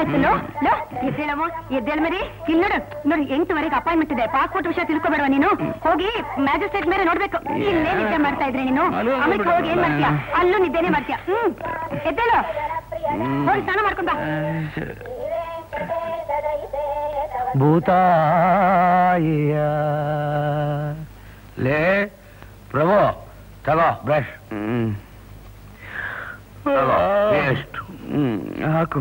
ಏನಾಯ್ತು low low ಎದ್ದೇಳಮ್ಮ ಎದ್ದೇಳ ಮರಿ ಇಲ್ಲಿ ನೋಡು ನೋಡಿ ಎಂಟುವರೆಗೆ ಅಪಾಯಿಂಟ್ಮೆಂಟ್ ಇದೆ ಪಾಸ್ಪೋರ್ಟ್ ವಿಷಯ ತಿಳ್ಕೊಬೇಡವ ನೀನು ಹೋಗಿ ಮ್ಯಾಜಿಸ್ಟ್ರೇಟ್ ಮೇಲೆ ನೋಡ್ಬೇಕು ಇಲ್ಲೇ ನಿದ್ದೆ ಮಾಡ್ತಾ ಇದ್ರೆ ನೀನು ಅಲ್ಲೂ ಆಮೇಲೆ ಹೋಗಿ ಏನ್ ಮಾಡ್ತೀಯ ಅಲ್ಲೂ ನಿದ್ದೆನೆ ಮಾಡ್ತೀಯ ಹ್ಮ್ ಎದ್ದೇಳು ಹೋಗಿ ಸ್ನಾನ ಮಾಡ್ಕೊಂಡ ಭೂತಾಯಿಯ ಲೇ ಪ್ರಭು ತಗೋ ಬ್ರಷ್ ತಗೋ ಪೇಸ್ಟ್ ಹಾಕು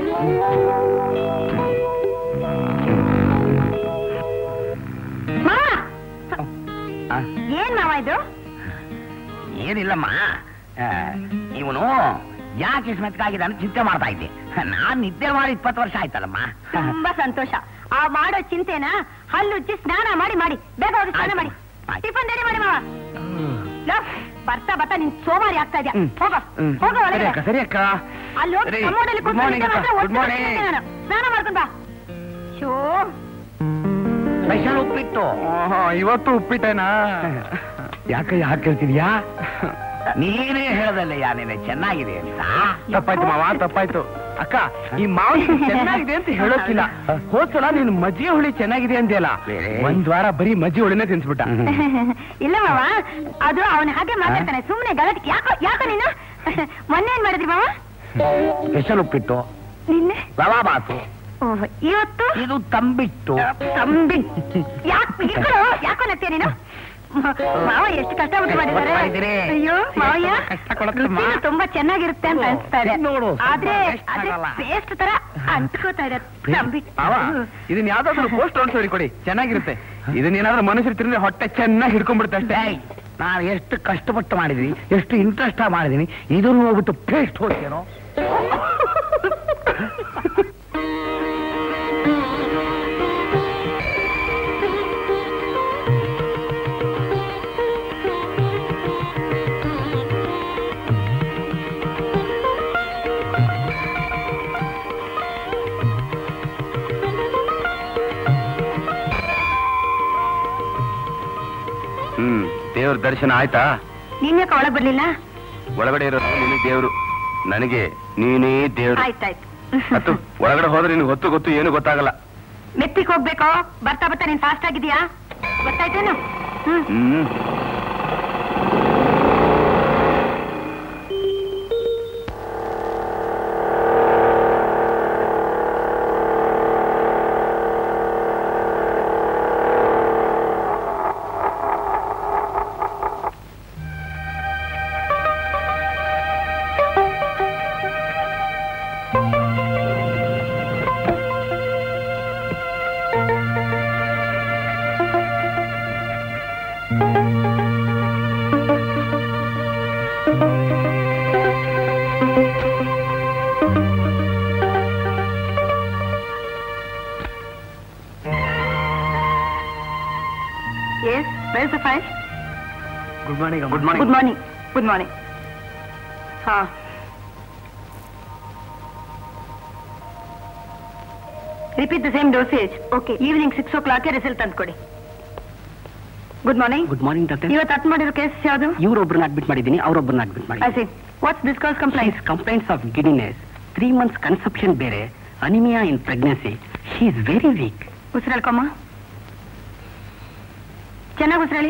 ಮಾವ ಆ, ಏನ್ ಮಾವ ಇದು ಏನಿಲ್ಲಮ್ಮ ಇವನು ಯಾಕೆ ಇಷ್ಟು ಮೆತ್ತಗಾಗಿದೆ ಅಂತ ಚಿಂತೆ ಮಾಡ್ತಾ ಇದ್ದೆ ನಾನ್ ನಿದ್ದೆ ಮಾಡಿ ಇಪ್ಪತ್ತು ವರ್ಷ ಆಯ್ತಲ್ಲಮ್ಮ ತುಂಬಾ ಸಂತೋಷ ಆ ಮಾಡೋ ಚಿಂತೆನ ಹಲ್ಲುಜ್ಜಿ ಸ್ನಾನ ಮಾಡಿ ಮಾಡಿ ಬೇಗ ಹೋಗಿ ಸ್ನಾನ ಮಾಡಿ ಆಯ್ತು. ಟಿಫನ್ ರೆಡಿ ಮಾಡಿ ಮಾವ ಲೋ, ಬರ್ತಾ ಬರ್ತಾ ನಿನ್ ಸೋಮಾರಿ ಆಗ್ತಾ ಇದೆಯಾ ಹ್ಮ್. ಹೋಗೋ ಹ್ಮ್. ಹೋಗೋ ಸರಿ ಒಳಗೆ ಅಕ್ಕ ಸರಿ ಅಕ್ಕ ಅಲ್ಲಿ ಹೋಗಿ ಸರಿ. ಕಮೋಡಲ್ಲಿ Good morning ಕೂತ್ಕೊಂಡು ಅಕ್ಕ. ಮಾತ್ರ Good ಒಟ್ಟು morning. ನಾನು. ಸ್ನಾನ ಮಾಡ್ಕೊಂಡ್ ಬಾ ಶೋ ಸ್ಪೆಷಲ್ ಉಪ್ಪಿಟ್ಟು ಇವತ್ತು ಉಪ್ಪಿಟ್ಟೇನಾ ಯಾಕೆ ಯಾಕೆ ಕೇಳ್ತಿದ್ಯಾ ನೀನೇ ಹೇಳದಲ್ಲಯ್ಯ ನೀನೆ ಚೆನ್ನಾಗಿದೆ ಅಂತ ತಪ್ಪಾಯ್ತು ಮಾವ ತಪ್ಪಾಯ್ತು ಅಕ್ಕ ಈ ಮಾವಿನ ಚೆನ್ನಾಗಿದೆ ಅಂತ ಹೇಳೋಕಿಲ್ಲ ಹೋದ್ಸಲ ನೀನು ಮಜ್ಜಿಗೆ ಹುಳಿ ಚೆನ್ನಾಗಿದೆ ಅಂದ್ಯಲ್ಲ ಬೇರೆ. ಒಂದ್ ವಾರ ಬರೀ ಮಜ್ಜಿಗೆ ಹುಳಿನೇ ತಿನ್ಸ್ಬಿಟ್ಟ ಇಲ್ಲ ಮಾವ ಅದು ಅವನ ಹಾಗೆ ಮಾತಾಡ್ತಾನೆ ಸುಮ್ನೆ ಗಲಾಟೆ ಯಾಕೋ ಯಾಕೋ ನೀನು ಮೊನ್ನೆ ಏನ್ ಮಾಡಿದ್ರಿ ಮಾವ ಸ್ಪೆಷಲ್ ಉಪ್ಪಿಟ್ಟು ನಿನ್ನೆ ರವಾ ಬಾತು ಓಹ್, ಇವತ್ತು ಇದು ತಂಬಿಟ್ಟು ತಂಬಿ ಯಾಕೆ ಇಟ್ಕೊಳ್ಳೋ ಯಾಕೋ ನತ್ತೀಯ ನೀನು ಮಾವ ಎಷ್ಟು ಕಷ್ಟಪಟ್ಟು ಮಾಡಿದ್ದಾರೆ ಕಷ್ಟ ಮಾಡಿದ್ದೀರಿ. ಅಯ್ಯೋ ಮಾವಯ್ಯ ಕಷ್ಟ ಕೊಡತ್ತಮ್ಮ. ರುಚಿನೂ ತುಂಬಾ ಚೆನ್ನಾಗಿರುತ್ತೆ ಅಂತ ಅನ್ಸ್ತಾ ಇದೆ ನೋಡು, ಆದ್ರೆ ಎಷ್ಟು ಅದೇ ಆಗಲ್ಲ. ಪೇಸ್ಟ್ ತರ ಅಂಟ್ಕೋತಾ ಇದೆ ತಂಬಿ ಮಾವ ಇದನ್ನ ಯಾವ್ದಾದ್ರು ಪೋಸ್ಟ್ ಹೊಡಿ ಕೊಡಿ ಚೆನ್ನಾಗಿರುತ್ತೆ ಇದನ್ನೇನಾದ್ರೂ ಮನುಷ್ಯರು ತಿಂದ್ರೆ ಹೊಟ್ಟೆ ಚೆನ್ನಾಗಿ ಹಿಡ್ಕೊಂಡ್ಬಿಡುತ್ತೆ ಅಷ್ಟೇ ಏಯ್, ನಾನು ಎಷ್ಟು ಕಷ್ಟಪಟ್ಟು ಮಾಡಿದೀನಿ ಎಷ್ಟು ಇಂಟ್ರೆಸ್ಟ್ ಮಾಡಿದೀನಿ ಇದನ್ನು ಹೋಗ್ಬಿಟ್ಟು ಪೇಸ್ಟ್ ಹೋಗ್ತೇನೋ ಹ್ಮ್ ದೇವ್ರ ದರ್ಶನ ಆಯ್ತಾ ನೀನ್ ಯಾಕೆ ಒಳಗ್ ಬರ್ಲಿಲ್ಲ ಒಳಗಡೆ ಇರೋದು ನಿನಗೆ ದೇವ್ರು ನನಗೆ ನೀನೇ ದೇವ್ರು ಆಯ್ತಾಯ್ತು ಮತ್ತು ಒಳಗಡೆ ಹೋದ್ರೆ ನಿನ್ಗೆ ಹೊತ್ತು ಗೊತ್ತು ಏನು ಗೊತ್ತಾಗಲ್ಲ ಮೆತ್ತಿಗೆ ಹೋಗ್ಬೇಕೋ ಬರ್ತಾ ಬರ್ತಾ ನೀನ್ ಫಾಸ್ಟ್ ಆಗಿದ್ಯಾ ಗೊತ್ತಾಯ್ತೇನು hmm hmm yes well the file good morning good good morning good morning ಹಾ repeat the same dosage okay evening six o'clock result ತಂದ್ಕೊಡಿ good morning good morning doctor ಇವತ್ತು ಅಟ್ ಮಾಡಿರೋ ಕೇಸ್ ಯಾವುದು ಇವರೊಬ್ಬರನ್ನ ಅಡ್ಮಿಟ್ ಮಾಡಿದ್ದೀನಿ ಅವರೊಬ್ಬರನ್ನ ಅಡ್ಮಿಟ್ ಐ ಮಾಡಿ see what's this cause complaint complaints of giddiness three months conception ಬೇರೆ anaemia in pregnancy she is very weak ಉಸಿರಾಳ್ಕೊಮ್ಮ ಚೆನ್ನಾಗಿ ಉಸಿರಾಳಿ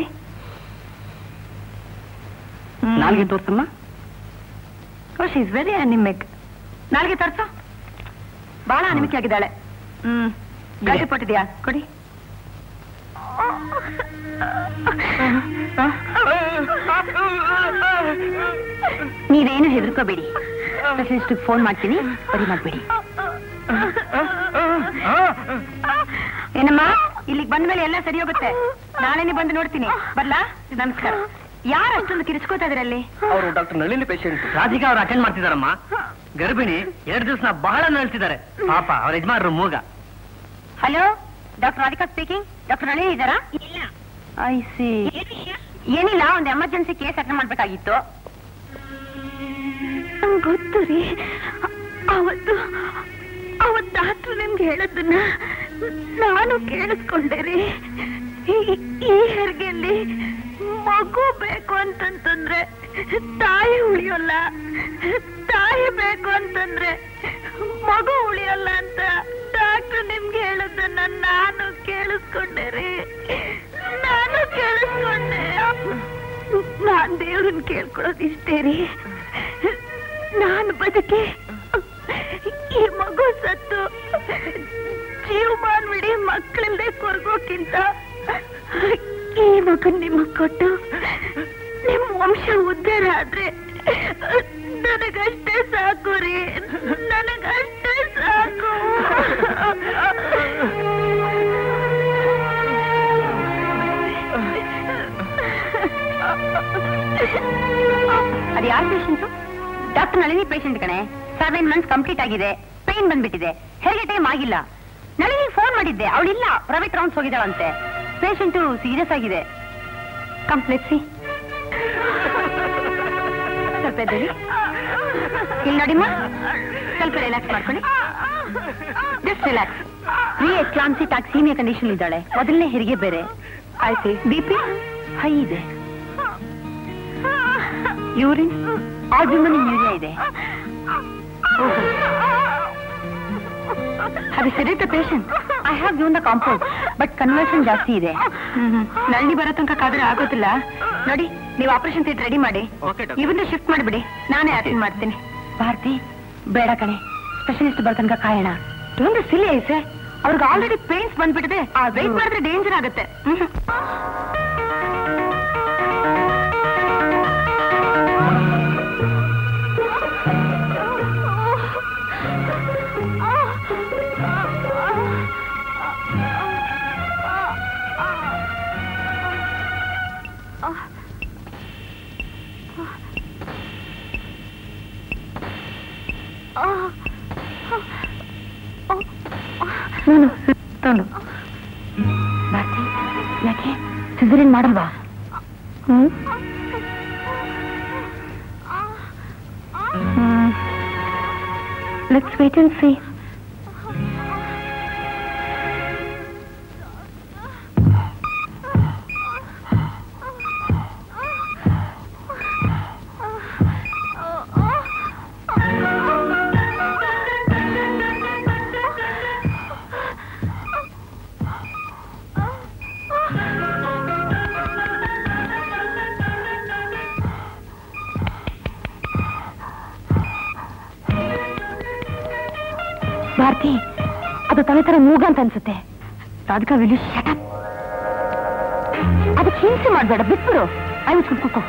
ನಾಲ್ಗೆ ತೋರ್ಸಮ್ಮ oh she is very anaemic ನಾಲ್ಗೆ ತರ್ಸು ಬಹಳ ಅನಿಮಿಕ್ ಆಗಿದ್ದಾಳೆ ಹ್ಮ್ ಗಾಡಿ ಕೊಟ್ಟಿದ್ಯಾ ಕೊಡಿ ನೀವೇನು ಹೆದರ್ಕೋಬೇಡಿ ಸ್ಪೆಷಲಿಸ್ಟಿಗೆ ಫೋನ್ ಮಾಡ್ತೀನಿ ಬರಿ ಮಾಡ್ಬೇಡಿ ಏನಮ್ಮ ಇಲ್ಲಿಗೆ ಬಂದ ಮೇಲೆ ಎಲ್ಲ ಸರಿ ಹೋಗುತ್ತೆ ನಾಳೆನೆ ಬಂದು ನೋಡ್ತೀನಿ ಬರ್ಲಾ ನಮಸ್ಕಾರ ಯಾರು ಅಷ್ಟೊಂದು ಕಿರಿಸ್ಕೋತಾ ಇದ್ರಲ್ಲಿ ಅವರು ಡಾಕ್ಟರ್ ನಳಿನಿ ಪೇಷಂಟ್ ರಾಧಿಕಾ ಅವ್ರು ಅಟೆಂಡ್ ಮಾಡ್ತಿದಾರಮ್ಮ ಗರ್ಭಿಣಿ ಎರಡು ದಿವಸ ಬಹಳ ನಳ್ತಿದ್ದಾರೆ ಪಾಪ ಅವ್ರ ಯಜಮಾನ್ರು ಮೂಗ hello doctor Radhika speaking doctor Nalini ಇದ್ದಾರಾ ಇಲ್ಲ ಐ ಸಿ ಏನಿಲ್ಲ ಒಂದು ಎಮರ್ಜೆನ್ಸಿ ಕೇಸ್ ಅಟೆಂಡ್ ಮಾಡ್ಬೇಕಾಗಿತ್ತು ಗೊತ್ತು ರೀ ಅವತ್ತು ಅವತ್ತು ಡಾಕ್ಟರ್ ನಿಮ್ಗೆ ಹೇಳೋದನ್ನ ನಾನು ಕೇಳಿಸ್ಕೊಂಡೆ ರೀ ಈ- ಈ ಹೆರಿಗೆಯಲ್ಲಿ ಮಗು ಬೇಕು ಅಂತಂತಂದ್ರೆ ತಾಯಿ ಉಳಿಯೋಲ್ಲ ತಾಯಿ ಬೇಕು ಅಂತಂದ್ರೆ ಮಗು ಉಳಿಯೋಲ್ಲ ಅಂತ ಡಾಕ್ಟರ್ ನಿಮ್ಗೆ ಹೇಳೋದನ್ನ ನಾನು ಕೇಳಿಸ್ಕೊಂಡೆ ರೀ ನಾನು ಕೇಳಿಸ್ಕೊಂಡೆ ನಾನ್ ದೇವ್ರನ್ನ ಕೇಳ್ಕೊಳ್ಳೋದು ಇಷ್ಟೇ ರೀ ನಾನು ಬದುಕಿ ಈ ಮಗು ಸತ್ತು ಜೀವಮಾನ್ ಬಿಡಿ ಮಕ್ಕಳಿಂದ ಕೊರ್ಗೋಕ್ಕಿಂತ ಈ ಮಗನ್ ನಿಮಗ್ ಕೊಟ್ಟು ನಿಮ್ ವಂಶ ಉದ್ಧಾರ ಆದ್ರೆ ನನಗಷ್ಟೇ ಸಾಕು ರೀ ನನಗಷ್ಟೇ ಸಾಕು ಅದು ಯಾರ ಪೇಷಂಟ್ ಡಾಕ್ಟರ್ ನಳಿನಿ ಪೇಷಂಟ್ ಕಣೆ ಸೆವೆನ್ ಮಂತ್ಸ್ ಕಂಪ್ಲೀಟ್ ಆಗಿದೆ ಪೇನ್ ಬಂದ್ಬಿಟ್ಟಿದೆ ಹೆರಿಗೆ ಟೈಮ್ ಆಗಿಲ್ಲ ನಳಿನಿ ಫೋನ್ ಮಾಡಿದ್ದೆ ಅವಳಿಲ್ಲ ಪ್ರೈವೇಟ್ ರೌಂಡ್ಸ್ ಹೋಗಿದ್ದಾಳಂತೆ ಪೇಷಂಟು ಸೀರಿಯಸ್ ಆಗಿದೆ ಕಂಪ್ಲೆಕ್ಸಿ ಸ್ವಲ್ಪ ಎದ್ದೇಳಿ ಇಲ್ಲಿ ನೋಡಿಮ್ಮ ಸ್ವಲ್ಪ ರಿಲ್ಯಾಕ್ಸ್ ಮಾಡ್ಕೊಳ್ಳಿ just relax pre eclamptic toxaemia condition ಇದ್ದಾಳೆ ಮೊದಲನೇ ಹೆರಿಗೆ ಬೇರೆ ಆಯ್ತು ಬಿ ಪಿ ಹೈ ಇದೆ ಯೂರಿನ್ ಆಲ್ಬುಮಿನ್ ಯೂರಿಯಾ ಇದೆ ಅದು sedate patient I have given the compound but conversion ಜಾಸ್ತಿ ಇದೆ ನಳ್ಳಿ ಬರೋ ತನಕ ಕಾದ್ರೆ ಆಗೋದಿಲ್ಲ ನೋಡಿ ನೀವು ಆಪರೇಷನ್ ಥಿಯೇಟರ್ ರೆಡಿ ಮಾಡಿ Okay, doctor. ಇವನ್ನ ಶಿಫ್ಟ್ ಮಾಡಿಬಿಡಿ ನಾನೇ ಅಟೆಂಡ್ ಮಾಡ್ತೀನಿ ಭಾರತಿ ಬೇಡ ಕಣೆ ಸ್ಪೆಷಲಿಸ್ಟ್ ಬರೋ ತನಕ ಕಾಯೋಣ ಒಂದು ಸಿಲಿ ಐಸೆ ಅವ್ರಿಗೆ ಆಲ್ರೆಡಿ ಪೇನ್ಸ್ ಬಂದ್ಬಿಟ್ಟಿದೆ ವೆಯ್ಟ್ ಮಾಡಿದ್ರೆ ಡೇಂಜರ್ ಆಗುತ್ತೆ ಹ್ಮ್. ನಾನು ಸುತ್ತೋನು ಭಾರತಿ ಯಾಕೆ ಸಿಸರಿನ್ ಮಾಡಲ್ವಾ hmm let's wait and see Bharati ಅದು ತಲೆ ತರ ಮೂಗ ಅಂತ ಅನ್ಸುತ್ತೆ ರಾಧಿಕಾ ವಿಲು ಶಟಪ್ ಅದಕ್ಕೆ ಹಿಂಸೆ ಮಾಡ್ಬೇಡ ಬಿಟ್ಬಿಡು ಐ ಮುಚ್ಕೊಂಡು ಕೂತ್ಕೋ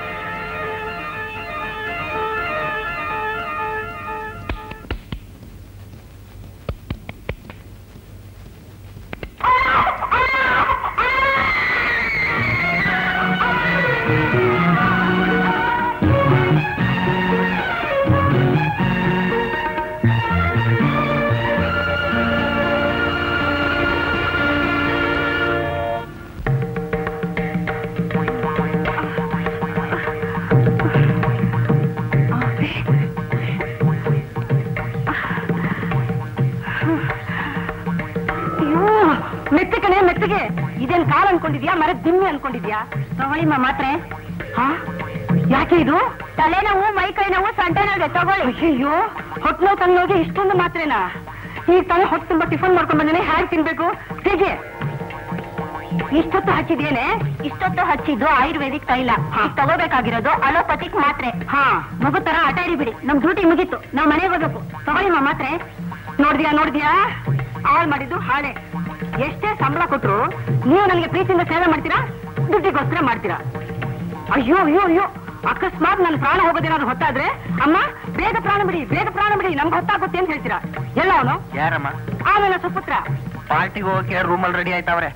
ಅಯ್ಯೋ ಮೆತ್ತೆ ಕಣೆ ಮೆತ್ತಗೆ ಇದೇನ್ ಕಾಲ್ ಅನ್ಕೊಂಡಿದ್ಯಾ ಮರದ ದಿಮ್ಮಿ ಅನ್ಕೊಂಡಿದ್ಯಾ ತಗೊಳ್ಳಿಮ್ಮ ಮಾತ್ರೆ ಹಾ ಯಾಕೆ ಇದು ತಲೆನೋವು ಮೈ ಕೈ ನೋವು ಸೊಂಟ ನೋವಿಗೆ ತಗೊಳ್ಳಿ ಅಯ್ಯೋ ಹೊಟ್ಟೆ ನೋವು ತನ್ನೋಗೆ ಇಷ್ಟೊಂದು ಮಾತ್ರೆನಾ ಈಗ ತಾನೇ ಹೊಟ್ಟೆ ತುಂಬಾ ಟಿಫನ್ ಮಾಡ್ಕೊಂಡ್ ಬಂದೇನೆ ಹ್ಯಾಗ್ ತಿನ್ಬೇಕು ಹೇಗೆ ಇಷ್ಟೊತ್ತು ಹಚ್ಚಿದೇನೆ ಇಷ್ಟೊತ್ತು ಹಚ್ಚಿದ್ದು ಆಯುರ್ವೇದಿಕ್ ತೈಲ ಈಗ ತಗೋಬೇಕಾಗಿರೋದು ಅಲೋಪತಿಕ್ ಮಾತ್ರೆ ಹಾ ಮಗು ತರ ಆಟ ಬಿಡಿ ನಮ್ ಡ್ಯೂಟಿ ಮುಗೀತು ನಾವ್ ಮನೆಗೆ ಹೋಗ್ಬೇಕು ತಗೊಳ್ಳಿಮ್ಮ ಮಾತ್ರೆ ನೋಡ್ದ್ಯಾ ನೋಡ್ದ್ಯಾ ಹಾಳ್ ಮಾಡಿದ್ದು ಹಾಳೆ ಎಷ್ಟೇ ಸಂಬಳ ಕೊಟ್ರು ನೀವು ನನಗೆ ಪ್ರೀತಿಯಿಂದ ಸೇವೆ ಮಾಡ್ತೀರಾ ದುಡ್ಡಿಗೋಸ್ಕರ ಮಾಡ್ತೀರಾ ಅಯ್ಯೋ ಅಯ್ಯೋ ಅಯ್ಯೋ ಅಕಸ್ಮಾತ್ ನನ್ನ ಪ್ರಾಣ ಹೋಗೋದೇನಾದ್ರು ಹೊತ್ತಾದ್ರೆ ಅಮ್ಮ ಬೇಗ ಪ್ರಾಣ ಬಿಡಿ ಬೇಗ ಪ್ರಾಣ ಬಿಡಿ ನಮ್ಗೆ ಹೊತ್ತಾಗುತ್ತೆ ಅಂತ ಹೇಳ್ತೀರಾ ಎಲ್ಲ ಅವನು ಯಾರಮ್ಮ ಆಮೇಲೆ ಸುಪುತ್ರ ಪಾರ್ಟಿಗೆ ಹೋಗಕ್ಕೆ ರೂಮಲ್ಲಿ ರೆಡಿ ಆಯ್ತಾವ್ರೆ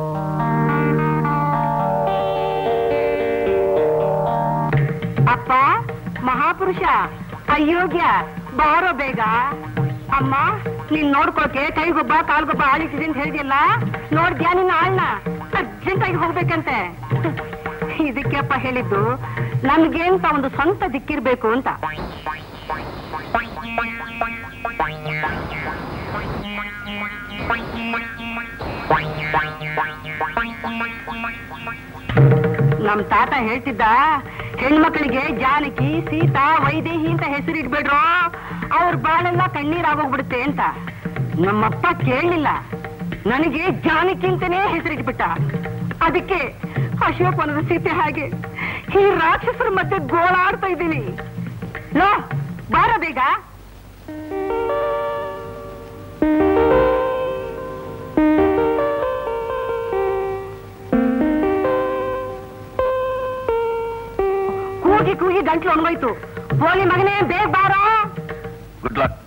ಅಪ್ಪ ಮಹಾಪುರುಷ ಅಯೋಗ್ಯ ಬಾರೋ ಬೇಗ ಅಮ್ಮ ನೀನ್ ನೋಡ್ಕೊಳಕ್ಕೆ ಕೈಗೊಬ್ಬ ಕಾಲ್ಗೊಬ್ಬ ಆಳಿಸಿದೆ ಅಂತ ಹೇಳಿದ್ಯಲ್ಲ ನೋಡ್ದ್ಯಾ ನಿನ್ನ ಆಳ್ನ ಅರ್ಜೆಂಟ್ ಆಗಿ ಹೋಗ್ಬೇಕಂತೆ ಇದಕ್ಕೆ ಅಪ್ಪ ಹೇಳಿದ್ದು ನಮ್ಗೆ ಅಂತ ಒಂದು ಸ್ವಂತ ದಿಕ್ಕಿರ್ಬೇಕು ಅಂತ ನಮ್ ತಾತ ಹೇಳ್ತಿದ್ದ ಹೆಣ್ಮಕ್ಳಿಗೆ ಜಾನಕಿ ಸೀತಾ ವೈದೇಹಿ ಅಂತ ಹೆಸರಿಡ್ಬೇಡ್ರೋ ಅವ್ರ ಬಾಳೆಲ್ಲ ಕಣ್ಣೀರಾಗೋಗ್ಬಿಡುತ್ತೆ ಅಂತ ನಮ್ಮಪ್ಪ ಕೇಳಲಿಲ್ಲ ನನಗೆ ಜಾನಕಿ ಅಂತಾನೇ ಹೆಸರಿಟ್ಬಿಟ್ಟ ಅದಕ್ಕೆ ಅಶೋಕವನದ ಸೀತೆ ಹಾಗೆ ಈ ರಾಕ್ಷಸರ ಮಧ್ಯೆ ಗೋಳಾಡ್ತಾ ಇದ್ದೀನಿ ಲೋ ಬಾರ ಬೇಗ ಕೂಗಿ ಕೂಗಿ ಗಂಟ್ಲು ಒಣಗೋಯ್ತು ಬೋಲಿ ಮಗನೇ ಬೇಗ ಬಾರೋ ಗುಡ್ ಲಕ್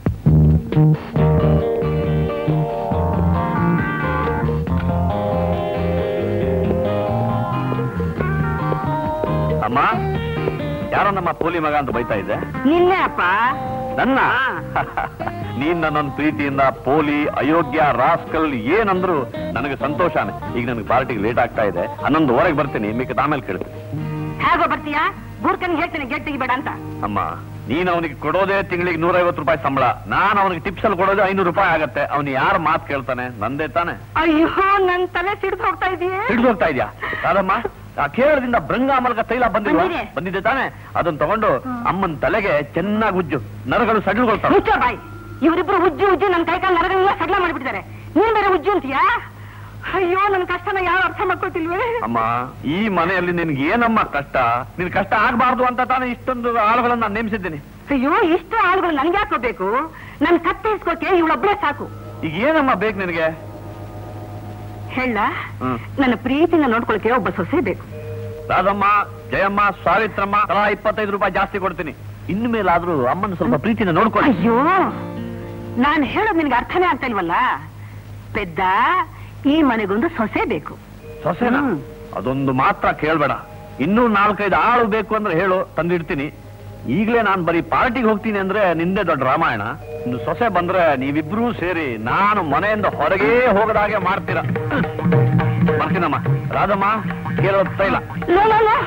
ಅಮ್ಮ ಯಾರೋ ನಮ್ಮ ಪೋಲಿ ಮಗ ಅಂತ ಬೈತಾ ಇದ್ದೆ ನಿನ್ನೆ ಅಪ್ಪ ನನ್ನ ನೀನ್ ನನ್ನೊಂದು ಪ್ರೀತಿಯಿಂದ ಪೋಲಿ ಅಯೋಗ್ಯ ರಾಸ್ಕಲ್ ಏನಂದ್ರು ನನಗೆ ಸಂತೋಷನೇ ಈಗ ನನಗೆ ಪಾರ್ಟಿಗೆ ಲೇಟ್ ಆಗ್ತಾ ಇದೆ ಹನ್ನೊಂದುವರೆಗೆ ಬರ್ತೀನಿ ಮಿಕ್ಕ ಆಮೇಲೆ ಕೇಳ್ತೀನಿ ಹೇಗೋ ಬರ್ತೀಯಾ ಬೂರ್ಕನ್ ಹೇಳ್ತೀನಿ ಗೇಟ್ ತೆಗಿಬೇಡ ಅಂತ ಅಮ್ಮ ನೀನ್ ಅವನಿಗೆ ಕೊಡೋದೇ ತಿಂಗಳಿಗೆ ನೂರೈವತ್ತು ರೂಪಾಯಿ ಸಂಬಳ ನಾನು ಅವನಿಗೆ ಟಿಪ್ಸ್ ಅಲ್ಲಿ ಕೊಡೋದೇ ಐನೂರು ರೂಪಾಯಿ ಆಗತ್ತೆ ಅವನು ಯಾರು ಮಾತು ಕೇಳ್ತಾನೆ ನಂದೇ ತಾನೆ ಅಯ್ಯೋ ನನ್ ತಲೆ ಸಿಡ್ದು ಹೋಗ್ತಾ ಇದೆಯೇ ಹಿಡಿದು ಹೋಗ್ತಾ ಇದ್ಯಾ ರಾಧಮ್ಮ ಆ ಕೇರಳದಿಂದ ಭೃಂಗಾಮಲಕ ತೈಲ ಬಂದಿಲ್ವಾ ಬಂದಿದೆ. ಬಂದಿದೆ ತಾನೆ ಅದನ್ನ ತಗೊಂಡು ಅಮ್ಮನ ತಲೆಗೆ ಚೆನ್ನಾಗಿ ಉಜ್ಜು ನರಗಳು ಸಡಿಲ್ಕೊಳ್ತಾವೆ ಮುಚ್ಚೋ ಬಾಯ್ ಇವರಿಬ್ರು ಉಜ್ಜು ಉಜ್ಜು ನನ್ ಕೈಕಾಲ ನರಗಳೆಲ್ಲ ಸಡ್ಲ ಮಾಡಿಬಿಟ್ಟಿದ್ದಾರೆ ನೀನ್ ಬೇರೆ ಉಜ್ಜು ಅಂತೀಯಾ ಅಯ್ಯೋ ನನ್ ಕಷ್ಟನ ಯಾರು ಅರ್ಥ ಮಾಡ್ಕೊತಿಲ್ವೇ ಅಮ್ಮ ಈ ಮನೆಯಲ್ಲಿ ನಿನ್ಗೆ ಏನಮ್ಮ ಕಷ್ಟ ನಿನ್ ಕಷ್ಟ ಆಗ್ಬಾರ್ದು ಅಂತ ತಾನೇ ಇಷ್ಟೊಂದು ಆಳುಗಳನ್ನ ನಾನು ನೇಮಿಸಿದ್ದೀನಿ ಅಯ್ಯೋ ಇಷ್ಟು ಆಳುಗಳು ನನ್ಗೆ ಹಾಕೋಬೇಕು ನನ್ ಕತ್ತೆ ಇಸ್ಕೋಕೆ ಇವಳೊಬ್ಳೆ ಸಾಕು ಈಗ ಏನಮ್ಮ ಬೇಕು ನಿನಗೆ ಹೇಳ ಹ್ಮ್. ನನ್ನ ಪ್ರೀತಿನ ನೋಡ್ಕೊಳಕ್ಕೆ ಒಬ್ಬ ಸೊಸೆ ಬೇಕು ರಾಧಮ್ಮ ಜಯಮ್ಮ ಸಾವಿತ್ರಮ್ಮ ತಲಾ ಇಪ್ಪತ್ತೈದು ರೂಪಾಯಿ ಜಾಸ್ತಿ ಕೊಡ್ತೀನಿ ಇನ್ನು ಮೇಲಾದ್ರೂ ಅಮ್ಮನ ಸ್ವಲ್ಪ ಪ್ರೀತಿನ ನೋಡ್ಕೊಳ್ಳಿ ಅಯ್ಯೋ ನಾನ್ ಹೇಳೋದ್ ನಿನ್ಗೆ ಅರ್ಥನೇ ಆಗ್ತಾ ಇಲ್ವಲ್ಲ ಪೆದ್ದ ಈ ಮನೆಗೊಂದು ಸೊಸೆ ಬೇಕು ಸೊಸೆನ ಹ್ಮ್. ಅದೊಂದು ಮಾತ್ರ ಕೇಳ್ಬೇಡ ಇನ್ನೂ ನಾಲ್ಕೈದು ಆಳು ಬೇಕು ಅಂದ್ರೆ ಹೇಳು ತಂದಿಡ್ತೀನಿ ಈಗಲೇ ನಾನು ಬರೀ ಪಾರ್ಟಿಗೆ ಹೋಗ್ತೀನಿ ಅಂದ್ರೆ ನಿಂದೆ ದೊಡ್ಡ ರಾಮಾಯಣ ಇನ್ನು ಸೊಸೆ ಬಂದ್ರೆ ನೀವಿಬ್ರೂ ಸೇರಿ ನಾನು ಮನೆಯಿಂದ ಹೊರಗೇ ಹೋಗದಾಗೆ ಮಾಡ್ತೀರಾ ಬರ್ತೀನಮ್ಮ ರಾಧಮ್ಮ ಕೇಳೋ ತೈಲ ಲೋ, ಲೋ, ಲೋ.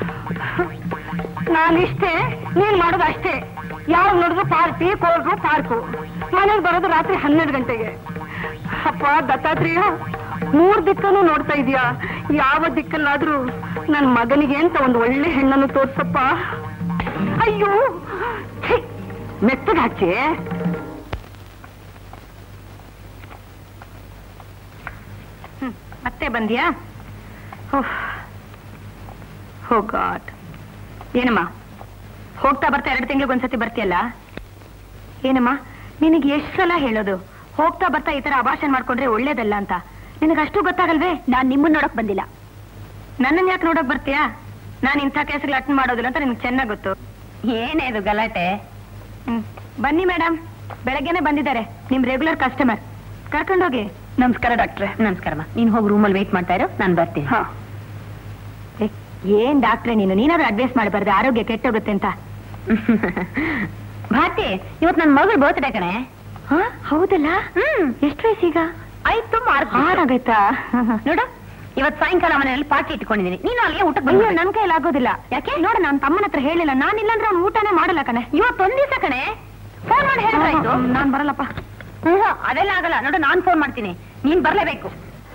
ನಾನಿಷ್ಟೇ ನೀನ್ ಮಾಡೋದು ಅಷ್ಟೇ ಯಾವ ನೋಡಿದ್ರು ಪಾರ್ಟಿ ಕೋಲ್ರು ಪಾರ್ಕು ಮನೆಗೆ ಬರೋದು ರಾತ್ರಿ ಹನ್ನೆರಡು ಗಂಟೆಗೆ ಅಪ್ಪ ದತ್ತಾತ್ರೇಯ ಮೂರ್ ದಿಕ್ಕನ್ನು ನೋಡ್ತಾ ಇದೀಯಾ ಯಾವ ದಿಕ್ಕಲ್ಲಾದ್ರೂ ನನ್ ಮಗನಿಗೆ ಅಂತ ಒಂದು ಒಳ್ಳೆ ಹೆಣ್ಣನ್ನು ತೋರ್ಸಪ್ಪ ಅಯ್ಯೋ ಛೀ, ಮೆತ್ತಗೆ ಹಚ್ಚಿ ಹ್ಮ್, ಮತ್ತೆ ಬಂದ್ಯಾ ಹೋ ಗಾಡ್ ಏನಮ್ಮ ಹೋಗ್ತಾ ಬರ್ತಾ ಎರಡು ತಿಂಗಳಿಗೊಂದ್ಸತಿ ಬರ್ತೀಯಲ್ಲ ಏನಮ್ಮ ನಿನಗೆ ಎಷ್ಟು ಸಲ ಹೇಳೋದು ಹೋಗ್ತಾ ಬರ್ತಾ ಈ ತರ ಅಭಾಷಣ ಮಾಡ್ಕೊಂಡ್ರೆ ಒಳ್ಳೇದಲ್ಲ ಅಂತ ನಿನಗೆ ಅಷ್ಟು ಗೊತ್ತಾಗಲ್ವೇ ನಾನ್ ನಿಮ್ಮನ್ನ ನೋಡಕ್ ಬಂದಿಲ್ಲ ನನ್ನನ್ ಯಾಕೆ ನೋಡಕ್ ಬರ್ತೀಯಾ ನಾನು ಇಂಥ ಕೇಸ್ಗಳು ಅಟೆಂಡ್ ಮಾಡೋದಿಲ್ಲ ಅಂತ ನಿನ್ಗೆ ಚೆನ್ನಾಗ್ ಗೊತ್ತು ಏನೇ ಇದು ಗಲಾಟೆ ಹ್ಮ್ ಬನ್ನಿ ಮೇಡಮ್ ಬೆಳಗ್ಗೆನೆ ಬಂದಿದ್ದಾರೆ ನಿಮ್ ರೆಗ್ಯುಲರ್ ಕಸ್ಟಮರ್ ಕರ್ಕೊಂಡೋಗಿ ನಮಸ್ಕಾರ ಡಾಕ್ಟ್ರೆ ನಮಸ್ಕಾರಮ್ಮ ನೀನ್ ಹೋಗಿ ರೂಮಲ್ಲಿ ವೇಟ್ ಮಾಡ್ತಾ ಇರೋ ನಾನು ಬರ್ತೀನಿ ಏ, ಏನ್ ಡಾಕ್ಟ್ರೆ ನೀನು ನೀನಾದ್ರೂ ಅಡ್ವೈಸ್ ಮಾಡಬಾರ್ದು ಆರೋಗ್ಯ ಕೆಟ್ಟೋಗುತ್ತೆ ಅಂತ ಭಾರತಿ ಇವತ್ತು ನನ್ನ ಮಗಳು ಬರ್ತ್ಡೇ ಕಣೆ ಹೌದಲ್ಲ ಹ್ಮ್ ಎಷ್ಟು ವಯಸ್ಸೀಗ ಆಯ್ತು ಆರಾಗೈತಾ ನೋಡು ಇವತ್ತು ಸಾಯಂಕಾಲ ಮನೆಯಲ್ಲಿ ಪಾರ್ಟಿ ಇಟ್ಕೊಂಡಿದ್ದೀನಿ ನೀನು ಅಲ್ಲಿಗೆ ಊಟಕ್ಕೆ ಅಯ್ಯೋ ನನ್ನ ಕೈಯಲ್ಲಿ ಆಗೋದಿಲ್ಲ ಯಾಕೆ ನೋಡ ನಾನು ತಮ್ಮನ ಹತ್ರ ಹೇಳಿಲ್ಲ ನಾನಿಲ್ಲ ಅಂದ್ರೆ ಅವ್ನು ಊಟನೇ ಮಾಡಲ್ಲ ಕಣೆ ಇವತ್ತೊಂದ್ ದಿವಸ ಕಣೆ ಫೋನ್ ಮಾಡಿ ಹೇಳಿದ್ರಾಯ್ತು ನಾನ್ ಬರಲ್ಲಪ್ಪ ಹ್ಮ್ ಅದೆಲ್ಲ ಆಗಲ್ಲ ನೋಡು ನಾನ್ ಫೋನ್ ಮಾಡ್ತೀನಿ ನೀನ್ ಬರ್ಲೇಬೇಕು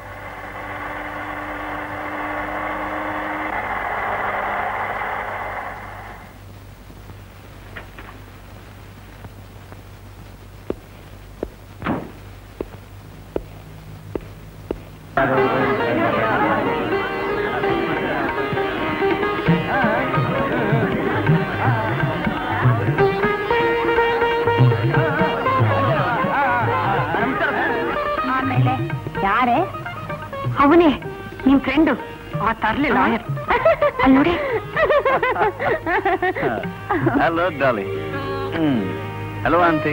ಆಮೇಲೆ ಯಾರೇ ಅವನೇ ನಿಮ್ ಫ್ರೆಂಡು ಆ ತರ್ಲಿ ಲಾಯರ್ ಅಲ್ಲಿ ನೋಡಿ hello Dolly hmm hello aunty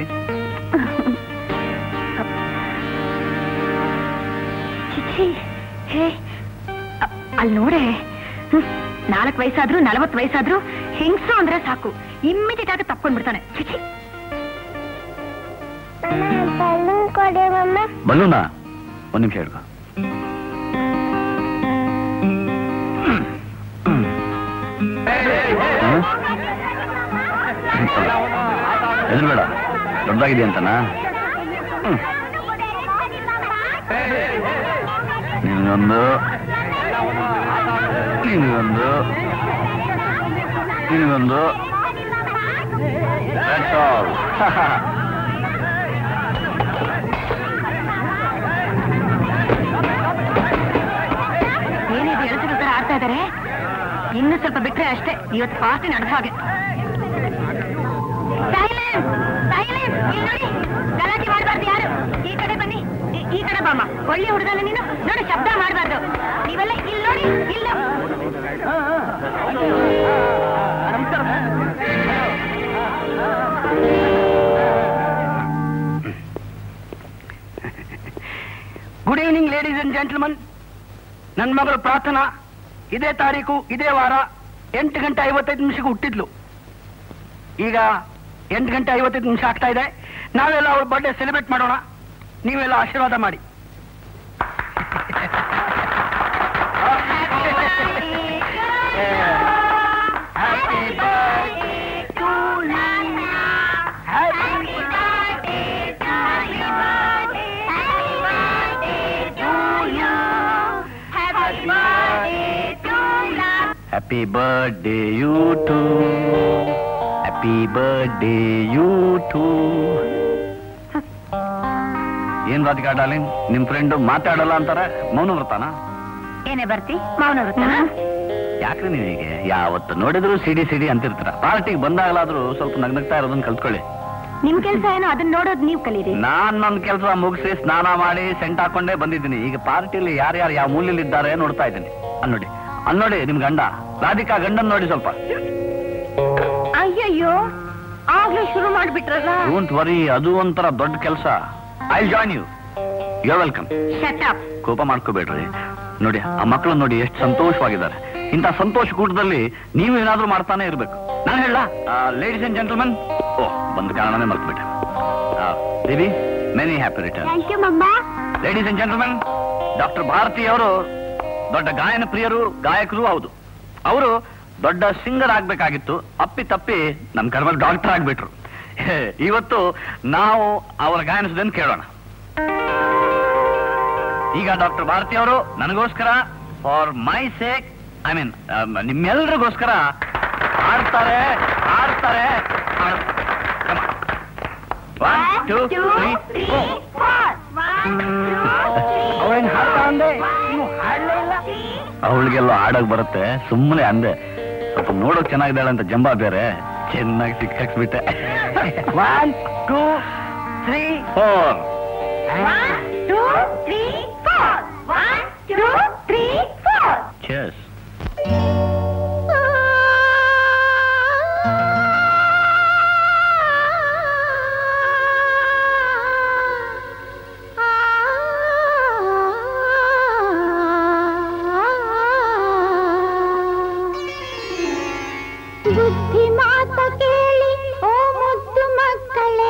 ಚಿಚ್ಚಿ ಹೇ ಅ- ಅಲ್ಲಿ ನೋಡೆ ನಾಲ್ಕು ವಯಸ್ಸಾದ್ರು ನಲವತ್ತು ವಯಸ್ಸಾದ್ರು ಹೆಂಗ್ಸು ಅಂದ್ರೆ ಸಾಕು ಇಮ್ಮಿಡಿಯೇಟ್ ಆಗಿ ತಪ್ಕೊಂಡ್ಬಿಡ್ತಾನೆ ಚಿಚ್ಚಿ ಬಲ್ಲೂನಾ ಒಂದ್ ನಿಮಿಷ ಹೇಳ್ಕೊ ಎದುರುಬೇಡ ದೊಡ್ಡದಾಗಿದೆ ಅಂತನಾ ಹ್ಮ್. ನಿನಗೊಂದು ನಿನಗೊಂದು ನಿನಗೊಂದು That's all. ಏನಿದು ಎಳಸಿನ ತರ ಆಡ್ತಾ ಇದಾರೆ ಇನ್ನು ಸ್ವಲ್ಪ ಬಿಟ್ರೆ ಅಷ್ಟೇ ಇವತ್ತು ಪಾರ್ಟಿ ನಡೆದ ಹಾಗೆ Silence! Silence! ಇಲ್ಲಿ ನೋಡಿ ಗಲಾಟೆ ಮಾಡಬಾರ್ದು ಯಾರು ಈ ಕಡೆ ಬನ್ನಿ ಈ- ಈ ಕಡೆ ಬಾಮ್ಮ ಒಳ್ಳೆ ಹುಡುಗಲ್ಲ ನೀನು ನೋಡಿ ಶಬ್ದ ಮಾಡಬಾರ್ದು ನೀವೆಲ್ಲ ಇಲ್ಲಿ ನೋಡಿ ಇಲ್ಲ good evening ladies and gentleman ನನ್ನ ಮಗಳು ಪ್ರಾರ್ಥನಾ ಇದೇ ತಾರೀಕು ಇದೇ ವಾರ ಎಂಟು ಗಂಟೆ ಐವತ್ತೈದು ನಿಮಿಷಕ್ಕೆ ಹುಟ್ಟಿದ್ಲು ಈಗ ಎಂಟು ಗಂಟೆ ಐವತ್ತೈದು ನಿಮಿಷ ಆಗ್ತಾ ಇದೆ ನಾವೆಲ್ಲ ಅವ್ರ ಬರ್ಡೇ ಸೆಲೆಬ್ರೇಟ್ ಮಾಡೋಣ ನೀವೆಲ್ಲ ಆಶೀರ್ವಾದ ಮಾಡಿ happy birthday you to happy birthday you to ಏನ್ ರಾಧಿಕಾ ಡಾರ್ಲಿಂಗ್ ನಿಮ್ ಫ್ರೆಂಡ್ ಮಾತಾಡಲ್ಲ ಅಂತಾರೆ ಮೌನ ಬರ್ತಾನ ಏನೇ ಬರ್ತಿ ಮೌನ ಯಾಕ್ರಿ ನೀವು ಹೀಗೆ ಯಾವತ್ತು ನೋಡಿದ್ರು ಸಿಡಿ ಸಿಡಿ ಅಂತಿರ್ತೀರ ಪಾರ್ಟಿಗೆ ಬಂದಾಗಲಾದ್ರೂ ಸ್ವಲ್ಪ ನಗ್ನಗ್ತಾ ಇರೋದನ್ನ ಕಲ್ತ್ಕೊಳ್ಳಿ ನಿಮ್ ಕೆಲ್ಸ ಏನೋ ಅದನ್ನ ನೋಡೋದ್ ನೀವ್ ಕಲೀರಿ ನಾನ್ ನನ್ನ ಕೆಲಸ ಮುಗಿಸಿ ಸ್ನಾನ ಮಾಡಿ ಸೆಂಟ್ ಹಾಕೊಂಡೇ ಬಂದಿದ್ದೀನಿ ಈಗ ಪಾರ್ಟಿಲಿ ಯಾರ್ಯಾರು ಯಾವ ಮೂಲೆಯಲ್ಲಿ ಇದ್ದಾರೆ ನೋಡ್ತಾ ಇದ್ದೀನಿ ಅಲ್ ನೋಡಿ ಅಲ್ ನೋಡಿ ನಿಮ್ ಗಂಡ ರಾಧಿಕಾ ಗಂಡನ್ ನೋಡಿ ಸ್ವಲ್ಪ ಅಯ್ಯಯ್ಯೋ ಆಗ್ಲೇ ಶುರು ಮಾಡ್ಬಿಟ್ರಲ್ಲ ಡೋಂಟ್ ವರಿ ಅದು ಒಂಥರ ದೊಡ್ಡ ಕೆಲಸ I join you you welcome shut up ಕೋಪ ಮಾಡ್ಕೋಬೇಡ್ರಿ ನೋಡಿ ಆ ಮಕ್ಕಳು ನೋಡಿ ಎಷ್ಟು ಸಂತೋಷವಾಗಿದ್ದಾರೆ ಇಂಥ ಸಂತೋಷ ಕೂಟದಲ್ಲಿ ನೀವು ಏನಾದ್ರೂ ಮಾಡ್ತಾನೆ ಇರ್ಬೇಕು ನಾನು ಹೇಳ ಲೇಡೀಸ್ ಅಂಡ್ ಜೆಂಟಲ್ಮನ್ ಓ ಬಂದ ಕಾರಣನೇ ಮರ್ತ್ಬಿಟ್ಟೆ ದೇವಿ many happy return thank you ಮಮ್ಮ ladies and gentleman doctor Bharati ಅವರು ದೊಡ್ಡ ಗಾಯನ ಪ್ರಿಯರು ಗಾಯಕರು ಹೌದು ಅವರು ದೊಡ್ಡ ಸಿಂಗರ್ ಆಗ್ಬೇಕಾಗಿತ್ತು ಅಪ್ಪಿ ತಪ್ಪಿ ನಮ್ಮ ಕರ್ಮಲ್ಲಿ ಡಾಕ್ಟರ್ ಆಗ್ಬಿಟ್ರು ಹೇ, ಇವತ್ತು ನಾವು ಅವರ ಗಾಯನಿಸೋದನ್ನು ಕೇಳೋಣ ಈಗ ಡಾಕ್ಟರ್ ಭಾರತಿ ಅವರು ನನಗೋಸ್ಕರ for my sake I mean ನಿಮ್ಮೆಲ್ರಿಗೋಸ್ಕರ ಆಡ್ತಾರೆ ಆಡ್ತಾರೆ ಒನ್ ಟೂ ತ್ರೀ ಅವೇನ್ ಹಾಡ್ತಾ ಅಂದೆ ಇನ್ನು ಹಾಡ್ಲೇ ಇಲ್ಲ ಅವಳಿಗೆಲ್ಲ ಆಡಕ್ ಬರುತ್ತೆ ಸುಮ್ಮನೆ ಅಂದೆ ಸ್ವಲ್ಪ ನೋಡೋಕ್ ಚೆನ್ನಾಗಿದ್ದಾಳೆ ಅಂತ ಜಂಬಾ ಬೇರೆ ಚೆನ್ನಾಗಿ ಸಿಕ್ಕಾಕ್ಸ್ಬಿಟ್ಟೆ one two three four two three four one two three four chess ಬುದ್ಧಿ ಮಾತ ಕೇಳಿ ಓ ಮುದ್ದು ಮಕ್ಕಳೇ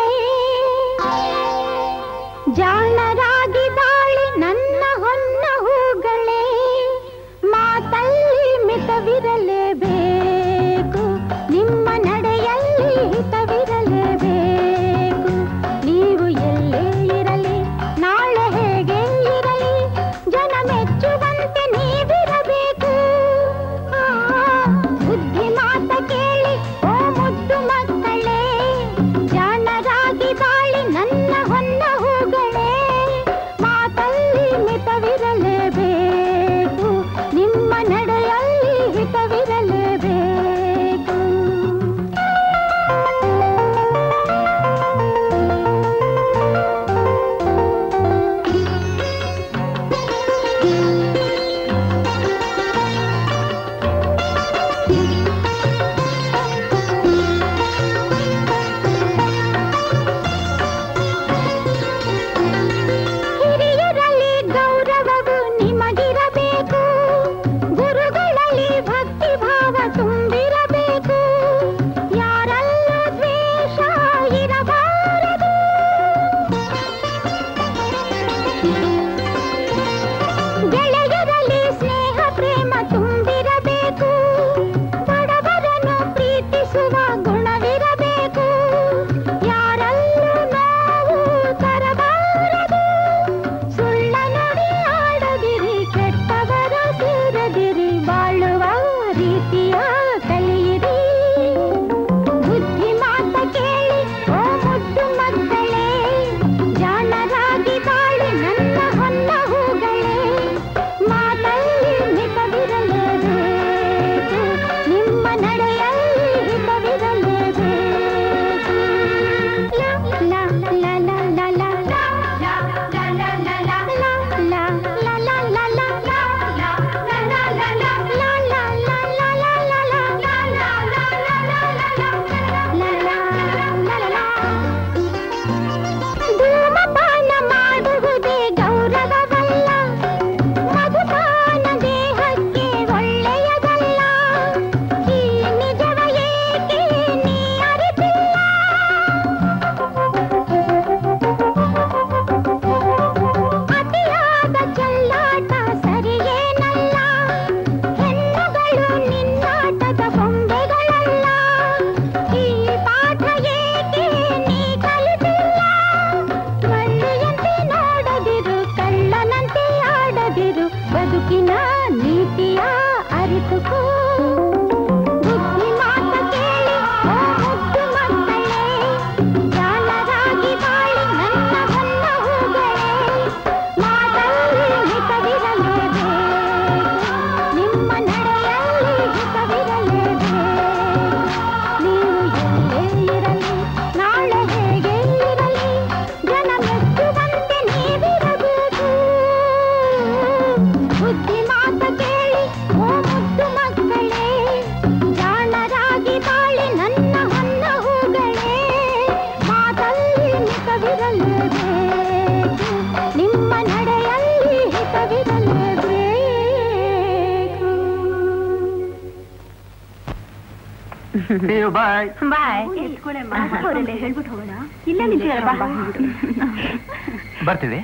ಜಾಣರಾಗಿ ಬಾಳಿ ನನ್ನ ಹೊನ್ನ ಹೂಗಳೇ ಮಾತಲ್ಲ ಬಾಯ್ ಬಾಯ್ ಹೇಳ್ಬಿಟ್ಟು ಹೋಗೋಣ ಇಲ್ಲ ಬರ್ತೀವಿ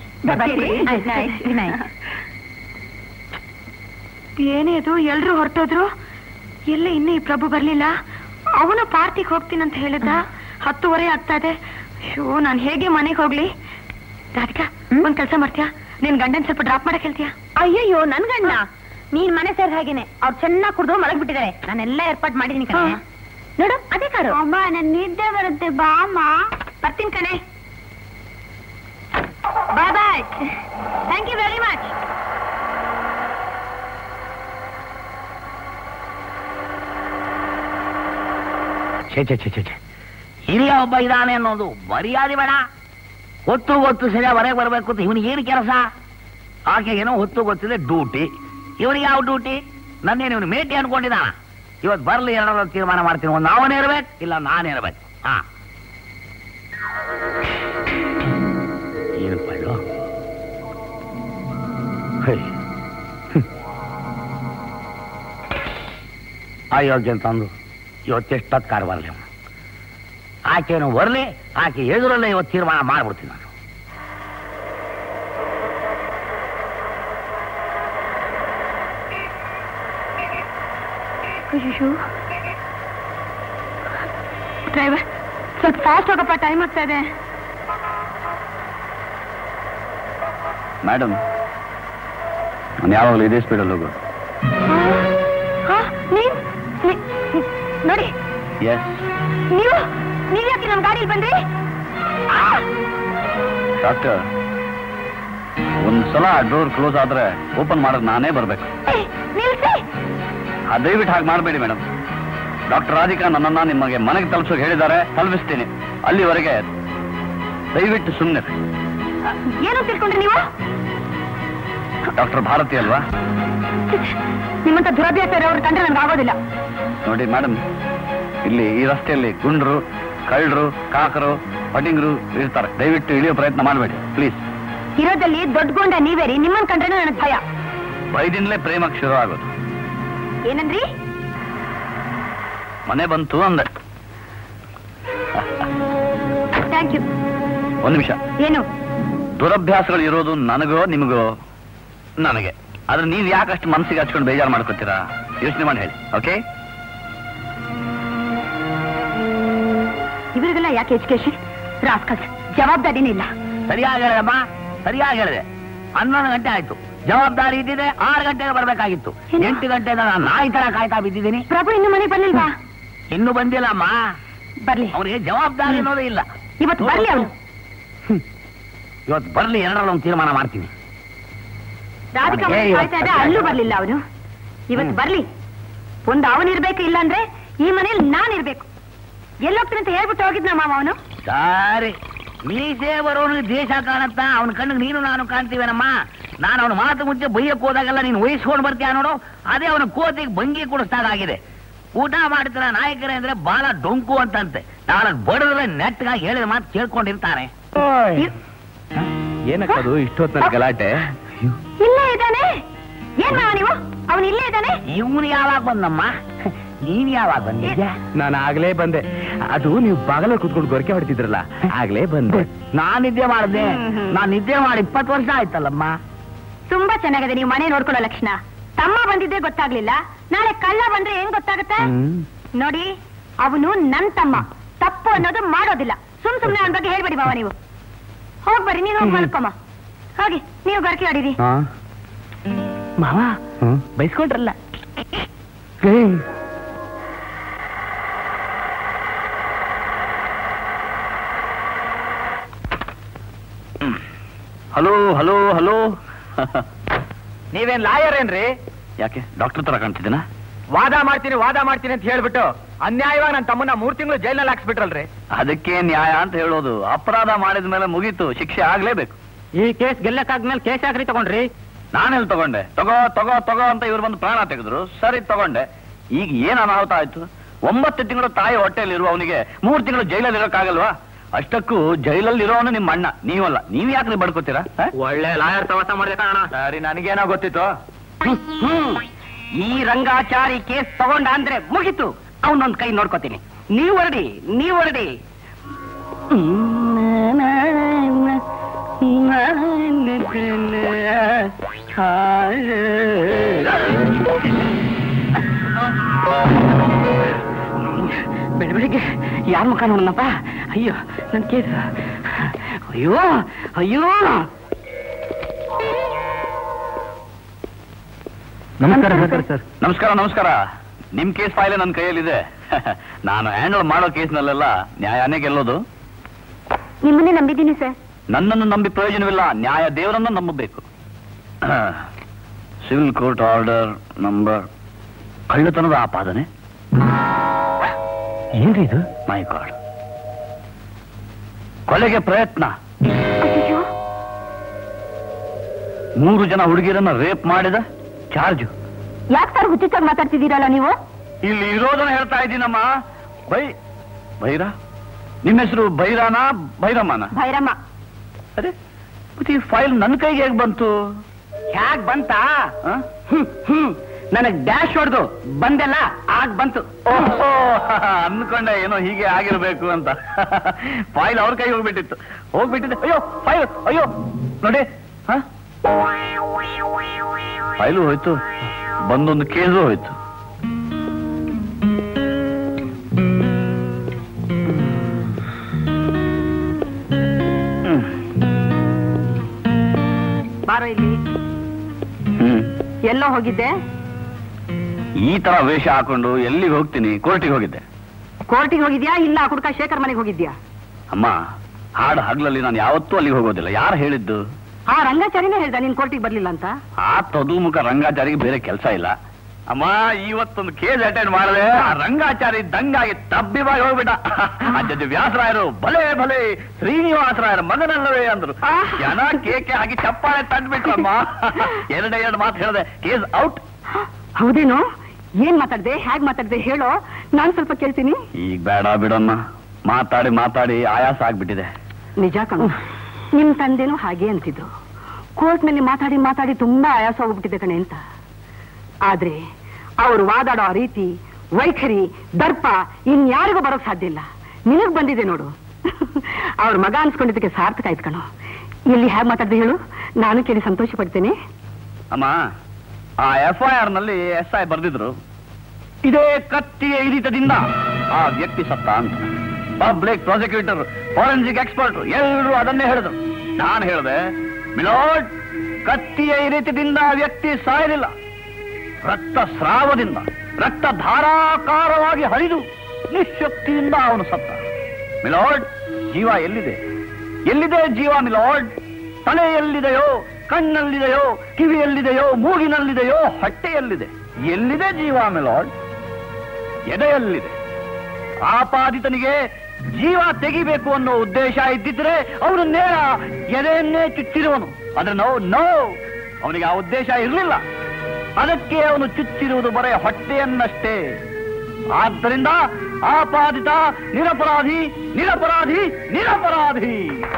ಏನೇ ಅದು ಎಲ್ರು ಹೊರಟೋದ್ರು ಎಲ್ಲ ಇನ್ನೂ ಈ ಪ್ರಭು ಬರ್ಲಿಲ್ಲ ಅವನು ಪಾರ್ಟಿಗೆ ಹೋಗ್ತೀನಂತ ಹೇಳಿದ್ದ ಹತ್ತುವರೆ ಆಗ್ತಾ ಇದೆ ಶೋ ನಾನು ಹೇಗೆ ಮನೆಗೆ ಹೋಗ್ಲಿ ರಾಧಿಕಾ ಒಂದ್ ಕೆಲಸ ಮಾಡ್ತೀಯಾ ನಿನ್ ಗಂಡನ್ ಸ್ವಲ್ಪ ಡ್ರಾಪ್ ಮಾಡಕ್ ಹೇಳ್ತೀಯಾ ಅಯ್ಯಯ್ಯೋ ನನ್ ಗಂಡ ನೀನ್ ಮನೆ ಸೇರ್ ಹಾಗೇನೆ ಅವ್ರು ಚೆನ್ನಾಗಿ ಕುಡ್ದು ಮಲಗ್ಬಿಟ್ಟಿದ್ದಾರೆ ನಾನೆಲ್ಲ ಏರ್ಪಾಟ್ ಮಾಡಿದೀನಿ ಕಣೆ ನೋಡು ಅದೇ ಕಾರು ಅಮ್ಮ ನನ್ ನಿದ್ದೆ ಬರುತ್ತೆ ಬಾ ಅಮ್ಮ ಬರ್ತೀನಿ ಕಣೆ bye bye thank you very much ಛೇ ಛೇ ಛೇ ಛೇ ಛೇ ಹಿರಿಯ ಒಬ್ಬ ಇದ್ದಾನೆ ಅನ್ನೋದು ಮರ್ಯಾದೆ ಬೇಡ ಹೊತ್ತು ಗೊತ್ತು ಸರಿಯ ಹೊರಗೆ ಬರಬೇಕು ಅಂತ ಇವನಿಗೆ ಏನು ಕೆಲಸ ಆಕೆಗೇನೋ ಹೊತ್ತು ಗೊತ್ತಿದೆ ಡ್ಯೂಟಿ ಇವನಿಗೆ ಯಾವ ಡ್ಯೂಟಿ ನನ್ನೇನು ಇವನು ಮೇಟಿ ಅನ್ಕೊಂಡಿದ್ದಾನ ಇವತ್ತು ಬರಲಿ ಎರಡರ ತೀರ್ಮಾನ ಮಾಡ್ತೀನಿ ಒಂದು ಅವನೇ ಇರ್ಬೇಕು ಇಲ್ಲ ನಾನೇ ಇರ್ಬೇಕು ಹಾ ಏನು ಪಳ್ಳು ಹೇ. ಹ್ಮ್. ಅಯೋಗ್ಯ ಅಂತಂದು ಇವತ್ತೆಷ್ಟೊತ್ತು ಕಾರ್ ಬರಲಿ ಅವನು ಆಕೆನು ಬರಲಿ ಆಕೆ ಎದುರಲ್ಲೇ ಇವತ್ತು ತೀರ್ಮಾನ ಮಾಡ್ಬಿಡ್ತೀನಿ ನಾನು ಅಯ್ಯೋ ಡ್ರೈವರ್ ಸ್ವಲ್ಪ ಫಾಸ್ಟ್ ಹೋಗಪ್ಪ ಟೈಮ್ ಆಗ್ತಾ ಇದೆ ಮೇಡಮ್ ನಾನು ಯಾವಾಗಲೂ ಇದೇ ಸ್ಪೀಡಲ್ಲಿ ಹೋಗೋದು ಹಾ, ನೀನ್ ನೀ- ನೀ- ನೋಡಿ ಎಸ್ ನೀವು ನೀವ್ ಯಾಕೆ ನಮ್ ಗಾಡಿಲಿ ಬಂದ್ರಿ ಆ! ಡಾಕ್ಟರ್ ಒಂದು ಸಲ ಡೋರ್ ಕ್ಲೋಸ್ ಆದ್ರೆ ಓಪನ್ ಮಾಡೋದು ನಾನೇ ಬರಬೇಕು ಏ, ನಿಲ್ಸಿ ದಯವಿಟ್ಟು ಹಾಗೆ ಮಾಡಬೇಡಿ ಮೇಡಮ್ ಡಾಕ್ಟರ್ ರಾಧಿಕಾ ನನ್ನನ್ನ ನಿಮಗೆ ಮನೆಗೆ ತಲುಪಿಸೋಕೆ ಹೇಳಿದ್ದಾರೆ ತಲುಪಿಸ್ತೀನಿ ಅಲ್ಲಿವರೆಗೆ ದಯವಿಟ್ಟು ಸುಮ್ಮನೆ ಏನು ತಿಳ್ಕೊಂಡ್ರಿ ನೀವು ಡಾಕ್ಟರ್ ಭಾರತಿ ಅಲ್ವಾ ನಿಮ್ಮಂತ ದುರಭ್ಯಾಸ ಇರೋರು ಕಂಡ್ರೆ ನನ್ಗೆ ಆಗೋದಿಲ್ಲ ನೋಡಿ ಮೇಡಮ್ ಇಲ್ಲಿ ಈ ರಸ್ತೆಯಲ್ಲಿ ಗುಂಡ್ರು ಕಳ್ಳರು ಕಾಕರು ಪಟಿಂಗರು ಇರ್ತಾರೆ ದಯವಿಟ್ಟು ಇಳಿಯೋ ಪ್ರಯತ್ನ ಮಾಡಬೇಡಿ ಪ್ಲೀಸ್ ಇರೋದಲ್ಲಿ ದೊಡ್ಡ ಗೊಂಡ ನೀವೇ ರೀ ನಿಮ್ಮನ್ ಕಂಡ್ರೆ ನನಗೆ ಭಯ ಭಯದಿಂದಲೇ ಪ್ರೇಮಕ್ಕೆ ಶುರು ಆಗೋದು ಏನಂದ್ರಿ ಮನೆ ಬಂತು ಅಂದೆ ಥ್ಯಾಂಕ್ ಯು ಒಂದು ನಿಮಿಷ ಏನು ದುರಭ್ಯಾಸಗಳು ಇರೋದು ನನಗೋ ನಿಮಗೋ ನನಗೆ ಆದ್ರೆ ನೀವು ಯಾಕಷ್ಟು ಮನಸ್ಸಿಗೆ ಹಚ್ಕೊಂಡು ಬೇಜಾರು ಮಾಡ್ಕೊತೀರಾ ಯೋಚನೆ ಮಾಡಿ ಹೇಳಿ ಓಕೆ ಇವರಿಗೆಲ್ಲ ಯಾಕೆ ಎಜುಕೇಶನ್ ರಾಸ್ಕಲ್ಸ್ ಜವಾಬ್ದಾರಿನೇ ಇಲ್ಲ ಸರಿಯಾಗಿ ಹೇಳಿದಮ್ಮ ಸರಿಯಾಗಿ ಹೇಳಿದೆ ಹನ್ನೊಂದು ಗಂಟೆ ಆಯ್ತು ಜವಾಬ್ದಾರಿ ಇದ್ದಿದೆ ಆರು ಗಂಟೆಗೆ ಬರಬೇಕಾಗಿತ್ತು ಏನು? ಎಂಟು ಗಂಟೆಯಿಂದ ನಾನು ನಾಯಿ ತರ ಕಾಯ್ತಾ ಬಿದ್ದಿದ್ದೀನಿ ಪ್ರಭು ಇನ್ನು ಮನೆಗೆ ಬರ್ಲಿಲ್ವಾ ಇನ್ನು ಬಂದಿಲ್ಲಮ್ಮ ಬರ್ಲಿ ಅವನಿಗೆ ಜವಾಬ್ದಾರಿ ಅನ್ನೋದೇ ಇಲ್ಲ ಇವತ್ತು ಬರ್ಲಿ ಅವನು ಇವತ್ತು ಬರ್ಲಿ ಎರಡರಲ್ಲಿ ಒಂದು ತೀರ್ಮಾನ ಮಾಡ್ತೀನಿ ರಾಧಿಕಾ ಅವನಿಗೆ ಮನೆಗೆ ಕಾಯ್ತಾ ಇದ್ದ ಇವತ್ತು ಅಲ್ಲೂ ಬರ್ಲಿಲ್ಲ ಅವನು ಇವತ್ತು ಹ್ಮ್. ಬರ್ಲಿ ಒಂದು ಅವನಿರ್ಬೇಕು ಇಲ್ಲ ಅಂದ್ರೆ ಈ ಮನೇಲಿ ನಾನಿರ್ಬೇಕು ಎಲ್ಲೋಗ್ತೀನಿ ಅಂತ ಹೇಳ್ಬಿಟ್ಟು ಹೋಗಿದ್ನ ಮಾವ ಅವನು ಸರಿ ಮೀಸೆ ಬರೋನಿಗೆ ದೇಶ ಕಾಣತ್ತ ಅವನ ಕಣ್ಣಿಗೆ ನೀನು ನಾನು ಕಾಣ್ತೀವೇನಮ್ಮ ನಾನು ಅವನ ಮಾತು ಮುಂಚೆ ಬೈಯಕ್ಕೆ ಹೋದಾಗೆಲ್ಲ ನೀನು ವಹಿಸ್ಕೊಂಡು ಬರ್ತೀಯ ನೋಡು ಅದೇ ಅವನ ಕೋತಿಗೆ ಭಂಗಿ ಕೊಡಿಸ್ದಾಗಿದೆ ಊಟ ಮಾಡ್ತಾರ ನಾಯಕರೇ ಅಂದ್ರೆ ಬಾಲ ಡೊಂಕು ಅಂತಂತೆ ನಾನು ಬಡದ್ರೆ ನೆಟ್ಗಾಗಿ ಹೇಳಿದ ಮಾತು ಕೇಳ್ಕೊಂಡಿರ್ತಾನೆ ಏನಕ್ಕದು ಇಷ್ಟೊತ್ತಿನ ಗಲಾಟೆ ಇಲ್ಲೇ ಇದ್ದಾನೆ ಏನ್ ಮಾವ ನೀವು ಅವನು ಇಲ್ಲೇ ಇದ್ದಾನೆ ಇವನು ಯಾವಾಗ ಬಂದಮ್ಮ ನೀನ್ ಯಾವಾಗ ಬಂದಿದ್ಯಾ ನಾನು ಆಗ್ಲೇ ಬಂದೆ ಅದು ನೀವು ಬಾಗಲ ಕುತ್ಕೊಂಡು ಗೊರಕೆ ಹೊಡ್ತಿದ್ರಲ್ಲ ಆಗ್ಲೇ ಬಂದೆ ನಾನ್ ನಿದ್ದೆ ಮಾಡಿದೆ ಹ್ಮ್, ಹ್ಮ್. ನಾನ್ ನಿದ್ದೆ ಮಾಡಿ ಇಪ್ಪತ್ತು ವರ್ಷ ಆಯ್ತಲ್ಲಮ್ಮ ತುಂಬಾ ಚೆನ್ನಾಗಿದೆ ನೀವು ಮನೆ ನೋಡ್ಕೊಳ್ಳೋ ಲಕ್ಷಣ ತಮ್ಮ ಬಂದಿದ್ದೇ ಗೊತ್ತಾಗ್ಲಿಲ್ಲ ನಾಳೆ ಕಳ್ಳ ಬಂದ್ರೆ ಏನ್ ಗೊತ್ತಾಗತ್ತೆ ನೋಡಿ ಅವನು ನನ್ ತಮ್ಮ ತಪ್ಪು ಅನ್ನೋದು ಮಾಡೋದಿಲ್ಲ ಸುಮ್ ಸುಮ್ನೆ ಅವನ ಬಗ್ಗೆ ಹೇಳ್ಬೇಡಿ ಬಾವ ನೀವು ಹೋಗ್ ಬರ್ರಿ ನೀನು ಹೋಗಿ ಮಲ್ಕೊಮ್ಮ ಹೋಗಿ ನೀವು ಗರ್ಕೆ ಆಡಿರಿ ಮಾವ ಬೈಸ್ಕೊಂಡ್ರಲ್ಲ ಹಲೋ ಹಲೋ ಹಲೋ ನೀವೇನ್ ಲಾಯರ್ ಏನ್ರಿ ಯಾಕೆ ಡಾಕ್ಟರ್ ತರ ಕಾಣ್ತಿದ್ದೀನಾ ವಾದ ಮಾಡ್ತೀನಿ ವಾದ ಮಾಡ್ತೀನಿ ಅಂತ ಹೇಳ್ಬಿಟ್ಟು ಅನ್ಯಾಯವಾಗಿ ನನ್ನ ತಮ್ಮನ್ನ ಮೂರ್ ತಿಂಗಳು ಜೈಲ್ನಲ್ಲಿ ಹಾಕ್ಸ್ಬಿಟ್ರಲ್ರಿ ಅದಕ್ಕೆ ನ್ಯಾಯ ಅಂತ ಹೇಳೋದು ಅಪರಾಧ ಮಾಡಿದ ಮೇಲೆ ಮುಗೀತು ಶಿಕ್ಷೆ ಆಗ್ಲೇಬೇಕು ಈ ಕೇಸ್ ಗೆಲ್ಲಕ್ಕಾದ್ಮೇಲೆ ಕೇಸ್ ಯಾಕ್ರಿ ತಗೊಂಡ್ರಿ ನಾನೆಲ್ಲಿ ತಗೊಂಡೆ ತಗೋ ತಗೋ ತಗೋ ಅಂತ ಇವ್ರು ಬಂದು ಪ್ರಾಣ ತೆಗೆದ್ರು ಸರಿ ತಗೊಂಡೆ ಈಗ ಏನ್ ಅನಾಹುತ ಆಯ್ತು ಒಂಬತ್ತು ತಿಂಗಳು ತಾಯಿ ಹೊಟ್ಟೆಯಲ್ಲಿ ಇರುವ ಅವನಿಗೆ ಮೂರು ತಿಂಗಳು ಜೈಲಲ್ಲಿ ಇರೋಕ್ಕಾಗಲ್ವಾ ಅಷ್ಟಕ್ಕೂ ಜೈಲಲ್ಲಿ ಇರೋನು ನಿಮ್ಮ ಅಣ್ಣ ನೀವಲ್ಲ ನೀವ್ ಯಾಕ್ರಿ ಬಡ್ಕೋತೀರಾ ಹ? ಒಳ್ಳೆ ಲಾಯರ್ ಸವಾಸ ಮಾಡಿದೆ ಕಾಣ ಸರಿ ನನಗೇನೋ ಗೊತ್ತಿತ್ತು ಈ ರಂಗಾಚಾರಿ ಕೇಸ್ ತಗೊಂಡ ಅಂದ್ರೆ ಮುಗಿತು ಅವನೊಂದ್ ಕೈ ನೋಡ್ಕೋತೀನಿ ನೀವ್ ಹೊರಡಿ ನೀವ್ ಹೊರಡಿ ಬೆಳ ಬೆಳಿಗ್ಗೆ ಯಾರ ಮುಖ ನೋಡೋಣಪ್ಪ ಅಯ್ಯೋ ನನ್ ಕೇಸ್ ಅಯ್ಯೋ ಅಯ್ಯೋ ನಮಸ್ಕಾರ ಸರ್ ನಮಸ್ಕಾರ ನಮಸ್ಕಾರ ನಿಮ್ ಕೇಸ್ ಫೈಲ್ ನನ್ನ ಕೈಯಲ್ಲಿದೆ ನಾನು ಹ್ಯಾಂಡಲ್ ಮಾಡೋ ಕೇಸ್ನಲ್ಲೆಲ್ಲ ನ್ಯಾಯನೇ ಗೆಲ್ಲೋದು ನಿಮ್ಮನ್ನೇ ನಂಬಿದ್ದೀನಿ ಸರ್ ನನ್ನನ್ನು ನಂಬಿ ಪ್ರಯೋಜನವಿಲ್ಲ ನ್ಯಾಯ ದೇವರನ್ನು ನಂಬಬೇಕು ಸಿವಿಲ್ ಕೋರ್ಟ್ ಆರ್ಡರ್ ನಂಬರ್ ಕಳ್ಳತನದ ಆಪಾದನೆ ಏನ್ರಿ ಇದು ಮೈ ಗಾಡ್ ಕೊಲೆಗೆ ಪ್ರಯತ್ನ ಅಯ್ಯೋ ಮೂರು ಜನ ಹುಡುಗಿಯರನ್ನ ರೇಪ್ ಮಾಡಿದ ಚಾರ್ಜ್ ಯಾಕೆ ಸರ್ ಹುಚ್ಚಿಚ್ಚಾಗಿ ಮಾತಾಡ್ತಿದ್ದೀರಲ್ಲ ನೀವು ಇಲ್ಲಿ ಇರೋದನ್ನ ಹೇಳ್ತಾ ಇದ್ದೀನಮ್ಮ ಬೈ ಬೈರ ನಿಮ್ಮ ಹೆಸರು ಬೈರಾನ ಬೈರಮ್ಮನ ಭೈರಮ್ಮ ಅರೆ ಮತ್ತೆ ಈ ಫೈಲ್ ನನ್ನ ಕೈಗೆ ಹೇಗೆ ಬಂತು ಹ್ಯಾಗ್ ಬಂತಾ ಆ? ಹ್ಮ್ ಹ್ಮ್ ನನಗ್ ಡ್ಯಾಶ್ ಹೊಡೆದು ಬಂದೆಲ್ಲ ಆಗ್ ಬಂತು ಓಹೋ ಅನ್ಕೊಂಡೆ ಏನೋ ಹೀಗೆ ಆಗಿರ್ಬೇಕು ಅಂತ ಫೈಲ್ ಅವ್ರ ಕೈ ಹೋಗ್ಬಿಟ್ಟಿತ್ತು ಹೋಗ್ಬಿಟ್ಟಿದೆ ಅಯ್ಯೋ ಫೈಲ್ ಅಯ್ಯೋ ನೋಡಿ ಹ? ಫೈಲು ಹೋಯ್ತು ಬಂದೊಂದು ಕೇಸು ಹೋಯ್ತು ಹ್ಮ್. ಬಾರೋ ಇಲ್ಲಿ ಹ್ಮ್ ಎಲ್ಲೋ ಹೋಗಿದ್ದೆ ಈ ತರ ವೇಷ ಹಾಕೊಂಡು ಎಲ್ಲಿಗೆ ಹೋಗ್ತೀನಿ ಕೋರ್ಟಿಗೆ ಹೋಗಿದ್ದೆ ಕೋರ್ಟಿಗೆ ಹೋಗಿದ್ಯಾ ಇಲ್ಲ ಕುಡ್ಕ ಶೇಖರ್ ಮನೆಗೆ ಹೋಗಿದ್ಯಾ ಅಮ್ಮ ಹಾಡು ಹಗ್ಲಲ್ಲಿ ನಾನು ಯಾವತ್ತೂ ಅಲ್ಲಿಗೆ ಹೋಗೋದಿಲ್ಲ ಯಾರು ಹೇಳಿದ್ದು ಆ ರಂಗಾಚಾರಿನೇ ಹೇಳ್ದ ನೀನ್ ಕೋರ್ಟಿಗೆ ಬರ್ಲಿಲ್ಲ ಅಂತ ಆ ತದುಮುಖ ರಂಗಾಚಾರಿಗೆ ಬೇರೆ ಕೆಲಸ ಇಲ್ಲ ಅಮ್ಮ ಇವತ್ತೊಂದು ಕೇಸ್ ಅಟೆಂಡ್ ಮಾಡಿದೆ ಆ ರಂಗಾಚಾರಿ ದಂಗಾಗಿ ತಬ್ಬಿವಾಗಿ ಹೋಗ್ಬಿಟ್ಟ ಅಜ್ಜಿ ವ್ಯಾಸರಾಯರು ಭಲೆ ಭಲೆ ಶ್ರೀನಿವಾಸರಾಯರ ಮಗನಲ್ಲವೇ ಅಂದ್ರು ಜನ ಕೇಕೆ ಹಾಕಿ ಚಪ್ಪಾಳೆ ತಂದ್ಬಿಟ್ರಮ್ಮ ಎರಡೇ ಎರಡು ಮಾತು ಹೇಳಿದೆ ಕೇಸ್ ಔಟ್ ಹೌದೇನೋ ಏನ್ ಮಾತಾಡ್ದೆ ಹೇಗ್ ಮಾತಾಡ್ದೆ ಹೇಳೋ ನಾನ್ ಸ್ವಲ್ಪ ಕೇಳ್ತೀನಿ ಈಗ ಬೇಡ ಬಿಡಮ್ಮ ಮಾತಾಡಿ ಮಾತಾಡಿ ಆಯಾಸ ಆಗ್ಬಿಟ್ಟಿದೆ ನಿಜ ಕಣೋ ನಿಮ್ ತಂದೆನೂ ಹಾಗೆ ಅಂತಿದ್ರು ಕೋರ್ಟ್ ನಲ್ಲಿ ಮಾತಾಡಿ ಮಾತಾಡಿ ತುಂಬಾ ಆಯಾಸ ಹೋಗ್ಬಿಟ್ಟಿದೆ ಕಣೆ ಅಂತ ಆದ್ರೆ ಅವ್ರು ವಾದಾಡೋ ಆ ರೀತಿ ವೈಖರಿ ದರ್ಪ ಇನ್ಯಾರಿಗೂ ಬರೋಕ್ ಸಾಧ್ಯ ಇಲ್ಲ ನಿನಗ್ ಬಂದಿದೆ ನೋಡು ಅವ್ರ ಮಗ ಅನ್ಸ್ಕೊಂಡಿದ್ದಕ್ಕೆ ಸಾರ್ಥಕ ಆಯ್ತು ಕಣೋ ಇಲ್ಲಿ ಹೇಗೆ ಮಾತಾಡ್ದೆ ಹೇಳು ನಾನು ಕೇಳಿ ಸಂತೋಷ ಪಡ್ತೇನೆ ಅಮ್ಮ ಆ ಎಫ್ ಐ ಆರ್ ನಲ್ಲಿ ಎಸ್ ಐ ಬರ್ದಿದ್ರು ಇದೇ ಕತ್ತಿಯ ಇರಿತದಿಂದ ಆ ವ್ಯಕ್ತಿ ಸತ್ತ ಅಂತ ಪಬ್ಲಿಕ್ ಪ್ರಾಸಿಕ್ಯೂಟರ್ ಫಾರೆನ್ಸಿಕ್ ಎಕ್ಸ್ಪರ್ಟ್ ಎಲ್ಲರೂ ಅದನ್ನೇ ಹೇಳಿದ್ರು ನಾನು ಹೇಳಿದೆ ಮಿಲೋಡ್ ಕತ್ತಿಯ ಇರಿತದಿಂದ ಆ ವ್ಯಕ್ತಿ ಸಾಯಲಿಲ್ಲ ರಕ್ತ ಸ್ರಾವದಿಂದ ರಕ್ತ ಧಾರಾಕಾರವಾಗಿ ಹರಿದು ನಿಶಕ್ತಿಯಿಂದ ಅವನು ಸತ್ತ ಮಿಲೋಡ್ ಜೀವ ಎಲ್ಲಿದೆ ಎಲ್ಲಿದೆ ಜೀವ ಮಿಲೋಡ್ ತಲೆ ಎಲ್ಲಿದೆಯೋ ಕಣ್ಣಲ್ಲಿದೆಯೋ ಕಿವಿಯಲ್ಲಿದೆಯೋ ಮೂಗಿನಲ್ಲಿದೆಯೋ ಹೊಟ್ಟೆಯಲ್ಲಿದೆ ಎಲ್ಲಿದೆ ಜೀವ ಮಿಲೋಡ್ ಎದೆಯಲ್ಲಿದೆ ಆಪಾದಿತನಿಗೆ ಜೀವ ತೆಗಿಬೇಕು ಅನ್ನೋ ಉದ್ದೇಶ ಇದ್ದಿದ್ರೆ ಅವನು ನೇರ ಎದೆಯನ್ನೇ ಚುಚ್ಚಿರುವನು ಆದ್ರೆ ನೋ ನೋ ಅವನಿಗೆ ಆ ಉದ್ದೇಶ ಇರಲಿಲ್ಲ ಅದಕ್ಕೆ ಅವನು ಚುಚ್ಚಿರುವುದು ಬರೇ ಹೊಟ್ಟೆಯನ್ನಷ್ಟೇ ಆದ್ದರಿಂದ ಆಪಾದಿತ ನಿರಪರಾಧಿ ನಿರಪರಾಧಿ ನಿರಪರಾಧಿ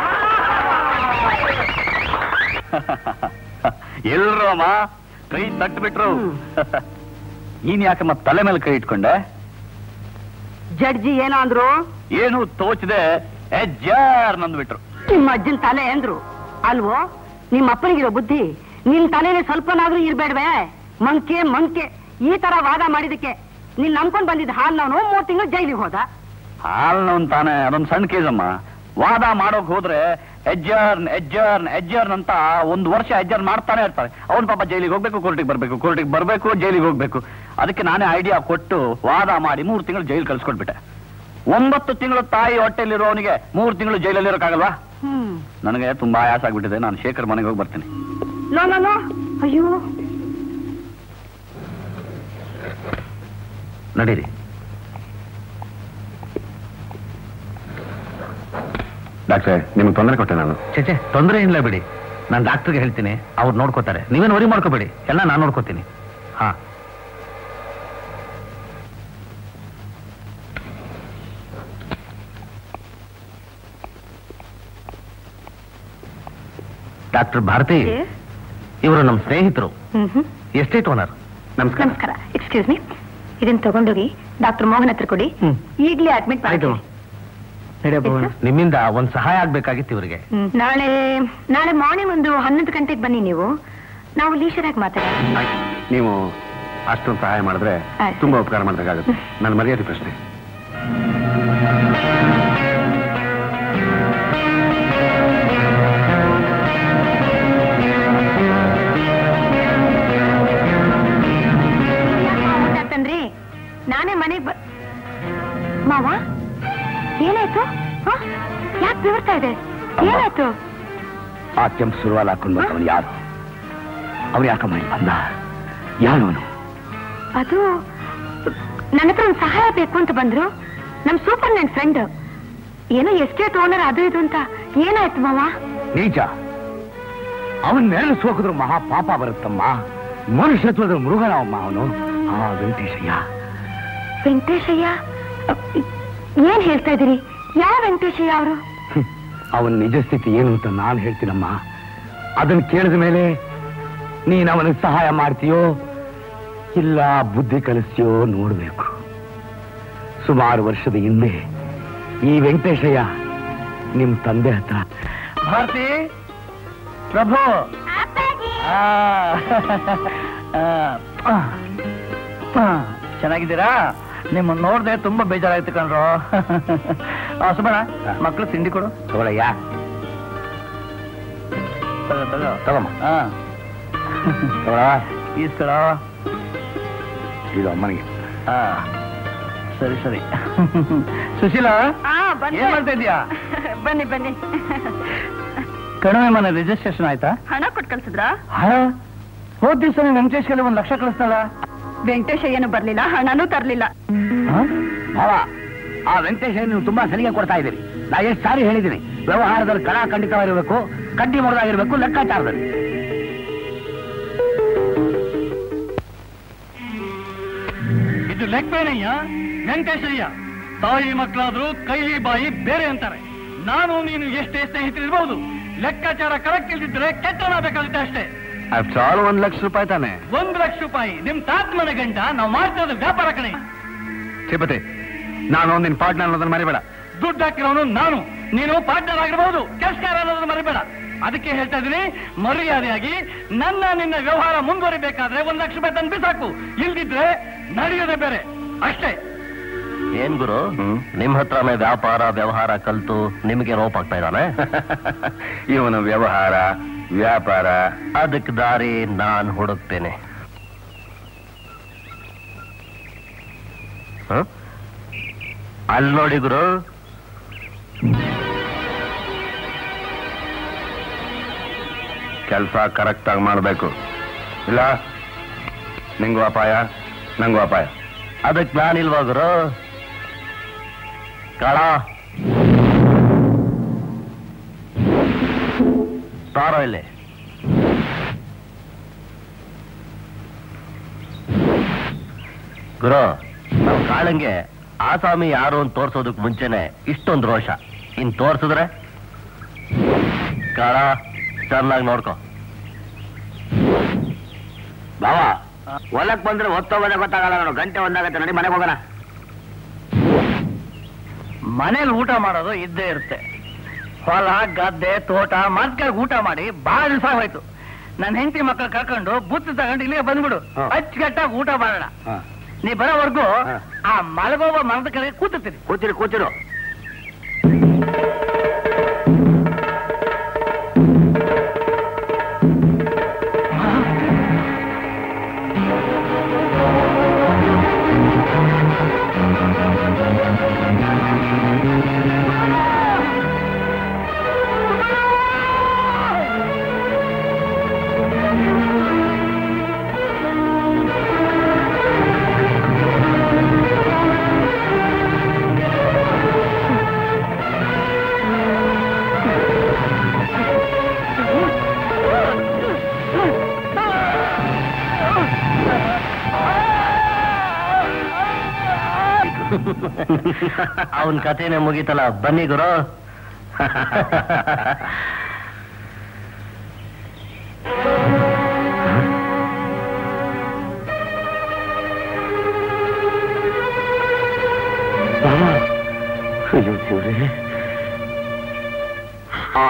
ಎಲ್ರು ಅಮ್ಮ ಕೈ ತಟ್ಬಿಟ್ರು ನೀನ್ ಯಾಕಮ್ಮ ತಲೆ ಮೇಲೆ ಕೈ ಇಟ್ಕೊಂಡೆ ಜಡ್ಜಿ ಏನೋ ಅಂದ್ರು ಏನು ತೋಚದೆ ಎಜ್ಜಾರ್ ನಂದ್ಬಿಟ್ರು ನಿಮ್ಮ ಅಜ್ಜನ್ ತಲೆ ಅಂದ್ರು ಅಲ್ವೋ ನಿಮ್ಮ ಅಪ್ಪನಿಗಿರೋ ಬುದ್ಧಿ ನಿನ್ ತಲೆಯಲ್ಲಿ ಸ್ವಲ್ಪನಾದ್ರೂ ಇರ್ಬೇಡ್ವೆ ಮಂಕೆ ಮಂಕೆ ಈ ತರ ವಾದ ಮಾಡಿದಕ್ಕೆ ನೀನ್ ನಂಬ್ಕೊಂಡ್ ಬಂದಿದ್ದ ಹಾಲ್ ನಾವು ಮೂರ್ ತಿಂಗಳು ಜೈಲಿಗೆ ಹೋದ ಹಾಲ್ನವನ್ ತಾನೆ ಅದೊಂದು ಸಣ್ಣ ಕೇಸಮ್ಮ ವಾದ ಮಾಡೋಕ್ ಹೋದ್ರೆ ಎಜ್ಜರ್ನ್ ಎಜ್ಜರ್ನ್ ಎಜ್ಜರ್ನ್ ಅಂತ ಒಂದು ವರ್ಷ ಎಜ್ಜರ್ನ್ ಮಾಡ್ತಾನೆ ಇರ್ತಾರೆ ಅವ್ನ್ ಪಾಪ ಜೈಲಿಗೆ ಹೋಗ್ಬೇಕು ಕೋರ್ಟಿಗೆ ಬರ್ಬೇಕು ಕೋರ್ಟಿಗೆ ಬರ್ಬೇಕು ಜೈಲಿಗೆ ಹೋಗ್ಬೇಕು ಅದಕ್ಕೆ ನಾನೇ ಐಡಿಯಾ ಕೊಟ್ಟು ವಾದ ಮಾಡಿ ಮೂರು ತಿಂಗಳು ಜೈಲ್ ಕಳ್ಸ್ಕೊಟ್ಬಿಟ್ಟೆ ಒಂಬತ್ತು ತಿಂಗಳು ತಾಯಿ ಹೊಟ್ಟೆಲಿರೋವನಿಗೆ ಮೂರು ತಿಂಗಳು ಜೈಲಲ್ಲಿ ಇರೋಕ್ಕಾಗಲ್ವಾ ಹ್ಮ್ ನನಗೆ ತುಂಬಾ ಆಯಾಸ ಆಗ್ಬಿಟ್ಟಿದೆ ನಾನು ಶೇಖರ್ ಮನೆಗೆ ಹೋಗಿ ಬರ್ತೀನಿ ಲೋ ಲೋ, ಲೋ ಅಯ್ಯೋ ನಡೀರಿ ಡಾಕ್ಟ್ರೆ ನಿಮ್ಗೆ ತೊಂದರೆ ಕೊಟ್ಟೆ ನಾನು ಚೇಚೆ ತೊಂದರೆ ಏನಿಲ್ಲ ಬಿಡಿ ನಾನು ಡಾಕ್ಟರ್ಗೆ ಹೇಳ್ತೀನಿ ಅವ್ರು ನೋಡ್ಕೋತಾರೆ ನೀವೇನು ವರಿ ಮಾಡ್ಕೋಬೇಡಿ ಎಲ್ಲ ನಾನು ನೋಡ್ಕೋತೀನಿ ಹಾ ಡಾಕ್ಟರ್ ಭಾರತಿ ಇವರು ನಮ್ಮ ಸ್ನೇಹಿತರು ಹ್ಮ್ ಹ್ಮ್ ಎಸ್ಟೇಟ್ ಓನರ್ ನಮಸ್ಕಾರ ನಮಸ್ಕಾರ ಎಕ್ಸ್ಕ್ಯೂಸ್ ಮೀ ಇದನ್ನ ತಗೊಂಡೋಗಿ ಡಾಕ್ಟರ್ ಮೋಹನ್ ಹತ್ರ ಕೊಡಿ ಹ್ಮ್. ಈಗ್ಲೇ ಅಡ್ಮಿಟ್ ಆಯ್ತು ನಡೆಯಪ್ಪ ಹೋಗೋಣ. ನಿಮ್ಮಿಂದ ಒಂದ್ ಸಹಾಯ ಆಗ್ಬೇಕಾಗಿತ್ತು ಇವರಿಗೆ ನಾಳೆ ನಾಳೆ ಮಾರ್ನಿಂಗ್ ಒಂದು ಹನ್ನೊಂದು ಗಂಟೆಗೆ ಬನ್ನಿ ನೀವು ನಾವು ಲೀಶರಾಗಿ ಮಾತಾಡೋಣ ನೀವು ಅಷ್ಟೊಂದು ಸಹಾಯ ಮಾಡಿದ್ರೆ ಆಯ್ತು. ತುಂಬಾ ಉಪಕಾರ ಮಾಡ್ಬೇಕಾಗುತ್ತೆ ನನ್ನ ಮರ್ಯಾದೆ ಪ್ರಶ್ನೆ ತಂದ್ರಿ ನಾನೇ ಮನೆಗೆ ಬ ಮಾವ ಏನಾಯ್ತು ಯಾಕೆ ಬಿಡ್ತಾ ಇದೆ ಏನಾಯ್ತು ಆ ಕೆಂಪು ಸುರುವಾಲ ಹಾಕೊಂಡು ಬಂದವನು ಯಾರು ಅವನು ಯಾಕಮ್ಮ ಇಲ್ಲಿ ಬಂದ ಯಾರು ಅವನು ಅದು ನನ್ನ ಹತ್ರ ಒಂದು ಸಹಾಯ ಬೇಕು ಅಂತ ಬಂದ್ರು ನಮ್ ಸೂಪರ್ ನನ್ನ ಫ್ರೆಂಡ್ ಏನೋ ಎಸ್ಟೇಟ್ ಓನರ್ ಅದು ಇದು ಅಂತ ಏನಾಯ್ತು ಮಾವ ನೀಚ ಅವನ್ ನೆರಳು ಸೋಕಿದ್ರು ಮಹಾ ಪಾಪ ಬರುತ್ತಮ್ಮ ಮನುಷ್ಯತ್ವದ ಮೃಗನವಮ್ಮ ಅವನು ಆ ವೆಂಕಟೇಶಯ್ಯ ವೆಂಕಟೇಶಯ್ಯ ಅ, ಏನ್ ಹೇಳ್ತಾ ಇದೀರಿ ಯಾವ ವೆಂಕಟೇಶಯ್ಯ ಅವರು ಅವನ ನಿಜ ಸ್ಥಿತಿ ಏನು ಅಂತ ನಾನು ಹೇಳ್ತೀನಮ್ಮ ಅದನ್ನ ಕೇಳಿದ ಮೇಲೆ ನೀನ್ ಅವನಿಗೆ ಸಹಾಯ ಮಾಡ್ತೀಯೋ ಇಲ್ಲ ಬುದ್ಧಿ ಕಲಿಸ್ತೀಯೋ ನೋಡ್ಬೇಕು ಸುಮಾರು ವರ್ಷದ ಹಿಂದೆ ಈ ವೆಂಕಟೇಶಯ್ಯ ನಿಮ್ ತಂದೆ ಹತ್ರ ಭಾರತಿ ಪ್ರಭು ಆ, ಆ, ಆ, ಚೆನ್ನಾಗಿದ್ದೀರಾ ನಿಮ್ಮನ್ನ ನೋಡ್ದೆ ತುಂಬಾ ಬೇಜಾರಾಯ್ತು ಕಣ್ರು ಆ, ಸುಬ್ಬಣ್ಣ ಮಕ್ಳು ತಿಂಡಿ ಕೊಡು ತಗೊಳಯ್ಯ ತಗೋ, ತಗೋ. ತಗೊಮ್ಮ ಆ, ತಗೊಳ ಈಸ್ಕೊಳೋ ಇದು ಅಮ್ಮನಿಗೆ ಆ, ಸರಿ ಸರಿ ಸುಶೀಲಾ ಏನ್ ಮಾಡ್ತಾ ಇದೀಯಾ ಬನ್ನಿ ಬನ್ನಿ ಕಡಿಮೆ ಮನೆ ರಿಜಿಸ್ಟ್ರೇಷನ್ ಆಯ್ತಾ ಹಣ ಕೊಟ್ಟು ಕಳ್ಸಿದ್ರಾ ಹಣ ಹೋದ್ ದಿವಸ ನೀನ್ ವೆಂಕಟೇಶ್ಗೆ ಒಂದ್ ಲಕ್ಷ ಕಳಿಸ್ತಾಳ ವೆಂಕಟೇಶಯ್ಯನು ಬರ್ಲಿಲ್ಲ ಹಣನೂ ತರ್ಲಿಲ್ಲ ಭಾವ ಆ ವೆಂಕಟೇಶ ನೀವು ತುಂಬಾ ಸಲಿಗೆ ಕೊಡ್ತಾ ಇದ್ದೀರಿ ನಾ ಎಷ್ಟು ಸಾರಿ ಹೇಳಿದ್ದೀನಿ ವ್ಯವಹಾರದಲ್ಲಿ ಕಣ ಖಂಡಿತವಾಗಿರ್ಬೇಕು ಕಡ್ಡಿ ಮುರಿದಾಗಿರ್ಬೇಕು ಲೆಕ್ಕಾಚಾರದಲ್ಲಿ ಇದು ಲೆಕ್ಕವೇನಯ್ಯ ವೆಂಕಟೇಶಯ್ಯ ತಾಯಿ ಮಕ್ಕಳಾದ್ರೂ ಕೈ ಬಾಯಿ ಬೇರೆ ಅಂತಾರೆ ನಾನು ನೀನು ಎಷ್ಟೇ ಸ್ನೇಹಿತರಿರ್ಬಹುದು ಲೆಕ್ಕಾಚಾರ ಕರೆಕ್ಟ್ ಇಲ್ದಿದ್ರೆ ಕೆಟ್ಟನಾಗಬೇಕಾಗುತ್ತೆ ಅಷ್ಟೇ ಆಫ್ಟರ್ ಆಲ್ ಒಂದ್ ಲಕ್ಷ ರೂಪಾಯಿ ತಾನೆ ಒಂದು ಲಕ್ಷ ರೂಪಾಯಿ ನಿಮ್ ತಾತ್ ಮನೆ ಗಂಟ ನಾವು ಮಾಡ್ತಿರೋದು ವ್ಯಾಪಾರ ಕಣೆ ಚಿಪತಿ ನಾನು ನಿನ್ ಪಾರ್ಟ್ನರ್ ಅನ್ನೋದನ್ನ ಮರಿಬೇಡ ದುಡ್ಡು ಹಾಕಿರೋನು ನಾನು ನೀನು ಪಾರ್ಟ್ನರ್ ಆಗಿರಬಹುದು ಕೆಲಸಗಾರ ಅನ್ನೋದನ್ನ ಮರಿಬೇಡ ಅದಕ್ಕೆ ಹೇಳ್ತಾ ಇದೀನಿ ಮರ್ಯಾದೆಯಾಗಿ ನನ್ನ ನಿನ್ನ ವ್ಯವಹಾರ ಮುಂದುವರಿಬೇಕಾದ್ರೆ ಒಂದ್ ಲಕ್ಷ ರೂಪಾಯಿ ತಂದು ಬಿಸಾಕು ಇಲ್ದಿದ್ರೆ ನಡೆಯೋದೇ ಬೇರೆ ಅಷ್ಟೇ ಏನ್ ಗುರು ನಿಮ್ ಹತ್ರನೇ ವ್ಯಾಪಾರ ವ್ಯವಹಾರ ಕಲ್ತು ನಿಮಗೆ ರೋಪ್ ಆಗ್ತಾ ಇದ್ದಾನೆ ಇವನ ವ್ಯವಹಾರ ವ್ಯಾಪಾರ ಅದಕ್ಕೆ ದಾರಿ ನಾನ್ ಹುಡುಕ್ತೇನೆ ಹ? ಅಲ್ ನೋಡಿ ಗುರು ಕೆಲಸ ಕರೆಕ್ಟ್ ಆಗಿ ಮಾಡ್ಬೇಕು ಇಲ್ಲ ನಿಂಗೂ ಅಪಾಯ ನಂಗೂ ಅಪಾಯ ಅದಕ್ಕೆ ನಾನಿಲ್ವಾ ಗುರು ಕಾಳ ತಾರೋ ಇಲ್ಲಿ ಗುರು ನಾವು ಕಾಳಂಗೆ ಆಸಾಮಿ ಯಾರು ಅಂತ ತೋರ್ಸೋದಕ್ ಮುಂಚೆನೆ ಇಷ್ಟೊಂದು ರೋಷ ಇನ್ ತೋರ್ಸಿದ್ರೆ ಕಾಳ ಚೆನ್ನಾಗಿ ನೋಡ್ಕೊ ಬಾವ ಹೊಲಕ್ ಬಂದ್ರೆ ಹೊತ್ತೋಗೋದೇ ಗೊತ್ತಾಗಲ್ಲ ನೋಡು ಗಂಟೆ ಒಂದಾಗತ್ತೆ ನೋಡಿ ಮನೆಗೆ ಹೋಗೋಣ ಮನೇಲಿ ಊಟ ಮಾಡೋದು ಇದ್ದೇ ಇರುತ್ತೆ ಹೊಲ ಗದ್ದೆ ತೋಟ ಮರ್ಕಾಗಿ ಊಟ ಮಾಡಿ ಬಹಳ ದಿವಸ ಹೋಯ್ತು ನನ್ನ ಹೆಂಡತಿ ಮಕ್ಕಳು ಕರ್ಕೊಂಡು ಬುತ್ತು ತಗೊಂಡು ಇಲ್ಲಿಗೆ ಬಂದ್ಬಿಡು ಹಾ. ಅಚ್ಚುಕಟ್ಟಾಗಿ ಊಟ ಮಾಡೋಣ ನೀ ಬರೋವರೆಗೂ ಹಾ. ಆ ಮಲಗೋವ ಮರದ ಕಡೆ ಕೂತಿರ್ತೀನಿ ಕೂತಿರು ಕೂತಿರು ಅವನ್ ಕಥೆನೆ ಮುಗೀತಲ್ಲ ಬನ್ನಿ ಗುರು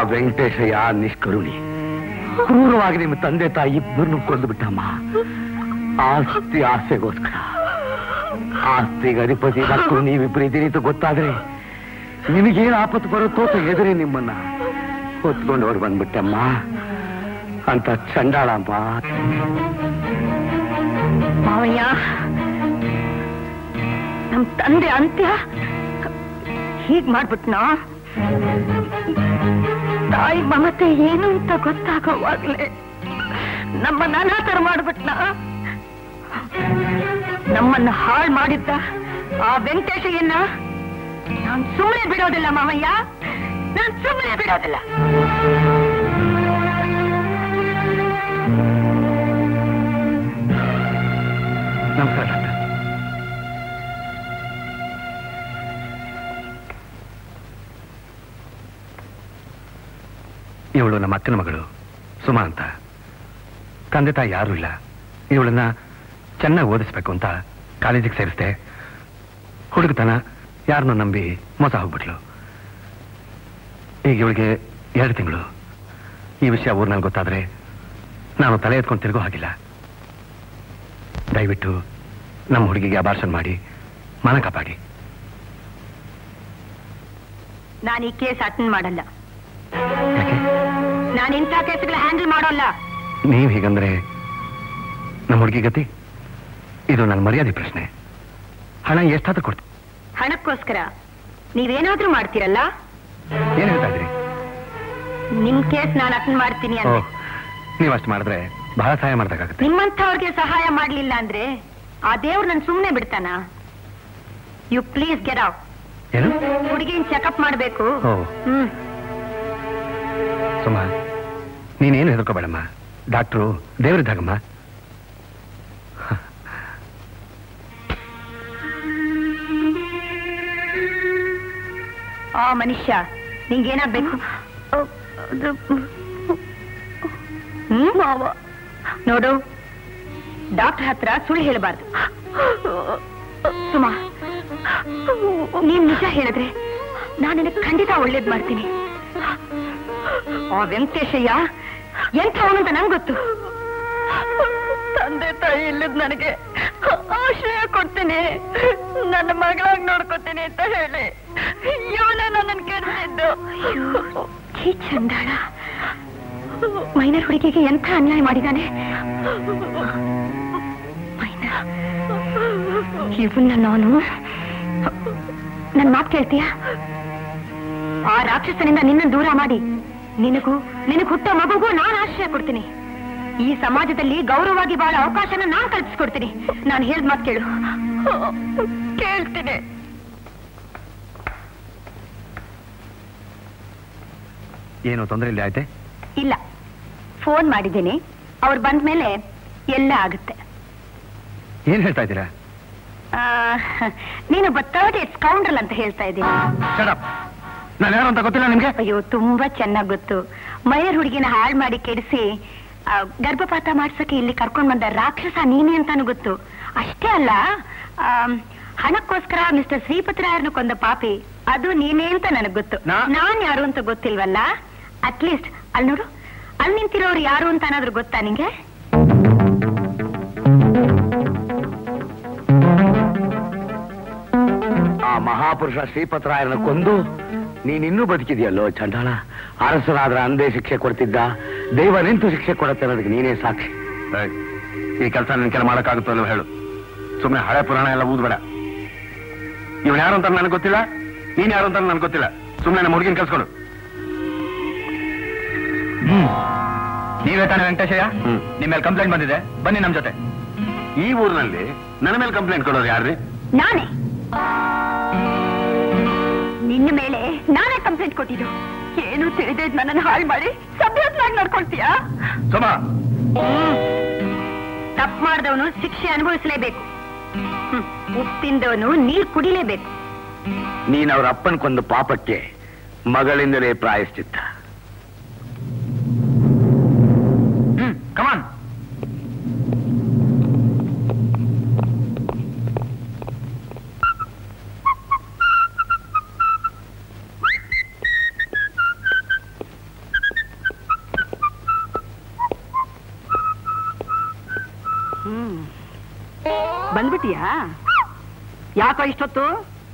ವೆಂಕಟೇಶಯ್ಯ ನಿಷ್ಕರುಣಿ ಕ್ರೂರವಾಗಿ ನಿಮ್ಮ ತಂದೆ ತಾಯಿ ಇಬ್ಬರನ್ನು ಕೊಂದು ಬಿಟ್ಟಮ್ಮ ಆಸ್ತಿ ಆಸೆಗೋಸ್ಕರ ಆಸ್ತಿಗೆ ಅಧಿಪತಿ ಡಾಕ್ಟರ್ ನೀವಿಬ್ಬರು ಇದ್ದೀರಿ ಅಂತ ಗೊತ್ತಾದ್ರೆ ನಿಮಗೇನು ಆಪತ್ತು ಬರುತ್ತೋ ಅಂತ ಎದುರಿ ನಿಮ್ಮನ್ನ ಹೊತ್ಕೊಂಡು ಹೊರ ಬಂದ್ಬಿಟ್ಟಮ್ಮ ಅಂತ ಚಂಡಾಳಮ್ಮ ಮಾವಯ್ಯ ನಮ್ ತಂದೆ ಅಂತ್ಯ ಹೀಗ್ ಮಾಡ್ಬಿಟ್ನಾ ತಾಯಿ ಮಮತೆ ಏನು ಅಂತ ಗೊತ್ತಾಗೋವಾಗ್ಲೇ ನಮ್ಮನ್ನ ಅನಾಥರ ಮಾಡ್ಬಿಟ್ನ ನಮ್ಮನ್ನ ಹಾಳು ಮಾಡಿದ್ದ ಆ ವೆಂಕಟೇಶಯ್ಯನ್ನ ನಾನ್ ಸುಮ್ಮನೆ ಬಿಡೋದಿಲ್ಲ ಮಾವಯ್ಯ ನಾನ್ ಸುಮ್ಮನೆ ಬಿಡೋದಿಲ್ಲ ನಮಸ್ಕಾರ ಡಾಕ್ಟರ್ ಇವಳು ನಮ್ಮ ಅಕ್ಕನ ಮಗಳು ಸುಮಾ ಅಂತ ತಂದೆ ತಾಯಿ ಯಾರೂ ಇಲ್ಲ ಇವಳನ್ನ ಚೆನ್ನಾಗಿ ಓದಿಸ್ಬೇಕು ಅಂತ ಕಾಲೇಜಿಗೆ ಸೇರಿಸ್ದೆ ಹುಡುಗತನ ಯಾರನ್ನೂ ನಂಬಿ ಮೋಸ ಹೋಗ್ಬಿಟ್ಲು ಈಗ ಇವಳಿಗೆ ಎರಡು ತಿಂಗಳು ಈ ವಿಷಯ ಊರಿನಲ್ಲಿ ಗೊತ್ತಾದ್ರೆ ನಾನು ತಲೆ ಎತ್ಕೊಂಡು ತಿರುಗೋ ಹಾಗಿಲ್ಲ ದಯವಿಟ್ಟು ನಮ್ಮ ಹುಡುಗಿಗೆ ಅಬಾರ್ಷನ್ ಮಾಡಿ ಮನ ಕಾಪಾಡಿ ನಾನು ಈ ಕೇಸ್ ಅಟೆಂಡ್ ಮಾಡಲ್ಲ ಯಾಕೆ ನಾನು ಇಂಥ ಕೇಸ್ಗಳ ಹ್ಯಾಂಡಲ್ ಮಾಡೋಲ್ಲ ನೀವು ಹೀಗಂದ್ರೆ ನಮ್ಮ ಹುಡುಗಿ ಗತಿ ಇದು ನನ್ನ ಮರ್ಯಾದೆ ಪ್ರಶ್ನೆ ಹಣ ಎಷ್ಟಾದ್ರೂ ಕೊಡ್ತೀನಿ ಹಣಕ್ಕೋಸ್ಕರ ನೀವೇನಾದ್ರೂ ಮಾಡ್ತೀರಲ್ಲ ಏನ್ ಹೇಳ್ತಾ ಇದ್ರಿ ನಿಮ್ ಕೇಸ್ ನಾನು ಅಟೆಂಡ್ ಮಾಡ್ತೀನಿ ಓ ಅಂದ್ರೆ ನೀವು ಅಷ್ಟು ಮಾಡಿದ್ರೆ ಬಹಳ ಸಹಾಯ ಮಾಡ್ಬೇಕಾಗತ್ತೆ ನಿಮ್ಮಂಥವ್ರಿಗೆ ಸಹಾಯ ಮಾಡ್ಲಿಲ್ಲ ಅಂದ್ರೆ ಆ ದೇವ್ರು ನನ್ ಸುಮ್ನೆ ಬಿಡ್ತಾನ ಯು ಪ್ಲೀಸ್ ಗೆಟ್ ಔಟ್ ಏನು ಹುಡುಗಿನ್ ಚೆಕಪ್ ಮಾಡ್ಬೇಕು ಓ ಹ್ಮ್ ಸುಮಾ ನೀನೇನು ಹೆದರ್ಕೋಬೇಡಮ್ಮ ಡಾಕ್ಟ್ರು ದೇವರಿದ್ದಾಗಮ್ಮ ಆ ಮನುಷ್ಯ ನಿಂಗೇನಾಗ್ಬೇಕು ಹ್ಮ್ ಮಾವ ನೋಡು ಡಾಕ್ಟರ್ ಹತ್ರ ಸುಳ್ಳು ಹೇಳಬಾರ್ದು ಸುಮಾ ನೀನ್ ನಿಜ ಹೇಳಿದ್ರೆ ನಾನು ನಿನಗೆ ಖಂಡಿತ ಒಳ್ಳೇದ್ ಮಾಡ್ತೀನಿ ಆ ವೆಂಕಟೇಶಯ್ಯ ಎಂಥವನು ಅಂತ ನಂಗೆ ಗೊತ್ತು ತಂದೆ ತಾಯಿ ಇಲ್ಲದ ನನಗೆ ಆಶ್ರಯ ಕೊಡ್ತೀನಿ ನನ್ನ ಮಗಳಾಗಿ ನೋಡ್ಕೊತೀನಿ ಅಂತ ಹೇಳಿ ಇವನೇ ನನ್ನ ಕೆಡಿಸಿದ್ದು ಛೀ ಚಂದಾಳ ಮೈನರ್ ಹುಡುಗಿಗೆ ಎಂಥ ಅನ್ಯಾಯ ಮಾಡಿದಾನೆ ಮೈನರ್ ಇವನ್ನ ನಾನು ನನ್ನ ಮಾತು ಕೇಳ್ತೀಯ ಆ ರಾಕ್ಷಸನಿಂದ ನಿನ್ನ ದೂರ ಮಾಡಿ ನಿನಗೂ ನಿನಗೆ ಹುಟ್ಟೋ ಮಗುಗೂ ನಾನು ಆಶ್ರಯ ಕೊಡ್ತೀನಿ ಈ ಸಮಾಜದಲ್ಲಿ ಗೌರವವಾಗಿ ಬಾಳ ಅವಕಾಶನ ನಾನು ಕಲ್ಪಿಸ್ಕೊಡ್ತೀನಿ ನಾನು ಹೇಳ್ದ ಮಾತು ಕೇಳು ಕೇಳ್ತೀನಿ ಏನು ತೊಂದರೆ ಇಲ್ಲ ಆಯ್ತೆ ಇಲ್ಲ ಫೋನ್ ಮಾಡಿದ್ದೀನಿ ಅವ್ರು ಬಂದ ಮೇಲೆ ಎಲ್ಲ ಆಗುತ್ತೆ ಏನ್ ಹೇಳ್ತಾ ಇದ್ದೀರಾ ಆ, ನೀನೊಬ್ಬ ತರ್ಡ್ ಏಟ್ ಸ್ಕೌಂಡ್ರಲ್ ಅಂತ ಹೇಳ್ತಾ ಇದ್ದೀನಿ ನಾನು ಯಾರು ಅಂತ ಗೊತ್ತಿಲ್ಲ ನಿಮ್ಗೆ ಅಯ್ಯೋ ತುಂಬಾ ಚೆನ್ನಾಗ್ ಗೊತ್ತು ಮೈಯರ್ ಹುಡುಗಿನ ಹಾಳು ಮಾಡಿ ಕೆಡಿಸಿ ಆ, ಗರ್ಭಪಾತ ಮಾಡ್ಸಕ್ಕೆ ಇಲ್ಲಿ ಕರ್ಕೊಂಡ್ ಬಂದ ರಾಕ್ಷಸ ನೀನೇ ಅಂತಾನು ಗೊತ್ತು ಅಷ್ಟೇ ಅಲ್ಲ ಆಮ್, ಹಣಕ್ಕೋಸ್ಕರ ಮಿಸ್ಟರ್ ಶ್ರೀಪತಿರಾಯರ್ನ ಕೊಂದ ಪಾಪಿ ಅದು ನೀನೇ ಅಂತ ನನಗ್ ಗೊತ್ತು ನಾ- ನಾನ್ ಯಾರು ಅಂತ ಗೊತ್ತಿಲ್ವಲ್ಲ ಅಟ್ಲೀಸ್ಟ್ ಅಲ್ಲಿ ನೋಡು ಅಲ್ಲಿ ನಿಂತಿರೋರು ಯಾರು ಅಂತ ಏನಾದ್ರು ಗೊತ್ತಾ ನಿಂಗೆ ಆ ಮಹಾಪುರುಷ ಶ್ರೀಪತರಾಯನ ಕೊಂದು ನೀನಿನ್ನೂ ಬದುಕಿದೆಯಲ್ಲೋ ಚಂಡಾಳ ಅರಸನಾದ್ರ ಅಂದೇ ಶಿಕ್ಷೆ ಕೊಡ್ತಿದ್ದ ದೈವ ನಿಂತು ಶಿಕ್ಷೆ ಕೊಡತ್ತೆ ಅನ್ನೋದಕ್ಕೆ ನೀನೇ ಸಾಕ್ಷಿ ಈ ಕೆಲಸ ನಿನ್ ಕೆಲ ಮಾಡಕ್ಕಾಗುತ್ತೋ ಅಲ್ಲೋ ಹೇಳು ಸುಮ್ಮನೆ ಹಳೆ ಪುರಾಣ ಎಲ್ಲ ಊದ್ಬೇಡ ಇವನ್ ಯಾರು ಅಂತ ನನಗೆ ಗೊತ್ತಿಲ್ಲ ನೀನ್ ಯಾರು ಅಂತ ನನಗೆ ಗೊತ್ತಿಲ್ಲ ಸುಮ್ಮನೆ ನಮ್ಮ ಹುಡುಗಿನ ಕಲ್ಸ್ಕೊಡು ನೀವೇ ತಾನೇ ವೆಂಕಟೇಶಯ್ಯ ಹ್ಮ್. ನಿಮ್ಮ ಮೇಲೆ ಕಂಪ್ಲೇಂಟ್ ಬಂದಿದೆ ಬನ್ನಿ ನಮ್ ಜೊತೆ ಈ ಊರಿನಲ್ಲಿ ನನ್ನ ಮೇಲೆ ಕಂಪ್ಲೇಂಟ್ ಕೊಡೋರು ಯಾರ್ರಿ ನಾನೇ ನಿನ್ನ ಮೇಲೆ ನಾನೇ ಕಂಪ್ಲೇಂಟ್ ಕೊಟ್ಟಿದ್ದು ಏನು ತಿಳಿದೇ ನನ್ನನ್ನು ಹಾಳು ಮಾಡಿ ಸಭ್ಯತ್ನಾಗಿ ನಡ್ಕೊಳ್ತೀಯಾ ಸುಮಾ ತಪ್ಪು ಮಾಡಿದವನು ಶಿಕ್ಷೆ ಅನುಭವಿಸಲೇಬೇಕು ಹ್ಮ್. ಉಪ್ಪು ತಿಂದವನು ನೀರ್ ಕುಡಿಲೇಬೇಕು ನೀನ್ ಅವ್ರ ಅಪ್ಪನ್ ಕೊಂದು ಪಾಪಕ್ಕೆ ಮಗಳಿಂದಲೇ ಪ್ರಾಯಶ್ಚಿತ್ತ ಹ್ಮ್ ಕಮಾನ್ ಹ್ಮ್ ಬಂದ್ಬಿಟ್ಟಿಯಾ ಯಾಕೋ ಇಷ್ಟೊತ್ತು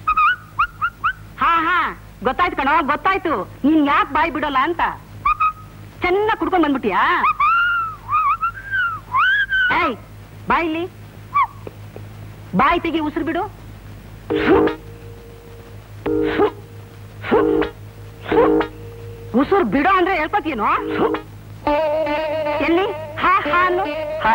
ಹಾ ಹಾ ಗೊತ್ತಾಯ್ತು ಕಣೋ ಗೊತ್ತಾಯ್ತು ನೀನ್ ಯಾಕೆ ಬಾಯಿ ಬಿಡೋಲ್ಲ ಅಂತ ಚೆನ್ನಾಗ್ ಕುಡ್ಕೊಂಡ್ ಬಂದ್ಬಿಟ್ಟಿಯಾ ಏಯ್ ಬಾಯ್ ಇಲ್ಲಿ ಬಾಯಿ ತೆಗಿ ಉಸಿರು ಬಿಡು ಉಸಿರು ಬಿಡು ಅಂದ್ರೆ ಹೇಳ್ಕೊತೀನೋ ಎಲ್ಲಿ ಹಾ ಹಾ ಅನ್ನು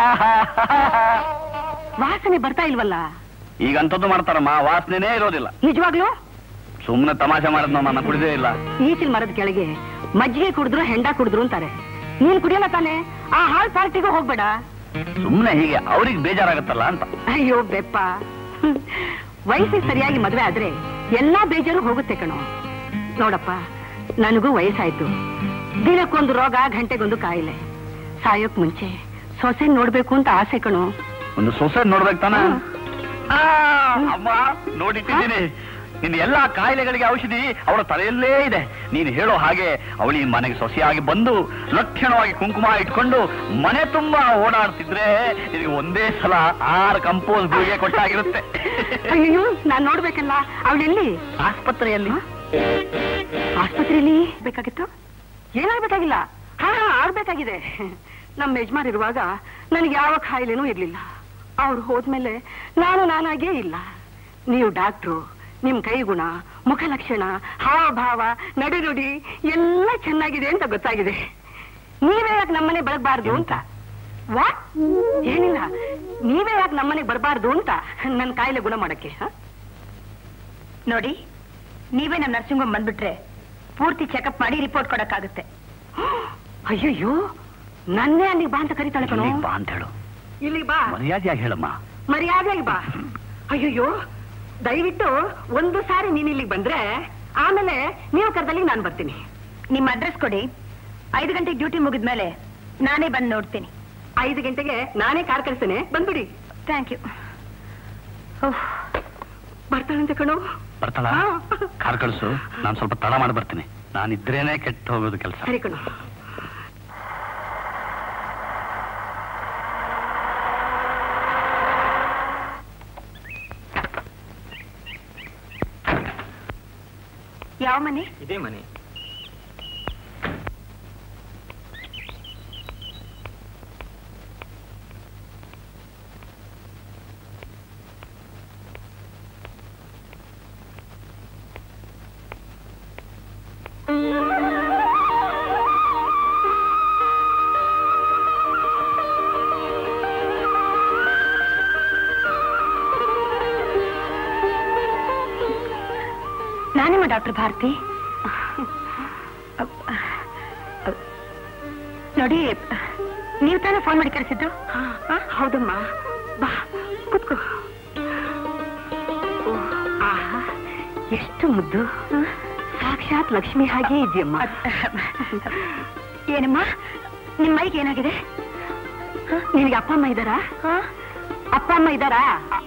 ವಾಸನೆ ಬರ್ತಾ ಇಲ್ವಲ್ಲ ಈಗ ಅಂಥದ್ದು ಮಾಡ್ತಾರಮ್ಮ ವಾಸನೆನೇ ಇರೋದಿಲ್ಲ ನಿಜವಾಗ್ಲೂ ಸುಮ್ಮನೆ ತಮಾಷೆ ಮಾಡಿದ್ನ ನನ್ನ ಕುಡಿದೇ ಇಲ್ಲ ಈಚಿಲ್ ಮರದ ಕೆಳಗೆ ಮಜ್ಜಿಗೆ ಕುಡಿದ್ರು ಹೆಂಡ ಕುಡಿದ್ರು ಅಂತಾರೆ ನೀನ್ ಕುಡಿಯಲ್ಲ ತಾನೆ ಆ ಹಾಲ್ ಪಾರ್ಟಿಗೂ ಹೋಗ್ಬೇಡ ಸುಮ್ಮನೆ ಹೀಗೆ ಅವ್ರಿಗೆ ಬೇಜಾರಾಗತ್ತಲ್ಲ ಅಂತ ಅಯ್ಯೋ ಬೆಪ್ಪ ಹ್ಮ್. ವಯಸ್ಸಿಗೆ ಸರಿಯಾಗಿ ಮದ್ವೆ ಆದ್ರೆ ಎಲ್ಲಾ ಬೇಜಾರು ಹೋಗುತ್ತೆ ಕಣೋ ನೋಡಪ್ಪ ನನಗೂ ವಯಸ್ಸಾಯ್ತು ದಿನಕ್ಕೊಂದು ರೋಗ ಗಂಟೆಗೊಂದು ಕಾಯಿಲೆ ಸಾಯೋಕ್ ಮುಂಚೆ ಸೊಸೆ ನೋಡ್ಬೇಕು ಅಂತ ಆಸೆ ಕಣೋ ಒಂದು ಸೊಸೆ ನೋಡ್ಬೇಕು ತಾನ ಹ್ಮ್. ಅಮ್ಮ ನೋಡಿಟ್ಟಿದ್ದೀನಿ ನಿನ್ನ ಎಲ್ಲಾ ಕಾಯಿಲೆಗಳಿಗೆ ಔಷಧಿ ಅವಳ ತಲೆಯಲ್ಲೇ ಇದೆ ನೀನು ಹೇಳೋ ಹಾಗೆ ಅವಳಿ ಮನೆಗೆ ಸೊಸೆಯಾಗಿ ಬಂದು ಲಕ್ಷಣವಾಗಿ ಕುಂಕುಮ ಇಟ್ಕೊಂಡು ಮನೆ ತುಂಬಾ ಓಡಾಡ್ತಿದ್ರೆ ನಿನಗೆ ಒಂದೇ ಸಲ ಆರು ಕಂಪೋಸ್ ಗುಳಿಗೆ ಕೊಟ್ಟಾಗಿರುತ್ತೆ ಅಯ್ಯೋ ನಾನ್ ನೋಡ್ಬೇಕಲ್ಲ ಅವಳೆಲ್ಲಿ ಆಸ್ಪತ್ರೆಯಲ್ಲಿ ಆಸ್ಪತ್ರೆಯಲ್ಲಿ ಬೇಕಾಗಿತ್ತು ಏನಾಗ್ಬೇಕಾಗಿಲ್ಲ ಹಾ ಹಾ, ಆಗ್ಬೇಕಾಗಿದೆ ನಮ್ಮ ಯಜಮಾನ್ ಇರುವಾಗ ನನಗೆ ಯಾವ ಕಾಯಿಲೆನೂ ಇರ್ಲಿಲ್ಲ ಅವ್ರು ಹೋದ್ಮೇಲೆ ನಾನು ನಾನಾಗೇ ಇಲ್ಲ ನೀವು ಡಾಕ್ಟ್ರು ನಿಮ್ ಕೈಗುಣ ಮುಖ ಲಕ್ಷಣ ಹಾವಭಾವ ನಡೆನುಡಿ ಎಲ್ಲ ಚೆನ್ನಾಗಿದೆ ಅಂತ ಗೊತ್ತಾಗಿದೆ ನೀವೇ ಯಾಕೆ ನಮ್ಮನೆ ಬರಬಾರ್ದು ಅಂತ ವಾಟ್ ಏನಿಲ್ಲ ನೀವೇ ಯಾಕೆ ನಮ್ಮನೆಗೆ ಬರಬಾರ್ದು ಅಂತ ನನ್ನ ಕಾಯಿಲೆ ಗುಣ ಮಾಡಕ್ಕೆ ಹ? ನೋಡಿ ನೀವೇ ನಮ್ಮ ನರ್ಸಿಂಗ್ ಹೋಮ್ ಬಂದ್ಬಿಟ್ರೆ ಪೂರ್ತಿ ಚೆಕಪ್ ಮಾಡಿ ರಿಪೋರ್ಟ್ ಕೊಡಕ್ಕಾಗುತ್ತೆ ಅಯ್ಯಯ್ಯೋ ನನ್ನೇ ಅಲ್ಲಿಗೆ ಬಾ ಅಂತ ಕರಿತಾಳೆ ಕಣೋ ಇಲ್ಲಿಗ್ ಬಾ ಅಂತ ಹೇಳು ಇಲ್ಲಿ ಬಾ ಮರ್ಯಾದೆಯಾಗಿ ಹೇಳಮ್ಮ ಮರ್ಯಾದೆಯಾಗಿ ಬಾ ಅಯ್ಯಯ್ಯೋ ದಯವಿಟ್ಟು ಒಂದು ಸಾರಿ ನೀನ್ ಇಲ್ಲಿಗೆ ಬಂದ್ರೆ ಆಮೇಲೆ ನೀವು ಕರೆದಲ್ಲಿ ನಾನು ಬರ್ತೀನಿ ನಿಮ್ಮ ಅಡ್ರೆಸ್ ಕೊಡಿ ಐದು ಗಂಟೆಗೆ ಡ್ಯೂಟಿ ಮುಗಿದ್ಮೇಲೆ ನಾನೇ ಬಂದು ನೋಡ್ತೀನಿ ಐದು ಗಂಟೆಗೆ ನಾನೇ ಕಾರ್ ಕಳಿಸ್ತೇನೆ ಬಂದ್ಬಿಡಿ ಥ್ಯಾಂಕ್ ಯು ಬರ್ತಾಳಂತೆ ಕಣೋ ಬರ್ತಾಳ ಹಾ. ಕಾರ್ ಕಳಿಸು ನಾನು ಸ್ವಲ್ಪ ತಡ ಮಾಡಿ ಬರ್ತೀನಿ ನಾನಿದ್ರೇನೆ ಕೆಟ್ಟ ಹೋಗೋದು ಕೆಲಸ ಸರಿ ಕಣೋ ಯಾವ ಮನೆ ಇದೇ ಮನೆ ನಾನಿಮ್ಮ ಡಾಕ್ಟರ್ ಭಾರತಿ ನೋಡಿ ನೀವು ತಾನೇ ಫೋನ್ ಮಾಡಿ ಕರೆಸಿದ್ದು ಹಾ, ಹೌದಮ್ಮ ಬಾ ಕುತ್ಕೋ ಆಹಾ, ಎಷ್ಟು ಮುದ್ದು ಸಾಕ್ಷಾತ್ ಲಕ್ಷ್ಮಿ ಹಾಗೆ ಇದೆಯಮ್ಮ ಏನಮ್ಮ ನಿಮ್ಮ ಮೈಗೆ ಏನಾಗಿದೆ ನಿನಗೆ ಅಪ್ಪ ಅಮ್ಮ ಇದ್ದಾರಾ ಅಪ್ಪ ಅಮ್ಮ ಇದ್ದಾರಾ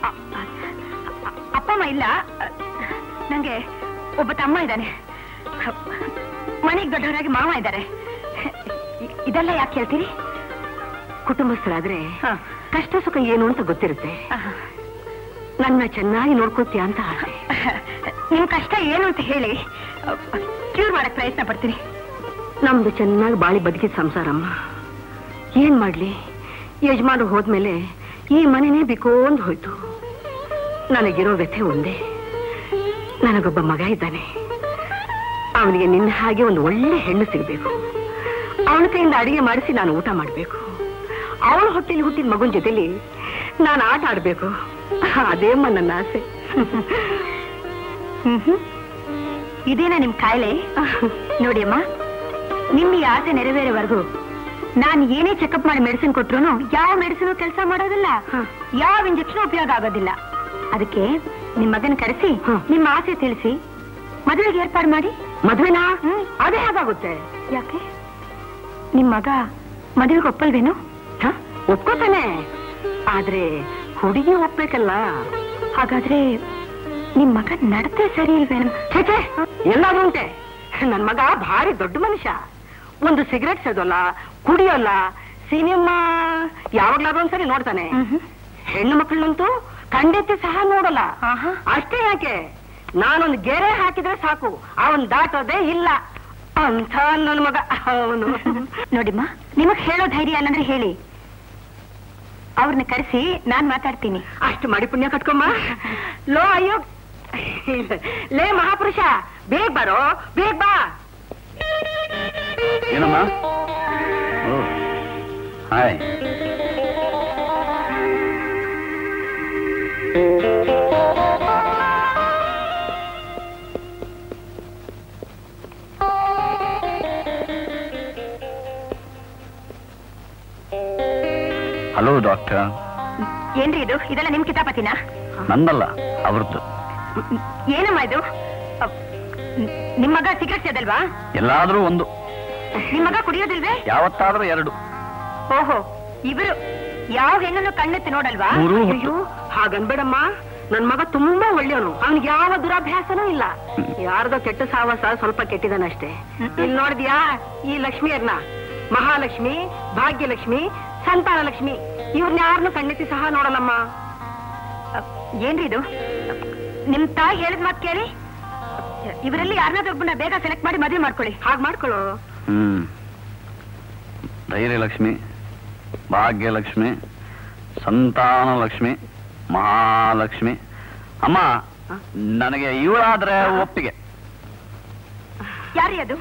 ಅಪ್ಪ ಅಮ್ಮ ಇಲ್ಲ ನಂಗೆ ಒಬ್ಬ ತಮ್ಮ ಇದ್ದಾನೆ ಮನೆಗೆ ದೊಡ್ಡವರಾಗಿ ಮಾವ ಇದ್ದಾರೆ ಇ- ಇದೆಲ್ಲ ಯಾಕೆ ಹೇಳ್ತೀರಿ ಕುಟುಂಬಸ್ಥರಾದ್ರೆ ಹ. ಕಷ್ಟ ಸುಖ ಏನು ಅಂತ ಗೊತ್ತಿರುತ್ತೆ ನನ್ನ ಚೆನ್ನಾಗಿ ನೋಡ್ಕೋತೀಯ ಅಂತ ಆಸೆ ನಿಮ್ ಕಷ್ಟ ಏನು ಅಂತ ಹೇಳಿ ಕ್ಯೂರ್ ಮಾಡಕ್ ಪ್ರಯತ್ನ ಪಡ್ತೀನಿ ನಮ್ದು ಚೆನ್ನಾಗಿ ಬಾಳಿ ಬದುಕಿದ ಸಂಸಾರಮ್ಮ ಏನ್ ಮಾಡ್ಲಿ ಯಜಮಾನ ಹೋದ್ಮೇಲೆ ಈ ಮನೆನೇ ಬಿಕೋಂದ್ ಹೋಯ್ತು ನನಗಿರೋ ವ್ಯಥೆ ಒಂದೇ ನನಗೊಬ್ಬ ಮಗ ಇದ್ದಾನೆ ಅವನಿಗೆ ನಿನ್ನ ಹಾಗೆ ಒಂದು ಒಳ್ಳೆ ಹೆಣ್ಣು ಸಿಗಬೇಕು ಅವನ ಕೈಯಿಂದ ಅಡಿಗೆ ಮಾಡಿಸಿ ನಾನು ಊಟ ಮಾಡಬೇಕು ಅವಳ ಹೊಟ್ಟೆಲಿ ಹುಟ್ಟಿದ ಮಗುನ ಜೊತೆಲಿ ನಾನು ಆಟ ಆಡ್ಬೇಕು ಅದೇಮ್ಮ ನನ್ನ ಆಸೆ ಇದೇನಾ ನಿಮ್ ಕಾಯಿಲೆ ನೋಡಿ ಅಮ್ಮ ನಿಮ್ ಈ ಆಸೆ ನೆರವೇರೋವರೆಗೂ ನಾನು ಏನೇ ಚೆಕಪ್ ಮಾಡಿ ಮೆಡಿಸಿನ್ ಕೊಟ್ರು ಯಾವ ಮೆಡಿಸಿನ್ ಕೆಲಸ ಮಾಡೋದಿಲ್ಲ ಹ. ಯಾವ ಇಂಜೆಕ್ಷನ್ ಉಪಯೋಗ ಆಗೋದಿಲ್ಲ ಅದಕ್ಕೆ ನಿಮ್ ಮಗನ ಕರೆಸಿ ಹ. ನಿಮ್ಮ ಆಸೆ ತಿಳಿಸಿ ಮದುವೆಗೆ ಏರ್ಪಾಡು ಮಾಡಿ ಮದ್ವೆನಾ ಹ್ಮ್. ಅದೇ ಹೇಗಾಗುತ್ತೆ ಯಾಕೆ ನಿಮ್ ಮಗ ಮದುವೆಗೆ ಒಪ್ಪಲ್ವೇನು ಹ? ಒಪ್ಕೋತಾನೆ ಆದ್ರೆ ಹುಡುಗಿ ಒಪ್ಬೇಕಲ್ಲ ಹಾಗಾದ್ರೆ ನಿಮ್ ಮಗ ನಡತೆ ಸರಿ ಇಲ್ವೇನು ಛೇ ಛೇ, ಎಲ್ಲಾದ್ರೂ ಉಂಟೆ ನನ್ ಮಗ ಭಾರಿ ದೊಡ್ಡ ಮನುಷ್ಯ ಒಂದು ಸಿಗರೆಟ್ ಸೇದೋಲ್ಲ ಕುಡಿಯೋಲ್ಲ ಸಿನಿಮಾ ಯಾವಾಗ್ಲಾದ್ರೂ ಒಂದ್ಸರಿ ನೋಡ್ತಾನೆ ಹೆಣ್ಣು ಮಕ್ಕಳನ್ನಂತೂ ಖಂಡಿತ ಸಹ ನೋಡಲ್ಲ ಆಹಾ. ಅಷ್ಟೇ ಯಾಕೆ ನಾನೊಂದು ಗೆರೆ ಹಾಕಿದ್ರೆ ಸಾಕು ಅವನ್ ದಾಟೋದೇ ಇಲ್ಲ ಅಂತ ನನ್ನ ಮಗ ಅವನು ನೋಡಿಮ್ಮ ನಿಮಗ್ ಹೇಳೋ ಧೈರ್ಯ ಅನ್ನಂದ್ರೆ ಹೇಳಿ ಅವ್ರನ್ನ ಕರೆಸಿ ನಾನ್ ಮಾತಾಡ್ತೀನಿ ಅಷ್ಟು ಮಾಡಿ ಪುಣ್ಯ ಕಟ್ಕೊಮ್ಮ ಲೋ ಅಯ್ಯೋ ಲೇ ಮಹಾಪುರುಷ ಬೇಗ ಬರೋ ಬೇಗ ಬಾ ಏನಮ್ಮ ಓ ಹಾಯ್ ಹಲೋ ಡಾಕ್ಟರ್ ಏನ್ರಿ ಇದು ಇದೆಲ್ಲ ನಿಮ್ ಕಿತಾಪತಿನ ನಂದಲ್ಲ ಅವ್ರದ್ದು ಏನಮ್ಮ ಇದು ಅ, ನಿಮ್ ಮಗ ಸಿಗರೆಟ್ ಸೇದಲ್ವಾ ಎಲ್ಲಾದ್ರೂ ಒಂದು ನಿಮ್ ಮಗ ಕುಡಿಯೋದಿಲ್ವೇ ಯಾವತ್ತಾದ್ರೂ ಎರಡು ಓಹೋ ಇಬ್ರು ಯಾವ ಹೆಣ್ಣನ್ನು ಕಣ್ಣೆತ್ತಿ ನೋಡಲ್ವಾ ಮೂರು ಹೊತ್ತು. ಅಯ್ಯೋ ಹಾಗನ್ಬೇಡಮ್ಮ ನನ್ ಮಗ ತುಂಬಾ ಒಳ್ಳೆಯವನು ಅವ್ನಿಗೆ ಯಾವ ದುರಾಭ್ಯಾಸನೂ ಇಲ್ಲ ಯಾರ್ದೋ ಕೆಟ್ಟ ಸಾವಾಸ ಸ್ವಲ್ಪ ಕೆಟ್ಟಿದಾನಷ್ಟೇ ಇಲ್ಲಿ ನೋಡಿದ್ಯಾ ಈ ಲಕ್ಷ್ಮಿಯರ್ನ ಮಹಾಲಕ್ಷ್ಮಿ ಭಾಗ್ಯಲಕ್ಷ್ಮಿ ಸಂತಾನ ಲಕ್ಷ್ಮಿ ಇವ್ರನ್ನ ಯಾರನ್ನು ಕಣ್ಣೆತ್ತಿ ಸಹ ನೋಡಲ್ಲಮ್ಮ ಅ, ಏನ್ರಿ ಇದು ನಿಮ್ ತಾಯಿ ಹೇಳಿದ ಮಾತು ಕೇಳಿ ಇವರಲ್ಲಿ ಯಾರನ್ನಾದ್ರೂ ಒಬ್ಬನ ಬೇಗ ಸೆಲೆಕ್ಟ್ ಮಾಡಿ ಮದುವೆ ಮಾಡ್ಕೊಳ್ಳಿ ಹಾಗ್ ಮಾಡ್ಕೊಳ್ಳೋ ಹ್ಮ್ ಧೈರ್ಯಲಕ್ಷ್ಮಿ ಭಾಗ್ಯಲಕ್ಷ್ಮಿ ಸಂತಾನಲಕ್ಷ್ಮಿ ಮಹಾಲಕ್ಷ್ಮಿ ಅಮ್ಮ ನನಗೆ ಇವಳಾದ್ರೆ ಒಪ್ಪಿಗೆ ಯಾರಿ ಅದು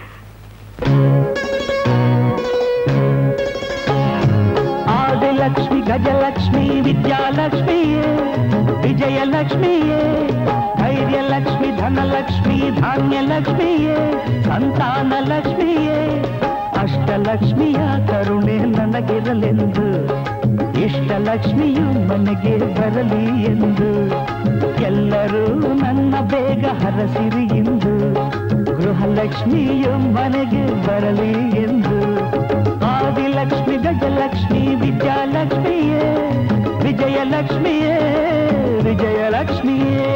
ಆದಿಲಕ್ಷ್ಮಿ ಗಜಲಕ್ಷ್ಮಿ ವಿದ್ಯಾಲಕ್ಷ್ಮಿಯೇ ವಿಜಯಲಕ್ಷ್ಮಿಯೇ ಧೈರ್ಯಲಕ್ಷ್ಮಿ ಧನಲಕ್ಷ್ಮಿ ಧಾನ್ಯಲಕ್ಷ್ಮಿಯೇ ಸಂತಾನಲಕ್ಷ್ಮಿಯೇ ಅಷ್ಟಲಕ್ಷ್ಮಿಯ ಕರುಣೆ ನನಗಿರಲೆಂದು ಇಷ್ಟಲಕ್ಷ್ಮಿಯು ಮನೆಗೆ ಬರಲಿ ಎಂದು ಎಲ್ಲರೂ ನನ್ನ ಬೇಗ ಹರಸಿರಿ ಎಂದು ಗೃಹಲಕ್ಷ್ಮಿಯು ಮನೆಗೆ ಬರಲಿ ಎಂದು ಆದಿಲಕ್ಷ್ಮಿ ಗಜಲಕ್ಷ್ಮಿ ವಿದ್ಯಾಲಕ್ಷ್ಮಿಯೇ ವಿಜಯಲಕ್ಷ್ಮಿಯೇ ವಿಜಯಲಕ್ಷ್ಮಿಯೇ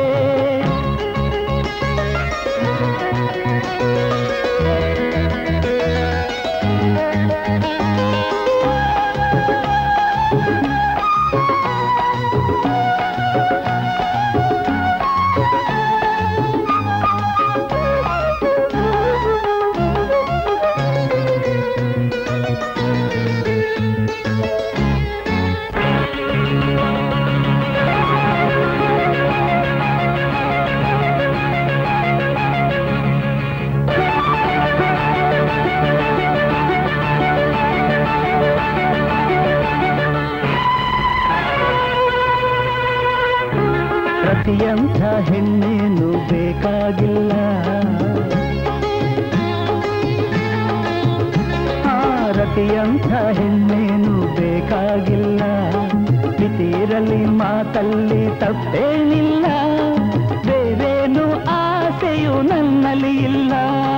ಪ್ರತಿಯಂಥ ಹೆಣ್ಣೇನು ಬೇಕಾಗಿಲ್ಲ ಆರತಿಯಂಥ ಹೆಣ್ಣೇನು ಬೇಕಾಗಿಲ್ಲ ಮಿತಿರಲಿ ಮಾತಲ್ಲಿ ತಪ್ಪೇನಿಲ್ಲ ಬೇರೇನು ಆಸೆಯು ನನ್ನಲ್ಲಿ ಇಲ್ಲ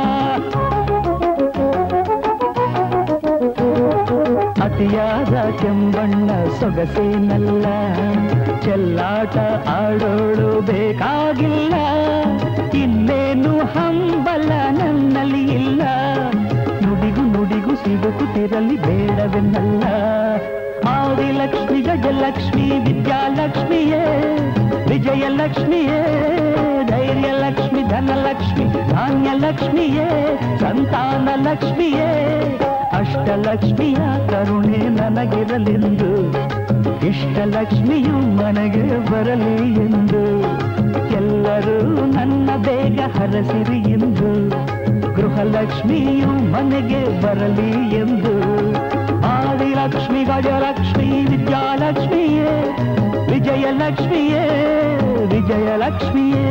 ಅತಿಯಾದ ಕೆಂಬಣ್ಣ ಸೊಗಸೇನಲ್ಲ ಚೆಲ್ಲಾಟ ಆಡೋಳು ಬೇಕಾಗಿಲ್ಲ ಇನ್ನೇನು ಹಂಬಲ ನನ್ನಲ್ಲಿ ಇಲ್ಲ ನುಡಿಗು ನುಡಿಗು ಸಿಗುತ್ತಿರಲಿ ಬೇಡವೆನ್ನಲ್ಲ ಆದಿಲಕ್ಷ್ಮಿ ಗಜಲಕ್ಷ್ಮಿ ವಿದ್ಯಾಲಕ್ಷ್ಮಿಯೇ ವಿಜಯಲಕ್ಷ್ಮಿಯೇ ಧೈರ್ಯಲಕ್ಷ್ಮಿ ಧನಲಕ್ಷ್ಮಿ ಧಾನ್ಯಲಕ್ಷ್ಮಿಯೇ ಸಂತಾನ ಲಕ್ಷ್ಮಿಯೇ ಅಷ್ಟಲಕ್ಷ್ಮಿಯ ಕರುಣೆ ನನಗಿರಲೆಂದು ಇಷ್ಟಲಕ್ಷ್ಮಿಯು ಮನೆಗೆ ಬರಲಿ ಎಂದು ಎಲ್ಲರೂ ನನ್ನ ಬೇಗ ಹರಸಿರಿ ಎಂದು ಗೃಹಲಕ್ಷ್ಮಿಯು ಮನೆಗೆ ಬರಲಿ ಎಂದು ಆದಿಲಕ್ಷ್ಮಿ ಗಜಲಕ್ಷ್ಮಿ ವಿದ್ಯಾಲಕ್ಷ್ಮಿಯೇ ವಿಜಯಲಕ್ಷ್ಮಿಯೇ ವಿಜಯಲಕ್ಷ್ಮಿಯೇ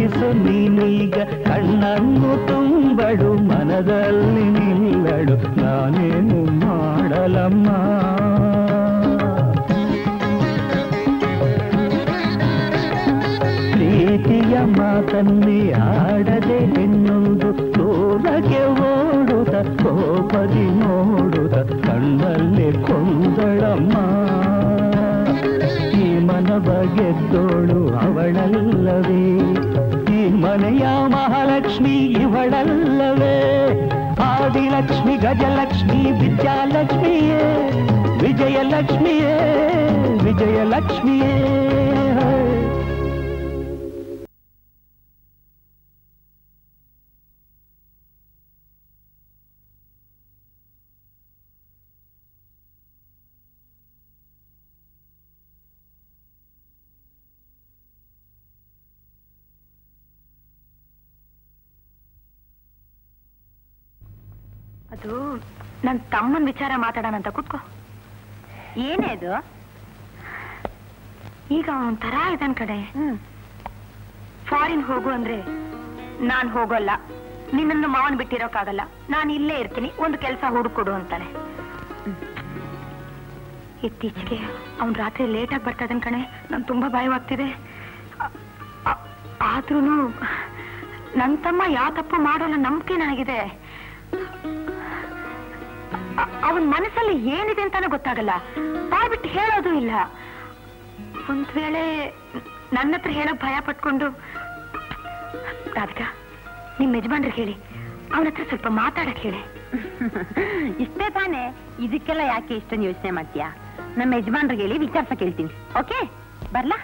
ಬೀಸು ನೀನೀಗ ಕಣ್ಣನ್ನು ತುಂಬಳು ಮನದಲ್ಲಿ ನಿಲ್ಲಳು ನಾನೇನು ಮಾಡಲಮ್ಮ ಪ್ರೀತಿಯ ಮಾತನ್ನೇ ಆಡದೆ ಹೆಣ್ಣೊಂದು ದೂರಕ್ಕೆ ಓಡುತ್ತ ಕೋಪದಿ ನೋಡುತ್ತ ಕಣ್ಣಲ್ಲಿ ಕೊಂದಳಮ್ಮ ಈ ಮನವ ಗೆದ್ದೋಳು ಅವಳಲ್ಲವೇ ಈ ಮನೆಯ ಮಹಾಲಕ್ಷ್ಮಿ ಇವಳಲ್ಲವೇ ಆದಿಲಕ್ಷ್ಮಿ ಗಜಲಕ್ಷ್ಮಿ ವಿದ್ಯಾಲಕ್ಷ್ಮಿಯೇ ವಿಜಯಲಕ್ಷ್ಮಿಯೇ ವಿಜಯಲಕ್ಷ್ಮಿಯೇ ಅದು ನನ್ ತಮ್ಮನ್ ವಿಚಾರ ಮಾತಾಡೋಣ ಅಂತ ಕೂತ್ಕೋ ಏನೇ ಅದು ಈಗ ಒಂಥರ ಇದನ್ ಕಡೆ ಫಾರಿನ್ ಹೋಗು ಅಂದ್ರೆ ನಾನ್ ಹೋಗೋಲ್ಲ ನಿನ್ನನ್ನು ಮಾವನ್ ಬಿಟ್ಟಿರೋಕ್ಕಾಗಲ್ಲ ನಾನು ಇಲ್ಲೇ ಇರ್ತೀನಿ ಒಂದು ಕೆಲಸ ಹುಡುಕೊಡು ಅಂತಾನೆ ಇತ್ತೀಚೆಗೆ ಅವ್ನ್ ರಾತ್ರಿ ಲೇಟಾಗಿ ಬರ್ತಾ ಇದ್ದಾನ್ ಕಣೆ ನನ್ ತುಂಬಾ ಭಯವಾಗ್ತಿದೆ ಆದ್ರೂ ನನ್ ತಮ್ಮ ಯಾವ ತಪ್ಪು ಮಾಡೋಲ್ಲ ನಂಬಿಕೆ ನನಗಿದೆ ಅವನ್ ಮನಸ್ಸಲ್ಲಿ ಏನಿದೆ ಅಂತಾನೆ ಗೊತ್ತಾಗಲ್ಲ ಬಾಯ್ ಬಿಟ್ಟು ಹೇಳೋದು ಇಲ್ಲ ಒಂದ್ ವೇಳೆ ನನ್ನ ಹತ್ರ ಹೇಳಕ್ ಭಯ ಪಟ್ಕೊಂಡು ರಾಧಿಕಾ ನಿಮ್ ಯಜಮಾನ್ರಿಗೆ ಹೇಳಿ ಅವನ ಹತ್ರ ಸ್ವಲ್ಪ ಮಾತಾಡಕ್ ಹೇಳಿ ಇಷ್ಟೇ ತಾನೇ ಇದಕ್ಕೆಲ್ಲ ಯಾಕೆ ಇಷ್ಟೊಂದು ಯೋಚನೆ ಮಾಡ್ತೀಯಾ ನಮ್ಮ ಯಜಮಾನ್ರಿಗೆ ಹೇಳಿ ವಿಚಾರಿಸ ಕೇಳ್ತೀನಿ ಓಕೆ ಬರ್ಲಾ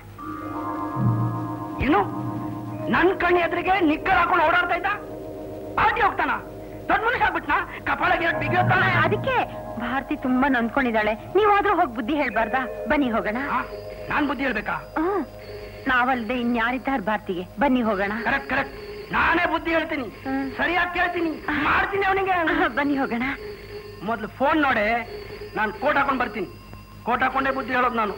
ಏನು ನನ್ ಕಣ್ಣು ಎದುರಿಗೆ ನಿಕ್ಕರ್ ಹಾಕೊಂಡು ಓಡಾಡ್ತಾ ಇದ್ದ ಪಾರ್ಟಿ ಹೋಗ್ತಾನ ದೊಡ್ಡ ಮನುಷ್ಯ ಆಗ್ಬಿಟ್ನಾ ಕಪಾಳ ಬಿಗಿಯೋತಾನ ಅದಕ್ಕೆ ಭಾರತಿ ತುಂಬಾ ನೊಂದ್ಕೊಂಡಿದ್ದಾಳೆ ನೀವಾದ್ರೂ ಹೋಗಿ ಬುದ್ಧಿ ಹೇಳ್ಬಾರ್ದಾ ಬನ್ನಿ ಹೋಗೋಣ ನಾನ್ ಬುದ್ಧಿ ಹೇಳ್ಬೇಕಾ ಹ್ಮ್. ನಾವಲ್ದೆ ಇನ್ಯಾರಿದ್ದಾರೆ ಭಾರತಿಗೆ ಬನ್ನಿ ಹೋಗೋಣ ಕರೆಕ್ಟ್ ಕರೆಕ್ಟ್ ನಾನೇ ಬುದ್ಧಿ ಹೇಳ್ತೀನಿ ಹ್ಮ್. ಸರಿಯಾಗಿ ಕೇಳ್ತೀನಿ ಮಾಡ್ತೀನಿ ಅವನಿಗೆ ಬನ್ನಿ ಹೋಗೋಣ ಮೊದ್ಲು ಫೋನ್ ನೋಡೆ ನಾನು ಕೋಟ್ ಹಾಕೊಂಡ್ ಬರ್ತೀನಿ ಕೋಟ್ ಹಾಕೊಂಡೇ ಬುದ್ಧಿ ಹೇಳೋದು ನಾನು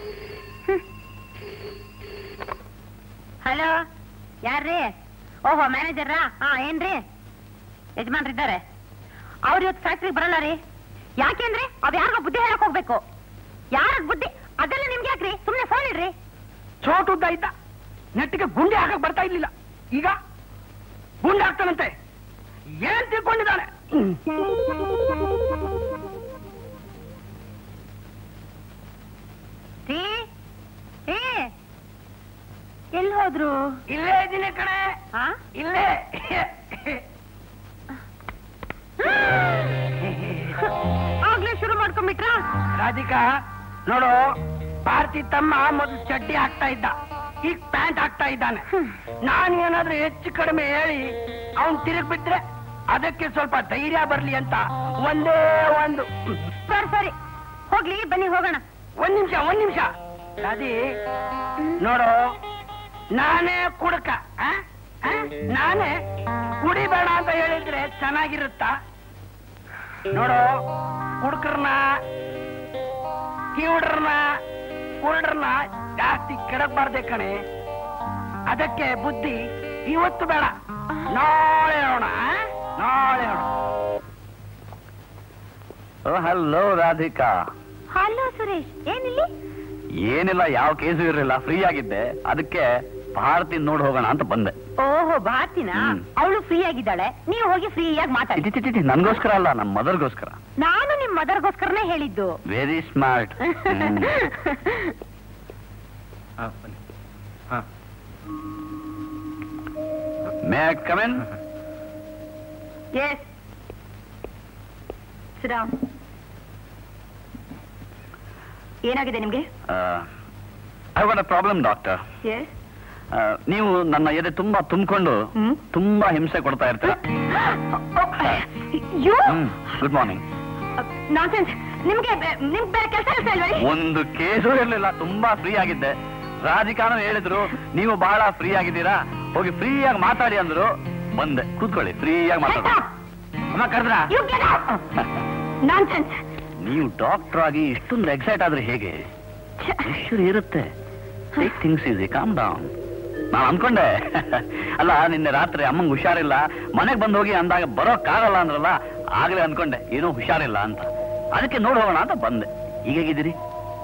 ಹಲೋ ಯಾರ್ರೀ ಓಹೋ ಮ್ಯಾನೇಜರ್ರಾ ಹಾ ಏನ್ರಿ ಯಜಮಾನ್ರಿದ್ದಾರೆ ಅವ್ರು ಇವತ್ತು ಫ್ಯಾಕ್ಟ್ರಿಗೆ ಬರಲ್ಲ ರೀ ಯಾಕೆಂದ್ರೆ ಅವ್ ಯಾರಿಗೋ ಬುದ್ಧಿ ಹೇಳಕ್ ಹೋಗ್ಬೇಕು ಯಾರ ಬುದ್ಧಿ ಅದೆಲ್ಲ ನಿಮ್ಗೆ ಯಾಕ್ರಿ ಸುಮ್ನೆ ಫೋನ್ ಇಡ್ರಿ ಚೋಟು ಉದ್ದ ಇದ್ದ ನೆಟ್ಟಿಗೆ ಗುಂಡಿ ಹಾಕಕ್ ಬರ್ತಾ ಇರ್ಲಿಲ್ಲ ಈಗ ಗುಂಡಿ ಹಾಕ್ತಾನಂತೆ ಏನ್ ತಿಳ್ಕೊಂಡಿದ್ದಾನೆ ಹ್ಮ್. ರೀ ಏ ಎಲ್ಲಿ ಹೋದ್ರು ಇಲ್ಲೇ ಇದ್ದೀನಿ ಕಣೆ ಹಾ ಇಲ್ಲೇ ಆಗ್ಲೇ ಶುರು ಮಾಡ್ಕೊಂಡ್ಬಿಟ್ರಾ ರಾಧಿಕಾ ನೋಡು ಭಾರತಿ ತಮ್ಮ ಮೊದಲು ಚಡ್ಡಿ ಹಾಕ್ತಾ ಇದ್ದ ಈಗ ಪ್ಯಾಂಟ್ ಹಾಕ್ತಾ ಇದ್ದಾನೆ ನಾನು ಏನಾದ್ರೂ ಹೆಚ್ಚು ಕಡಿಮೆ ಹೇಳಿ ಅವನ್ ತಿರುಗ್ ಬಿಟ್ರೆ ಅದಕ್ಕೆ ಸ್ವಲ್ಪ ಧೈರ್ಯ ಬರ್ಲಿ ಅಂತ ಒಂದೇ ಒಂದು ಸರಿ ಸರಿ ಹೋಗ್ಲಿ ಬನ್ನಿ ಹೋಗೋಣ ಒಂದ್ ನಿಮಿಷ ಒಂದ್ ನಿಮಿಷ ರಾಧಿ ನೋಡು ನಾನೇ ಕುಡಕ ಆ? ಆ? ನಾನೇ ಕುಡಿಬೇಡ ಅಂತ ಹೇಳಿದ್ರೆ ಚೆನ್ನಾಗಿರುತ್ತಾ ನೋಡು ಕುಡ್ಕರ್ನ ಕಿವುಡ್ರನ್ನ ಕುರುಡ್ರನ್ನ ಜಾಸ್ತಿ ಕೆಡಕ್ಬಾರ್ದೆ ಕಣೆ ಅದಕ್ಕೆ ಬುದ್ಧಿ ಇವತ್ತು ಬೇಡ ನಾಳೆ ಹೇಳೋಣ ಆ? ನಾಳೆ ಹೇಳೋಣ ಹಲೋ ರಾಧಿಕಾ ಹಲೋ ಸುರೇಶ್ ಏನಿಲ್ಲಿ ಏನಿಲ್ಲ ಯಾವ ಕೇಸು ಇರಲಿಲ್ಲ ಫ್ರೀ ಆಗಿದ್ದೆ ಅದಕ್ಕೆ ಭಾರತಿ ನೋಡಿ ಹೋಗೋಣ ಅಂತ ಬಂದೆ ಓಹೋ ಭಾರತಿನ ಹ್ಮ್. ಅವಳು ಫ್ರೀ ಆಗಿದ್ದಾಳೆ ನೀವು ಹೋಗಿ ಫ್ರೀಯಾಗಿ ಮಾತಾಡಿ ಇಟಿ, ಇಟಿ, ಇಟಿ, ನನ್ಗೋಸ್ಕರ ಅಲ್ಲ ನಮ್ಮ ಮದರ್ಗೋಸ್ಕರ ನಾನು ನಿಮ್ ಮದರ್ಗೋಸ್ಕರನೇ ಹೇಳಿದ್ದು very smart may come in yes ಸಿರಾಮ್ ಏನಾಗಿದೆ ನಿಮ್ಗೆ I what a problem doctor yes ನೀವು ನನ್ನ ಎದೆ ತುಂಬಾ ತುಂಬಿಕೊಂಡು ಹ್ಮ್ ತುಂಬಾ ಹಿಂಸೆ ಕೊಡ್ತಾ ಇರ್ತೀರ ಯು ಗುಡ್ ಮಾರ್ನಿಂಗ್ ನಾನ್ಸೆನ್ಸ್ ನಿಮ್ಗೆ ಬೆ- ನಿಮ್ಗೆ ಬೇರೆ ಕೆಲಸ ಕೆಲಸ ಇಲ್ವಾ ರೀ? ಒಂದು ಕೇಸು ಇರ್ಲಿಲ್ಲ ತುಂಬಾ ಫ್ರೀ ಆಗಿದ್ದೆ ರಾಧಿಕಾನು ಹೇಳಿದ್ರು ನೀವು ಬಹಳ ಫ್ರೀ ಆಗಿದ್ದೀರಾ ಹೋಗಿ ಫ್ರೀಯಾಗಿ ಮಾತಾಡಿ ಅಂದ್ರು ಬಂದೆ ಕೂತ್ಕೊಳ್ಳಿ ಫ್ರೀಯಾಗಿ ಮಾತಾಡಿ Shut up! ಅಮ್ಮ ಕರೆದ್ರ You get out! Nonsense! ನೀವು ಡಾಕ್ಟರ್ ಆಗಿ ಇಷ್ಟೊಂದು ಎಕ್ಸೈಟ್ ಆದ್ರೆ ಹೇಗೆ ಛೆ, ಎಷ್ಟು ಇರುತ್ತೆ take things easy calm down ನಾನು ಅನ್ಕೊಂಡೆ ಅಲ್ಲ ನಿನ್ನೆ ರಾತ್ರಿ ಅಮ್ಮಂಗ್ ಹುಷಾರಿಲ್ಲ ಮನೆಗೆ ಬಂದು ಹೋಗಿ ಅಂದಾಗ ಬರೋಕ್ಕಾಗಲ್ಲ ಅಂದ್ರಲ್ಲ ಆಗ್ಲೇ ಅನ್ಕೊಂಡೆ ಏನೋ ಹುಷಾರಿಲ್ಲ ಅಂತ ಅದಕ್ಕೆ ನೋಡಿ ಹೋಗೋಣ ಅಂತ ಬಂದೆ ಈಗ ಹೇಗಿದ್ದೀರಿ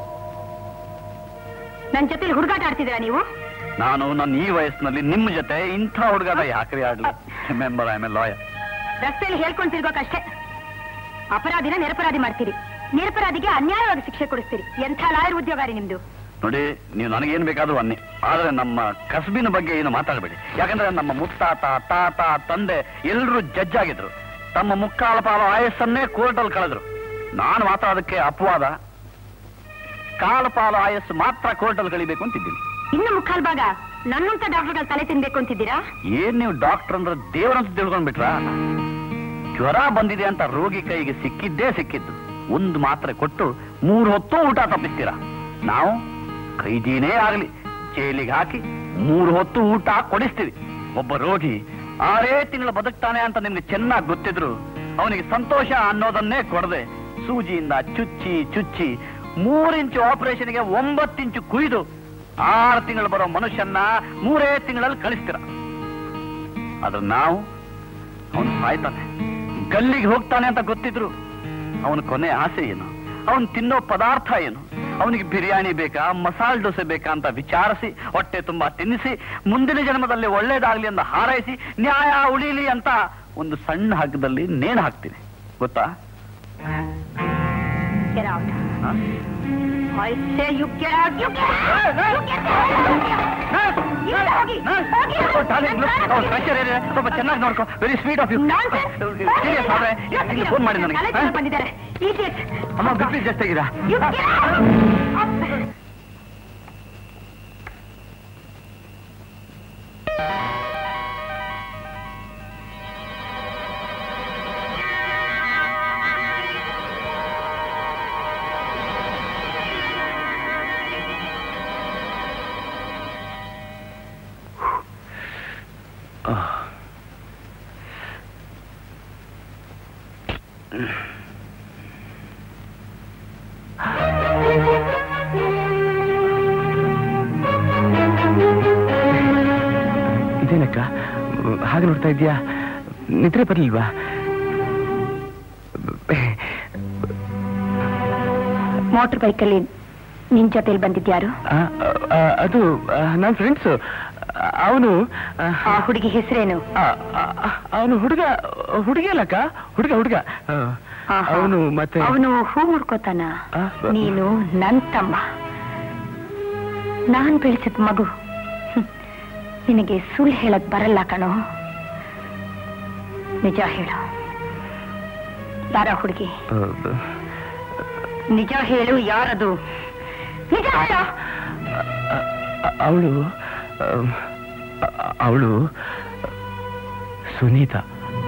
ನನ್ ಜೊತೆ ಹುಡುಗಾಟ ಆಡ್ತಿದ್ದೀರಾ ನೀವು ನಾನು ನನ್ನ ಈ ವಯಸ್ಸಿನಲ್ಲಿ ನಿಮ್ಮ ಜೊತೆ ಇಂಥ ಹುಡುಗಾಟ ಯಾಕ್ರಿ ಆಡ್ಲಿ ಮೆಂಬರ್ ಐ ಎಮ್ ಲಾಯರ್ ರಸ್ತೆಯಲ್ಲಿ ಹೇಳ್ಕೊಂಡು ತಿರ್ಗೋಕಷ್ಟೇ ಅಪರಾಧಿನ ನಿರಪರಾಧಿ ಮಾಡ್ತೀರಿ ನಿರಪರಾಧಿಗೆ ಅನ್ಯಾಯವಾಗಿ ಶಿಕ್ಷೆ ಕೊಡಿಸ್ತೀರಿ ಎಂಥ ಲಾಯರ್ ಉದ್ಯೋಗಾರಿ ನಿಮ್ದು ನೋಡಿ ನೀವು ನನಗೇನ್ ಬೇಕಾದ್ರೂ ಅನ್ನಿ ಆದ್ರೆ ನಮ್ಮ ಕಸಬಿನ ಬಗ್ಗೆ ಏನು ಮಾತಾಡಬೇಡಿ ಯಾಕಂದ್ರೆ ನಮ್ಮ ಮುತ್ತಾತ ತಾತ ತಂದೆ ಎಲ್ಲರೂ ಜಡ್ಜ್ ಆಗಿದ್ರು ತಮ್ಮ ಮುಕ್ಕಾಲ ಪಾಲು ಆಯಸ್ಸನ್ನೇ ಕೋರ್ಟಲ್ಲಿ ಕಳೆದ್ರು ನಾನು ಮಾತ್ರ ಅದಕ್ಕೆ ಅಪವಾದ ಕಾಲು ಪಾಲು ಆಯಸ್ಸು ಮಾತ್ರ ಕೋರ್ಟಲ್ಲಿ ಕಳಿಬೇಕು ಅಂತಿದ್ದೀನಿ ಇನ್ನು ಮುಕ್ಕಾಲ್ ಭಾಗ ನನ್ನಂತ ಡಾಕ್ಟರ್ಗಳ ತಲೆ ತಿನ್ಬೇಕು ಅಂತಿದ್ದೀರಾ ಏನ್ ನೀವು ಡಾಕ್ಟರ್ ಅಂದ್ರೆ ದೇವರಂತ ತಿಳ್ಕೊಂಡ್ಬಿಟ್ರ ಜ್ವರ ಬಂದಿದೆ ಅಂತ ರೋಗಿ ಕೈಗೆ ಸಿಕ್ಕಿದ್ದೇ ಸಿಕ್ಕಿದ್ದು ಒಂದು ಮಾತ್ರೆ ಕೊಟ್ಟು ಮೂರು ಹೊತ್ತು ಊಟ ತಪ್ಪಿಸ್ತೀರಾ ನಾವು ಕೈದಿನೇ ಆಗ್ಲಿ ಜೈಲಿಗೆ ಹಾಕಿ ಮೂರು ಹೊತ್ತು ಊಟ ಕೊಡಿಸ್ತೀವಿ ಒಬ್ಬ ರೋಗಿ ಆರೇ ತಿಂಗಳು ಬದುಕ್ತಾನೆ ಅಂತ ನಿಮ್ಗೆ ಚೆನ್ನಾಗಿ ಗೊತ್ತಿದ್ರು ಅವನಿಗೆ ಸಂತೋಷ ಅನ್ನೋದನ್ನೇ ಕೊಡದೆ ಸೂಜಿಯಿಂದ ಚುಚ್ಚಿ ಚುಚ್ಚಿ ಮೂರಿಂಚು ಆಪರೇಷನ್ಗೆ ಒಂಬತ್ತಿಂಚು ಕುಯ್ದು ಆರು ತಿಂಗಳು ಬರೋ ಮನುಷ್ಯನ್ನ ಮೂರೇ ತಿಂಗಳಲ್ಲಿ ಕಳಿಸ್ತೀರ ಆದ್ರೆ ನಾವು ಅವನು ಸಾಯ್ತಾನೆ ಗಲ್ಲಿಗೆ ಹೋಗ್ತಾನೆ ಅಂತ ಗೊತ್ತಿದ್ರು ಅವನ ಕೊನೆ ಆಸೆ ಏನು ಅವನು ತಿನ್ನೋ ಪದಾರ್ಥ ಏನು ಅವನಿಗೆ ಬಿರಿಯಾನಿ ಬೇಕಾ ಮಸಾಲೆ ದೋಸೆ ಬೇಕಾ ಅಂತ ವಿಚಾರಿಸಿ ಹೊಟ್ಟೆ ತುಂಬಾ ತಿನ್ನಿಸಿ ಮುಂದಿನ ಜನ್ಮದಲ್ಲಿ ಒಳ್ಳೇದಾಗ್ಲಿ ಅಂತ ಹಾರೈಸಿ ನ್ಯಾಯ ಉಳಿಲಿ ಅಂತ ಒಂದು ಸಣ್ಣ ಹಗ್ಗದಲ್ಲಿ ನೇಣು ಹಾಕ್ತೀನಿ ಗೊತ್ತಾ Get out. ಹ? I say you get out. You get out. You get out. ಇಲ್ಲ, ಹೋಗಿ. ಹೋಗಿ. ಓ, darling, look, ಅವ್ರ pressure ಏನಿದೆ, ಸ್ವಲ್ಪ ಚೆನ್ನಾಗಿ ನೋಡ್ಕೊ very sweet of you Nonsense. Serious ಆದ್ರೆ ಇಲ್ಲಿ ಫೋನ್ ಮಾಡಿ ನನಗೆ ತಲೆ ಹ? ತಿನ್ನಕ್ ಬಂದಿದ್ದಾರೆ Idiot. ಅಮ್ಮ ಬಿಸಿ ಜಾಸ್ತಿ ಆಗಿದಾ You get out. ಇದೇನಕ್ಕ ಹಾಗೆ ನೋಡ್ತಾ ಇದೀಯಾ ನಿದ್ರೆ ಬರ್ಲಿಲ್ವಾ ಮೋಟರ್ ಬೈಕಲ್ಲಿ ನಿನ್ ಜೊತೆಲಿ ಬಂದಿದ್ಯಾರು ಆ, ಆ, ಅದು ನನ್ನ ಫ್ರೆಂಡ್ಸು ಅವನು ಆ ಹುಡುಗಿ ಹೆಸರೇನು ಅವನು ಹುಡುಗ ಹುಡುಗಿ ಅಲ್ಲಕ್ಕ ಹುಡುಗ ಹುಡುಗ ಅವನು ಮತ್ತೆ ಅವನು ಹೂ ಮುಡ್ಕೋತಾನ ಆ, ಬ- ನೀನು ನನ್ ತಮ್ಮ ನಾನ್ ಬೆಳೆಸಿದ ಮಗು ಹ್ಮ್. ನಿನಗೆ ಸುಳ್ಳು ಹೇಳಕ್ ಬರಲ್ಲ ಕಣೋ ನಿಜ ಹೇಳು ಯಾರ ಹುಡುಗಿ ಆ, ನಿಜ ಹೇಳು ಯಾರದು ನಿಜ ಹೇಳು ಅವಳು ಅವಳು ಸುನೀತಾ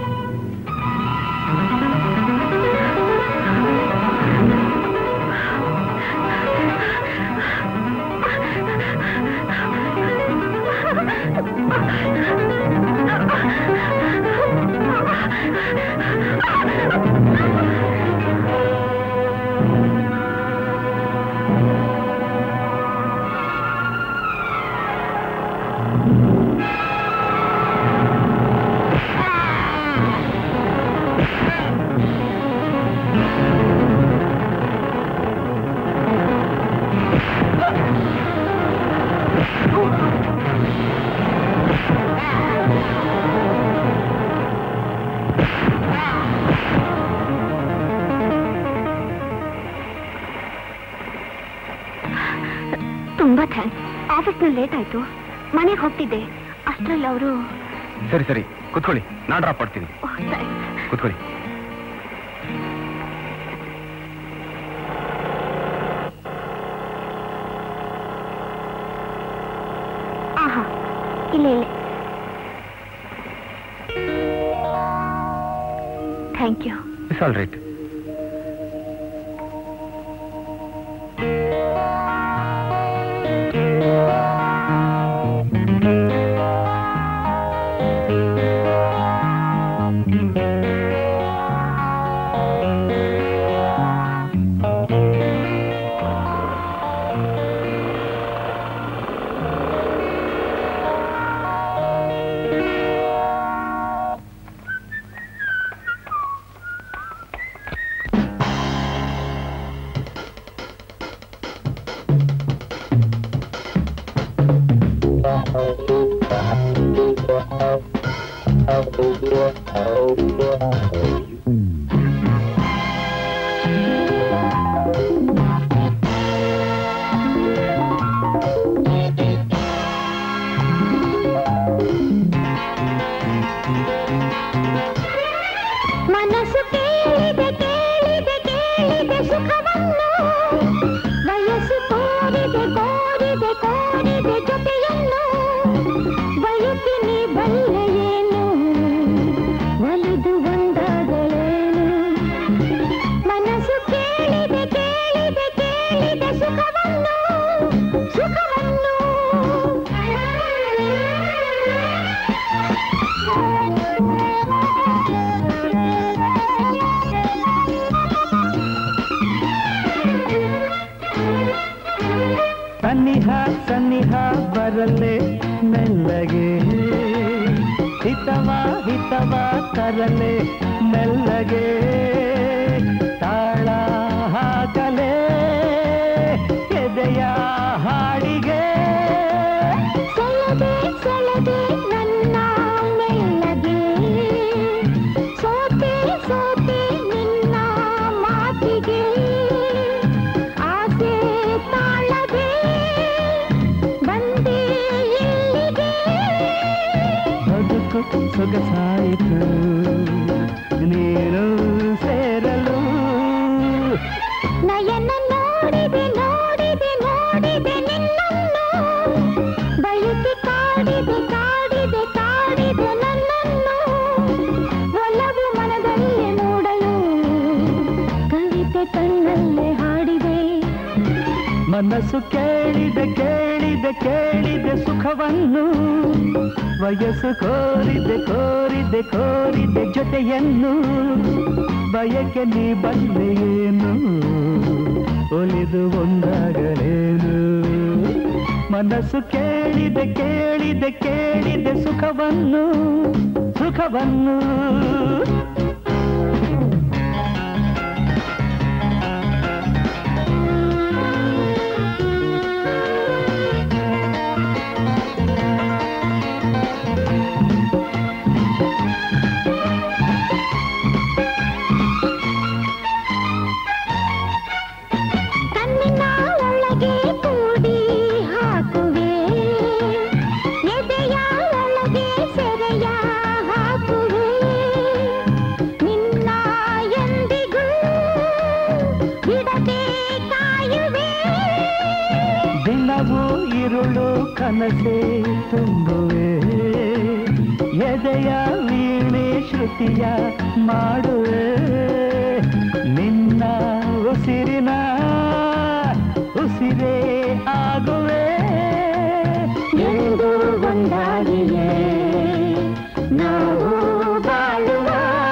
ತುಂಬಾ ಥ್ಯಾಂಕ್ಸ್ ಆಫೀಸ್ನಲ್ಲಿ ಲೇಟ್ ಆಯ್ತು ಮನೆಗೆ ಹೋಗ್ತಿದ್ದೆ ಅಷ್ಟರಲ್ಲಿ ಅವರು ಸರಿ ಸರಿ ಕುತ್ಕೊಳ್ಳಿ ನಾನು ಡ್ರಾಪ್ ಮಾಡ್ತೀನಿ ಕುತ್ಕೊಳ್ಳಿ ಆಹಾ ಇಲ್ಲ ಇಲ್ಲ thank you it's all right ಮನಸ್ಸು ಕೇಳಿದೆ ಕೇಳಿದೆ ಕೇಳಿದೆ ಸುಖವನ್ನು ವಯಸ್ಸು ಕೋರಿದೆ ಕೋರಿದೆ ಕೋರಿದೆ ಜೊತೆಯನ್ನು ಬಯಸಿನಿ ಬಲ್ಲೆಯೇನು ಒಲಿದು ಒಂದಾಗಲೇನು ಮನಸ್ಸು ಕೇಳಿದೆ ಕೇಳಿದೆ ಕೇಳಿದೆ ಸುಖವನ್ನು ಸುಖವನ್ನು ಸನ್ನಿಹ ಸನ್ನಿಹ ಬರಲೆ ಮೆಲ್ಲಗೆ ಹಿತವ ಹಿತವ ತರಲೆ ಮೆಲ್ಲಗೆ ತಾಳ ಹಾಕಲೆ ಎದೆಯ ಹಾಡಿಗೆ ಸೆಳೆದೆ ಸೆಳೆದೆ ನನ್ನ ಮೆಲ್ಲಗೆ ಸೋತೆ ಸೋತೆ ನಿನ್ನ ಮಾತಿಗೆ ಆಸೆ ತಾಳದೆ ಬಂದೆ ಇಲ್ಲಿಗೆ ಬದುಕು ಸೊಗಸಾಯಿತು ನೀನು ಸೇರಲು ನಯನ ನೋಡಿದೆ ನೋಡಿದೆ ನೋಡಿದೆ ನಿನ್ನನ್ನು ಬಯಕೆ ಕಾಡಿದೆ ಕಾಡಿದೆ ಕಾಡಿದೆ ನನ್ನನ್ನು ಒಲವು ಮನದಲ್ಲಿ ಮೂಡಲು ಕವಿತೆ ಕಣ್ಣಲ್ಲೇ ಹಾಡಿದೆ ಮನಸ್ಸು ಕೇಳಿದೆ ಕೇಳಿದೆ ಕೇಳಿದೆ ಸುಖವನ್ನು ವಯಸ್ಸು ಕೋರಿದೆ ಕೋರಿದೆ ಕೋರಿದೆ ಜೊತೆಯನ್ನು ಬಯಕೆ ನೀ ಬಂದೆಯೇನು ಒಲಿದು ಒಂದಾಗಲೇನು ಮನಸ್ಸು ಕೇಳಿದೆ ಕೇಳಿದೆ ಕೇಳಿದೆ ಸುಖವನ್ನು ಸುಖವನ್ನು ಕಣ್ಣಿನ ಒಳಗೆ ಕೂಡಿ ಹಾಕುವೆ ಎದೆಯ ಒಳಗೆ ಸೆರೆಯ ಹಾಕುವೆ ನಿನ್ನ ಎಂದಿಗೂ ಬಿಡದೆ ಕಾಯುವೆ ದಿನವೂ ಇರುಳು ಕನಸೆ ತುಂಬುವೆ ಎದೆಯ ವೀಣೆ ಶ್ರುತಿಯ ಮಾಡುವೆ ನಿನ್ನ ಉಸಿರಿನ ಉಸಿರೇ ಆಗುವೆ ಎಂದು ಒಂದಾಗಿಯೇ ನಾವು ಬಾಳುವ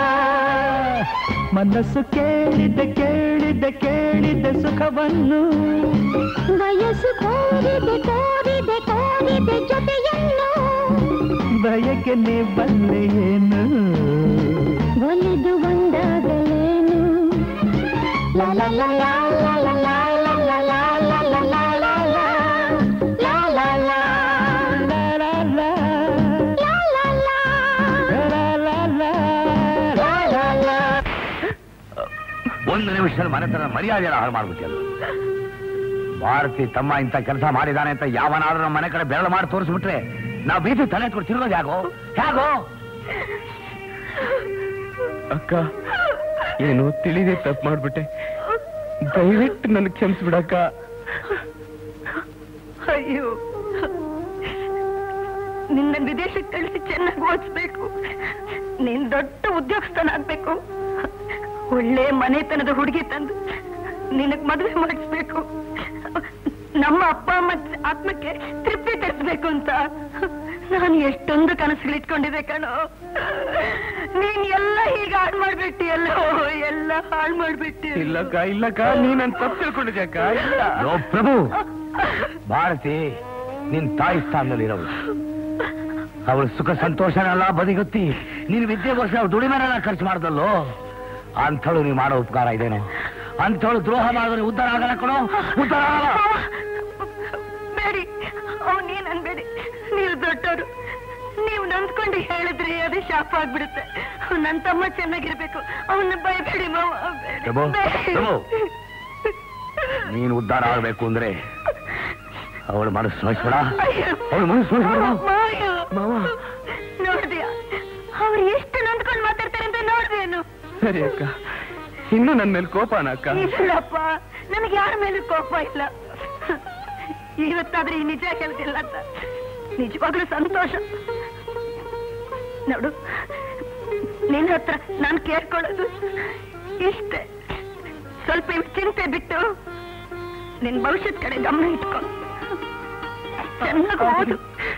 ಮನಸ್ಸು ಕೇಳಿದೆ ಕೇಳಿದೆ ಕೇಳಿದೆ ಸುಖವನ್ನು ವಯಸ್ಸು ಕೋರಿದೆ ಕೋರಿದೆ ಕೋರಿದೆ ಜೊತೆಯನ್ನು ಬಯಕೆ ನೀ ಬಲ್ಲೆಯೇನು ಒಲಿದು ಒಂದಾಗಲೇನು ಲ ಲ ಲ ಲ ಲ ಲ ಲ ಲ ಲ ಲ ಲ ಲ ಲ ಲ ಲ. ಲ ಲ ಲ. ಲಾ ಲಾ ಲಾ, ಲ ಲ ಲ. ಲಾ ಲಾ ಲಾ. ಲ ಲ ಲ. ಒಂದು ನಿಮಿಷದಲ್ಲಿ ಮನೆತನ ಮರ್ಯಾದೆ ಹಾಳು ಮಾಡ್ಬಿಟ್ಟಿಲ್ಲ ಭಾರತಿ ತಮ್ಮ ಇಂಥ ಕೆಲಸ ಮಾಡಿದಾನೆ ಅಂತ ಯಾವನಾದ್ರೂ ನಮ್ಮ ಮನೆ ಕಡೆ ಬೆರಳು ಮಾಡಿ ತೋರಿಸ್ಬಿಟ್ರೆ ನಾವು ಬೀದಿ ತಲೆ ಎತ್ಕೊಂಡು ತಿರುಗೋದು ಯಾಗೋ ಹೇಗೋ ಅಕ್ಕ ಏನು ತಿಳಿದೆ ತಪ್ಪು ಮಾಡ್ಬಿಟ್ಟೆ ದಯವಿಟ್ಟು ನನಗೆ ಕ್ಷಮಿಸ್ಬಿಡಕ್ಕ ಅಯ್ಯೋ ನಿನ್ನ ವಿದೇಶಕ್ಕೆ ಕಳಿಸಿ ಚೆನ್ನಾಗಿ ಓದಿಸ್ಬೇಕು ನೀನ್ ದೊಡ್ಡ ಉದ್ಯೋಗಸ್ಥನಾಗ್ಬೇಕು ಒಳ್ಳೆ ಮನೆತನದ ಹುಡುಗಿ ತಂದು ನಿನಗ್ ಮದುವೆ ಮಾಡಿಸ್ಬೇಕು ನಮ್ಮ ಅಪ್ಪ ಅಮ್ಮ ಆತ್ಮಕ್ಕೆ ತೃಪ್ತಿ ತರಿಸ್ಬೇಕು ಅಂತ ನಾನು ಎಷ್ಟೊಂದು ಕನಸುಗಳಿಟ್ಕೊಂಡಿದ್ದೆ ಕಣೋ ನೀನ್ ಎಲ್ಲ ಹೀಗೆ ಹಾಳು ಮಾಡ್ಬಿಟ್ಟಿಯಲ್ಲೋ ಎಲ್ಲ ಹಾಳು ಮಾಡ್ಬಿಟ್ಟಿ ಇಲ್ಲಕ್ಕ ಇಲ್ಲಕ್ಕ ನೀ ನನ್ ತಪ್ಪು ತಿಳ್ಕೊಂಡಿದ್ದೆ ಅಕ್ಕ ಇಲ್ಲ ಯೋ ಪ್ರಭು ಭಾರತಿ ನಿನ್ ತಾಯಿ ಸ್ಥಾನದಲ್ಲಿ ಇರೋಳು ಅವಳು ಸುಖ ಸಂತೋಷನೆಲ್ಲ ಬದಿಗೊತ್ತಿ ನೀನು ವಿದ್ಯೆಗೋಸ್ಕರ ಅವ್ಳ ದುಡಿಮೆನೆಲ್ಲ ಖರ್ಚು ಮಾಡ್ದಲ್ಲೋ ಅಂಥಳು ನೀವು ಮಾಡೋ ಉಪಕಾರ ಇದೇನು ಅಂಥವಳು ದ್ರೋಹ ಮಾಡಿದ್ರೆ ಉದ್ಧಾರ ಆಗಲ್ಲ ಕಣೋ ಉದ್ಧಾರ ಆಗಲ್ಲ ಬೇಡಿ ಅವನೇನ್ ಅನ್ಬೇಡಿ ನೀವು ದೊಡ್ಡವರು ನೀವು ನೊಂದ್ಕೊಂಡು ಹೇಳಿದ್ರಿ ಅದು ಶಾಪ ಆಗ್ಬಿಡುತ್ತೆ ನನ್ ತಮ್ಮ ಚೆನ್ನಾಗಿರ್ಬೇಕು ಅವನ್ನ ಭಯಬೇಡಿ ಮಾವ ಬೇಡಿ, ಶಂಭು, ಬೇಡಿ. ಶಂಭು. ನೀನು ಉದ್ಧಾರ ಆಗ್ಬೇಕು ಅಂದ್ರೆ ಅವಳ ಮನಸ್ಸು ನೋಯಿಸ್ಬೇಡ ಅಯ್ಯೋ. ಅವಳ ಮನಸ್ಸು ನೋಯಿಸ್ಬೇಡ ಮಾಯ. ಮಾವ. ನೋಡ್ದ್ಯಾ ಅವ್ರು ಎಷ್ಟು ನೊಂದ್ಕೊಂಡು ಮಾತಾಡ್ತಾರೆ ಅಂತ ನೋಡ್ದೇನು ಸರಿ ಅಕ್ಕ ಇನ್ನು ನನ್ನ ಮೇಲೆ ಕೋಪನ ಅಕ್ಕ ಇಲ್ಲಪ್ಪ ನನಗೆ ಯಾರ ಮೇಲೂ ಕೋಪ ಇಲ್ಲ ಇವತ್ತಾದ್ರೆ ಈ ನಿಜ ಹೇಳ್ತಿಲ್ಲ ಅಂತ ನಿಜವಾಗ್ಲೂ ಸಂತೋಷ ನೋಡು ನಿನ್ನ ಹತ್ರ ನಾನು ಕೇಳ್ಕೊಳ್ಳೋದು ಇಷ್ಟೇ ಸ್ವಲ್ಪ ಇವ್ ಚಿಂತೆ ಬಿಟ್ಟು ನಿನ್ ಭವಿಷ್ಯದ ಕಡೆ ಗಮನ ಇಟ್ಕೊ ಚೆನ್ನಾಗಿ ಓದು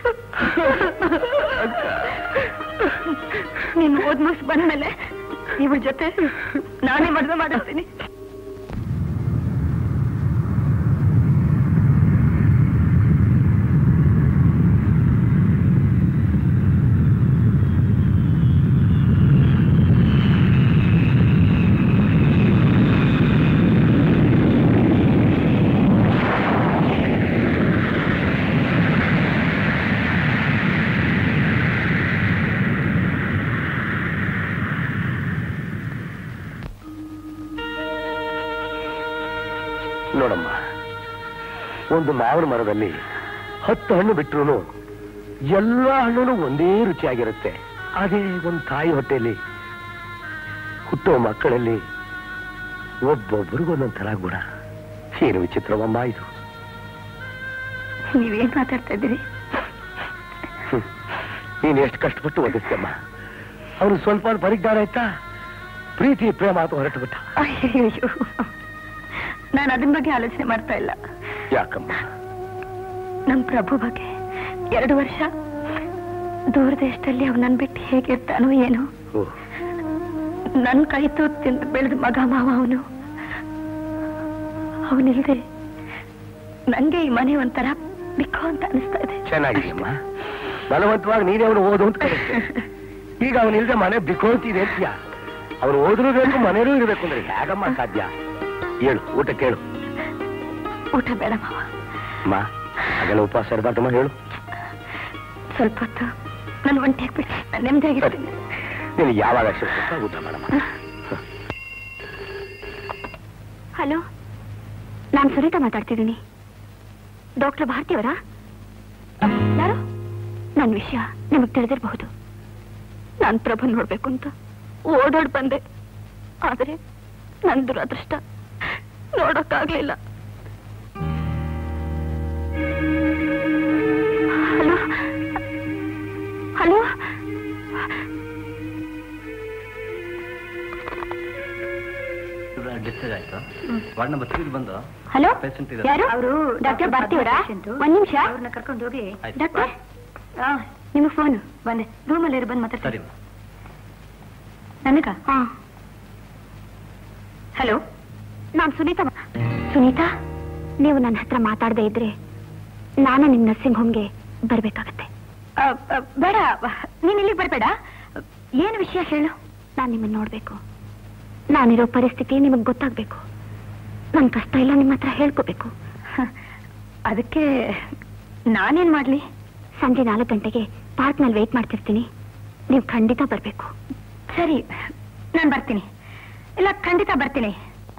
ನೀನು ಓದ್ ಮುಗಿಸ್ ಬಂದ್ಮೇಲೆ ಇವ್ರ ಜೊತೆ ನಾನೇ ಮದುವೆ ಮಾಡಿಸ್ತೀನಿ ನೋಡಮ್ಮ ಒಂದು ಮಾವಿನ ಮರದಲ್ಲಿ ಹತ್ತು ಹಣ್ಣು ಬಿಟ್ರು ಎಲ್ಲ ಹಣ್ಣು ಒಂದೇ ರುಚಿಯಾಗಿರುತ್ತೆ ಅದೇ ಒಂದು ತಾಯಿ ಹೊಟ್ಟೆಯಲ್ಲಿ ಹುಟ್ಟುವ ಮಕ್ಕಳಲ್ಲಿ ಒಬ್ಬೊಬ್ಬರಿಗೂ ಒಂದೊಂದು ಥರ ಗುಣ ಏನು ವಿಚಿತ್ರವಮ್ಮ ಇದು ನೀವೇನ್ ಮಾತಾಡ್ತಾ ಇದ್ದೀರಿ ಹ್ಮ್. ನೀನು ಎಷ್ಟು ಕಷ್ಟಪಟ್ಟು ಓದಿಸ್ತಮ್ಮ ಅವನು ಸ್ವಲ್ಪ ಪರಿಜ್ಞಾನ ಆಯ್ತಾ ಪ್ರೀತಿ ಪ್ರೇಮ ಅಂತ ಹೊರಟು ಬಿಟ್ಟ ಅಯ್ಯೋ ನಾನು ಅದನ್ ಬಗ್ಗೆ ಆಲೋಚನೆ ಮಾಡ್ತಾ ಇಲ್ಲ ಯಾಕಮ್ಮ ನಮ್ ಪ್ರಭು ಬಗ್ಗೆ ಎರಡು ವರ್ಷ ದೂರ ದೇಶದಲ್ಲಿ ಅವ್ನು ನನ್ ಬಿಟ್ಟು ಹೇಗಿರ್ತಾನೋ ಏನೋ ಓ ನನ್ ಕೈ ತೂತ್ ತಿಂದು ಬೆಳೆದ ಮಗ ಮಾವ ಅವನು ಅವನಿಲ್ದೆ ನಂಗೆ ಈ ಮನೆ ಒಂಥರ ಬಿಕ್ಕೋ ಅಂತ ಅನಿಸ್ತಾ ಇದೆ ಚೆನ್ನಾಗಿದೆಯಮ್ಮ ಬಲವಂತವಾಗಿ ನೀನೇ ಅವನು ಓದು ಅಂತ ಕಳಿಸ್ತೆ ಈಗ ಅವನು ಇಲ್ಲದೆ ಮನೆ ಬಿಕೋತಿದೆ ಅಂತೀಯ ಅವನು ಓದ್ರೂ ಬೇಕು ಮನೇಲೂ ಇರಬೇಕು ಅಂದ್ರೆ ಹೇಗಮ್ಮ ಸಾಧ್ಯ ಹೇಳು ಊಟ ಕೇಳು ಊಟ ಬೇಡ ಮಾವ ಅಮ್ಮ ಹಾಗೆಲ್ಲ ಉಪವಾಸ ಇರಬಾರ್ದಮ್ಮ ಹೇಳು ಸ್ವಲ್ಪ ಹೊತ್ತು ನಾನು ಒಂಟಿ ಹಾಕ್ಬಿಡಿ ನಾನು ನೆಮ್ಮದಿಯಾಗಿರ್ತೀನಿ ನೀನು ಯಾವಾಗ ಸಿಗ್ತಕ್ಕ ಊಟ ಮಾಡಮ್ಮ ಹಲೋ ನಾನು ಸುನೀತಾ ಮಾತಾಡ್ತಿದ್ದೀನಿ ಡಾಕ್ಟರ್ ಭಾರತಿಯವರಾ ಯಾರು ನನ್ನ ವಿಷಯ ನಿಮಗೆ ತಿಳಿದಿರಬಹುದು ನಾನು ಪ್ರಭು ನೋಡ್ಬೇಕು ಅಂತ ಓಡೋಡ್ ಬಂದೆ ಆದರೆ ನನ್ನ ದುರದೃಷ್ಟ ನೋಡೋಕ್ಕಾಗ್ಲಿಲ್ಲ ಹಲೋ ಹಲೋ ಡಿಸ್ಚಾರ್ಜ್ ಆಯ್ತು ವಾರ್ಡ್ ನಂಬರ್ ತ್ರೀ ಬಂದು ಹಲೋ Patient ಇದ್ದಾರೆ. ಯಾರು ಅವರು ಡಾಕ್ಟರ್ ಬರ್ತೀವರಾ ಒಂದ್ ನಿಮಿಷ ಅವ್ರನ್ನ ಕರ್ಕೊಂಡು ಹೋಗಿ ಆಯ್ತು. ಡಾಕ್ಟರ್ ನಿಮಗೆ ಫೋನ್ ಬಂದೆ ರೂಮಲ್ಲಿ ಇರು ಬಂದು ಸರಿ ಮಾತಾಡ್ತೀನಿ ನನಗ ಹಾ ಹಲೋ ನಾನು ಸುನೀತಾ ಮಾ- ಸುನೀತಾ ನೀವು ನನ್ನ ಹತ್ರ ಮಾತಾಡದೇ ಇದ್ರೆ ನಾನು ನಿಮ್ಮ ನರ್ಸಿಂಗ್ ಹೋಮ್ಗೆ ಬರ್ಬೇಕಾಗತ್ತೆ ಬೇಡ ನೀನ್ ಇಲ್ಲಿಗೆ ಬರಬೇಡ ಏನು ವಿಷಯ ಹೇಳು ನಾನು ನಿಮ್ಮನ್ನ ನೋಡ್ಬೇಕು ನಾನಿರೋ ಪರಿಸ್ಥಿತಿ ನಿಮಗೆ ಗೊತ್ತಾಗ್ಬೇಕು ನನ್ನ ಕಷ್ಟ ಎಲ್ಲ ನಿಮ್ಮ ಹತ್ರ ಹೇಳ್ಕೋಬೇಕು ಅದಕ್ಕೆ ನಾನೇನ್ ಮಾಡ್ಲಿ ಸಂಜೆ ನಾಲ್ಕು ಗಂಟೆಗೆ ಪಾರ್ಕ್ನಲ್ಲಿ ವೇಟ್ ಮಾಡ್ತಿರ್ತೀನಿ ನೀವು ಖಂಡಿತ ಬರಬೇಕು ಸರಿ ನಾನು ಬರ್ತೀನಿ ಇಲ್ಲ ಖಂಡಿತ ಬರ್ತೀನಿ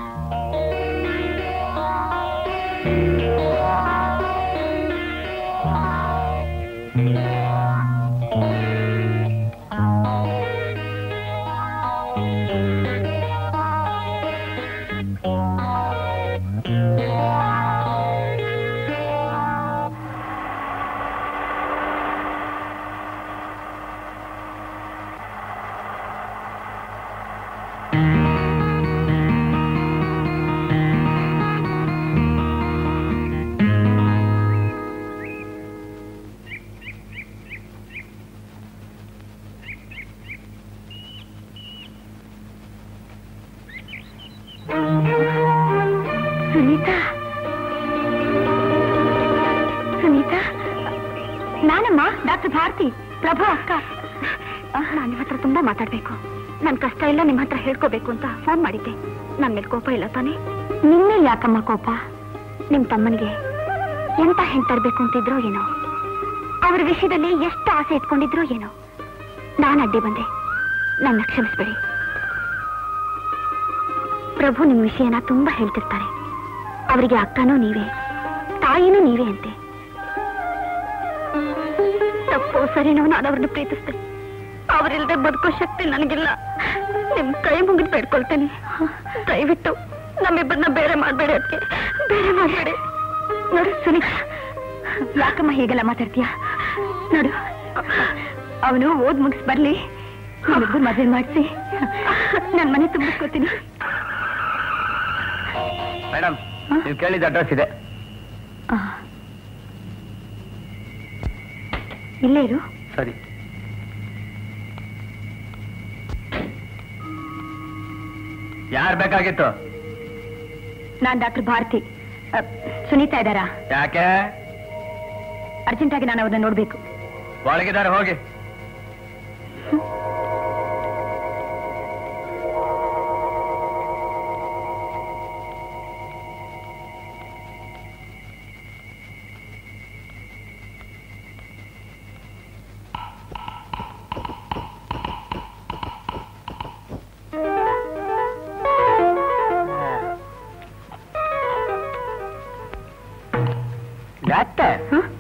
ಸುನೀತಾ ಸುನೀತಾ ನಾನಮ್ಮ ಡಾಕ್ಟರ್ ಭಾರತಿ ಪ್ರಭು ಅಕ್ಕ ನಾನು ನಿಮ್ಮ ಹತ್ರ ತುಂಬಾ ಮಾತಾಡ್ಬೇಕು ನನ್ ಕಷ್ಟ ಎಲ್ಲ ನಿಮ್ಮ ಹತ್ರ ಹೇಳ್ಕೋಬೇಕು ಅಂತ ಫೋನ್ ಮಾಡಿದ್ದೆ ನನ್ ಮೇಲೆ ಕೋಪ ಇಲ್ಲ ತಾನೆ ನಿನ್ನೆ ಯಾಕಮ್ಮ ಕೋಪ ನಿಮ್ ತಮ್ಮನಿಗೆ ಎಂತ ಹೆಣ್ ತರ್ಬೇಕು ಅಂತಿದ್ರೋ ಏನೋ ಅವ್ರ ವಿಷಯದಲ್ಲಿ ಎಷ್ಟು ಆಸೆ ಇಟ್ಕೊಂಡಿದ್ರು ಏನೋ ನಾನು ಅಡ್ಡಿ ಬಂದೆ ನನ್ನ ಕ್ಷಮಿಸ್ಬೇಡಿ ಪ್ರಭು ನಿಮ್ ವಿಷಯನ ತುಂಬಾ ಹೇಳ್ತಿರ್ತಾರೆ ಅವರಿಗೆ ಅಕ್ಕನೂ ನೀವೇ ತಾಯಿನೂ ನೀವೇ ಅಂತೆ ತಪ್ಪು ಸರಿನೋ ನಾನು ಅವ್ರನ್ನ ಪ್ರೀತಿಸ್ತೇನೆ ಅವರಿಲ್ಲದೆ ಬದುಕೋ ಶಕ್ತಿ ನನಗಿಲ್ಲ ನಿಮ್ ಕೈ ಮುಗಿದು ಬೇಡ್ಕೊಳ್ತೇನೆ ದಯವಿಟ್ಟು ನಮ್ಮಿಬ್ಬರನ್ನ ಬೇರೆ ಮಾಡಬೇಡಿ ಅದಕ್ಕೆ ಬೇರೆ ಮಾಡಬೇಡಿ ನೋಡು ಸುನೀತಾ ಯಾಕಮ್ಮ ಹೀಗೆಲ್ಲ ಮಾತಾಡ್ತೀಯ ನೋಡು ಅವನು ಓದ್ ಮುಗಿಸ್ ಬರ್ಲಿ ನಿಮ್ಮಿಬ್ಬರು ಮದುವೆ ಮಾಡಿಸಿ ನನ್ನ ಮನೆ ತುಂಬಿಸ್ಕೊತೀನಿ ಮೇಡಮ್ ನೀವು ಕೇಳಿದ ಅಡ್ರೆಸ್ ಇದೆ ಆ. ಇಲ್ಲೇ ಇರು ಸರಿ ಯಾರು ಬೇಕಾಗಿತ್ತು ನಾನ್ ಡಾಕ್ಟರ್ ಭಾರತಿ ಅ, ಸುನೀತಾ ಇದ್ದಾರಾ ಯಾಕೆ ಅರ್ಜೆಂಟಾಗಿ ನಾನು ಅವ್ರನ್ನ ನೋಡ್ಬೇಕು ಒಳಗಿದ್ದಾರೆ ಹೋಗಿ ಡಾಕ್ಟರ್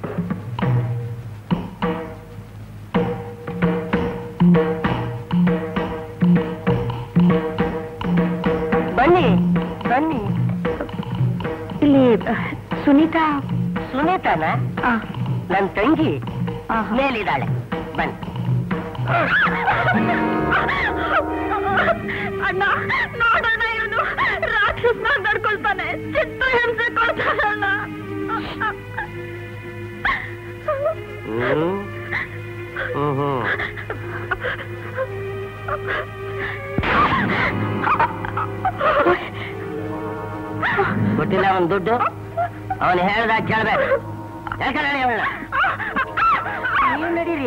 ಬನ್ನಿ ಬನ್ನಿ ಇಲ್ಲಿ ಅ, ಸುನೀತಾ ಸುನೀತಾನ ಆ, ನನ್ನ ತಂಗಿ ಆ, ಮೇಲಿದ್ದಾಳೆ ಬನ್ನಿ ಅಣ್ಣ ನೋಡೋಣ ಇವನು ರಾಕ್ಷಸನ ನಡ್ಕೊಳ್ತಾನೆ ಚಿತ್ತ ಹಿಂಸೆ ಕೊಡ್ತಾನಣ್ಣ ಹ್ಮ್ ಹ್ಮ್ ಹ್ಮ್ ಕೊಟ್ಟಿಲ್ಲ ಅವನ್ ದುಡ್ಡು ಅವನು ಹೇಳ್ದಾಗ ಕೇಳ್ಬೇಕು ಯಾಕಂದ್ರೆ ಅವಳ ನೀವು ನಡೀರಿ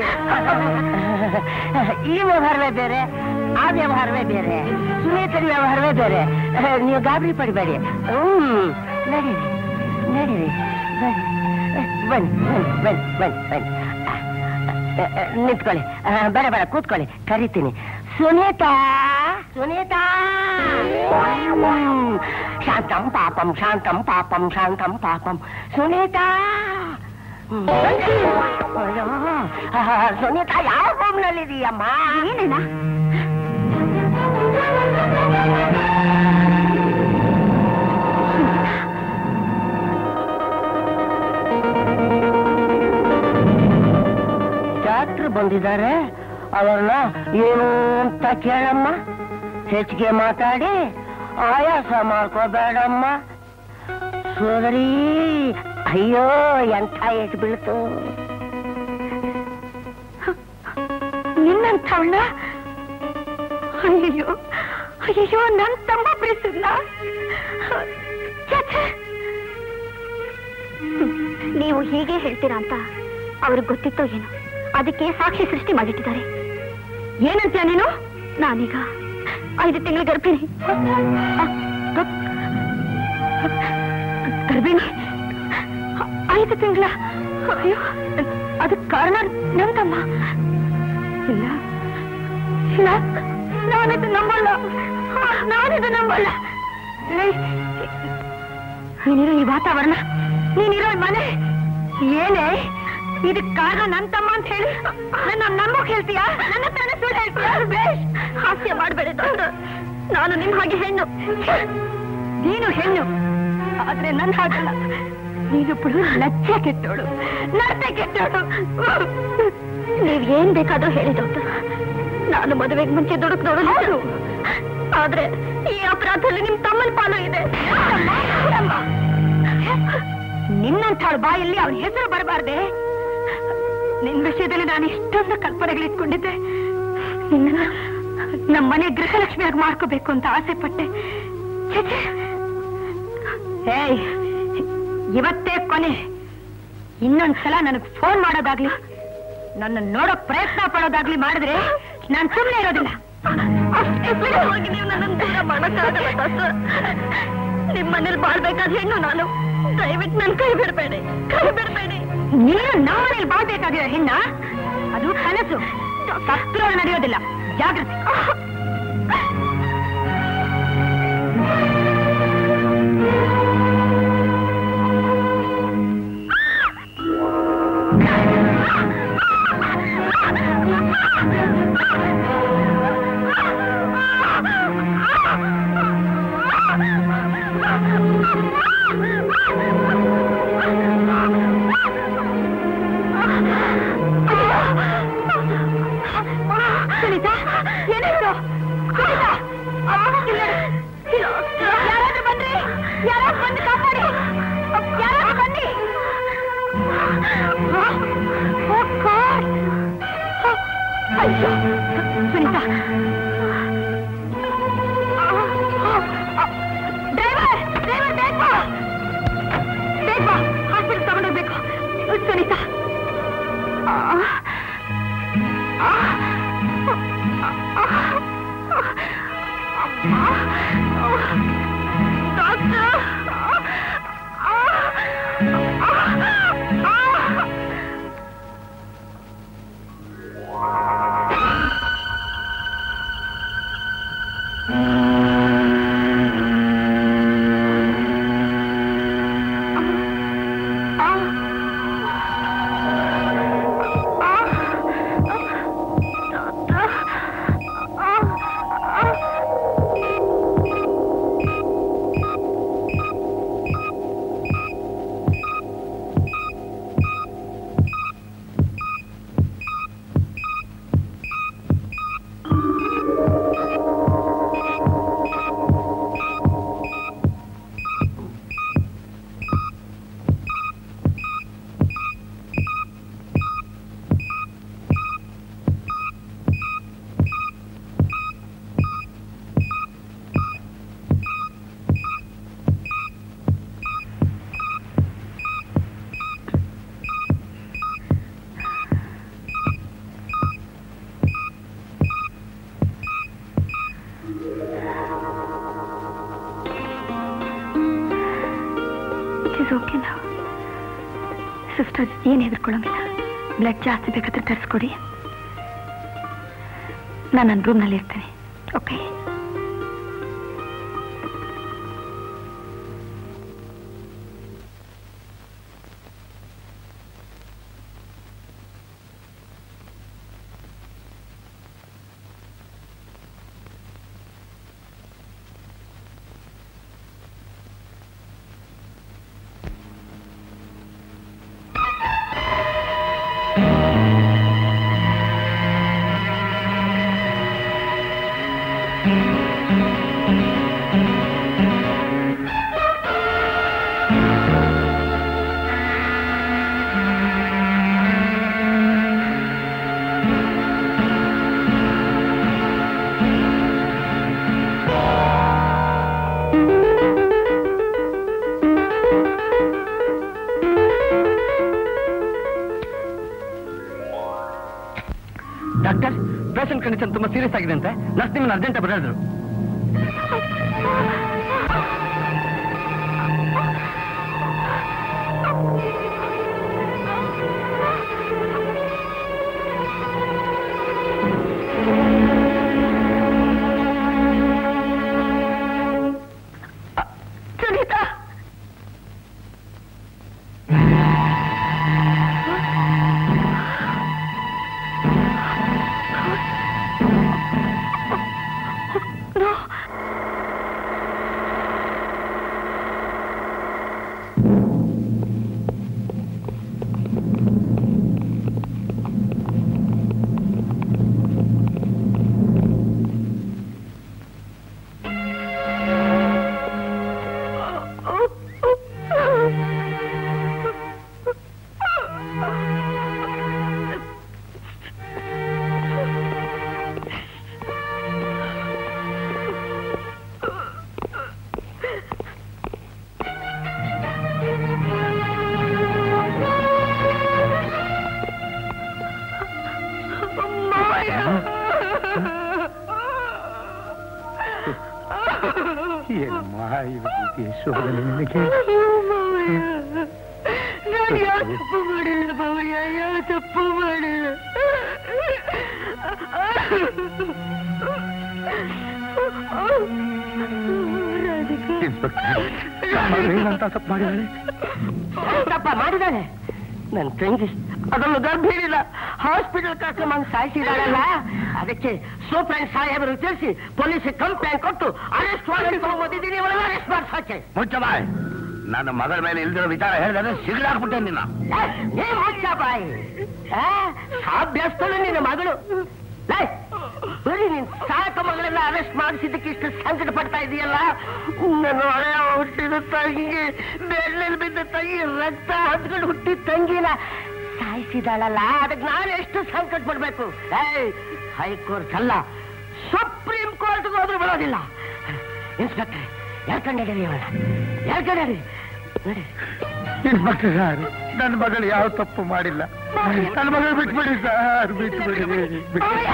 ಈ ವ್ಯವಹಾರವೇ ಬೇರೆ ಆ ವ್ಯವಹಾರವೇ ಬೇರೆ ಸುನೀತನ ವ್ಯವಹಾರವೇ ಬೇರೆ ನೀವು ಗಾಬರಿ ಪಡಬೇಡಿ ಹ್ಮ್ ನಡೀರಿ ನಡೀರಿ ಬನ್ನಿ ಬನ್ನಿ ಬನ್ನಿ ಬನ್ನಿ ಬನ್ನಿ ನಿಂತ್ಕೊಳ್ಳಿ ಆ, ಬೇಡ ಬೇಡ ಕೂತ್ಕೊಳ್ಳಿ ಕರಿತೀನಿ ಸುನೀತಾ ಸುನೀತಾ ಹ್ಮ್. ಶಾಂತಂ ಪಾಪಂ ಶಾಂತಂ ಪಾಪಂ ಶಾಂತಂ ಪಾಪಂ ಸುನೀತಾ ಹ್ಮ್. ಅಯ್ಯೋ, ಆ, ಸುನೀತಾ ಯಾವ ರೂಮ್ನಲ್ಲಿದೀಯಮ್ಮ ಏನಣ್ಣ ಡಾಕ್ಟ್ರು ಬಂದಿದ್ದಾರೆ ಅವ್ರನ್ನ ಏನು ಅಂತ ಕೇಳಮ್ಮ ಹೆಚ್ಚಿಗೆ ಮಾತಾಡಿ ಆಯಾಸ ಮಾಡ್ಕೋಬೇಡಮ್ಮ ಸೋದರಿ ಅಯ್ಯೋ ಎಂಥ ಏಟು ಬೀಳ್ತು ನಿನ್ನಂಥವಳ ಅಯ್ಯೋ ಅಯ್ಯೋ ನನ್ ತಮ್ಮ ಬಿಡಿಸಿದ್ನ ನೀವು ಹೀಗೆ ಹೇಳ್ತೀರಾ ಅಂತ ಅವ್ರಿಗೆ ಗೊತ್ತಿತ್ತೋ ಏನೋ ಅದಕ್ಕೆ ಸಾಕ್ಷಿ ಸೃಷ್ಟಿ ಮಾಡಿಟ್ಟಿದ್ದಾರೆ ಏನಂತೀಯ ನೀನು ನಾನೀಗ ಐದು ತಿಂಗಳ ಗರ್ಭಿಣಿ ಆ, ಗಪ್- ಗರ್ಭಿಣಿ ಐದು ತಿಂಗಳ ಅಯ್ಯೋ ಅದಕ್ಕೆ ಕಾರಣ ನನ್ ತಮ್ಮ ಇಲ್ಲ ಇಲ್ಲ ನಾನಿದು ನಂಬಲ್ಲ ನಾನಿದು ನಂಬಲ್ಲ ಲೇ, ನೀನಿರೋ ಈ ವಾತಾವರಣ ನೀನಿರೋ ಈ ಮನೆ ಏನೇ ಇದಕ್ ಕಾರಣ ನನ್ ತಮ್ಮ ಅಂತ ಹೇಳಿ ನನ್ನ ನಂಬೋಕ್ ಹೇಳ್ತೀಯಾ ನನ್ನ ತಾನೇ ಸುಳ್ಳು ಹೇಳ್ತೀಯಾ ಬೇಷ್ ಹಾಸ್ಯ ಮಾಡಬೇಡಿ ಡಾಕ್ಟರ್ ನಾನು ನಿಮ್ ಹಾಗೆ ಹೆಣ್ಣು ನೀನು ಹೆಣ್ಣು ಆದ್ರೆ ನನ್ ಹಾಗಲ್ಲ ನೀನೊಬ್ಬಳು ಲಜ್ಜೆ ಕೆಟ್ಟೋಳು ನಡತೆ ಕೆಟ್ಟೋಳು ನೀವ್ ಏನ್ ಬೇಕಾದ್ರೂ ಹೇಳಿ ಡಾಕ್ಟರ್ ನಾನು ಮದುವೆಗೆ ಮುಂಚೆ ದುಡುಕ್ ನೋಡಲು ಆದ್ರೆ ಈ ಅಪರಾಧದಲ್ಲಿ ನಿಮ್ ತಮ್ಮನ ಪಾಲು ಇದೆ ನಿನ್ನಂಥವಳ ಬಾಯಲ್ಲಿ ಅವನ ಹೆಸರು ಬರಬಾರ್ದೆ ನಿನ್ ವಿಷಯದಲ್ಲಿ ನಾನು ಇಷ್ಟೊಂದು ಕಲ್ಪನೆಗಳಿಟ್ಕೊಂಡಿದ್ದೆ ನಿನ್ನ ನಮ್ಮ ಮನೆ ಗೃಹಲಕ್ಷ್ಮಿಯಾಗಿ ಮಾಡ್ಕೋಬೇಕು ಅಂತ ಆಸೆ ಪಟ್ಟೆ ಛೆ, ಛೆ. ಏಯ್ ಇವತ್ತೇ ಕೊನೆ ಇನ್ನೊಂದ್ಸಲ ನನಗೆ ಫೋನ್ ಮಾಡೋದಾಗ್ಲಿ ನನ್ನ ನೋಡೋ ಪ್ರಯತ್ನ ಪಡೋದಾಗ್ಲಿ ಮಾಡಿದ್ರೆ ನಾನು ಸುಮ್ಮನೆ ಇರೋದಿಲ್ಲ ಅಷ್ಟೇ ಸುಲಭವಾಗಿ ನೀವು ನನ್ನನ್ನು ದೂರ ಮಾಡೋಕ್ಕಾಗಲ್ಲ ಡಾಕ್ಟರ್ ನಿಮ್ಮ ಮನೇಲಿ ಬಾಳ್ಬೇಕಾದ ಹೆಣ್ಣು ನಾನು ದಯವಿಟ್ಟು ನನ್ನ ಕೈ ಬಿಡಬೇಡಿ ಕೈ ಬಿಡಬೇಡಿ ನೀನು ನಮ್ಮನೇಲಿ ಬಾಳ್ಬೇಕಾಗಿರೋ ಹೆಣ್ಣ ಅದು ಕನಸು ಸತ್ರೋಳು ನಡೆಯೋದಿಲ್ಲ ಜಾಗೃತಿ ಸುನೀತಾ ಏನಾಯ್ತು ಸುನೀತಾ ಯಾರಾದ್ರೂ ಬನ್ರಿ ಯಾರಾದ್ರೂ ಬಂದು ಕಾಪಾಡಿ ಯಾರಾದ್ರೂ ಬನ್ನಿ Oh, God. ಅಯ್ಯೋ ಸುನೀತಾ ಡ್ರೈವರ್ ಡ್ರೈವರ್ ಬೇಗ ಬಾ. ಬೇಗ ಬಾ ಹಾಸ್ಪಿಟಲ್ ತಗೊಂಡೋಗ್ಬೇಕು Sunita doctor it is okay ನಾವು ಸಿಸ್ಟರ್ ಏನು ಹೆದರ್ಕೊಳ್ಳೋಂಗಿಲ್ಲ ಬ್ಲಡ್ ಜಾಸ್ತಿ ಬೇಕಾದ್ರೆ ತರಿಸ್ಕೊಡಿ ನಾನು ನನ್ನ ರೂಮ್ನಲ್ಲಿ ಇರ್ತೇನೆ ಓಕೆ ಡಾಕ್ಟರ್ ಪೇಷಂಟ್ ಕಂಡೀಷನ್ ತುಂಬಾ ಸೀರಿಯಸ್ ಆಗಿದೆ ಅಂತೆ ನರ್ಸ್ ನಿಮ್ಮನ್ನ ಅರ್ಜೆಂಟ್ ಬರೆದ್ರು ಸುನೀತಾ ಏನಮ್ಮ ಇವತ್ತು ಶೋಧನೆ ನಿನಗೆ ಯಾವ ತಪ್ಪು ಮಾಡಿಲ್ಲ ಬಾವಯ್ಯ ಯಾವ ತಪ್ಪು ಮಾಡಿಲ್ಲ ತಪ್ಪ ಮಾಡಿದಾಳೆ ನನ್ ತಂಗಿ ಅದನ್ನು ಗರ್ಭಿಣಿಲ್ಲ ಹಾಸ್ಪಿಟಲ್ ಕರ್ಕೊಂಡ್ ಸಾಯಿಸಿದಾಳಲ್ಲ ಅದಕ್ಕೆ ಸೂಪ್ರೆಂಟ್ ಸಾಹೇಬರು ತಿಳಿಸಿ ಪೊಲೀಸ್ ಕಂಪ್ಲೇಂಟ್ ಕೊಟ್ಟು ಅರೆಸ್ಟ್ ವಾರೆಂಟ್ ತಗೊಂಡಿದ್ದೀನಿ ಅರೆಸ್ಟ್ ಮಾಡ್ಸೋಕೆ ಮುಚ್ಚ ಬಾಯ್ ನನ್ನ ಮಗಳ ಮೇಲೆ ಇಲ್ದಿರೋ ವಿಚಾರ ಹೇಳಿದ್ರೆ ಸಿಗಲಾಕ್ಬಿಟ್ಟೆ ನಿನ್ನ ಏ ಮುಚ್ಚ ಬಾಯಿ ಸಾಭ್ಯಸ್ತಳು ನಿನ್ನ ಮಗಳು ಲೇ, ಬರೀ ನೀನ್ ಸಾಕ ಮಗಳೆಲ್ಲ ಅರೆಸ್ಟ್ ಮಾಡಿಸಿದ್ದಕ್ಕೆ ಇಷ್ಟು ಸಂಕಟ ಪಡ್ತಾ ಇದೆಯಲ್ಲ ನನ್ನ ಹಳೆಯ ಹುಟ್ಟಿದ ತಂಗಿ ಬೆಳ್ಳಿಲ್ ಬಿದ್ದ ತಂಗಿ ರಕ್ತ ಹತ್ಕೊಂಡು ಹುಟ್ಟಿದ ತಂಗಿನ ಸಾಯಿಸಿದಾಳಲ್ಲ ಅದಕ್ಕೆ ನಾನು ಎಷ್ಟು ಸಂಕಟ ಪಡ್ಬೇಕು ಏಯ್ ಹೈಕೋರ್ಟ್ ಅಲ್ಲ ಸುಪ್ರೀಂ ಕೋರ್ಟ್ಗೆ ಹೋದ್ರೂ ಬರೋದಿಲ್ಲ ಇನ್ಸ್ಪೆಕ್ಟರ್ ಯಾಕಂಡಿ ಅವಳ ಯಾಕಂಡಿ ನೋಡಿ ಇನ್ಸ್ಪೆಕ್ಟರ್ ಸರ್ ನನ್ನ ಮಗಳು ಯಾವ ತಪ್ಪು ಮಾಡಿಲ್ಲ ನನ್ನ ಮಗಳು ಬಿಟ್ಬಿಡಿ ಸರ್ ಬಿಟ್ಬಿಡಿ ಬಿಟ್ಬಿಡಿ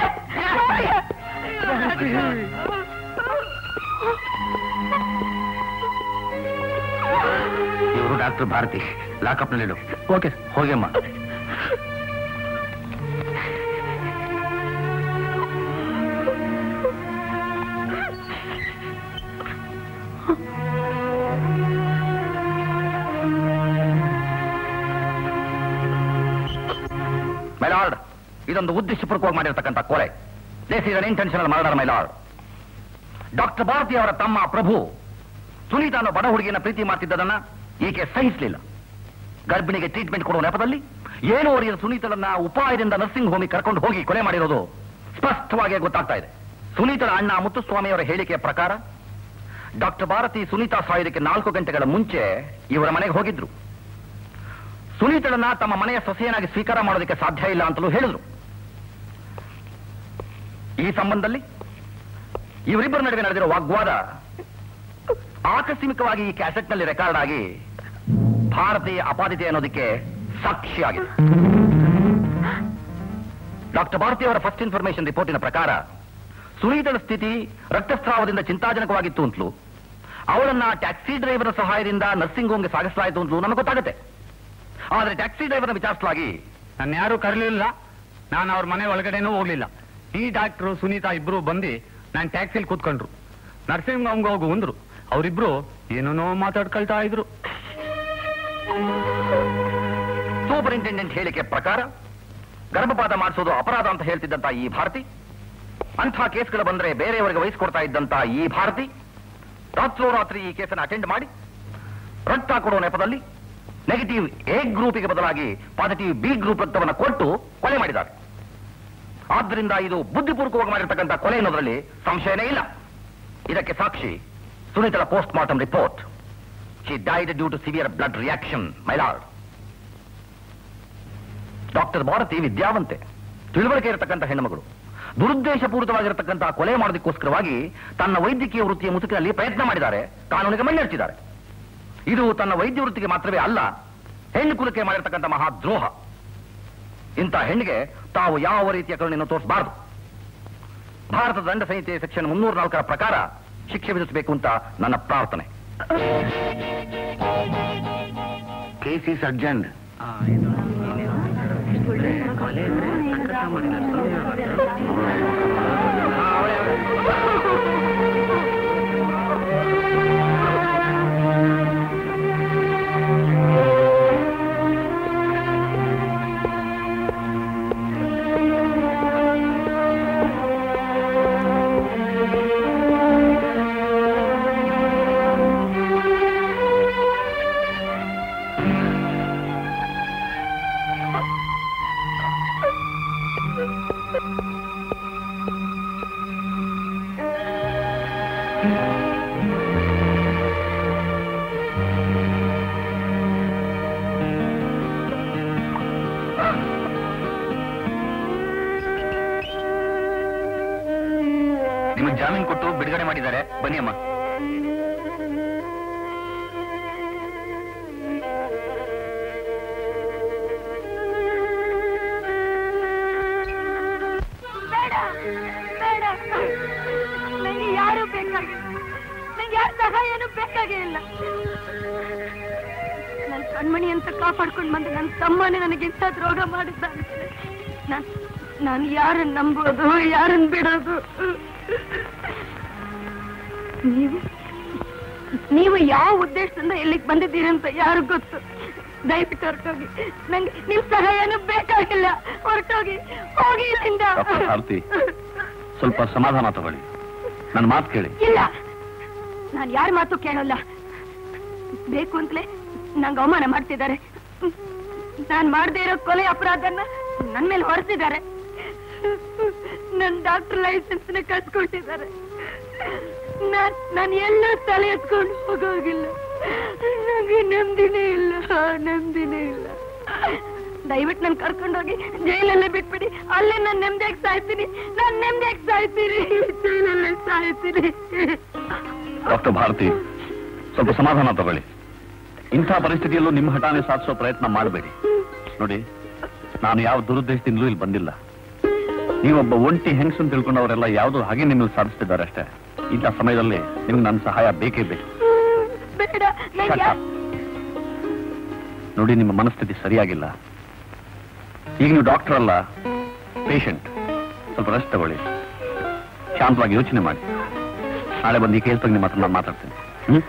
ಇವರು ಡಾಕ್ಟರ್ ಭಾರತಿ ಲಾಕಪ್ನಲ್ಲಿಡು ಓಕೆ ಹೋಗಿಮ್ಮ ಮೈಲಾರ್ಡ್ ಇದೊಂದು ಉದ್ದೇಶಪೂರ್ವಕವಾಗಿ ಮಾಡಿರ್ತಕ್ಕಂಥ ಕೊಲೆ this is an intentional murder my lord doctor Bharati ಅವರ ತಮ್ಮ ಪ್ರಭು ಸುನೀತಾ ಅನ್ನೋ ಬಡ ಹುಡುಗಿನ ಪ್ರೀತಿ ಮಾಡ್ತಿದ್ದದನ್ನ ಈಕೆ ಸಹಿಸಲಿಲ್ಲ ಗರ್ಭಿಣಿಗೆ ಟ್ರೀಟ್ಮೆಂಟ್ ಕೊಡುವ ನೆಪದಲ್ಲಿ ಏನೋ ಅವರಿಗೆ ಸುನೀತಳನ್ನ ಉಪಾಯದಿಂದ ನರ್ಸಿಂಗ್ ಹೋಮಿಗೆ ಕರ್ಕೊಂಡು ಹೋಗಿ ಕೊಲೆ ಮಾಡಿರೋದು ಸ್ಪಷ್ಟವಾಗಿ ಗೊತ್ತಾಗ್ತಾ ಇದೆ ಸುನೀತಳ ಅಣ್ಣ ಮುತ್ತುಸ್ವಾಮಿ ಅವರ ಹೇಳಿಕೆಯ ಪ್ರಕಾರ ಡಾಕ್ಟರ್ ಭಾರತಿ ಸುನೀತಾ ಸಾಯೋದಕ್ಕೆ ನಾಲ್ಕು ಗಂಟೆಗಳ ಮುಂಚೆ ಇವರ ಮನೆಗೆ ಹೋಗಿದ್ರು ಸುನೀತಳನ್ನ ತಮ್ಮ ಮನೆಯ ಸೊಸೆಯನ್ನಾಗಿ ಸ್ವೀಕಾರ ಮಾಡೋದಕ್ಕೆ ಸಾಧ್ಯ ಇಲ್ಲ ಅಂತಲೂ ಹೇಳಿದ್ರು ಈ ಸಂಬಂಧದಲ್ಲಿ ಇವರಿಬ್ಬರ ನಡುವೆ ನಡೆದಿರೋ ವಾಗ್ವಾದ ಆಕಸ್ಮಿಕವಾಗಿ ಈ ಕ್ಯಾಸೆಟ್ನಲ್ಲಿ ರೆಕಾರ್ಡ್ ಆಗಿ ಭಾರತೀಯ ಅಪಾದಿತೆ ಅನ್ನೋದಕ್ಕೆ ಸಾಕ್ಷಿಯಾಗಿದೆ ಡಾಕ್ಟರ್ ಭಾರತಿ ಅವರ ಫಸ್ಟ್ ಇನ್ಫಾರ್ಮೇಶನ್ ರಿಪೋರ್ಟಿನ ಪ್ರಕಾರ ಸುನೀತಳ ಸ್ಥಿತಿ ರಕ್ತಸ್ರಾವದಿಂದ ಚಿಂತಾಜನಕವಾಗಿತ್ತು ಅಂತಲೂ ಅವಳನ್ನ ಟ್ಯಾಕ್ಸಿ ಡ್ರೈವರ್ ಸಹಾಯದಿಂದ ನರ್ಸಿಂಗ್ ಹೋಮ್ಗೆ ಸಾಗಿಸಲಾಯಿತು ಅಂತಲೂ ನಮಗೆ ಗೊತ್ತಾಗುತ್ತೆ ಆದರೆ ಟ್ಯಾಕ್ಸಿ ಡ್ರೈವರ್ನ ವಿಚಾರಿಸಲಾಗಿ ನನ್ನ ಯಾರು ಕರಲಿಲ್ಲ ನಾನು ಅವ್ರ ಮನೆ ಒಳಗಡೆನೂ ಹೋಗ್ಲಿಲ್ಲ ಈ ಡಾಕ್ಟ್ರು ಸುನೀತಾ ಇಬ್ರು ಬಂದು ನಾನು ಟ್ಯಾಕ್ಸಿಲಿ ಕೂತ್ಕೊಂಡ್ರು ನರ್ಸಿಂಗ್ ಹೋಮ್ಗೆ ಹೋಗು ಅಂದ್ರು ಅವರಿಬ್ರು ಏನೇನೋ ಮಾತಾಡ್ಕೊಳ್ತಾ ಇದ್ರು ಸೂಪರಿಂಟೆಂಡೆಂಟ್ ಹೇಳಿಕೆ ಪ್ರಕಾರ ಗರ್ಭಪಾತ ಮಾಡಿಸೋದು ಅಪರಾಧ ಅಂತ ಹೇಳ್ತಿದ್ದಂತ ಈ ಭಾರತಿ ಅಂಥ ಕೇಸ್ಗಳು ಬಂದ್ರೆ ಬೇರೆಯವರಿಗೆ ವಹಿಸ್ಕೊಡ್ತಾ ಇದ್ದಂತ ಈ ಭಾರತಿ ರಾತ್ರೋರಾತ್ರಿ ಈ ಕೇಸನ್ನು ಅಟೆಂಡ್ ಮಾಡಿ ರಕ್ತ ಕೊಡುವ ನೆಪದಲ್ಲಿ ನೆಗೆಟಿವ್ ಎ ಗ್ರೂಪಿಗೆ ಬದಲಾಗಿ ಪಾಸಿಟಿವ್ ಬಿ ಗ್ರೂಪ್ ರಕ್ತವನ್ನು ಕೊಟ್ಟು ಕೊಲೆ ಮಾಡಿದ್ದಾರೆ ಆದ್ದರಿಂದ ಇದು ಬುದ್ಧಿಪೂರ್ವಕವಾಗಿ ಮಾಡಿರ್ತಕ್ಕಂಥ ಕೊಲೆ ಅನ್ನೋದ್ರಲ್ಲಿ ಸಂಶಯನೇ ಇಲ್ಲ ಇದಕ್ಕೆ ಸಾಕ್ಷಿ ಸುನೀತಳ post mortem report she died due to severe blood reaction my lord doctor Bharati ವಿದ್ಯಾವಂತೆ ತಿಳುವಳಿಕೆ ಇರತಕ್ಕಂಥ ಹೆಣ್ಣುಮಗಳು ದುರುದ್ದೇಶಪೂರಿತವಾಗಿರತಕ್ಕಂತಹ ಕೊಲೆ ಮಾಡೋದಕ್ಕೋಸ್ಕರವಾಗಿ ತನ್ನ ವೈದ್ಯಕೀಯ ವೃತ್ತಿಯ ಮುಸುಕಿನಲ್ಲಿ ಪ್ರಯತ್ನ ಮಾಡಿದ್ದಾರೆ ಕಾನೂನಿಗೆ ಮಣ್ಣೆಡ್ತಿದ್ದಾರೆ ಇದು ತನ್ನ ವೈದ್ಯ ವೃತ್ತಿಗೆ ಮಾತ್ರವೇ ಅಲ್ಲ ಹೆಣ್ಣು ಕುಲಕ್ಕೆ ಮಾಡಿರ್ತಕ್ಕಂಥ ಮಹಾದ್ರೋಹ ಇಂಥ ಹೆಣ್ಣಿಗೆ ತಾವು ಯಾವ ರೀತಿಯ ಕರುಣೆಯನ್ನು ತೋರಿಸಬಾರದು ಭಾರತದ ದಂಡ ಸಂಹಿತೆ ಸೆಕ್ಷನ್ ಮುನ್ನೂರ ನಾಲ್ಕರ ಪ್ರಕಾರ ಶಿಕ್ಷೆ ವಿಧಿಸಬೇಕು ಅಂತ ನನ್ನ ಪ್ರಾರ್ಥನೆ ಕೆಸಿ ಸರ್ಜನ್ ನಿಮಗೆ ಜಾಮೀನು ಕೊಟ್ಟು ಬಿಡುಗಡೆ ಮಾಡಿದ್ದಾರೆ ಬನ್ನಿ ಅಮ್ಮ ಬೇಡ ಬೇಡ ನಂಗೆ ಯಾರು ಬೇಕಾಗಿಲ್ಲ ನಂಗೆ ಯಾರ ಸಹಾಯನೂ ಬೇಕಾಗೇ ಇಲ್ಲ ನನ್ನ ಕಣ್ಮಣಿ ಅಂತ ಕಾಪಾಡ್ಕೊಂಡು ಬಂದು ನನ್ನ ತಮ್ಮನೇ ನನಗೆ ಇಂಥ ದ್ರೋಹ ಮಾಡಿದ್ದಾನೆ ನಾನು ನಾನು ಯಾರನ್ನ ನಂಬೋದು ಯಾರನ್ನ ಬಿಡೋದು ನೀವು ನೀವು ಯಾವ ಉದ್ದೇಶದಿಂದ ಇಲ್ಲಿಗೆ ಬಂದಿದ್ದೀರಿ ಅಂತ ಯಾರು ಗೊತ್ತು ದಯವಿಟ್ಟು ಹೊರಟೋಗಿ ನಂಗೆ ನಿಮ್ ಸಹಾಯನೂ ಬೇಕಾಗಿಲ್ಲ ಹೊರಟೋಗಿ ಹೋಗಿ ಇಲ್ಲಿಂದ ಡಾಕ್ಟರ್ ಭಾರತಿ ಸ್ವಲ್ಪ ಸಮಾಧಾನ ತಗೊಳ್ಳಿ ನನ್ನ ಮಾತು ಕೇಳಿ ಇಲ್ಲ ನಾನು ಯಾರ ಮಾತು ಕೇಳೋಲ್ಲ ಬೇಕು ಅಂತಲೇ ನಂಗೆ ಅವಮಾನ ಮಾಡ್ತಿದ್ದಾರೆ ನಾನ್ ಮಾಡದೇ ಇರೋ ಕೊಲೆ ಅಪರಾಧನ ನನ್ ಮೇಲೆ ಹೊರಿಸಿದ್ದಾರೆ ನನ್ ಡಾಕ್ಟರ್ ಲೈಸೆನ್ಸ್ ನ ಕಳ್ಸ್ಕೊಟ್ಟಿದ್ದಾರೆ ನಾನ್ ನಾನು ಎಲ್ಲ ತಲೆ ಎತ್ಕೊಂಡು ಹೋಗೋಗಿಲ್ಲ ನಂಗೆ ನೆಮ್ಮದಿನೇ ಇಲ್ಲ ನೆಮ್ಮದಿನೇ ಇಲ್ಲ ದಯವಿಟ್ಟು ನನ್ ಕರ್ಕೊಂಡೋಗಿ ಜೈಲಲ್ಲೇ ಬಿಟ್ಬಿಡಿ ಅಲ್ಲೇ ನಾನು ನೆಮ್ಮದಿಯಾಗಿ ಸಾಯ್ತೀನಿ ನಾನ್ ನೆಮ್ಮದಿಯಾಗಿ ಸಾಯ್ತೀನಿ ಜೈಲಲ್ಲೇ ಸಾಯ್ತೀನಿ ಡಾಕ್ಟರ್ ಭಾರತಿ ಸ್ವಲ್ಪ ಸಮಾಧಾನ ತಗೊಳ್ಳಿ ಇಂಥ ಪರಿಸ್ಥಿತಿಯಲ್ಲೂ ನಿಮ್ಮ ಹಠಾನೆ ಸಾಧಿಸೋ ಪ್ರಯತ್ನ ಮಾಡಬೇಡಿ ನೋಡಿ ನಾನು ಯಾವ ದುರುದ್ದೇಶದಿಂದಲೂ ಇಲ್ಲಿ ಬಂದಿಲ್ಲ ನೀವೊಬ್ಬ ಒಂಟಿ ಹೆಂಗಸು ಅಂತ ತಿಳ್ಕೊಂಡು ಅವರೆಲ್ಲ ಯಾವುದೋ ಹಾಗೆ ನಿಮ್ಮಲ್ಲಿ ಸಾಧಿಸ್ತಿದ್ದಾರೆ ಅಷ್ಟೇ ಇಂಥ ಸಮಯದಲ್ಲಿ ನಿಮ್ಗೆ ನನ್ನ ಸಹಾಯ ಬೇಕೇ ಬೇಕು ಬೇಡ ನಂಗೆ Shut up. ನೋಡಿ ನಿಮ್ಮ ಮನಸ್ಥಿತಿ ಸರಿಯಾಗಿಲ್ಲ ಈಗ ನೀವು ಡಾಕ್ಟರ್ ಅಲ್ಲ ಪೇಷಂಟ್ ಸ್ವಲ್ಪ ರೆಸ್ಟ್ ತಗೊಳ್ಳಿ ಶಾಂತವಾಗಿ ಯೋಚನೆ ಮಾಡಿ ನಾಳೆ ಬಂದು ಈ ಕೇಸ್ ಬಗ್ಗೆ ನಿಮ್ಮ ಹತ್ರ ನಾನು ಮಾತಾಡ್ತೀನಿ ಹ್ಮ್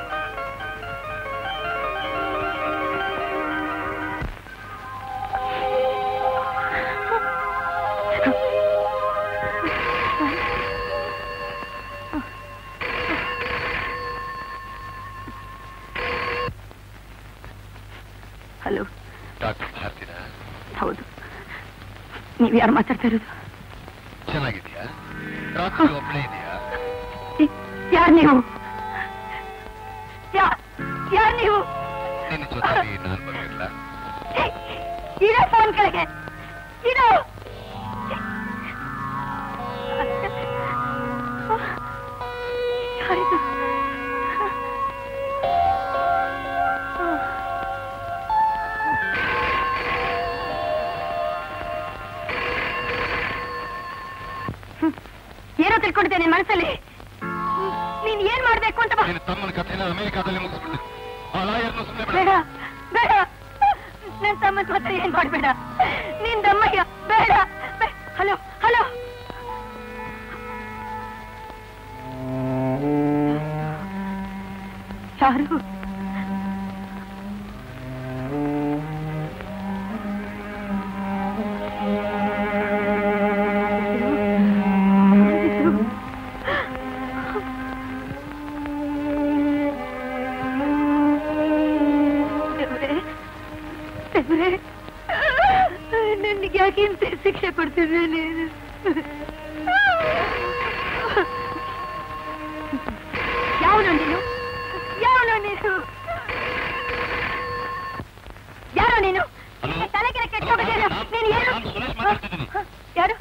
ಹಲೋ ಡಾಕ್ಟರ್ ಭಾರತಿನ ಹೌದು ನೀವ್ ಯಾರು ಮಾತಾಡ್ತಾ ಇರೋದು ಚೆನ್ನಾಗಿದೆಯಾ ರಾತ್ರಿ ಒಬ್ಬಳೇ ಇದೆಯಾ ಯಾರು ನೀವು ಯಾ- ಯಾರ್ ನೀವು ನಿನ್ನ ಜೊತೆಗೆ ನಾನು ಬರಲಿಲ್ಲ ಏಯ್, ಇರೋ ಫೋನ್ ಕೆಳಗೆ ಇರೋ ಯಾರಿದು? ಹ್ಮ್. ಏನೋ ತಿಳ್ಕೊಂಡಿದ್ದೆ ನಿನ್ ಮನಸ್ಸಲ್ಲಿ ನೀನ್ ಏನ್ ಮಾಡ್ಬೇಕು ಅಂತ ಬಾ ನಿನ್ನ ತಮ್ಮನ ಕಥೆನ ಅಮೆರಿಕಾದಲ್ಲಿ ಮುಗಿಸ್ಬಿಟ್ಟು ಆ ಲಾಯರ್ನ ಸುಮ್ಮನೆ ಬೇಡ ಬೇಡ ನನ್ ತಮ್ಮ ಹತ್ರ ಏನ್ ಮಾಡ್ಬೇಡ ನಿನ್ ದಮ್ಮಯ್ಯ ಬೇಡ ಬೇ- ಹಲೋ ಹಲೋ ಯಾರು ದೇವ್ರೇ, ದೇವ್ರೇ, ನನಗೆ ಯಾಕೆ ಇಂಥ ಶಿಕ್ಷೆ ಕೊಡ್ತಿದ್ದೆ ನೀನು ಯಾವನು ನೀನು ಯಾವನು ನೀನು ಯಾರು ನೀನು ಹಲೋ? ತಲೆ ಕೆಳ ಕೆಟ್ಟೋಗಿದ್ದೀಯ ನಾನು- ನೀನು ಏನು ನಾನು ಸುರೇಶ್ ಮಾತಾಡ್ತಿದ್ದೀನಿ. ಯಾರು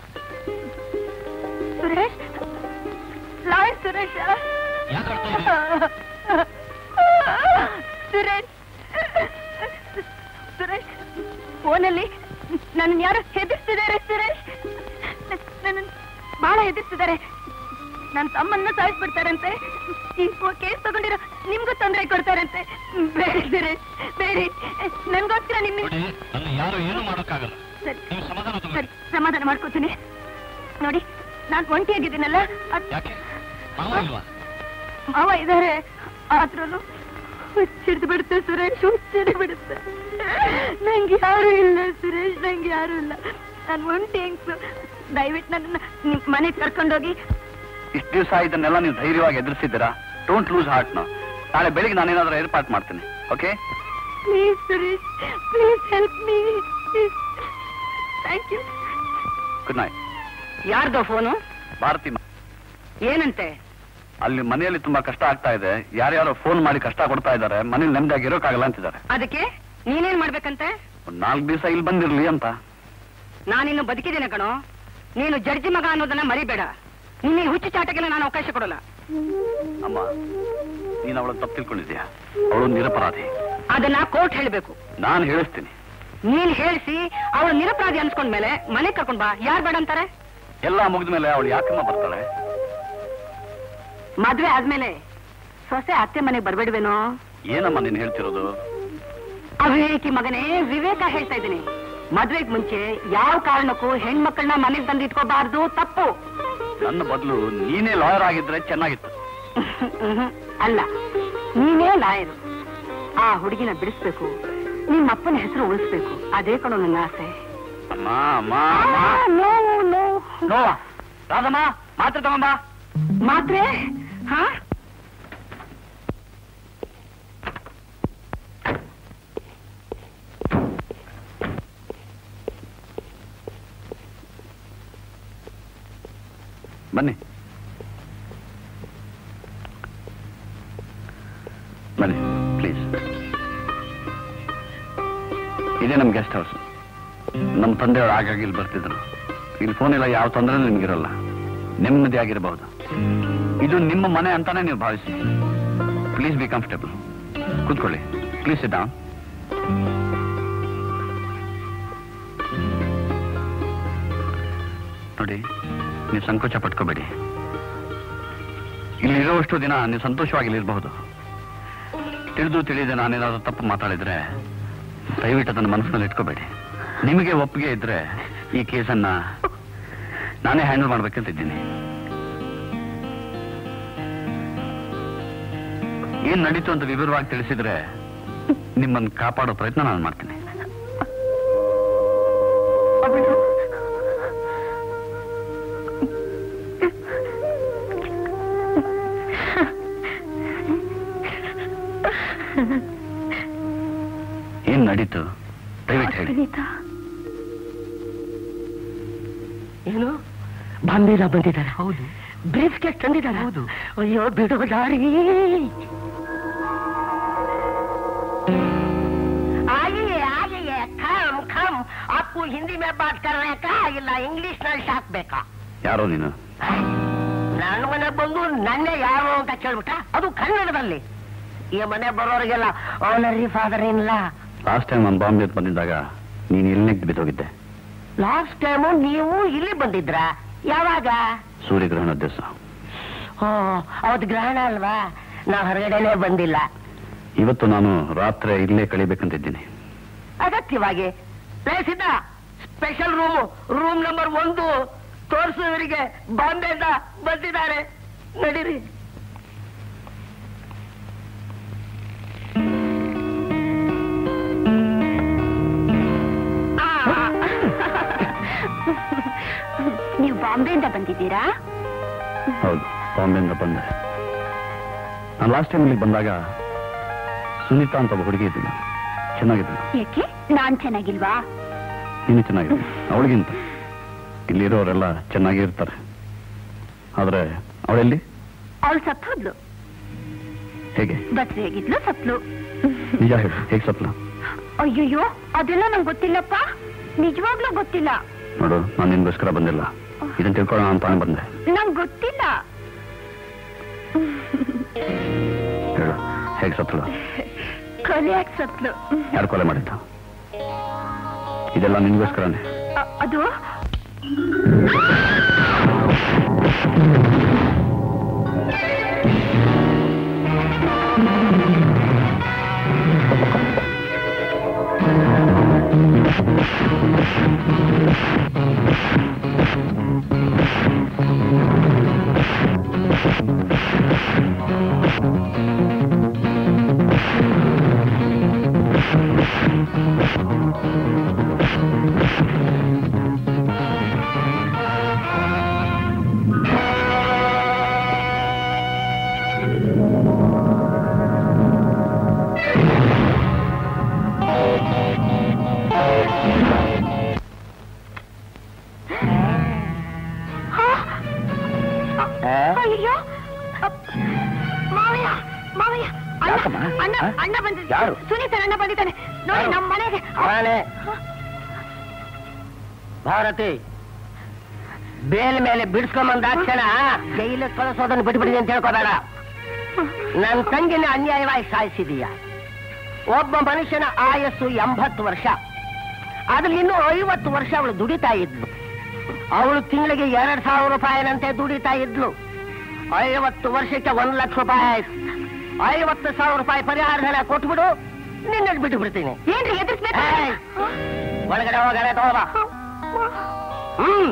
ಸುರೇಶ್ ಲಾಯರ್ ಸುರೇಶ್ ಯಾಕೆ ಅಳ್ತಾ ಸುರೇಶ್ ಸುರೇಶ್ ಫೋನಲ್ಲಿ ನನ್ನ ಯಾರು ಹೆದರ್ಸ್ತಿದ್ದಾರೆ ಸುರೇಶ್ ನನ್ನ ಬಹಳ ಹೆದರ್ಸ್ತಿದ್ದಾರೆ ನನ್ನ ತಮ್ಮನ್ನ ಸಾಯಿಸ್ಬಿಡ್ತಾರಂತೆ ಈ ಕೇಸ್ ತಗೊಂಡಿರೋ ನಿಮ್ಗೂ ತೊಂದರೆ ಕೊಡ್ತಾರಂತೆ ಬೇಡಿ ಸುರೇಶ್ ಬೇಡಿ ನನ್ಗೋಸ್ಕರ ನಿಮ್ಮ ನೋಡಿ ನನ್ನ ಯಾರು ಏನು ಮಾಡೋಕ್ಕಾಗಲ್ಲ ಸರಿ ನೀವು ಸಮಾಧಾನ ತಗೊಳ್ಳಿ ಸರಿ ಸಮಾಧಾನ ಮಾಡ್ಕೋತೀನಿ ನೋಡಿ ನಾನ್ ಒಂಟಿಯಾಗಿದ್ದೀನಲ್ಲ ಅದ್- ಯಾಕೆ ಮಾವ ಇಲ್ವಾ ಮಾವ ಇದಾರೆ ಆದ್ರೂ ಹುಚ್ಚಿಡ್ದು ಬಿಡುತ್ತೆ ಸುರೇಶ್ ಹುಚ್ಚಿಡ್ದು ಬಿಡುತ್ತೆ ನಂಗೆ ಯಾರು ಇಲ್ಲ ಸುರೇಶ್ ನಂಗೆ ಯಾರು ಇಲ್ಲ ನಾನು ಒಂಟಿ ಹೆಂಗ್ಸು ದಯವಿಟ್ಟು ನನ್ನ ನಿಮ್ ಮನೆಗೆ ಕರ್ಕೊಂಡೋಗಿ ಇಷ್ಟು ದಿವಸ ಇದನ್ನೆಲ್ಲ ನೀವು ಧೈರ್ಯವಾಗಿ ಎದುರಿಸಿದ್ದೀರಾ ಡೋಂಟ್ ಲೂಸ್ ಹಾರ್ಟ್ ನಾ ನಾಳೆ ಬೆಳಿಗ್ಗೆ ನಾನೇನಾದ್ರೂ ಏರ್ಪಾಟ್ ಮಾಡ್ತೀನಿ okay please Suresh please help me thank you good night ಯಾರ್ದೋ ಫೋನು ಭಾರತಿ ಮ- ಏನಂತೆ ಅಲ್ಲಿ ಮನೆಯಲ್ಲಿ ತುಂಬಾ ಕಷ್ಟ ಆಗ್ತಾ ಇದೆ ಯಾರ್ಯಾರೋ ಫೋನ್ ಮಾಡಿ ಕಷ್ಟ ಕೊಡ್ತಾ ಇದ್ದಾರೆ ಮನೇಲಿ ನೆಮ್ಮದಿಯಾಗಿ ಇರೋಕ್ಕಾಗಲ್ಲ ಅಂತಿದ್ದಾರೆ ಅದಕ್ಕೆ ನೀನೇನ್ ಮಾಡ್ಬೇಕಂತೆ ಒಂದ್ ನಾಲ್ಕು ದಿವಸ ಇಲ್ಲಿ ಬಂದಿರ್ಲಿ ಅಂತ ನಾನಿನ್ನು ಬದುಕಿದ್ದೇನೆ ಕಣೋ ನೀನು ಜಡ್ಜಿ ಮಗ ಅನ್ನೋದನ್ನ ಮರಿಬೇಡ ನಿನ್ನ ಈ ಹುಚ್ಚು ಚಾಟಕ್ಕೆಲ್ಲ ನಾನು ಅವಕಾಶ ಕೊಡಲ್ಲ ಅಮ್ಮ ನೀನು ಅವಳ ತಪ್ಪು ತಿಳ್ಕೊಂಡಿದ್ಯಾ ಅವಳು ನಿರಪರಾಧಿ ಅದನ್ನ ಕೋರ್ಟ್ ಹೇಳ್ಬೇಕು ನಾನು ಹೇಳಿಸ್ತೀನಿ ನೀನ್ ಹೇಳಿಸಿ ಅವಳು ನಿರಪರಾಧಿ ಅನ್ಸ್ಕೊಂಡ್ಮೇಲೆ ಮನೆ ಕರ್ಕೊಂಡ್ ಬಾ ಯಾರ್ ಬೇಡ ಅಂತಾರೆ ಎಲ್ಲ ಮುಗಿದ ಮೇಲೆ ಅವಳು ಯಾಕಮ್ಮ ಬರ್ತಾಳೆ ಮದ್ವೆ ಆದ್ಮೇಲೆ ಸೊಸೆ ಅತ್ತೆ ಮನೆಗೆ ಬರ್ಬೇಡ್ವೇನೋ ಏನಮ್ಮ ನೀನು ಹೇಳ್ತಿರೋದು ಅವಿವೇಕಿ ಮಗನೇ ವಿವೇಕ ಹೇಳ್ತಾ ಇದ್ದೀನಿ ಮದ್ವೆಗ್ ಮುಂಚೆ ಯಾವ ಕಾರಣಕ್ಕೂ ಹೆಣ್ಮಕ್ಳನ್ನ ಮನೆಗ್ ತಂದು ಇಟ್ಕೋಬಾರ್ದು ತಪ್ಪು ನನ್ನ ಬದಲು ನೀನೇ ಲಾಯರ್ ಆಗಿದ್ರೆ ಚೆನ್ನಾಗಿತ್ತು ಮ್ಹ್ಮ್. ಅಲ್ಲ ನೀನೇ ಲಾಯರು ಆ ಹುಡುಗಿನ ಬಿಡಿಸ್ಬೇಕು ನಿಮ್ಮ ಅಪ್ಪನ ಹೆಸರು ಉಳಿಸ್ಬೇಕು ಅದೇ ಕಣೋ ನನ್ನ ಆಸೆ ಅಮ್ಮ ಅಮ್ಮ ಅಮ್ಮ ನೋವು ನೋವು ನೋವಾ ರಾಧಮ್ಮ ಮಾತ್ರ ತಗೊಂಬ ಮಾತ್ರೆ ಹಾ ಬನ್ನಿ ಬನ್ನಿ ಪ್ಲೀಸ್ ಇದೇ ನಮ್ಮ ಗೆಸ್ಟ್ ಹೌಸ್ ನಮ್ಮ ತಂದೆಯವರು ಆಗಾಗ ಇಲ್ಲಿ ಬರ್ತಿದ್ರು ಇಲ್ಲಿ ಫೋನ್ ಎಲ್ಲ ಯಾವ ತೊಂದರೆ ನಿಮ್ಗಿರಲ್ಲ ನೆಮ್ಮದಿ ಆಗಿರಬಹುದು ಇದು ನಿಮ್ಮ ಮನೆ ಅಂತಾನೆ ನೀವು ಭಾವಿಸಿ ಪ್ಲೀಸ್ ಬಿ ಕಂಫರ್ಟೇಬಲ್ ಕೂತ್ಕೊಳ್ಳಿ ಪ್ಲೀಸ್ ಡೌನ್ ನೋಡಿ ನೀವು ಸಂಕೋಚ ಪಟ್ಕೋಬೇಡಿ ಇಲ್ಲಿ ಇರುವಷ್ಟು ದಿನ ನೀವು ಸಂತೋಷವಾಗಿ ಇಲ್ಲಿರಬಹುದು ತಿಳಿದು ತಿಳಿದೆ ನಾನೇನಾದ್ರೂ ತಪ್ಪು ಮಾತಾಡಿದ್ರೆ ದಯವಿಟ್ಟು ಅದನ್ನು ಮನಸ್ಸಿನಲ್ಲಿ ಇಟ್ಕೋಬೇಡಿ ನಿಮಗೆ ಒಪ್ಪಿಗೆ ಇದ್ರೆ ಈ ಕೇಸನ್ನ ನಾನೇ ಹ್ಯಾಂಡಲ್ ಮಾಡ್ಬೇಕಂತಿದ್ದೀನಿ ಏನ್ ನಡೀತು ಅಂತ ವಿವರವಾಗಿ ತಿಳಿಸಿದ್ರೆ ನಿಮ್ಮನ್ನು ಕಾಪಾಡೋ ಪ್ರಯತ್ನ ನಾನು ಮಾಡ್ತೀನಿ ಏನ್ ನಡೀತು ದಯವಿಟ್ಟು ಹೇಳಿ ಏನು ಬಾಂಬೆಲ್ಲ ಬಂದಿದ್ದಾರೆ ಹೌದು ಬ್ರೀಫ್ ಕೇಸ್ ತಂದಿದ್ದಾರೆ ಹೌದು ಅಯ್ಯೋ ಬಿಡು ದಾರಿ आइए आइए खम खम आपको हिंदी में बात करने का ಇಲ್ಲ ಇಂಗ್ಲಿಷ್ ನಲ್ಲಿ ಶಾಕ್ಬೇಕಾ ಯಾರೋ ನೀನು ನನ್ನ ಮನೆ ಬಂದು ನನ್ನೇ ಯಾರು ಅಂತ ಕೇಳ್ಬಿಟ್ಟ ಅದು ಕನ್ನಡದಲ್ಲಿ ಈ ಮನೆ ಬರೋರಿಗೆಲ್ಲ ಓನರಿ ಫಾದರ್ ಇಲ್ಲ ಲಾಸ್ಟ್ ಟೈಮ್ ನಾನು ಬಾಂಬೆ ಬಂದಿದ್ದಾಗ ನೀನು ಇಲ್ಲಿ ಬಿದ್ದೋಗಿದ್ದೆ ಲಾಸ್ಟ್ ಟೈಮು ನೀವು ಇಲ್ಲಿ ಬಂದಿದ್ರಾ ಯಾವಾಗ ಸೂರ್ಯಗ್ರಹಣ ದಿವಸ ಓ ಅವತ್ತು ಗ್ರಹಣ ಅಲ್ವಾ ನಾ ಹೊರಗಡೆನೆ ಬಂದಿಲ್ಲ ಇವತ್ತು ನಾನು ರಾತ್ರಿ ಇಲ್ಲೇ ಕಳಿಬೇಕಂತಿದ್ದೀನಿ ಅಗತ್ಯವಾಗಿ ಸಿದ್ಧ ಸ್ಪೆಷಲ್ ರೂಮ್ ರೂಮ್ ನಂಬರ್ ಒಂದು ತೋರಿಸುವವರಿಗೆ ಬಾಂಬೆಯಿಂದ ಬಂದಿದ್ದಾರೆ ನಡೀರಿ ನೀವು ಬಾಂಬೆಯಿಂದ ಬಂದಿದ್ದೀರಾ ಹೌದು ಬಾಂಬೆಯಿಂದ ಬಂದೆ ನಾನು ಲಾಸ್ಟ್ ಟೈಮ್ ಇಲ್ಲಿಗೆ ಬಂದಾಗ ಸುನೀತಾ ಅಂತ ಒಬ್ಬ ಹುಡುಗಿ ಇದ್ದೀನಿ ಚೆನ್ನಾಗಿದ್ದೀನಿ ಯಾಕೆ ನಾನ್ ಚೆನ್ನಾಗಿಲ್ವಾ ನೀನು ಚೆನ್ನಾಗಿದೆ ಅವಳಿಗಿಂತ ಇಲ್ಲಿರೋರೆಲ್ಲ ಚೆನ್ನಾಗಿ ಇರ್ತಾರೆ ಆದ್ರೆ ಅವಳೆಲ್ಲಿ ಅವಳು ಸತ್ ಹೋದ್ಲು ಹೇಗೆ ಬಸ್ರಿ ಆಗಿದ್ಲು ಸತ್ಲು ನಿಜ ಹೇಳು ಹೇಗೆ ಸತ್ಲ ಅಯ್ಯಯ್ಯೋ ಅದೆಲ್ಲ ನಂಗೆ ಗೊತ್ತಿಲ್ಲಪ್ಪ ನಿಜವಾಗ್ಲೂ ಗೊತ್ತಿಲ್ಲ ನೋಡು ನಾನು ನಿನ್ಗೋಸ್ಕರ ಬಂದಿಲ್ಲ ಇದನ್ನ ತಿಳ್ಕೊಳ್ಳೋಣ ಅಂತಾನೆ ಬಂದೆ ನಂಗೆ ಗೊತ್ತಿಲ್ಲ ಹೇಳು ಹೇಗೆ ಸತ್ಲ ಕೊಲೆಯಾಗಿ ಸತ್ಲು ಯಾರು ಕೊಲೆ ಮಾಡಿದ್ದ ಇದೆಲ್ಲ ನಿನ್ಗೋಸ್ಕರನೇ ಅ- ಅದು ಅಯ್ಯೋ ಅಪ್- ಮಾವಯ್ಯ ಮಾವಯ್ಯ ಅಣ್ಣ, ಯಾಕಮ್ಮ? ಅಣ್ಣ ಹ? ಅಣ್ಣ ಬಂದಿದ್ದಾನೆ ಯಾರು? ಸುನೀತ ಅಣ್ಣ ಬಂದಿದ್ದಾನೆ ನೋಡಿ ಯಾರು? ನಮ್ಮ ಮನೆಗೆ ಅವನೇ ಭಾರತಿ ಬೇಲ್ ಮೇಲೆ ಬಿಡಿಸ್ಕೊಂಬಂದ ಕ್ಷಣ ಜೈಲಿಗೆ ಕಳಿಸೋದನ್ನು ಬಿಟ್ಬಿಡಿ ಅಂತ ಹೇಳ್ಕೋಬೇಡ ನನ್ನ ತಂಗಿನ ಅನ್ಯಾಯವಾಗಿ ಸಾಯಿಸಿದೀಯ ಒಬ್ಬ ಮನುಷ್ಯನ ಆಯಸ್ಸು ಎಂಬತ್ತು ವರ್ಷ ಅದ್ರಲ್ಲಿ ಇನ್ನೂ ಐವತ್ತು ವರ್ಷ ಅವಳು ದುಡಿತಾ ಇದ್ಲು ಅವಳು ತಿಂಗಳಿಗೆ ಎರಡ್ ಸಾವಿರ ರೂಪಾಯಿನಂತೆ ದುಡಿತಾ ಇದ್ಲು ಐವತ್ತು ವರ್ಷಕ್ಕೆ ಒಂದು ಲಕ್ಷ ರೂಪಾಯಿ ಆಯ್ತು ಐವತ್ತು ಸಾವಿರ ರೂಪಾಯಿ ಪರಿಹಾರ ಹಣ ಕೊಟ್ಬಿಡು ನಿನ್ನ ಬಿಟ್ಟು ಬಿಡ್ತೀನಿ ಏನ್ರಿ ಎದುರಿಸ್ಬೇಕು ಏಯ್! ಒಳಗಡೆ ಹೋಗಡೆ ತಗೋಬಾ ಹ್ಮ್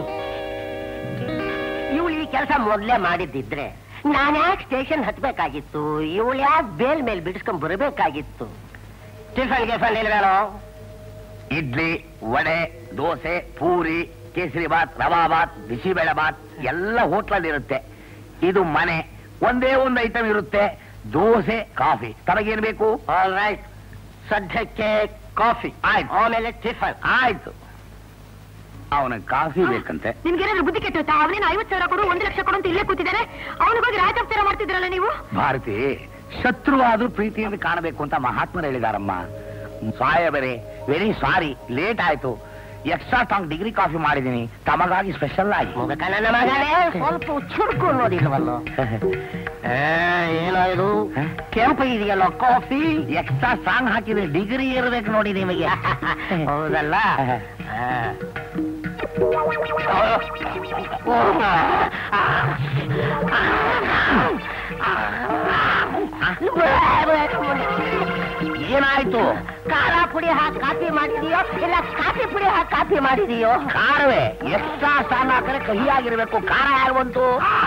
ಇವಳು ಈ ಕೆಲಸ ಮೊದ್ಲೇ ಮಾಡಿದ್ದಿದ್ರೆ ನಾನ್ಯಾಕೆ ಸ್ಟೇಷನ್ ಹತ್ಬೇಕಾಗಿತ್ತು ಇವಳು ಯಾಕೆ ಬೇಲ್ ಮೇಲೆ ಬಿಡಿಸ್ಕೊಂಡ್ ಬರಬೇಕಾಗಿತ್ತು ಟಿಫನ್ ಗಿಫನ್ ಇಲ್ವೇನೋ ಇಡ್ಲಿ ವಡೆ ದೋಸೆ ಪೂರಿ ಕೇಸರಿ ಬಾತ್ ರವಾ ಬಾತ್ ಬಿಸಿಬೇಳೆ ಬಾತ್ ಎಲ್ಲ ಹೋಟ್ಲಲ್ಲಿ ಇರುತ್ತೆ ಇದು ಮನೆ ಒಂದೇ ಒಂದು ಐಟಮ್ ಇರುತ್ತೆ ದೋಸೆ ಕಾಫಿ ತಮಗೇನ್ ಬೇಕು ಆಲ್ ರೈಟ್ ಸದ್ಯಕ್ಕೆ ಕಾಫಿ ಆಯ್ತು ಆಮೇಲೆ ಟಿಫನ್ ಆಯ್ತು ಅವನಿಗೆ ಕಾಫಿ ಬೇಕಂತೆ ನಿಮ್ಗೇನಾದ್ರೂ ಬುದ್ಧಿ ಕೆಟ್ಟೋಯ್ತಾ ಅವನೇನು ಐವತ್ ಸಾವಿರ ಕೊಡು ಒಂದು ಲಕ್ಷ ಕೊಡು ಅಂತ ಇಲ್ಲೇ ಕೂತಿದ್ದಾರೆ ಅವನಿಗೋಗಿ ರಾಜೋಪಚಾರ ಮಾಡ್ತಿದ್ರಲ್ಲ ನೀವು ಭಾರತಿ ಶತ್ರುವಾದ್ರೂ ಪ್ರೀತಿಯಿಂದ ಕಾಣಬೇಕು ಅಂತ ಮಹಾತ್ಮರು ಹೇಳಿದಾರಮ್ಮ ಸಾಯಬರೆ ವೆರಿ ಸಾರಿ ಲೇಟ್ ಆಯ್ತು ಎಕ್ಸ್ಟ್ರಾ ಟಾಂಗ್ ಡಿಗ್ರಿ ಕಾಫಿ ಮಾಡಿದೀನಿ ತಮಗಾಗಿ ಸ್ಪೆಷಲ್ ಆಗಿ ನನ್ನ ಮಗನೇ ಸ್ವಲ್ಪ ಚುರುಕು ಅನ್ನೋದಿಲ್ವಲ್ಲ ಏನೋ ಇದು ಕೆಂಪು ಇದೆಯಲ್ಲ ಕಾಫಿ ಎಕ್ಸ್ಟ್ರಾ ಸಾಂಗ್ ಹಾಕಿದ್ರೆ ಡಿಗ್ರಿ ಇರ್ಬೇಕು ನೋಡಿ ನಿಮಗೆ ಹೌದಲ್ಲ ಏನಾಯ್ತು ಖಾರ ಪುಡಿ ಹಾಕಿ ಕಾಫಿ ಮಾಡಿದೀಯೋ ಇಲ್ಲ ಕಾಫಿ ಪುಡಿ ಹಾಕಿ ಕಾಫಿ ಮಾಡಿದೀಯೋ ಖಾರವೇ ಎಕ್ಸ್ಟ್ರಾ ಸಾಂಗ್ ಹಾಕಿದ್ರೆ ಕಹಿಯಾಗಿರ್ಬೇಕು ಖಾರ ಯಾರು ಬಂತು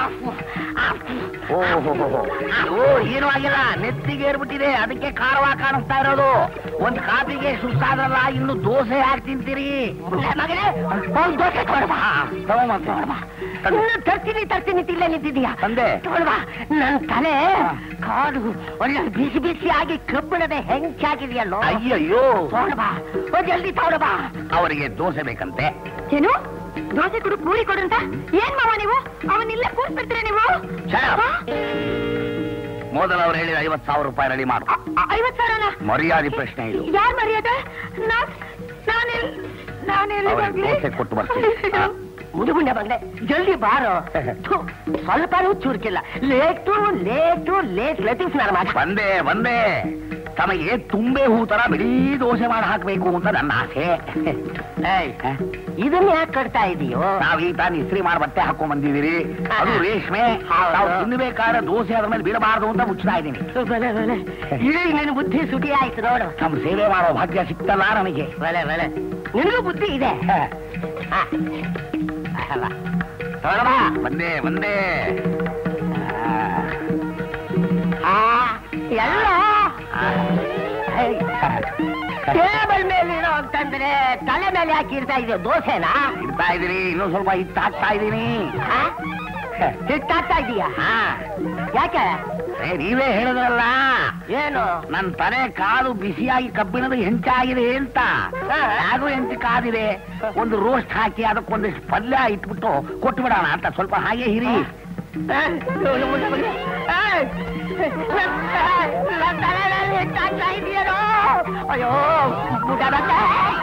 ಓಹೋ ಓ ಏನೂ ಆಗಿಲ್ಲ ನೆತ್ತಿಗೆ ಏರ್ಬಿಟ್ಟಿದೆ ಅದಕ್ಕೆ ಖಾರವಾಗಿ ಕಾಣಿಸ್ತಾ ಇರೋದು ಒಂದ್ ಕಾಫಿಗೆ ಸುಸ್ತಾದ್ರಲ್ಲ ಇನ್ನು ದೋಸೆ ಯಾಕೆ ತಿಂತೀರಿ ಮಗನೇ ಒಂದ್ ದೋಸೆ ತಗೊಳ್ಬಾ ತಗೊಂಬ ತರ್ತೀನಿ ತರ್ತೀನಿ ತಿಲ್ಲೇ ನಿಂತಿದೀಯಾ ತಂದೆ ತಗೊಳ್ಬಾ ನನ್ ತಲೆ ಕಾಡು ಒಳ್ಳೆ ಬಿಸಿ ಬಿಸಿ ಆಗಿ ಕಬ್ಬಿಣದ ಹೆಂಚಾಗಿದೆಯಲ್ಲೋ ಅಯ್ಯಯ್ಯೋ ತಗೊಳ್ಬಾ ಜಲ್ದಿ ತಗೊಳ್ಬಾ ಅವರಿಗೆ ದೋಸೆ ಬೇಕಂತೆ ಏನು ದೋಸೆ ಕೊಡು ಪೂರಿ ಕೊಡು ಅಂತ ಏನ್ ಮಾವ ನೀವು ಅವನ್ನಿಲ್ಲ ಕೂರ್ಸ್ಬಿಡ್ತೀರಾ ನೀವು Shut up. ಮೊದಲು ಅವ್ರು ಹೇಳಿದ ಐವತ್ ಸಾವಿರ ರೂಪಾಯಿ ರೆಡಿ ಮಾಡು ಐವತ್ ಸಾವಿರನ ಮರ್ಯಾದೆ ಪ್ರಶ್ನೆ ಇದು ಯಾರ್ ಮರ್ಯಾದೆ ನಾನ್ ನಾನೆಲ್ ನಾನೆಲ್ಲಿ ಅವ್ರಿಗೆ ದೋಸೆ ಕೊಟ್ಟು ಬರ್ತೀನಿ ಮುಂದೆ ಮುಂದೆ ಬಂದೆ ಜಲ್ದಿ ಬಾರೋ ಥು, ಸ್ವಲ್ಪನೂ ಚುರುಕಿಲ್ಲ ಲೇಟು ಲೇಟು ಲೇಟ್ ಲೇಟಿಂಗ್ ಸ್ನಾನ ಮಾಡಿ ಬಂದೆ ಬಂದೆ ತಮಗೆ ತುಂಬೆ ಹೂ ತರ ಬಿಡೀ ದೋಸೆ ಮಾಡಿ ಹಾಕ್ಬೇಕು ಅಂತ ನನ್ನ ಆಸೆ ಇದನ್ನ ಯಾಕೆ ಕಟ್ತಾ ಇದೀಯೋ ನಾವ್ ಈ ತಾನು ಇಸ್ತ್ರಿ ಮಾಡಿ ಬಟ್ಟೆ ಹಾಕೊಂಡ್ ಬಂದಿದ್ದೀರಿ ಅದು ರೇಷ್ಮೆ ನಾವು ತಿನ್ನಬೇಕಾದ್ರೆ ದೋಸೆ ಅದ್ರ ಮೇಲೆ ಬಿಡಬಾರ್ದು ಅಂತ ಮುಚ್ತಾ ಇದ್ದೀನಿ ಈಗ ನಿನ್ನ ಬುದ್ಧಿ ಸುಟಿ ಆಯ್ತು ನೋಡು ನಮ್ ಸೇವೆ ಮಾಡೋ ಭಾಗ್ಯ ಸಿಕ್ತಲ್ಲ ನನಗೆ ಬೆಲೆ ಬೆಲೆ ನಿನಗೂ ಬುದ್ಧಿ ಇದೆ ಹ. ಅಲ್ಲ. ತಗೊಳ್ಬಾ. ಬಂದೆ ಬಂದೆ ಆ, ಎಲ್ಲ ಟೇಬಲ್ ಮೇಲೆ ಇರೋ ಅಂತಂದ್ರೆ ತಲೆ ಮೇಲೆ ಯಾಕೆ ಇಡ್ತಾ ಇದೆಯೋ ದೋಸೆನಾ ಇಡ್ತಾ ಇದೀನಿ ಇನ್ನೂ ಸ್ವಲ್ಪ ಹಿಟ್ಟು ಹಾಕ್ತಾ ಇದೀನಿ ಹಿಟ್ಟು ಹಾಕ್ತಾ ಇದೀಯಾ ಯಾಕೆ ಏ, ನೀವೇ ಹೇಳಿದ್ರಲ್ಲ ಏನು ನನ್ ತಲೆ ಕಾಲು ಬಿಸಿಯಾಗಿ ಕಬ್ಬಿಣದ ಹೆಂಚಾಗಿದೆ ಅಂತ ಹಾಗೂ ಹೆಂಚು ಕಾದಿದೆ ಒಂದು ರೋಸ್ಟ್ ಹಾಕಿ ಅದಕ್ಕೊಂದಿಷ್ಟು ಪಲ್ಯ ಇಟ್ಬಿಟ್ಟು ಕೊಟ್ಟು ಬಿಡೋಣ ಅಂತ ಸ್ವಲ್ಪ ಹಾಗೆ ಹಿರಿ ಅಯ್ಯೋ ಊಟ ಬಂತೆ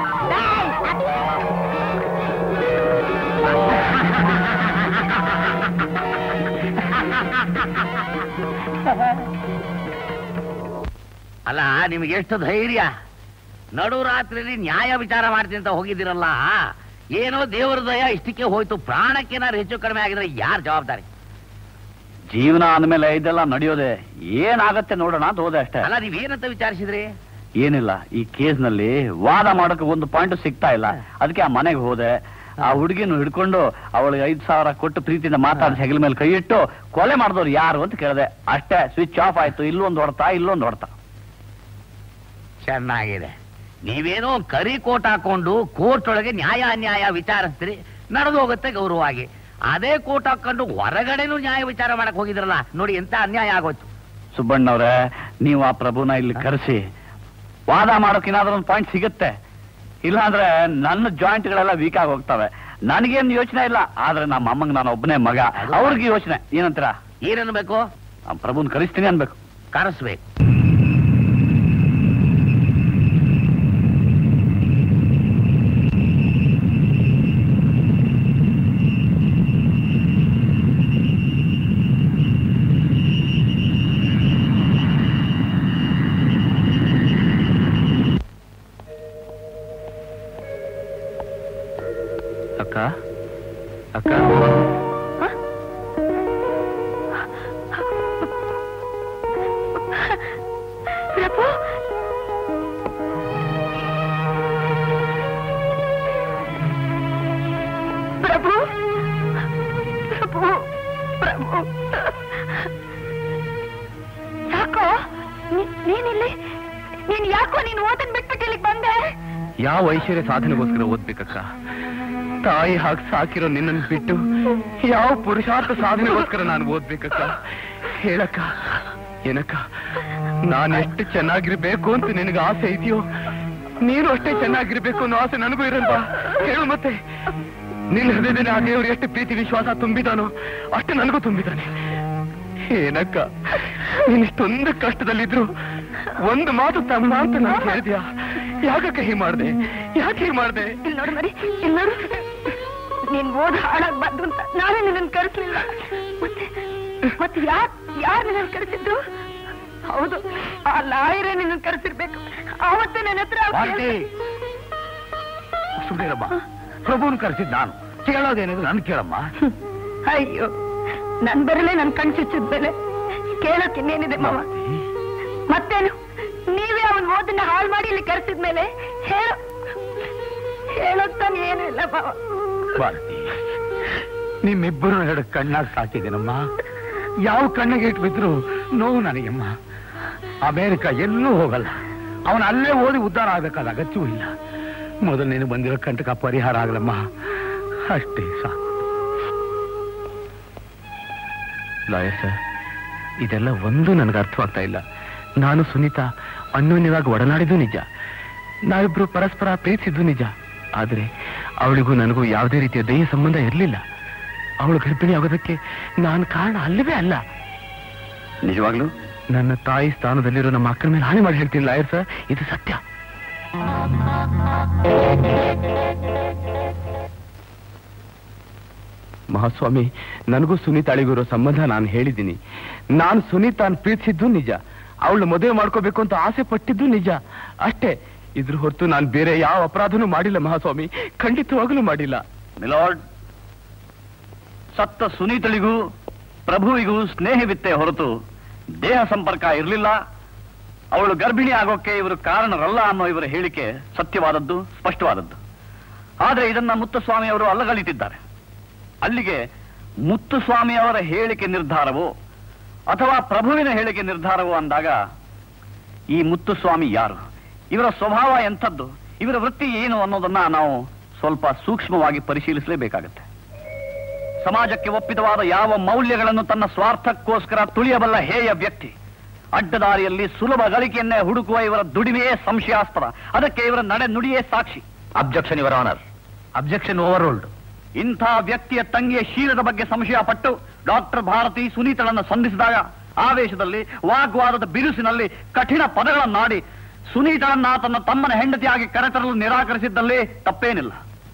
ಅಲ್ಲ ನಿಮ್ಗೆ ಎಷ್ಟು ಧೈರ್ಯ ನಡು ರಾತ್ರಿಲಿ ನ್ಯಾಯ ವಿಚಾರ ಮಾಡ್ತೀನಿ ಅಂತ ಹೋಗಿದ್ದೀರಲ್ಲ ಏನೋ ದೇವರ ದಯ ಇಷ್ಟಕ್ಕೆ ಹೋಯ್ತು ಪ್ರಾಣಕ್ಕೇನಾದ್ರು ಹೆಚ್ಚು ಕಡಿಮೆ ಆಗಿದ್ರೆ ಯಾರು ಜವಾಬ್ದಾರಿ ಜೀವನ ಅಂದ್ಮೇಲೆ ಇದೆಲ್ಲ ನಡೆಯೋದೆ ಏನಾಗತ್ತೆ ನೋಡೋಣ ಅಂತ ಹೋದೆ ಅಷ್ಟೇ ಅಲ್ಲ ನೀವೇನಂತ ವಿಚಾರಿಸಿದ್ರಿ ಏನಿಲ್ಲ ಈ ಕೇಸ್ ನಲ್ಲಿ ವಾದ ಮಾಡಕ್ಕೆ ಒಂದು ಪಾಯಿಂಟ್ ಸಿಗ್ತಾ ಇಲ್ಲ ಅದಕ್ಕೆ ಆ ಮನೆಗೆ ಹೋದೆ ಆ ಹುಡುಗಿನ ಹಿಡ್ಕೊಂಡು ಅವಳಿಗೆ ಐದ್ ಸಾವಿರ ಕೊಟ್ಟು ಪ್ರೀತಿಯಿಂದ ಮಾತಾಡಿ ಹೆಗಲ ಮೇಲೆ ಕೈ ಇಟ್ಟು ಕೊಲೆ ಮಾಡಿದವ್ರು ಯಾರು ಅಂತ ಕೇಳಿದೆ ಅಷ್ಟೇ ಸ್ವಿಚ್ ಆಫ್ ಆಯ್ತು ಇಲ್ಲೊಂದು ಹೊಡ್ತಾ ಇಲ್ಲೊಂದು ಹೊಡ್ತಾ ಚೆನ್ನಾಗಿದೆ ನೀವೇನೋ ಕರಿ ಕೋಟ್ ಹಾಕೊಂಡು ಕೋರ್ಟ್ ಒಳಗೆ ನ್ಯಾಯ ಅನ್ಯಾಯ ವಿಚಾರಿಸ್ತೀರಿ ನಡೆದು ಹೋಗುತ್ತೆ ಗೌರವವಾಗಿ ಅದೇ ಕೋಟ್ ಹಾಕೊಂಡು ಹೊರಗಡೆನೂ ನ್ಯಾಯ ವಿಚಾರ ಮಾಡಕ್ ಹೋಗಿದ್ರಲ್ಲ ನೋಡಿ ಎಂತ ಅನ್ಯಾಯ ಆಗೋಯ್ತು ಸುಬ್ಬಣ್ಣವ್ರೆ ನೀವು ಆ ಪ್ರಭುನ ಇಲ್ಲಿ ಕರೆಸಿ ವಾದ ಮಾಡೋಕೆ ಏನಾದ್ರೂ ಒಂದು ಪಾಯಿಂಟ್ ಸಿಗುತ್ತೆ ಇಲ್ಲಾಂದ್ರೆ ನನ್ನ ಜಾಯಿಂಟ್ಗಳೆಲ್ಲ ವೀಕ್ ಆಗಿ ಹೋಗ್ತವೆ ನನಗೇನು ಯೋಚನೆ ಇಲ್ಲ ಆದ್ರೆ ನಮ್ಮ ಅಮ್ಮಂಗ್ ನಾನು ಒಬ್ಬನೇ ಮಗ ಅವ್ರಿಗೆ ಯೋಚನೆ ಏನಂತೀರಾ ಏನನ್ಬೇಕು ಆ ಪ್ರಭುನ್ ಕರೆಸ್ತೀನಿ ಅನ್ಬೇಕು ಕರೆಸ್ಬೇಕು ಅಕ್ಕ ಅಕ್ಕ ಪ್ರಭು ಯಾಕೋ ನೀ- ನೀನಿಲ್ಲಿ ನೀನ್ ಯಾಕೋ ನೀನ್ ಓದನ್ ಬಿಟ್ಬಿಟ್ಟು ಇಲ್ಲಿಗೆ ಬಂದೆ ಯಾವ ಐಶ್ವರ್ಯ ಸಾಧನೆಗೋಸ್ಕರ ಓದ್ಬೇಕಕ್ಕ ತಾಯಿ ಹಾಗೆ ಸಾಕಿರೋ ನಿನ್ನನ್ನು ಬಿಟ್ಟು ಯಾವ ಪುರುಷಾರ್ಥ ಸಾಧನೆಗೋಸ್ಕರ ನಾನು ಓದ್ಬೇಕಕ್ಕ ಹೇಳಕ್ಕ ಏನಕ್ಕ ನಾನು ಎಷ್ಟು ಚೆನ್ನಾಗಿರ್ಬೇಕು ಅಂತ ನಿನಗೆ ಆಸೆ ಇದೆಯೋ ನೀನು ಅಷ್ಟೇ ಚೆನ್ನಾಗಿರ್ಬೇಕು ಅನ್ನೋ ಆಸೆ ನನಗೂ ಇರಲ್ವಾ ಹೇಳು ಮತ್ತೆ ನಿನ್ನ ಹೃದಯದಲ್ಲಿ ಆ ದೇವರು ಎಷ್ಟು ಪ್ರೀತಿ ವಿಶ್ವಾಸ ತುಂಬಿದಾನೋ ಅಷ್ಟು ನನಗೂ ತುಂಬಿದಾನೆ ಏನಕ್ಕ ನೀನ್ ಇಷ್ಟೊಂದು ಕಷ್ಟದಲ್ಲಿದ್ರು ಒಂದು ಮಾತು ತಮ್ಮ ಅಂತ ನಾನು ಹೇಳಿದ್ಯಾ ಯಾಕಕ್ಕ ಹೀಗೆ ಮಾಡ್ದೆ ಯಾಕೆ ಹೀಗೆ ಮಾಡ್ದೆ ಇಲ್ಲಿ ನೋಡು ಮರಿ ಇಲ್ಲಿ ನೋಡು ನೀನ್ ಓದ್ ಹಾಳಾಗ್ಬಾರ್ದು ಅಂತ ನಾನೇ ನಿನ್ನನ್ ಕರೆಸ್ಲಿಲ್ಲ ಮತ್ತೆ ಮತ್ತೆ ಯಾರ್ ಯಾರ್ ನಿನ್ನನ್ ಕರೆಸಿದ್ದು ಹೌದು ಆ ಲಾಯರೇ ನಿನ್ನನ್ ಕರೆಸಿರ್ಬೇಕು ಆವತ್ತೇ ನನ್ನ ಹತ್ರ ಭಾರತಿ ಸುಮ್ಮನಿರಮ್ಮ ಪ್ರಭುನ್ ಕರೆಸಿದ್ ನಾನು ಕೇಳೋದೇನಿದ್ರು ನನ್ ಕೇಳಮ್ಮ ಅಯ್ಯೋ ನನ್ ಬರಲೇ ನನ್ ಕಣ್ ಚುಚ್ಚಿದ್ಮೇಲೆ ಕೇಳೋಕ್ ಇನ್ನೇನಿದೆ ಮಾವ ಮತ್ತೇನು ನೀವೇ ಅವನ್ ಓದನ್ನ ಹಾಳು ಮಾಡಿ ಇಲ್ಲಿ ಕರೆಸಿದ್ಮೇಲೆ ಹೇಳೋ ಹೇಳೋಕ್ ತಾನೇ ಏನೂ ಇಲ್ಲ ಮಾವ ಭಾರತಿ ನಿಮ್ಮಿಬ್ಬರು ಎರಡು ಕಣ್ಣಾಗ್ ಸಾಕಿದ್ದೀನಮ್ಮ ಯಾವ ಕಣ್ಣಿಗೆ ಇಟ್ಟು ಬಿದ್ರು ನೋವು ನನಗಮ್ಮ ಅಮೇರಿಕ ಎಲ್ಲೂ ಹೋಗಲ್ಲ ಅವನ ಅಲ್ಲೇ ಓದಿ ಉದ್ಧಾರ ಆಗ್ಬೇಕಾದ ಅಗತ್ಯವೂ ಇಲ್ಲ ಮೊದಲು ನೀನು ಬಂದಿರೋ ಕಂಟಕ ಪರಿಹಾರ ಆಗಲಮ್ಮ ಅಷ್ಟೇ ಸಾಕು ಲಾಯರ್ ಸರ್ ಇದೆಲ್ಲ ಒಂದು ನನಗೆ ಅರ್ಥವಾಗ್ತಾ ಇಲ್ಲ ನಾನು ಸುನೀತಾ ಅನ್ಯೋನ್ಯವಾಗಿ ಒಡನಾಡಿದ್ದು ನಿಜ ನಾವಿಬ್ರು ಪರಸ್ಪರ ಪ್ರೀತಿಸಿದ್ದು ನಿಜ ಆದರೆ ಅವಳಿಗೂ ನನಗೂ ಯಾವುದೇ ರೀತಿಯ ದೈಹ ಸಂಬಂಧ ಇರಲಿಲ್ಲ ಅವಳು ಗರ್ಭಿಣಿ ಆಗೋದಕ್ಕೆ ನಾನು ಕಾರಣ ಅಲ್ಲವೇ ಅಲ್ಲ ನಿಜವಾಗ್ಲು ನನ್ನ ತಾಯಿ ಸ್ಥಾನದಲ್ಲಿರೋ ನಮ್ಮ ಅಕ್ಕನ ಮೇಲೆ ಹಾನಿ ಮಾಡಿ ಹೇಳ್ತೀನಿ ಲಾಯರ್ ಸರ್ ಇದು ಸತ್ಯ ಮಹಾಸ್ವಾಮಿ ನನಗೂ ಸುನೀತಾಳಿಗೂ ಇರೋ ಸಂಬಂಧ ನಾನು ಹೇಳಿದ್ದೀನಿ ನಾನು ಸುನೀತಾನ್ ಪ್ರೀತಿಸಿದ್ದು ನಿಜ ಅವಳು ಮದುವೆ ಮಾಡ್ಕೋಬೇಕು ಅಂತ ಆಸೆ ಪಟ್ಟಿದ್ದು ನಿಜ ಅಷ್ಟೇ ಇದ್ರ ಹೊರತು ನಾನು ಬೇರೆ ಯಾವ ಅಪರಾಧನೂ ಮಾಡಿಲ್ಲ ಮಹಾಸ್ವಾಮಿ ಖಂಡಿತವಾಗಲೂ ಮಾಡಿಲ್ಲ ಮಿಲಾರ್ಡ್ ಸತ್ತ ಸುನೀತಳಿಗೂ ಪ್ರಭುವಿಗೂ ಸ್ನೇಹವಿತ್ತೆ ಹೊರತು ದೇಹ ಸಂಪರ್ಕ ಇರಲಿಲ್ಲ ಅವಳು ಗರ್ಭಿಣಿ ಆಗೋಕೆ ಇವರು ಕಾರಣರಲ್ಲ ಅನ್ನೋ ಇವರ ಹೇಳಿಕೆ ಸತ್ಯವಾದದ್ದು ಸ್ಪಷ್ಟವಾದದ್ದು ಆದರೆ ಇದನ್ನ ಮುತ್ತುಸ್ವಾಮಿ ಅವರು ಅಲ್ಲಗಲಿತಿದ್ದಾರೆ ಅಲ್ಲಿಗೆ ಮುತ್ತುಸ್ವಾಮಿ ಅವರ ಹೇಳಿಕೆ ನಿರ್ಧಾರವೋ ಅಥವಾ ಪ್ರಭುವಿನ ಹೇಳಿಕೆ ನಿರ್ಧಾರವೋ ಅಂದಾಗ ಈ ಮುತ್ತುಸ್ವಾಮಿ ಯಾರು ಇವರ ಸ್ವಭಾವ ಎಂಥದ್ದು ಇವರ ವೃತ್ತಿ ಏನು ಅನ್ನೋದನ್ನ ನಾವು ಸ್ವಲ್ಪ ಸೂಕ್ಷ್ಮವಾಗಿ ಪರಿಶೀಲಿಸಲೇಬೇಕಾಗತ್ತೆ ಸಮಾಜಕ್ಕೆ ಒಪ್ಪಿತವಾದ ಯಾವ ಮೌಲ್ಯಗಳನ್ನು ತನ್ನ ಸ್ವಾರ್ಥಕ್ಕೋಸ್ಕರ ತುಳಿಯಬಲ್ಲ ಹೇಯ ವ್ಯಕ್ತಿ ಅಡ್ಡದಾರಿಯಲ್ಲಿ ಸುಲಭ ಗಳಿಕೆಯನ್ನೇ ಹುಡುಕುವ ಇವರ ದುಡಿಮೆಯೇ ಸಂಶಯಾಸ್ಪದ ಅದಕ್ಕೆ ಇವರ ನಡೆ ನುಡಿಯೇ ಸಾಕ್ಷಿ objection your honour objection overruled ಇಂಥ ವ್ಯಕ್ತಿಯ ತಂಗಿಯ ಶೀಲದ ಬಗ್ಗೆ ಸಂಶಯ ಪಟ್ಟು ಡಾಕ್ಟರ್ ಭಾರತಿ ಸುನೀತಳನ್ನು ಸಂಧಿಸಿದಾಗ ಆವೇಶದಲ್ಲಿ ವಾಗ್ವಾದದ ಬಿರುಸಿನಲ್ಲಿ ಕಠಿಣ ಪದಗಳನ್ನಾಡಿ ಸುನೀತಳನ್ನ ತನ್ನ ತಮ್ಮನ ಹೆಂಡತಿಯಾಗಿ ಕರೆತರಲು ನಿರಾಕರಿಸಿದ್ದಲ್ಲಿ ತಪ್ಪೇನಿಲ್ಲ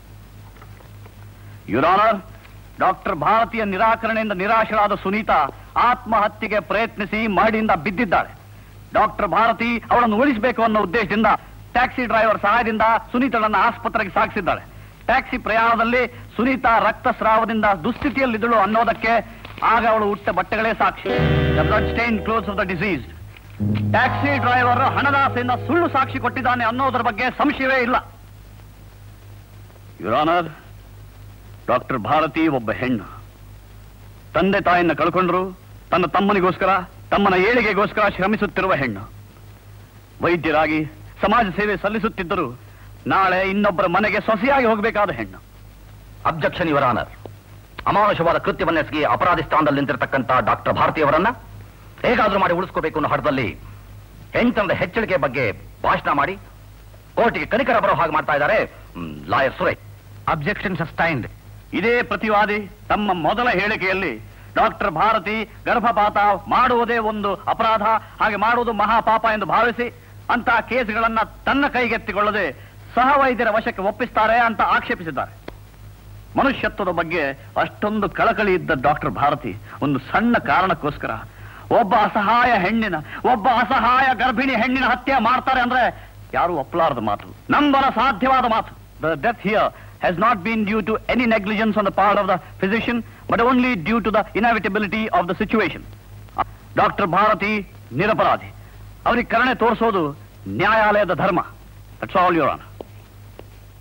ಯುರಾನರ್ ಡಾಕ್ಟರ್ ಭಾರತೀಯ ನಿರಾಕರಣೆಯಿಂದ ನಿರಾಶರಾದ ಸುನೀತಾ ಆತ್ಮಹತ್ಯೆಗೆ ಪ್ರಯತ್ನಿಸಿ ಮಹಡಿಯಿಂದ ಬಿದ್ದಿದ್ದಾಳೆ ಡಾಕ್ಟರ್ ಭಾರತಿ ಅವಳನ್ನು ಉಳಿಸಬೇಕು ಅನ್ನೋ ಉದ್ದೇಶದಿಂದ ಟ್ಯಾಕ್ಸಿ ಡ್ರೈವರ್ ಸಹಾಯದಿಂದ ಸುನೀತಳನ್ನ ಆಸ್ಪತ್ರೆಗೆ ಸಾಗಿಸಿದ್ದಾಳೆ ಟ್ಯಾಕ್ಸಿ ಪ್ರಯಾಣದಲ್ಲಿ ಸುನೀತಾ ರಕ್ತಸ್ರಾವದಿಂದ ದುಸ್ಥಿತಿಯಲ್ಲಿದ್ದಳು ಅನ್ನೋದಕ್ಕೆ ಆಗ ಅವಳು ಉಟ್ಟ ಬಟ್ಟೆಗಳೇ ಸಾಕ್ಷಿ the blood stain clothes of the deceased taxi driver ಹಣದಾಸೆಯಿಂದ ಸುಳ್ಳು ಸಾಕ್ಷಿ ಕೊಟ್ಟಿದ್ದಾನೆ ಅನ್ನೋದರ ಬಗ್ಗೆ ಸಂಶಯವೇ ಇಲ್ಲ ಯುರಾನರ್ ಡಾಕ್ಟರ್ ಭಾರತಿ ಒಬ್ಬ ಹೆಣ್ಣು ತಂದೆ ತಾಯಿಯನ್ನ ಕಳ್ಕೊಂಡ್ರು ತನ್ನ ತಮ್ಮನಿಗೋಸ್ಕರ ತಮ್ಮನ ಏಳಿಗೆಗೋಸ್ಕರ ಶ್ರಮಿಸುತ್ತಿರುವ ಹೆಣ್ಣು ವೈದ್ಯರಾಗಿ ಸಮಾಜ ಸೇವೆ ಸಲ್ಲಿಸುತ್ತಿದ್ದರು ನಾಳೆ ಇನ್ನೊಬ್ಬರ ಮನೆಗೆ ಸೊಸೆಯಾಗಿ ಹೋಗಬೇಕಾದ ಹೆಣ್ಣು ಅಬ್ಜೆಕ್ಷನ್ ಇವರ್ ಆನರ್ ಅಮಾನುಷವಾದ ಕೃತ್ಯವನ್ನೆಸಗಿ ಅಪರಾಧಿ ಸ್ಥಾನದಲ್ಲಿ ನಿಂತಿರತಕ್ಕಂತ ಡಾಕ್ಟರ್ ಭಾರತಿಯವರನ್ನ ಹೇಗಾದ್ರೂ ಮಾಡಿ ಉಳಿಸ್ಕೋಬೇಕು ಅನ್ನೋ ಹಠದಲ್ಲಿ ಹೆಂಡತನದ ಹೆಚ್ಚಳಿಕೆ ಬಗ್ಗೆ ಭಾಷಣ ಮಾಡಿ ಕೋರ್ಟಿಗೆ ಕನಿಕರ ಬರೋ ಹಾಗೆ ಮಾಡ್ತಾ ಇದ್ದಾರೆ ಲಾಯರ್ ಸುರೇಶ್ ಅಬ್ಜೆಕ್ಷನ್ ಸಸ್ಟೈನ್ಡ್ ಇದೇ ಪ್ರತಿವಾದಿ ತಮ್ಮ ಮೊದಲ ಹೇಳಿಕೆಯಲ್ಲಿ ಡಾಕ್ಟರ್ ಭಾರತಿ ಗರ್ಭಪಾತ ಮಾಡುವುದೇ ಒಂದು ಅಪರಾಧ ಹಾಗೆ ಮಾಡುವುದು ಮಹಾಪಾಪ ಎಂದು ಭಾವಿಸಿ ಅಂತ ಕೇಸ್ಗಳನ್ನ ತನ್ನ ಕೈಗೆತ್ತಿಕೊಳ್ಳದೆ ಸಹವೈದ್ಯರ ವಶಕ್ಕೆ ಒಪ್ಪಿಸ್ತಾರೆ ಅಂತ ಆಕ್ಷೇಪಿಸಿದ್ದಾರೆ ಮನುಷ್ಯತ್ವದ ಬಗ್ಗೆ ಅಷ್ಟೊಂದು ಕಳಕಳಿ ಇದ್ದ ಡಾಕ್ಟರ್ ಭಾರತಿ ಒಂದು ಸಣ್ಣ ಕಾರಣಕ್ಕೋಸ್ಕರ ಒಬ್ಬ ಅಸಹಾಯ ಹೆಣ್ಣಿನ ಒಬ್ಬ ಅಸಹಾಯ ಗರ್ಭಿಣಿ ಹೆಣ್ಣಿನ ಹತ್ಯೆ ಮಾಡ್ತಾರೆ ಅಂದ್ರೆ ಯಾರು ಒಪ್ಪಲಾರದ ಮಾತು ನಂಬಲ ಸಾಧ್ಯವಾದ ಮಾತು the death here has not been due to any negligence on the part of the physician, but only due to the inevitability of the situation. Doctor Bharati ನಿರಪರಾಧಿ ಅವರಿಗೆ ಕರುಣೆ ತೋರಿಸೋದು ನ್ಯಾಯಾಲಯದ ಧರ್ಮ that's all your on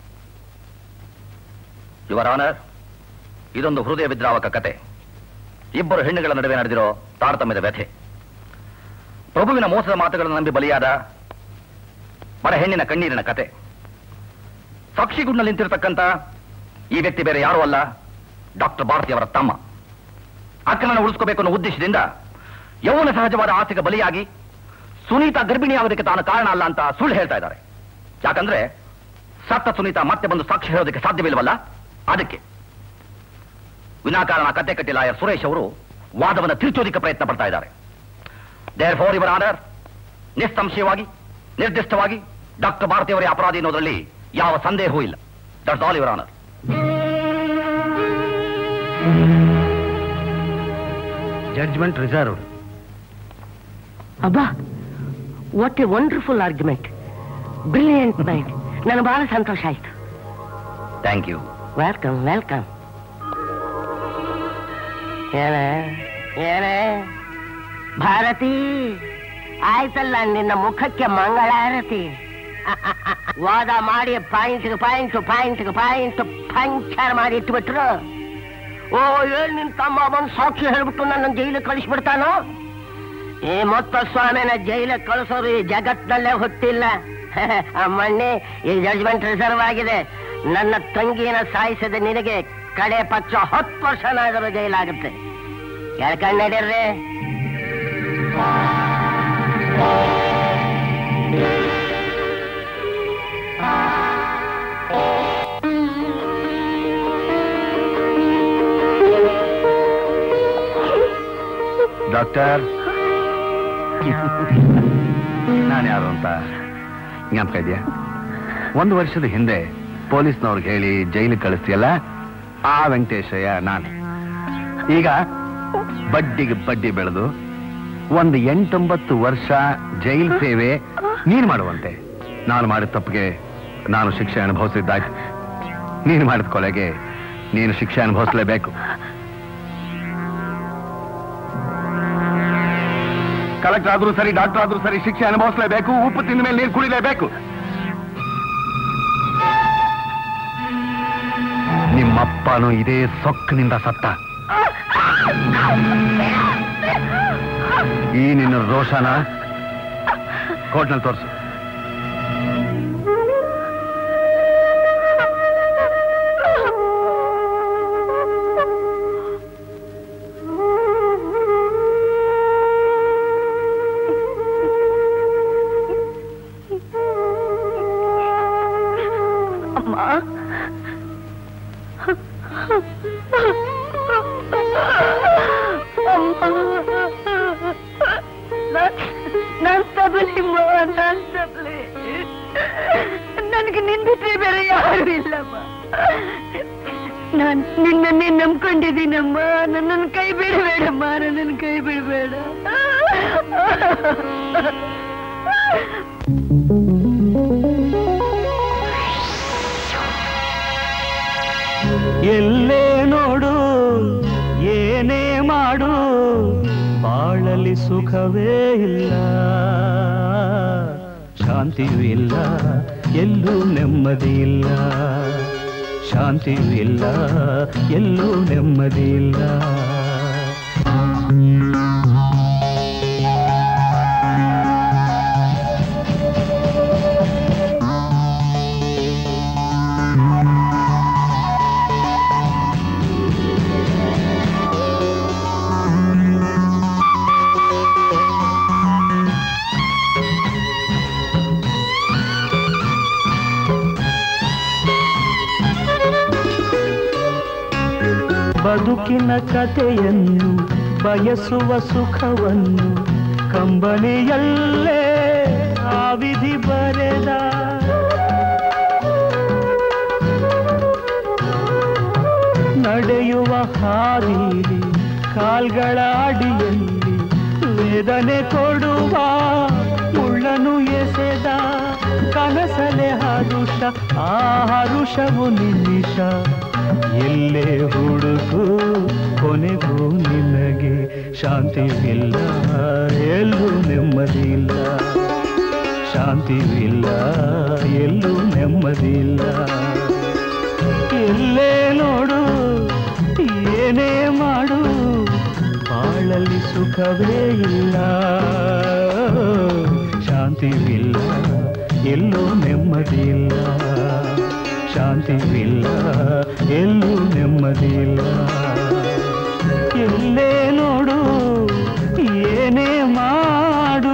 your honour ಇದೊಂದು ಹೃದಯ ವಿದ್ರಾವಕ ಕತೆ ಇಬ್ಬರು ಹೆಣ್ಣುಗಳ ನಡುವೆ ನಡೆದಿರೋ ತಾರತಮ್ಯದ ವ್ಯಥೆ ಪ್ರಭುವಿನ ಮೋಸದ ಮಾತುಗಳನ್ನು ನಂಬಿ ಬಲಿಯಾದ ಬಡ ಹೆಣ್ಣಿನ ಕಣ್ಣೀರಿನ ಕತೆ ಸಾಕ್ಷಿಗುಡ್ನಲ್ಲಿ ನಿಂತಿರತಕ್ಕಂತ ಈ ವ್ಯಕ್ತಿ ಬೇರೆ ಯಾರೂ ಅಲ್ಲ ಡಾಕ್ಟರ್ ಭಾರತಿ ಅವರ ತಮ್ಮ ಅಕ್ಕನನ್ನು ಉಳಿಸ್ಕೋಬೇಕು ಅನ್ನೋ ಉದ್ದೇಶದಿಂದ ಯೌವನ ಸಹಜವಾದ ಆಸೆಗೆ ಬಲಿಯಾಗಿ ಸುನೀತಾ ಗರ್ಭಿಣಿ ಆಗೋದಕ್ಕೆ ತಾನು ಕಾರಣ ಅಲ್ಲ ಅಂತ ಸುಳ್ಳು ಹೇಳ್ತಾ ಇದ್ದಾರೆ ಯಾಕಂದ್ರೆ ಸತ್ತ ಸುನೀತಾ ಮತ್ತೆ ಬಂದು ಸಾಕ್ಷಿ ಹೇಳೋದಕ್ಕೆ ಸಾಧ್ಯವಿಲ್ವಲ್ಲ ಅದಕ್ಕೆ ವಿನಾಕಾರಣ ಕತೆ ಕಟ್ಟಿ ಲಾಯರ್ ಸುರೇಶ್ ಅವರು ವಾದವನ್ನು ತಿರುಚೋದಿಕ್ಕೆ ಪ್ರಯತ್ನ ಪಡ್ತಾ ಇದ್ದಾರೆ ದೇರ್ ಫೋರ್ ಇವರ್ ಆರ್ಡರ್ ನಿಸ್ಸಂಶಯವಾಗಿ ನಿರ್ದಿಷ್ಟವಾಗಿ ಡಾಕ್ಟರ್ ಭಾರತಿ ಅವರೇ ಅಪರಾಧಿ ಅನ್ನೋದರಲ್ಲಿ ಯಾವ ಸಂದೇಹವೂ ಇಲ್ಲ that's all your honour judgement reserved ಅಬ್ಬಾ what a wonderful argument brilliant mind ನನಗೆ ಬಹಳ ಸಂತೋಷ ಆಯ್ತು ಥ್ಯಾಂಕ್ ಯು ವೆಲ್ಕಮ್ ವೆಲ್ಕಮ್ ಏನೇ ಏನೇ ಭಾರತಿ ಆಯ್ತಲ್ಲ ನಿನ್ನ ಮುಖಕ್ಕೆ ಮಂಗಳಾರತಿ ವಾದ ಮಾಡಿ point point point point puncture ಮಾಡಿ ಇಟ್ಬಿಟ್ರು ಓ ಏನ್ ನಿನ್ ತಮ್ಮ ಬಂದು ಸಾಕ್ಷಿ ಹೇಳ್ಬಿಟ್ಟು ನನ್ನ ಜೈಲಿಗೆ ಕಳಿಸ್ಬಿಡ್ತಾನೋ ಈ ಮೊತ್ತ ಸ್ವಾಮಿನ ಜೈಲಿಗೆ ಕಳಿಸೋರು ಈ ಜಗತ್ನಲ್ಲೇ ಹೊತ್ತಿಲ್ಲ ಅಮ್ಮಣ್ಣಿ ಈ ಜಡ್ಜ್ಮೆಂಟ್ ರಿಸರ್ವ್ ಆಗಿದೆ ನನ್ನ ತಂಗಿನ ಸಾಯಿಸಿದ ನಿನಗೆ ಕಡೆ ಪಕ್ಷ ಹತ್ತು ವರ್ಷನಾದರೂ ಜೈಲಾಗುತ್ತೆ ಕೇಳ್ಕೊಂಡ್ ನಡೀರ್ರಿ ಡಾಕ್ಟರ್ ನಾನು ಯಾರು ಅಂತ ಜ್ಞಾಪಕ ಇದೆಯಾ ಒಂದು ವರ್ಷದ ಹಿಂದೆ ಪೊಲೀಸ್ನವ್ರಿಗೆ ಹೇಳಿ ಜೈಲಿಗೆ ಕಳಿಸ್ತೀಯಲ್ಲ ಆ ವೆಂಕಟೇಶಯ್ಯ ನಾನೇ ಈಗ ಬಡ್ಡಿಗೆ ಬಡ್ಡಿ ಬೆಳೆದು ಒಂದು ಎಂಟೊಂಬತ್ತು ವರ್ಷ ಜೈಲ್ ಸೇವೆ ನೀನು ಮಾಡುವಂತೆ ನಾನು ಮಾಡಿದ ತಪ್ಪಿಗೆ ನಾನು ಶಿಕ್ಷೆ ಅನುಭವಿಸಿದ್ದಾಯ್ತು ನೀನು ಮಾಡಿದ ಕೊಲೆಗೆ ನೀನು ಶಿಕ್ಷೆ ಅನುಭವಿಸಲೇಬೇಕು ಕಲೆಕ್ಟರ್ ಆದ್ರೂ ಸರಿ ಡಾಕ್ಟರ್ ಆದ್ರೂ ಸರಿ ಶಿಕ್ಷೆ ಅನುಭವಿಸಲೇಬೇಕು ಉಪ್ಪು ತಿಂದ ಮೇಲೆ ನೀರು ಕುಡಿಲೇಬೇಕು ನಿಮ್ಮಪ್ಪನು ಇದೇ ಸೊಕ್ಕಿನಿಂದ ಸತ್ತ ಈ ನಿನ್ನ ರೋಷನ ಕೋರ್ಟ್ನಲ್ಲಿ ತೋರಿಸು ಅಮ್ಮ ನಾನ್ ತಬಲಿ ನಾನ್ ತಬಲಿ ನನಗೆ ನಿನ್ ಬಿಟ್ರೆ ಬೇರೆ ಯಾರು ಇಲ್ಲಮ್ಮ ನಾನ್ ನಿನ್ನನ್ನೇ ನಂಬ್ಕೊಂಡಿದ್ದೀನಮ್ಮ ನನ್ನನ್ನು ಕೈ ಬಿಡಬೇಡಮ್ಮ ನನ್ನನ್ನು ಕೈ ಬಿಡಬೇಡ ಎಲ್ಲೇ ನೋಡು ಏನೇ ಮಾಡು ಬಾಳಲಿ ಸುಖವೇ ಇಲ್ಲ ಶಾಂತಿಯೂ ಇಲ್ಲ ಎಲ್ಲೂ ನೆಮ್ಮದಿ ಇಲ್ಲ ಶಾಂತಿಯೂ ಇಲ್ಲ ಎಲ್ಲೂ ನೆಮ್ಮದಿ ಇಲ್ಲ ಬದುಕಿನ ಕಥೆಯನ್ನು ಬಯಸುವ ಸುಖವನ್ನು ಕಂಬನಿಯಲ್ಲೇ ಆ ವಿಧಿ ಬರೆದ ನಡೆಯುವ ಹಾದಿಲಿ ಕಾಲ್ಗಳ ಅಡಿಯಲ್ಲಿ ವೇದನೆ ಕೊಡುವ ಮುಳ್ಳನು ಎಸೆದ ಕನಸಲೆ ಹರುಷ ಆ ಹರುಷವು ನಿಮಿಷ ಎಲ್ಲೇ ಹುಡುಕು ಕೊನೆಗೂ ನಿನಗೆ ಶಾಂತಿವಿಲ್ಲ ಎಲ್ಲೂ ನೆಮ್ಮದಿ ಇಲ್ಲ ಶಾಂತಿವಿಲ್ಲ ಎಲ್ಲೂ ನೆಮ್ಮದಿ ಇಲ್ಲ ಎಲ್ಲೇ ನೋಡು ಏನೇ ಮಾಡು ಬಾಳಲ್ಲಿ ಸುಖವೇ ಇಲ್ಲ ಶಾಂತಿವಿಲ್ಲ ಎಲ್ಲೂ ನೆಮ್ಮದಿಯಿಲ್ಲ ಶಾಂತಿವಿಲ್ಲ ಎಲ್ಲೂ ನೆಮ್ಮದಿಯಿಲ್ಲ ಎಲ್ಲೇ ನೋಡು ಏನೇ ಮಾಡು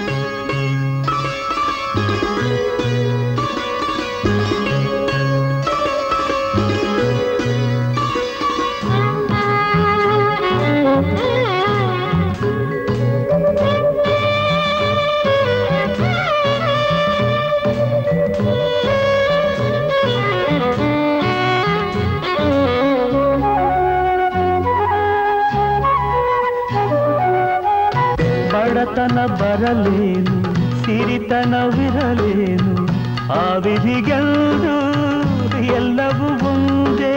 ಬಡತನ ಬರಲೇನು ಸಿರಿತನವಿರಲೇನು ಆ ವಿಧಿಗೆಂದು ಎಲ್ಲವೂ ಒಂದೇ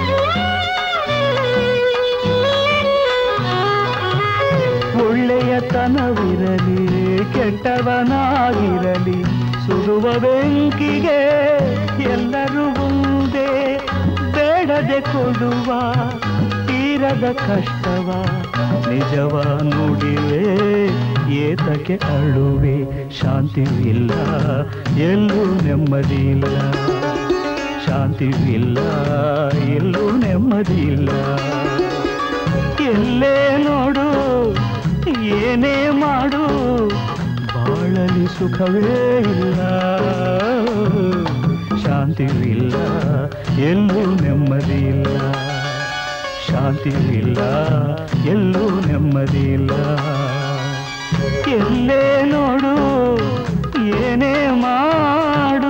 ಒಳ್ಳೆಯತನವಿರಲಿ ಕೆಟ್ಟವನಾಗಿರಲಿ ಸುಡುವ ಬೆಂಕಿಗೆ ಎಲ್ಲರೂ ಒಂದೇ ಬೇಡದೆ ಕೊಡುವ ತೀರದ ಕಷ್ಟವ ನಿಜವ ನುಡಿವೆ ಏತಕ್ಕೆ ಅಳುವೆ ಶಾಂತಿವಿಲ್ಲ ಎಲ್ಲೂ ನೆಮ್ಮದಿಯಿಲ್ಲ ಶಾಂತಿವಿಲ್ಲ ಎಲ್ಲೂ ನೆಮ್ಮದಿಯಿಲ್ಲ ಎಲ್ಲೇ ನೋಡು ಏನೇ ಮಾಡು ಬಾಳಲಿ ಸುಖವೇ ಇಲ್ಲ ಶಾಂತಿವಿಲ್ಲ ಎಲ್ಲೂ ನೆಮ್ಮದಿಯಿಲ್ಲ ಶಾಂತಿವಿಲ್ಲ ಎಲ್ಲೂ ನೆಮ್ಮದಿಯಿಲ್ಲ ಎಲ್ಲೇ ನೋಡು ಏನೇ ಮಾಡು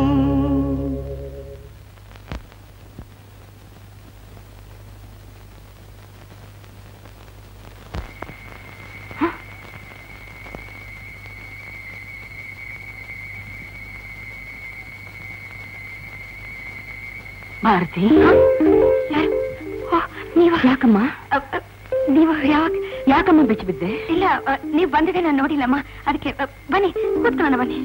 ಭಾರತಿ ನೀವ ಯಾಕಮ್ಮ ನೀವು ಯಾವಾಗ ಯಾಕಮ್ಮ ಬಿಚ್ಚು ಬಿದ್ದೆ ಇಲ್ಲ ನೀವು ಬಂದಿದೆ ನಾನು ನೋಡಿಲ್ಲಮ್ಮ ಅದಕ್ಕೆ ಅ, ಬನ್ನಿ ಕೂತ್ಕೊಳ್ಳೋಣ ಬನ್ನಿ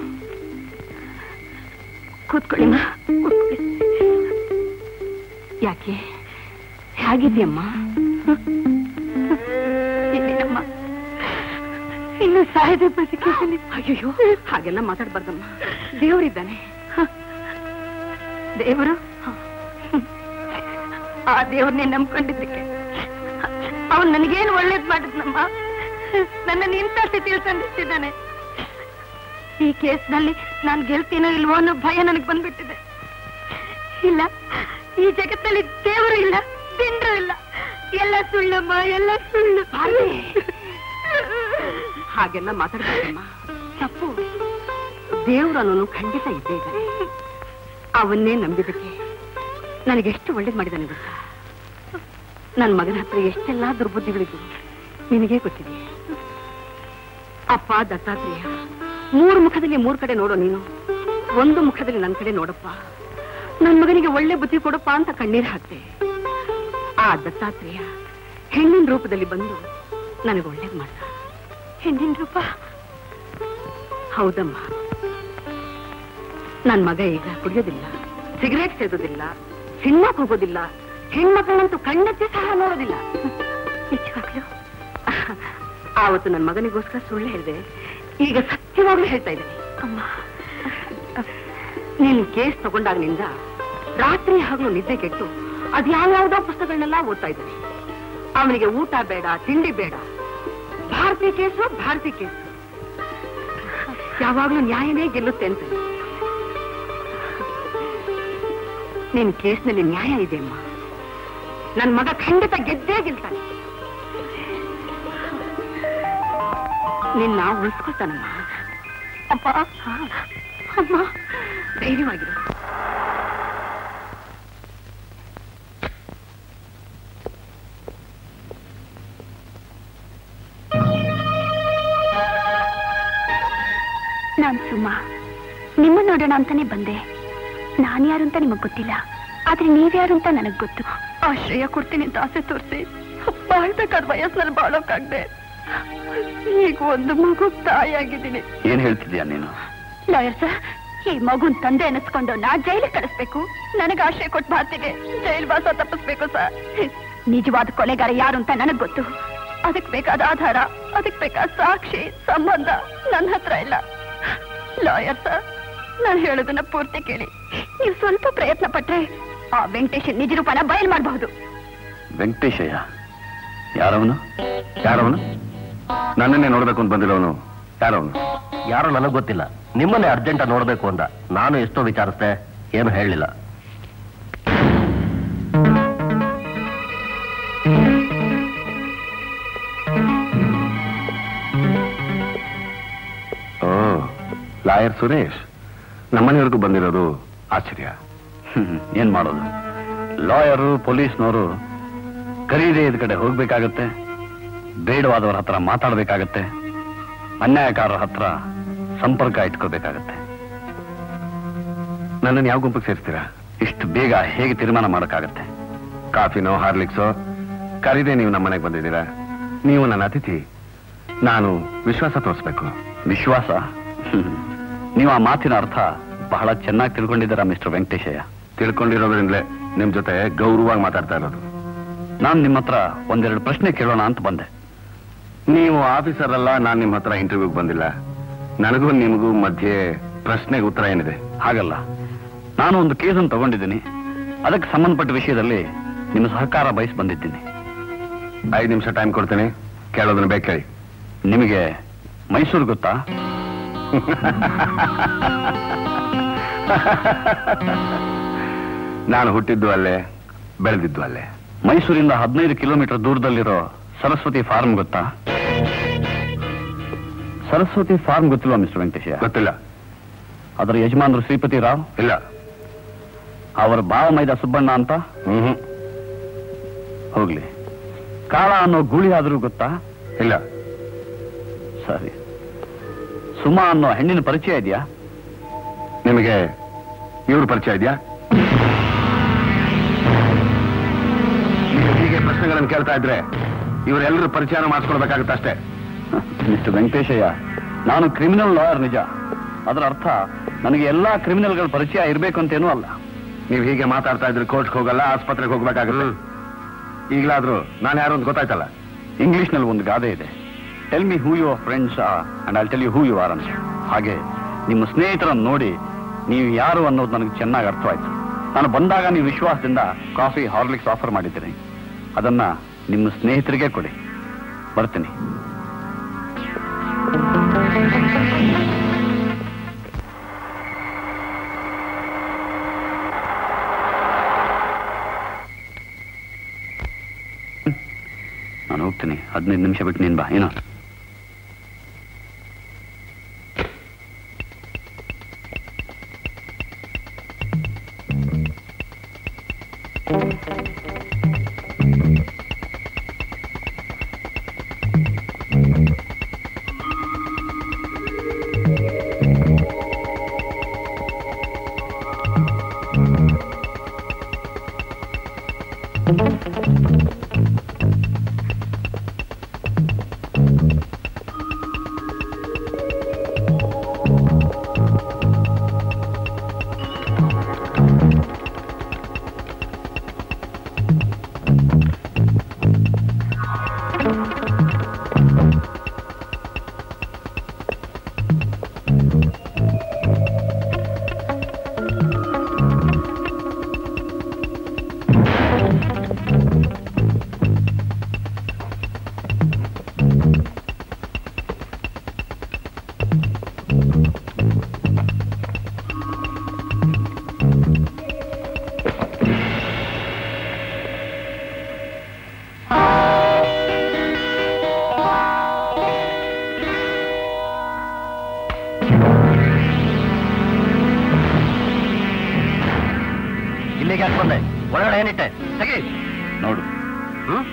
ಕೂತ್ಕೊಳ್ಳಿಮ್ಮ ಕೂತ್ಕೊಳ್ಳಿ. ಯಾಕೆ ಹೇಗಿದ್ಯಮ್ಮ ಇದ್ದೀನಮ್ಮ ಇನ್ನು ಸಾಯದೆ ಬದುಕಿದ್ದೀನಿ ಅಯ್ಯೋ ಹಾಗೆಲ್ಲ ಮಾತಾಡ್ಬಾರ್ದಮ್ಮ ದೇವರಿದ್ದಾನೆ ದೇವರು ಆ ದೇವ್ರನ್ನೇ ನಂಬ್ಕೊಂಡಿದ್ದಕ್ಕೆ ಅವನು ನನಗೇನು ಒಳ್ಳೇದ್ ಮಾಡಿದ್ನಮ್ಮ ನನ್ನ ಇಂಥ ಸ್ಥಿತಿಯಲ್ಲಿ ತಂದಿಟ್ಟಿದ್ದಾನೆ ಈ ಕೇಸ್ನಲ್ಲಿ ನಾನು ಗೆಲ್ತೀನೋ ಇಲ್ವೋ ಅನ್ನೋ ಭಯ ನನಗೆ ಬಂದ್ಬಿಟ್ಟಿದೆ ಇಲ್ಲ ಈ ಜಗತ್ತಲ್ಲಿ ದೇವರು ಇಲ್ಲ ತಿಂಡ್ರು ಇಲ್ಲ ಎಲ್ಲ ಸುಳ್ಳಮ್ಮ ಎಲ್ಲ ಸುಳ್ಳು ಹಾಗೆಲ್ಲ ಮಾತಾಡ್ಬೇಕಮ್ಮ ತಪ್ಪು ದೇವರು ಅನ್ನೋನು ಖಂಡಿತ ಇದ್ದೇ ಇದ್ದಾನೆ ಅವನ್ನೇ ನಂಬಿದಕ್ಕೆ ನನಗೆಷ್ಟು ಒಳ್ಳೇದು ಮಾಡಿದಾನೆ ಗೊತ್ತಾ ನನ್ನ ಮಗನ ಹತ್ರ ಎಷ್ಟೆಲ್ಲಾ ದುರ್ಬುದ್ಧಿಗಳಿದ್ವು ನಿನಗೇ ಗೊತ್ತಿದೆ ಅಪ್ಪ ದತ್ತಾತ್ರೇಯ ಮೂರು ಮುಖದಲ್ಲಿ ಮೂರು ಕಡೆ ನೋಡೋ ನೀನು ಒಂದು ಮುಖದಲ್ಲಿ ನನ್ನ ಕಡೆ ನೋಡಪ್ಪ ನನ್ನ ಮಗನಿಗೆ ಒಳ್ಳೆ ಬುದ್ಧಿ ಕೊಡಪ್ಪ ಅಂತ ಕಣ್ಣೀರು ಹಾಕ್ತೆ ಆ ದತ್ತಾತ್ರೇಯ ಹೆಣ್ಣಿನ ರೂಪದಲ್ಲಿ ಬಂದು ನನಗೆ ಒಳ್ಳೇದು ಮಾಡ್ದ ಹೆಣ್ಣಿನ ರೂಪ ಹೌದಮ್ಮ ನನ್ನ ಮಗ ಈಗ ಕುಡಿಯೋದಿಲ್ಲ ಸಿಗರೇಟ್ ಸೇದೋದಿಲ್ಲ ಸಿನಿಮಾಕ್ ಹೋಗೋದಿಲ್ಲ ಹೆಣ್ಮಕ್ಳನ್ನಂತೂ ಕಣ್ಣಕ್ಕೆ ಸಹ ನೋಡೋದಿಲ್ಲ ನಿಜವಾಗ್ಲು ಆವತ್ತು ನನ್ನ ಮಗನಿಗೋಸ್ಕರ ಸುಳ್ಳು ಹೇಳಿದೆ ಈಗ ಸತ್ಯವಾಗ್ಲೂ ಹೇಳ್ತಾ ಇದ್ದೀನಿ ಅಮ್ಮ ನೀನು ಕೇಸ್ ತಗೊಂಡಾಗ್ನಿಂದ ರಾತ್ರಿ ಹಗಲು ನಿದ್ದೆ ಕೆಟ್ಟು ಅದ್ಯಾವ್ಯಾವ್ದೋ ಪುಸ್ತಕಗಳನ್ನೆಲ್ಲ ಓದ್ತಾ ಇದ್ದಾನೆ ಅವನಿಗೆ ಊಟ ಬೇಡ ತಿಂಡಿ ಬೇಡ ಭಾರತಿ ಕೇಸು ಭಾರತಿ ಕೇಸು ಯಾವಾಗ್ಲೂ ನ್ಯಾಯನೇ ಗೆಲ್ಲುತ್ತೆ ಅಂತ ನಿನ್ ಕೇಸ್ನಲ್ಲಿ ನ್ಯಾಯ ಇದೆ ಅಮ್ಮ ನನ್ ಮಗ ಖಂಡಿತ ಗೆದ್ದೇ ಗೆಲ್ತಾನೆ ನಿನ್ನ ಉಳಿಸ್ಕೊತಾನಮ್ಮ ಅಪ್ಪ ಅಮ್ಮ ಧೈರ್ಯವಾಗಿರು ನಾನ್ ಸುಮ್ಮ ನಿಮ್ಮ ನೋಡೋಣ ಅಂತಾನೆ ಬಂದೆ ನಾನ್ ಯಾರು ಅಂತ ನಿಮಗ್ ಗೊತ್ತಿಲ್ಲ ಆದ್ರೆ ನೀವ್ಯಾರು ಅಂತ ನನಗ್ ಗೊತ್ತು ಆಶ್ರಯ ಕೊಡ್ತೀನಿ ಅಂತ ಆಸೆ ತೋರಿಸಿ ಬಾಳ್ಬೇಕಾದ ವಯಸ್ಸಿನಲ್ಲಿ ಬಾಳೋಕಾಗ್ದೆ ಈಗ ಒಂದು ಮಗು ತಾಯಿಯಾಗಿದ್ದೀನಿ ಏನ್ ಹೇಳ್ತಿದ್ಯಾ ನೀನು ಲಾಯರ್ ಸರ್ ಈ ಮಗುನ್ ತಂದೆ ಅನ್ನಿಸ್ಕೊಂಡು ನಾ ಜೈಲಿಗೆ ಕಳಿಸ್ಬೇಕು ನನಗೆ ಆಶ್ರಯ ಕೊಟ್ಟು ಭಾರತಿಗೆ ಜೈಲ್ ವಾಸ ತಪ್ಪಿಸ್ಬೇಕು ಸರ್ ನಿಜವಾದ ಕೊಲೆಗಾರ ಯಾರು ಅಂತ ನನಗ್ ಗೊತ್ತು ಅದಕ್ ಬೇಕಾದ ಆಧಾರ ಅದಕ್ ಬೇಕಾದ ಸಾಕ್ಷಿ ಸಂಬಂಧ ನನ್ನ ಹತ್ರ ಇಲ್ಲ ಲಾಯರ್ ಸರ್ ನಾನು ಹೇಳೋದನ್ನ ಪೂರ್ತಿ ಕೇಳಿ ನೀವು ಸ್ವಲ್ಪ ಪ್ರಯತ್ನ ಪಟ್ರೆ ಆ ವೆಂಕಟೇಶ್ ನಿಜ ರೂಪನ ಬಯಲ್ ಮಾಡಬಹುದು ವೆಂಕಟೇಶಯ್ಯ ಯಾರವನು ಯಾರವನು ನನ್ನನ್ನೇ ನೋಡ್ಬೇಕು ಅಂತ ಬಂದಿರೋನು ಯಾರವನು ಯಾರೋ ನನಗೆ ಗೊತ್ತಿಲ್ಲ ನಿಮ್ಮನ್ನೇ ಅರ್ಜೆಂಟ್ ನೋಡ್ಬೇಕು ಅಂದ ನಾನು ಎಷ್ಟೋ ವಿಚಾರಿಸ್ದೆ ಏನು ಹೇಳಲಿಲ್ಲ ಓ ಲಾಯರ್ ಸುರೇಶ್ ನಮ್ಮನೆವರೆಗೂ ಬಂದಿರೋದು ಆಶ್ಚರ್ಯ ಹ್ಮ್, ಏನ್ ಮಾಡೋದು ಲಾಯರು ಪೊಲೀಸ್ನವರು ಕರೀದೇ ಇದ್ ಕಡೆ ಹೋಗ್ಬೇಕಾಗತ್ತೆ ಬೇಡವಾದವ್ರ ಹತ್ರ ಮಾತಾಡ್ಬೇಕಾಗತ್ತೆ ಅನ್ಯಾಯಕಾರರ ಹತ್ರ ಸಂಪರ್ಕ ಇಟ್ಕೋಬೇಕಾಗತ್ತೆ ನನ್ನನ್ನು ಯಾವ ಗುಂಪಿಗೆ ಸೇರಿಸ್ತೀರಾ ಇಷ್ಟು ಬೇಗ ಹೇಗೆ ತೀರ್ಮಾನ ಮಾಡೋಕ್ಕಾಗತ್ತೆ ಕಾಫಿನೋ ಹಾರ್ಲಿಕ್ಸೋ ಕರೀದೆ ನೀವು ನಮ್ಮನೆಗೆ ಬಂದಿದ್ದೀರಾ ನೀವು ನನ್ನ ಅತಿಥಿ ನಾನು ವಿಶ್ವಾಸ ತೋರಿಸ್ಬೇಕು ವಿಶ್ವಾಸ ಹ್ಮ್. ನೀವು ಆ ಮಾತಿನ ಅರ್ಥ ಬಹಳ ಚೆನ್ನಾಗಿ ತಿಳ್ಕೊಂಡಿದ್ದೀರಾ ಮಿಸ್ಟರ್ ವೆಂಕಟೇಶಯ್ಯ ತಿಳ್ಕೊಂಡಿರೋದ್ರಿಂದಲೇ ನಿಮ್ ಜೊತೆ ಗೌರವವಾಗಿ ಮಾತಾಡ್ತಾ ಇರೋದು ನಾನು ನಿಮ್ಮ ಹತ್ರ ಒಂದೆರಡು ಪ್ರಶ್ನೆ ಕೇಳೋಣ ಅಂತ ಬಂದೆ ನೀವು ಆಫೀಸರ್ ಅಲ್ಲ ನಾನು ನಿಮ್ಮ ಹತ್ರ ಇಂಟರ್ವ್ಯೂಗೆ ಬಂದಿಲ್ಲ ನನಗೂ ನಿಮಗೂ ಮಧ್ಯೆ ಪ್ರಶ್ನೆಗೆ ಉತ್ತರ ಏನಿದೆ ಹಾಗಲ್ಲ ನಾನು ಒಂದು ಕೇಸನ್ನು ತಗೊಂಡಿದ್ದೀನಿ ಅದಕ್ಕೆ ಸಂಬಂಧಪಟ್ಟ ವಿಷಯದಲ್ಲಿ ನಿಮ್ಮ ಸಹಕಾರ ಬಯಸಿ ಬಂದಿದ್ದೀನಿ ಐದು ನಿಮಿಷ ಟೈಮ್ ಕೊಡ್ತೀನಿ ಕೇಳೋದನ್ನ ಬೇಕು ಕೇಳಿ ನಿಮಗೆ ಮೈಸೂರು ಗೊತ್ತಾ ನಾನು ಹುಟ್ಟಿದ್ದು ಅಲ್ಲೇ ಬೆಳೆದಿದ್ದು ಅಲ್ಲೇ ಮೈಸೂರಿಂದ ಹದಿನೈದು ಕಿಲೋಮೀಟರ್ ದೂರದಲ್ಲಿರೋ ಸರಸ್ವತಿ ಫಾರ್ಮ್ ಗೊತ್ತಾ ಸರಸ್ವತಿ ಫಾರ್ಮ್ ಗೊತ್ತಿಲ್ವಾ ಮಿಸ್ಟರ್ ವೆಂಕಟೇಶಯ್ಯ ಗೊತ್ತಿಲ್ಲ ಅದರ ಯಜಮಾನರು ಶ್ರೀಪತಿ ರಾವ್ ಇಲ್ಲ ಅವರ ಭಾವ ಮೈದ ಸುಬ್ಬಣ್ಣ ಅಂತ ಹ್ಮ್ ಹೋಗ್ಲಿ ಕಾಳ ಅನ್ನೋ ಗೂಳಿ ಆದ್ರೂ ಗೊತ್ತಾ ಇಲ್ಲ ಸರಿ ಸುಮಾ ಅನ್ನೋ ಹೆಣ್ಣಿನ ಪರಿಚಯ ಇದೆಯಾ ನಿಮಗೆ ಇವ್ರ ಪರಿಚಯ ಇದೆಯಾ ನೀವು ಹೀಗೆ ಪ್ರಶ್ನೆಗಳನ್ನು ಕೇಳ್ತಾ ಇದ್ರೆ ಇವರೆಲ್ಲರೂ ಪರಿಚಯನ ಮಾಡಿಸ್ಕೊಡ್ಬೇಕಾಗುತ್ತೆ ಅಷ್ಟೇ ಮಿಸ್ಟರ್ ವೆಂಕಟೇಶಯ್ಯ ನಾನು ಕ್ರಿಮಿನಲ್ ಲಾಯರ್ ನಿಜ ಅದರ ಅರ್ಥ ನನಗೆ ಎಲ್ಲಾ ಕ್ರಿಮಿನಲ್ಗಳ ಪರಿಚಯ ಇರಬೇಕು ಅಂತೇನೂ ಅಲ್ಲ ನೀವು ಹೀಗೆ ಮಾತಾಡ್ತಾ ಇದ್ರೆ ಕೋರ್ಟ್ಗೆ ಹೋಗಲ್ಲ ಆಸ್ಪತ್ರೆಗೆ ಹೋಗ್ಬೇಕಾಗುತ್ತೆ ಈಗಲಾದ್ರೂ ನಾನು ಯಾರು ಅಂತ ಗೊತ್ತಾಯ್ತಲ್ಲ ಇಂಗ್ಲಿಷ್ ನಲ್ಲಿ ಒಂದು ಗಾದೆ ಇದೆ tell me who your friends and I tell you who you are ಅಂತ ಹಾಗೆ ನಿಮ್ಮ ಸ್ನೇಹಿತರನ್ನು ನೋಡಿ ನೀವು ಯಾರು ಅನ್ನೋದು ನನಗೆ ಚೆನ್ನಾಗಿ ಅರ್ಥವಾಯ್ತು ನಾನು ಬಂದಾಗ ನೀವು ವಿಶ್ವಾಸದಿಂದ ಕಾಫಿ ಹಾರ್ಲಿಕ್ಸ್ ಆಫರ್ ಮಾಡಿದ್ದೀರಿ ಅದನ್ನ ನಿಮ್ಮ ಸ್ನೇಹಿತರಿಗೆ ಕೊಡಿ ಬರ್ತೀನಿ ನಾನು ಹೋಗ್ತೀನಿ ಹದಿನೈದು ನಿಮಿಷ ಬಿಟ್ಟು ನೀನ್ ಬಾ ಏನೋ ಇಲ್ಲಿಗೆ ಯಾಕೆ ಬಂದೆ ಒಳಗಡೆ ಏನಿಟ್ಟೆ ತೆಗಿ ನೋಡು ಹ್ಮ್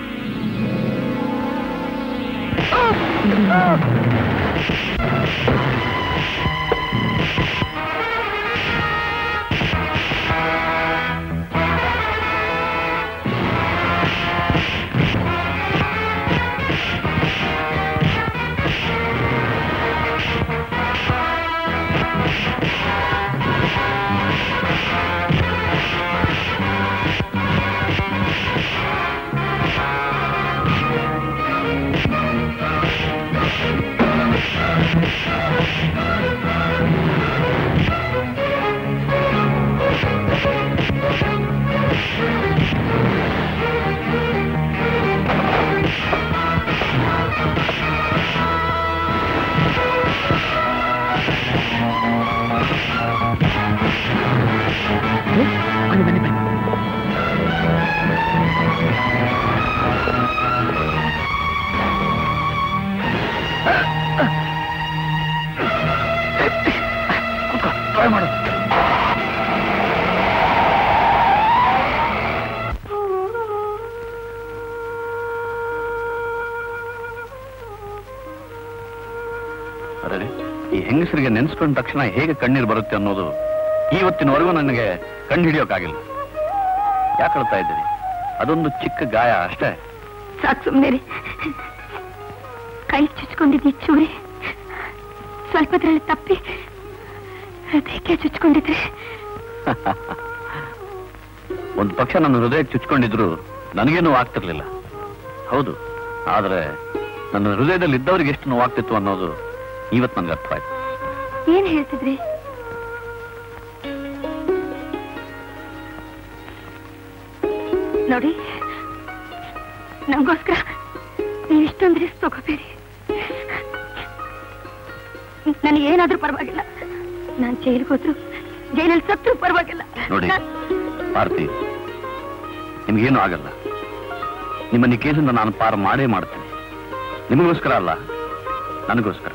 ಆ ಅರೆ ಈ ಹೆಂಗಸರಿಗೆ ನೆನೆಸ್ಕೊಂಡ ತಕ್ಷಣ ಹೇಗೆ ಕಣ್ಣೀರು ಬರುತ್ತೆ ಅನ್ನೋದು ಇವತ್ತಿನವರೆಗೂ ನನಗೆ ಕಣ್ಣು ಹಿಡಿಯೋಕ್ಕಾಗಿಲ್ಲ ಯಾಕೆ ಹೇಳ್ತಾ ಇದ್ದೀರಿ ಅದೊಂದು ಚಿಕ್ಕ ಗಾಯ ಅಷ್ಟೇ ಸಾಕು ಸುಮ್ಮನೆ ಕೈ ಚುಚ್ಕೊಂಡಿದ್ದಿ ಚೂರಿ ಸ್ವಲ್ಪದ್ರಲ್ಲಿ ತಪ್ಪಿ ಹೃದಯಕ್ಕೆ ಚುಚ್ಕೊಂಡಿದ್ರೆ ಒಂದು ಪಕ್ಷ ನನ್ನ ಹೃದಯಕ್ಕೆ ಚುಚ್ಕೊಂಡಿದ್ರು ನನಗೇನು ಆಗ್ತಿರ್ಲಿಲ್ಲ ಹೌದು ಆದ್ರೆ ನನ್ನ ಹೃದಯದಲ್ಲಿ ಇದ್ದವರಿಗೆ ಎಷ್ಟು ನೋವಾಗ್ತಿತ್ತು ಅನ್ನೋದು ಇವತ್ತು ನನಗೆ ಅರ್ಥ ಆಯ್ತು ಏನ್ ಹೇಳ್ತಿದ್ರಿ ನೋಡಿ ನಂಗೋಸ್ಕರ ನೀವು ಇಷ್ಟೊಂದು ರಿಸ್ಕ್ ತಗೋಬೇಡಿ ನನಗೆ ಏನಾದ್ರೂ ಪರವಾಗಿಲ್ಲ ನಾನು ಜೈಲಿಗೆ ಹೋದ್ರು ಜೈಲಲ್ಲಿ ಸತ್ರು ಪರವಾಗಿಲ್ಲ ನೋಡಿ ನಾನ್- ಭಾರತಿ ನಿಮ್ಗೇನು ಆಗಲ್ಲ ನಿಮ್ಮನ್ನ ಈ ಕೇಸಿಂದ ನಾನು ಪಾರು ಮಾಡೇ ಮಾಡ್ತೀನಿ ನಿಮಗೋಸ್ಕರ ಅಲ್ಲ ನನಗೋಸ್ಕರ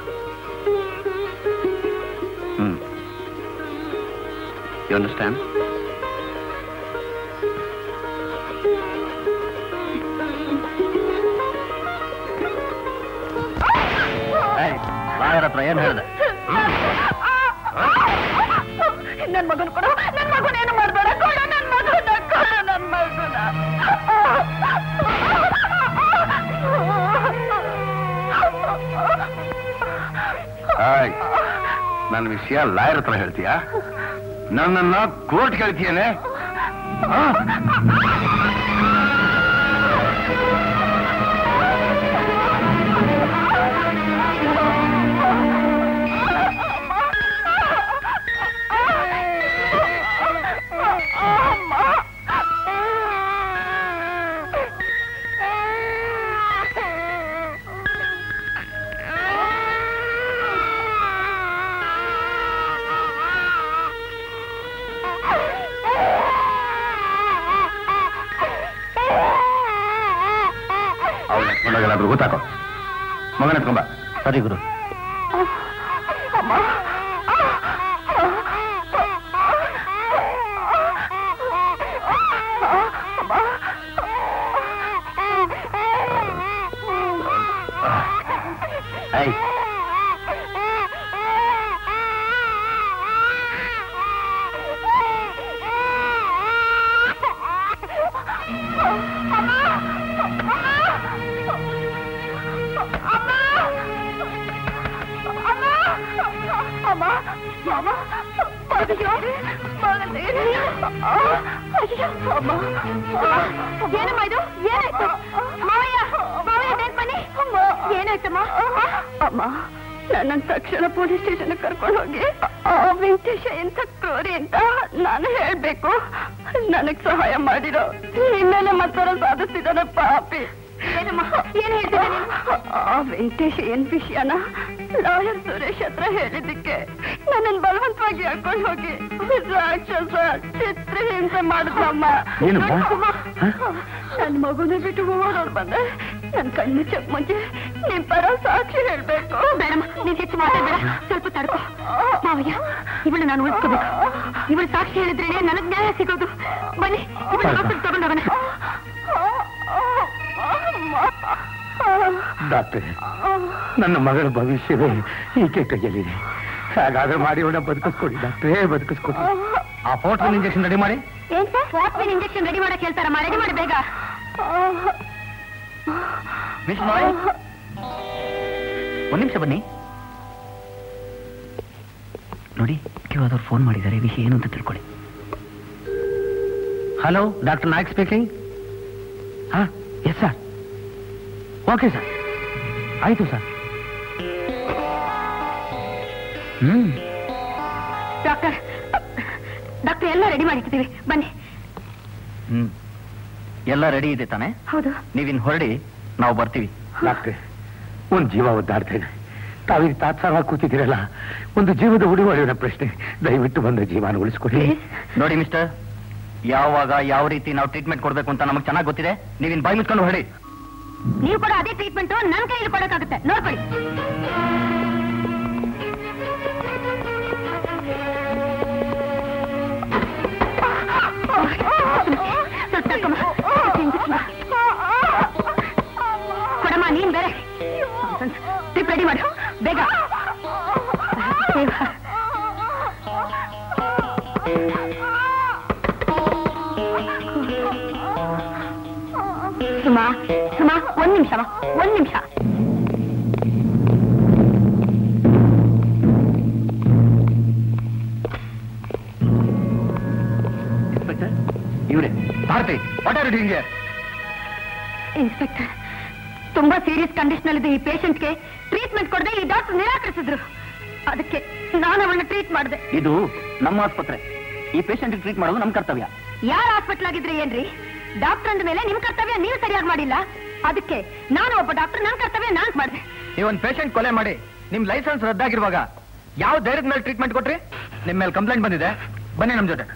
ಹ್ಮ್ ಯು ಅಂಡರ್ಸ್ಟ್ಯಾಂಡ್ ಲಾಯರ್ ಹತ್ರ ಏನ್ ಹೇಳಿದೆ ನನ್ ಮಗನ್ ಕೊಡು ನನ್ ಮಗನ ಏನು ಮಾಡ್ಬೇಡ ಕೊಡು ನನ್ ಮಗನ ಕೊಡು ನನ್ ಮಗನ ಹಾಯ್ ನನ್ನ ವಿಷಯ ಲಾಯರ್ ಹತ್ರ ಹೇಳ್ತೀಯಾ ನನ್ನನ್ನ ಕೋರ್ಟ್ ಕೇಳ್ತೀಯನೆ ಅವಳ ಎತ್ಕೊಂಡೋಗಲಾದ್ರೂ ಗೊತ್ತಾಕೋ ಮಗನ ಎತ್ಕೊಂಬ ಸರಿ ಗುರು ಐ ಏನಮ್ಮ ಇದು ಏನಾಯ್ತು ಮಾವಯ್ಯ ಮಾವಯ್ಯ ಬೇಗ ಬನ್ನಿ ಏನಾಯ್ತಮ್ಮ ಅಮ್ಮ ನನ್ನ ತಕ್ಷಣ ಪೊಲೀಸ್ ಸ್ಟೇಷನ್ ಕರ್ಕೊಂಡು ಹೋಗಿ ಆ ವೆಂಕಟೇಶ ಎಂತ ಕ್ರೂರಿ ಅಂತ ನಾನು ಹೇಳ್ಬೇಕು ನನಗ್ ಸಹಾಯ ಮಾಡಿರೋ ನಿನ್ನೆಲೆ ಮತ್ತರ ಸಾಧಿಸ್ತಿದ್ದಾನೆ ಪಾಪಿ ಏನಮ್ಮ ಏನ್ ಹೇಳ್ತಿದ್ದೆ ಆ ವೆಂಕಟೇಶ ಏನ್ ವಿಷಯನ ಲಾಯರ್ ಸುರೇಶ್ ಹತ್ರ ಹೇಳಿದ್ದಕ್ಕೆ ನನ್ನನ್ನು ಬಲವಂತವಾಗಿ ಹೇಳ್ಕೊಂಡು ಹೋಗಿ ರಾಕ್ಷಸ ಚಿತ್ರಹಿಂಸೆ ಮಾಡಿದ್ರಮ್ಮ ಏನಮ್ಮ? ಹ? ನನ್ನ ಮಗುನ ಬಿಟ್ಟು ಓಡೋಡ್ ಬಂದೆ ನನ್ ಕಣ್ಣು ಚೆಕ್ ಮುಂಚೆ ನಿಮ್ ಪರ ಸಾಕ್ಷಿ ಹೇಳ್ಬೇಕು ಬೇಡಮ್ಮ ನೀನ್ ಹೆಚ್ಚು ಮಾತಾಡ್ಬೇಡ ಸ್ವಲ್ಪ ತಡ್ಕೋ ಮಾವಯ್ಯ ಇವಳು ನಾನು ಉಳಿಸ್ಕೋಬೇಕು ಇವಳು ಸಾಕ್ಷಿ ಹೇಳಿದ್ರೇನೆ ನನಗ್ ನ್ಯಾಯ ಸಿಗೋದು ಬನ್ನಿ ಇವಳು ಡಾಕ್ಟರ್ ತಗೊಂಡವನ ಡಾಕ್ಟರ್ ನನ್ನ ಮಗಳ ಭವಿಷ್ಯವೇ ಈಕೆ ಕೈಯಲ್ಲಿದೆ ಹಾಗಾದ್ರೆ ಮಾಡಿ ಅವನ ಬದುಕಿಸ್ಕೊಡಿ ಡಾಕ್ಟ್ರೇ ಬದುಕಿಸ್ಕೊಡಿ ಆ ಫೋಟೋ ಇಂಜೆಕ್ಷನ್ ರೆಡಿ ಮಾಡಿ ಏನ್ ಸರ್ ವಾಕ್ಸಿನ್ ಇಂಜೆಕ್ಷನ್ ರೆಡಿ ಮಾಡಕ್ ಹೇಳ್ತಾರಮ್ಮ ರೆಡಿ ಮಾಡಿ ಬೇಗ ಮಿಸ್ ಮಾಯ್ ಒಂದ್ ನಿಮಿಷ ಬನ್ನಿ ನೋಡಿ ಮುಖ್ಯವಾದವ್ರು ಫೋನ್ ಮಾಡಿದ್ದಾರೆ ವಿಷಯ ಏನು ಅಂತ ತಿಳ್ಕೊಳ್ಳಿ ಹಲೋ ಡಾಕ್ಟರ್ ನಾಯಕ್ ಸ್ಪೀಕಿಂಗ್ ಹಾ ಎಸ್ ಸರ್ ಓಕೆ ಸರ್ ಆಯ್ತು ಸರ್ ಹ್ಮ್ ಡಾಕ್ಟರ್ ಡಾಕ್ಟರ್ ಎಲ್ಲ ರೆಡಿ ಮಾಡಿಟ್ಟಿದ್ದೀವಿ ಬನ್ನಿ ಹ್ಮ್ ಎಲ್ಲ ರೆಡಿ ಇದೆ ತಾನೆ ಹೌದು ನೀವಿನ್ ಹೊರಡಿ ನಾವು ಬರ್ತೀವಿ ಡಾಕ್ಟ್ರೆ ಒಂದು ಜೀವ ಒದ್ದಾಡ್ತಾ ಇದೆ ತಾವೀಗ ತಾತ್ಸಾರವಾಗಿ ಕೂತಿದ್ದೀರಲ್ಲ ಒಂದು ಜೀವದ ಉಳಿವಳಿನ ಪ್ರಶ್ನೆ ದಯವಿಟ್ಟು ಬಂದ ಜೀವನ ಉಳಿಸ್ಕೊಡಿ ನೋಡಿ ಮಿಸ್ಟರ್ ಯಾವಾಗ ಯಾವ ರೀತಿ ನಾವು ಟ್ರೀಟ್ಮೆಂಟ್ ಕೊಡ್ಬೇಕು ಅಂತ ನಮಗೆ ಚೆನ್ನಾಗಿ ಗೊತ್ತಿದೆ ನೀವಿನ್ ಬಾಯಿ ಮುಚ್ಕೊಂಡು ಹೊರಡಿ ನೀವು ಕೂಡ ಅದೇ ಟ್ರೀಟ್ಮೆಂಟ್ ನನ್ನ ಕೈಯಲ್ಲಿ ಕೊಡಕ್ಕಾಗುತ್ತೆ ನೋಡ್ಕೊಳ್ಳಿ ಸ್ವಲ್ಪ ತಡ್ಕೊಮ್ಮ. ಸ್ವಲ್ಪ injection. ಕೊಡಮ್ಮ ನೀನ್ ಬೇರೆ ಟ್ರಿಪ್ ರೆಡಿ ಮಾಡು ಬೇಗ ಸುಮಾ ಸುಮಾ ಒಂದ್ ನಿಮಿಷ ಒಂದ್ ನಿಮಿಷ ಇವ್ರೆ Bharati what are doing inspector ತುಂಬಾ ಸೀರಿಯಸ್ ಕಂಡೀಷನ್ ಅಲ್ಲಿ ಈ ಪೇಷಂಟ್ಗೆ ಟ್ರೀಟ್ಮೆಂಟ್ ಕೊಡದೆ ಈ ಡಾಕ್ಟರ್ ನಿರಾಕರಿಸಿದ್ರು ಅದಕ್ಕೆ ನಾನು ಅವಳನ್ನ ಟ್ರೀಟ್ ಮಾಡಿದೆ ಇದು ನಮ್ಮ ಆಸ್ಪತ್ರೆ ಈ ಪೇಷಂಟ್ ಟ್ರೀಟ್ ಮಾಡೋದು ನಮ್ಮ ಕರ್ತವ್ಯ ಯಾರ ಹಾಸ್ಪಿಟಲ್ ಆಗಿದ್ರೆ ಏನ್ರಿ ಡಾಕ್ಟರ್ ಅಂದ ಮೇಲೆ ನಿಮ್ ಕರ್ತವ್ಯ ನೀವು ಸರಿಯಾಗಿ ಮಾಡಿಲ್ಲ ಅದಕ್ಕೆ ನಾನು ಒಬ್ಬ ಡಾಕ್ಟರ್ ನನ್ನ ಕರ್ತವ್ಯ ನಾನ್ ಮಾಡಿದೆ ನೀವೊಂದು ಪೇಷಂಟ್ ಕೊಲೆ ಮಾಡಿ ನಿಮ್ ಲೈಸೆನ್ಸ್ ರದ್ದಾಗಿರುವಾಗ ಯಾವ ಧೈರ್ಯದ ಮೇಲೆ ಟ್ರೀಟ್ಮೆಂಟ್ ಕೊಟ್ರಿ ನಿಮ್ ಮೇಲೆ ಕಂಪ್ಲೇಂಟ್ ಬಂದಿದೆ ಬನ್ನಿ ನಮ್ ಜೊತೆ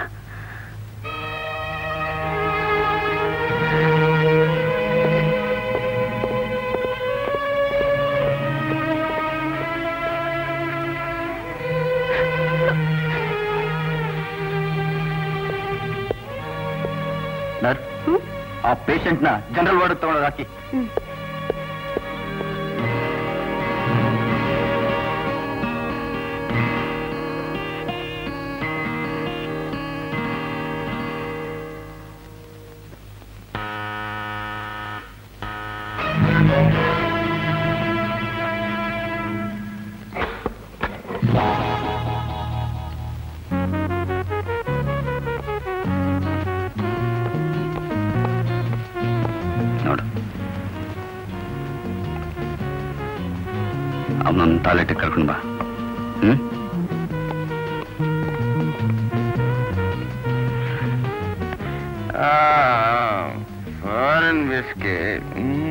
ನರ್ಸ್ ಆ ಪೇಷಂಟ್ ನ ಜನರಲ್ ವಾರ್ಡ್ ತಗೊಂಡೋಗಿ ಹಾಕಿ ನೋಡು ಅವನೊಂದು ಟಾಯ್ಲೆಟ್ ಕರ್ಕೊಂಡು ಬಾ ಹ್ಮ್ ಫಾರಿನ್ ಬಿಸ್ಕೆಟ್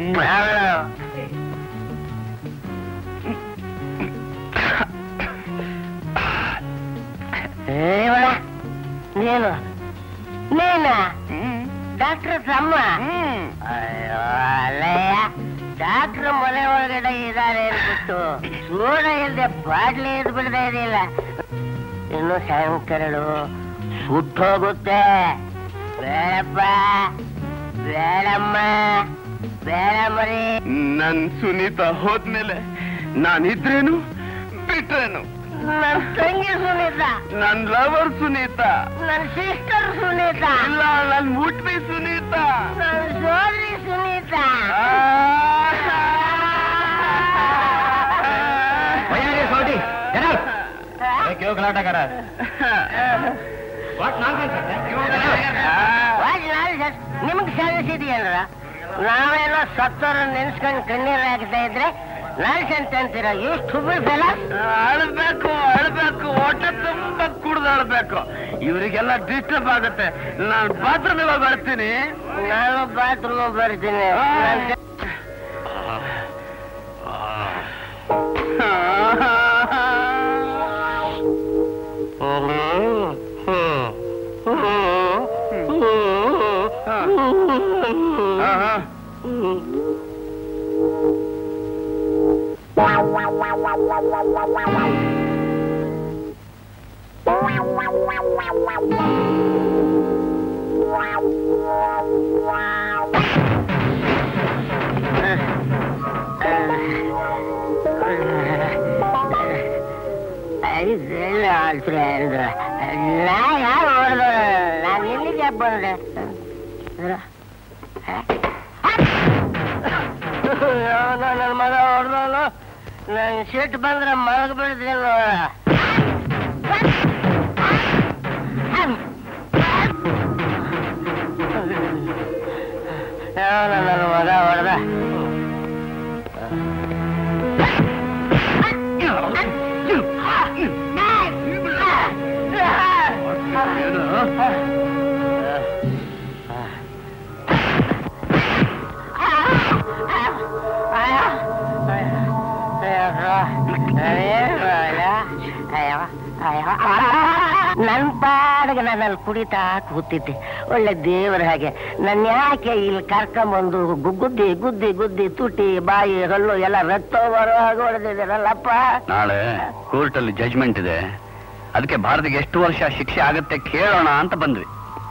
ಇವಳ ನೀನು ನೀನ ಡಾಕ್ಟರ್ ತಮ್ಮ ಅಯ್ಯೋ ಅಲ್ಲಯ್ಯ ಡಾಕ್ಟರ್ ಮನೆ ಒಳಗಡೆ ಇದ್ದಾರೆ ಅನ್ಬಿಟ್ಟು ಸೂಡ ಇಲ್ಲದೆ ಬಾಟ್ಲಿ ಇದ್ ಬಿಡದೆ ಇದೆಯಲ್ಲ ಇನ್ನು ಸಾಯಂಕಾಲಗಳು ಸುಟ್ಟೋಗುತ್ತೆ ಬೇಡಪ್ಪ ಬೇಡಮ್ಮ ಬೇಡ ಮರಿ ನನ್ ಸುನೀತಾ ಹೋದ್ಮೇಲೆ ನಾನಿದ್ರೇನು ಬಿಟ್ರೇನು ನನ್ ತಂಗಿ ಸುನೀತ ನನ್ ಲವರ್ ಸುನೀತಾ ನನ್ ಸಿಸ್ಟರ್ ಸುನೀತ ಇಲ್ಲ ನನ್ ಮುಟ್ಬಿ ಸುನೀತಾ ನನ್ ಸೋದರಿ ಸುನೀತ क्यों गलाटा कर ನಿಮ್ಗೆ ಸಲ್ಲಿಸಿದೆಯಲ್ರ ನಾವೆಲ್ಲ ಸತ್ತೋರ ನೆನ್ಸ್ಕೊಂಡು ಕಣ್ಣೀರ್ ಹಾಕ್ತಾ ಇದ್ರೆ ನಾಲ್ಸಂತ ಅಂತೀರ ಎಷ್ಟು ಫೆಲ ಅಳ್ಬೇಕು ಅಳ್ಬೇಕು ಹೊಟ್ಟೆ ತುಂಬಾ ಕುಡ್ದು ಅಳ್ಬೇಕು ಇವರಿಗೆಲ್ಲ ಡಿಸ್ಟರ್ಬ್ ಆಗುತ್ತೆ ನಾನು ಬಾತ್ರೂಮ್ ಇವಾಗ ಬರ್ತೀನಿ ನಾನು ಬಾತ್ರೂಮ್ ಬರ್ತೀನಿ ನನ್ ಇದೆಲ್ಲ ಆಳ್ತ್ರೆ ಅಂದ್ರೆ ನಾ ಯಾರು ಹೊಡೆದ ನಾನು ಎಲ್ಲಿಗೆ ಬಂದೆ ನನ್ನ ಮಗ ಹೊಡೆದವನು ನನ್ ಸಿಟ್ಟು ಬಂದ್ರೆ ಮಲಗ ಬಿಡ್ತೀನಿ ನನ್ನ ಮಗ ಹೊಡೆದ ನನ್ ಪಾಡಿಗೆ ನನ್ನಲ್ಲಿ ಕುಡಿತಾ ಕೂತಿದ್ದೆ ಒಳ್ಳೆ ದೇವರ ಹಾಗೆ ನನ್ನ ಯಾಕೆ ಇಲ್ಲಿ ಕರ್ಕೊಂಬಂದು ಗು- ಗುದ್ದಿ ಗುದ್ದಿ ಗುದ್ದಿ ತುಟಿ ಬಾಯಿ ಹಲ್ಲು ಎಲ್ಲ ರಕ್ತ ಬರೋ ಹಾಗೆ ಹೊಡೆದಿದ್ದೀರಲ್ಲಪ್ಪ ನಾಳೆ ಕೋರ್ಟ್ ಅಲ್ಲಿ ಜಜ್ಮೆಂಟ್ ಇದೆ ಅದಕ್ಕೆ ಭಾರತಿಗೆ ಎಷ್ಟು ವರ್ಷ ಶಿಕ್ಷೆ ಆಗುತ್ತೆ ಕೇಳೋಣ ಅಂತ ಬಂದ್ವಿ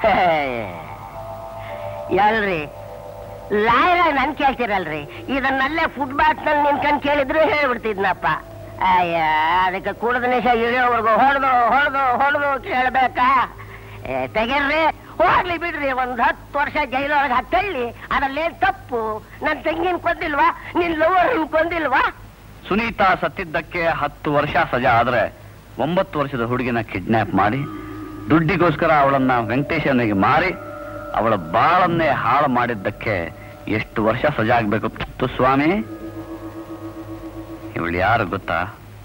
ಎಲ್ರಿ ಲಾಯರ್ ನನ್ ಕೇಳ್ತೀರಲ್ರಿ ಇದನ್ನಲ್ಲೇ ಫುಟ್ಬಾತ್ ನಲ್ಲಿ ನಿನ್ಕಂಡ್ ಕೇಳಿದ್ರು ಹೇಳ್ಬಿಡ್ತಿದ್ನಪ್ಪ ಅಯ್ಯ ಅದಕ್ಕೆ ಕುಡಿದ ನಿಮಿಷ ಇಳಿಯೋವರೆಗೂ ಹೊಡೆದು ಹೊಡೆದು ಹೊಡೆದು ಕೇಳ್ಬೇಕಾ ಏ, ತೆಗೀರ್ರಿ ಹೋಗ್ಲಿ ಬಿಡ್ರಿ ಒಂದ್ ಹತ್ತು ವರ್ಷ ಜೈಲೊಳಗೆ ಹತ್ತಳ್ಳಿ ಅದರಲ್ಲೇನ್ ತಪ್ಪು ನನ್ ತಂಗಿನ ಕೊಂದಿಲ್ವಾ ನಿನ್ ಲವರ್ ಕೊಂದಿಲ್ವಾ ಸುನೀತಾ ಸತ್ತಿದ್ದಕ್ಕೆ ಹತ್ತು ವರ್ಷ ಸಜಾ ಆದ್ರೆ ಒಂಬತ್ತು ವರ್ಷದ ಹುಡುಗಿನ ಕಿಡ್ನಾಪ್ ಮಾಡಿ ದುಡ್ಡಿಗೋಸ್ಕರ ಅವಳನ್ನ ವೆಂಕಟೇಶನಿಗೆ ಮಾರಿ ಅವಳ ಬಾಳನ್ನೇ ಹಾಳು ಮಾಡಿದ್ದಕ್ಕೆ ಎಷ್ಟು ವರ್ಷ ಸಜಾ ಆಗ್ಬೇಕು ತು ಸ್ವಾಮಿ ಇವಳು ಯಾರು ಗೊತ್ತಾ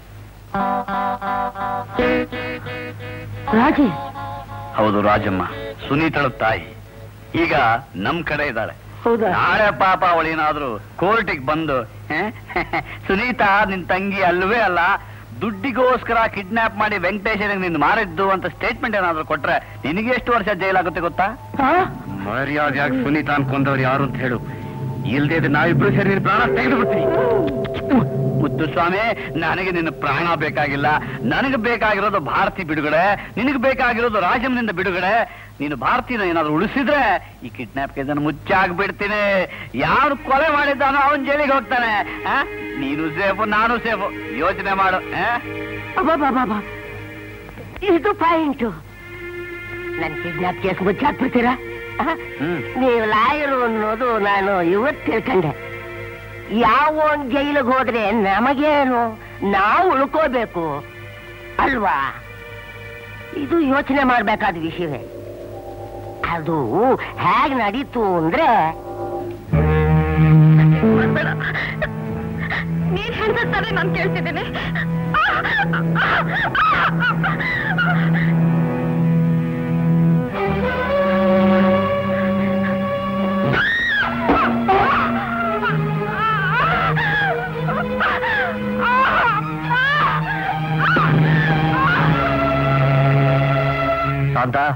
ರಾಜಿ ಹೌದು ರಾಜಮ್ಮ ಸುನೀತಳ ತಾಯಿ ಈಗ ನಮ್ ಕಡೆ ಇದ್ದಾಳೆ ಹೌದಾ ನಾಳೆ ಪಾಪ ಅವಳೇನಾದ್ರೂ ಕೋರ್ಟಿಗೆ ಬಂದು "ಹೇ, ಸುನೀತಾ ನಿನ್ ತಂಗಿ ಅಲ್ವೇ ಅಲ್ಲ ದುಡ್ಡಿಗೋಸ್ಕರ ಕಿಡ್ನಾಪ್ ಮಾಡಿ ವೆಂಕಟೇಶನಿಗೆ ನಿನ್ ಮಾರಿದ್ದು ಅಂತ ಸ್ಟೇಟ್ಮೆಂಟ್ ಏನಾದ್ರೂ ಕೊಟ್ರೆ ನಿನಗೆ ಎಷ್ಟು ವರ್ಷ ಜೈಲಾಗುತ್ತೆ ಗೊತ್ತಾ ಮರ್ಯಾದೆಯಾಗಿ ಸುನೀತಾ ಅನ್ಕೊಂಡವ್ರು ಯಾರು ಅಂತ ಹೇಳು ಇಲ್ದೇ ಇದ್ರೆ ನಾವಿಬ್ರು ಸೇರಿ ನಿನ್ ಪ್ರಾಣ ತೆಗೆದು ಬಿಡ್ತೀನಿ ಮುತ್ತು ಸ್ವಾಮಿ ನನಗೆ ನಿನ್ನ ಪ್ರಾಣ ಬೇಕಾಗಿಲ್ಲ ನನಗೆ ಬೇಕಾಗಿರೋದು ಭಾರತಿ ಬಿಡುಗಡೆ ನಿನಗೆ ಬೇಕಾಗಿರೋದು ರಾಜಮ್ನಿಂದ ಬಿಡುಗಡೆ ನೀನು ಭಾರತೀನ ಏನಾದ್ರು ಉಳಿಸಿದ್ರೆ ಈ ಕಿಡ್ನಾಪ್ ಕೇಸನ್ನು ಮುಚ್ಚಾಗ್ಬಿಡ್ತೀನಿ ಯಾರು ಕೊಲೆ ಮಾಡಿದ್ದಾನೋ ಅವನ್ ಜೈಲಿಗೆ ಹೋಗ್ತಾನೆ ಆ? ನೀನು ಸೇಫು ನಾನು ಸೇಫು ಯೋಚನೆ ಮಾಡು ಆ? ಅಬ್ಬಬ್ಬಬ್ಬಬ್ಬ. ಇದು ಪಾಯಿಂಟು ನನ್ ಕಿಡ್ನಾಪ್ ಕೇಸ್ ಮುಚ್ಚಾಕ್ಬಿಡ್ತೀರಾ ಆ? ಹ್ಮ್ ನೀವು ಲಾಯರು ಅನ್ನೋದು ನಾನು ಇವತ್ತು ತಿಳ್ಕೊಂಡೆ ಯಾವ ಒಂದ್ ಜೈಲಿಗೆ ಹೋದ್ರೆ ನಮಗೇನು ನಾವು ಉಳ್ಕೋಬೇಕು ಅಲ್ವಾ ಇದು ಯೋಚನೆ ಮಾಡ್ಬೇಕಾದ ವಿಷಯವೇ ಅದು ಹೇಗ್ ನಡೀತು ಅಂದ್ರೆ ನೀನ್ ಹೇಳ್ತಾರೆ ನಾನು ಕೇಳ್ತಿದ್ದೇನೆ ಶಾಂತ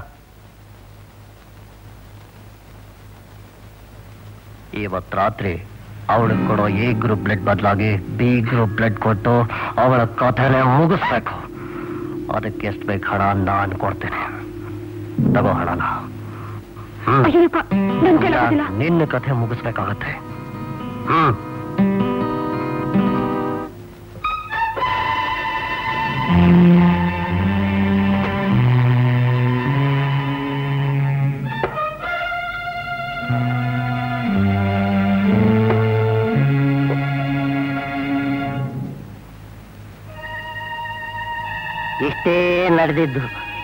ಇವತ್ ರಾತ್ರಿ ಅವಳಿಗೆ ಕೊಡೋ ಎ ಗ್ರೂಪ್ ಬ್ಲಡ್ ಬದಲಾಗಿ ಬಿ ಗ್ರೂಪ್ ಬ್ಲಡ್ ಕೊಟ್ಟು ಅವಳ ಕಥೆನೆ ಮುಗಿಸ್ಬೇಕು ಅದಕ್ಕೆ ಎಷ್ಟು ಬೇಕು ಹಣ ನಾನು ಕೊಡ್ತೇನೆ ತಗೋ ಹಣನ ಹ್ಮ್. ಅಯ್ಯಪ್ಪ ನನ್ ಕೇಳೋದಿಲ್ಲ ನಿನ್ನ ಕಥೆ ಮುಗಿಸ್ಬೇಕಾಗತ್ತೆ ಹ್ಮ್ ಇಷ್ಟೇ ನಡೆದಿದ್ದು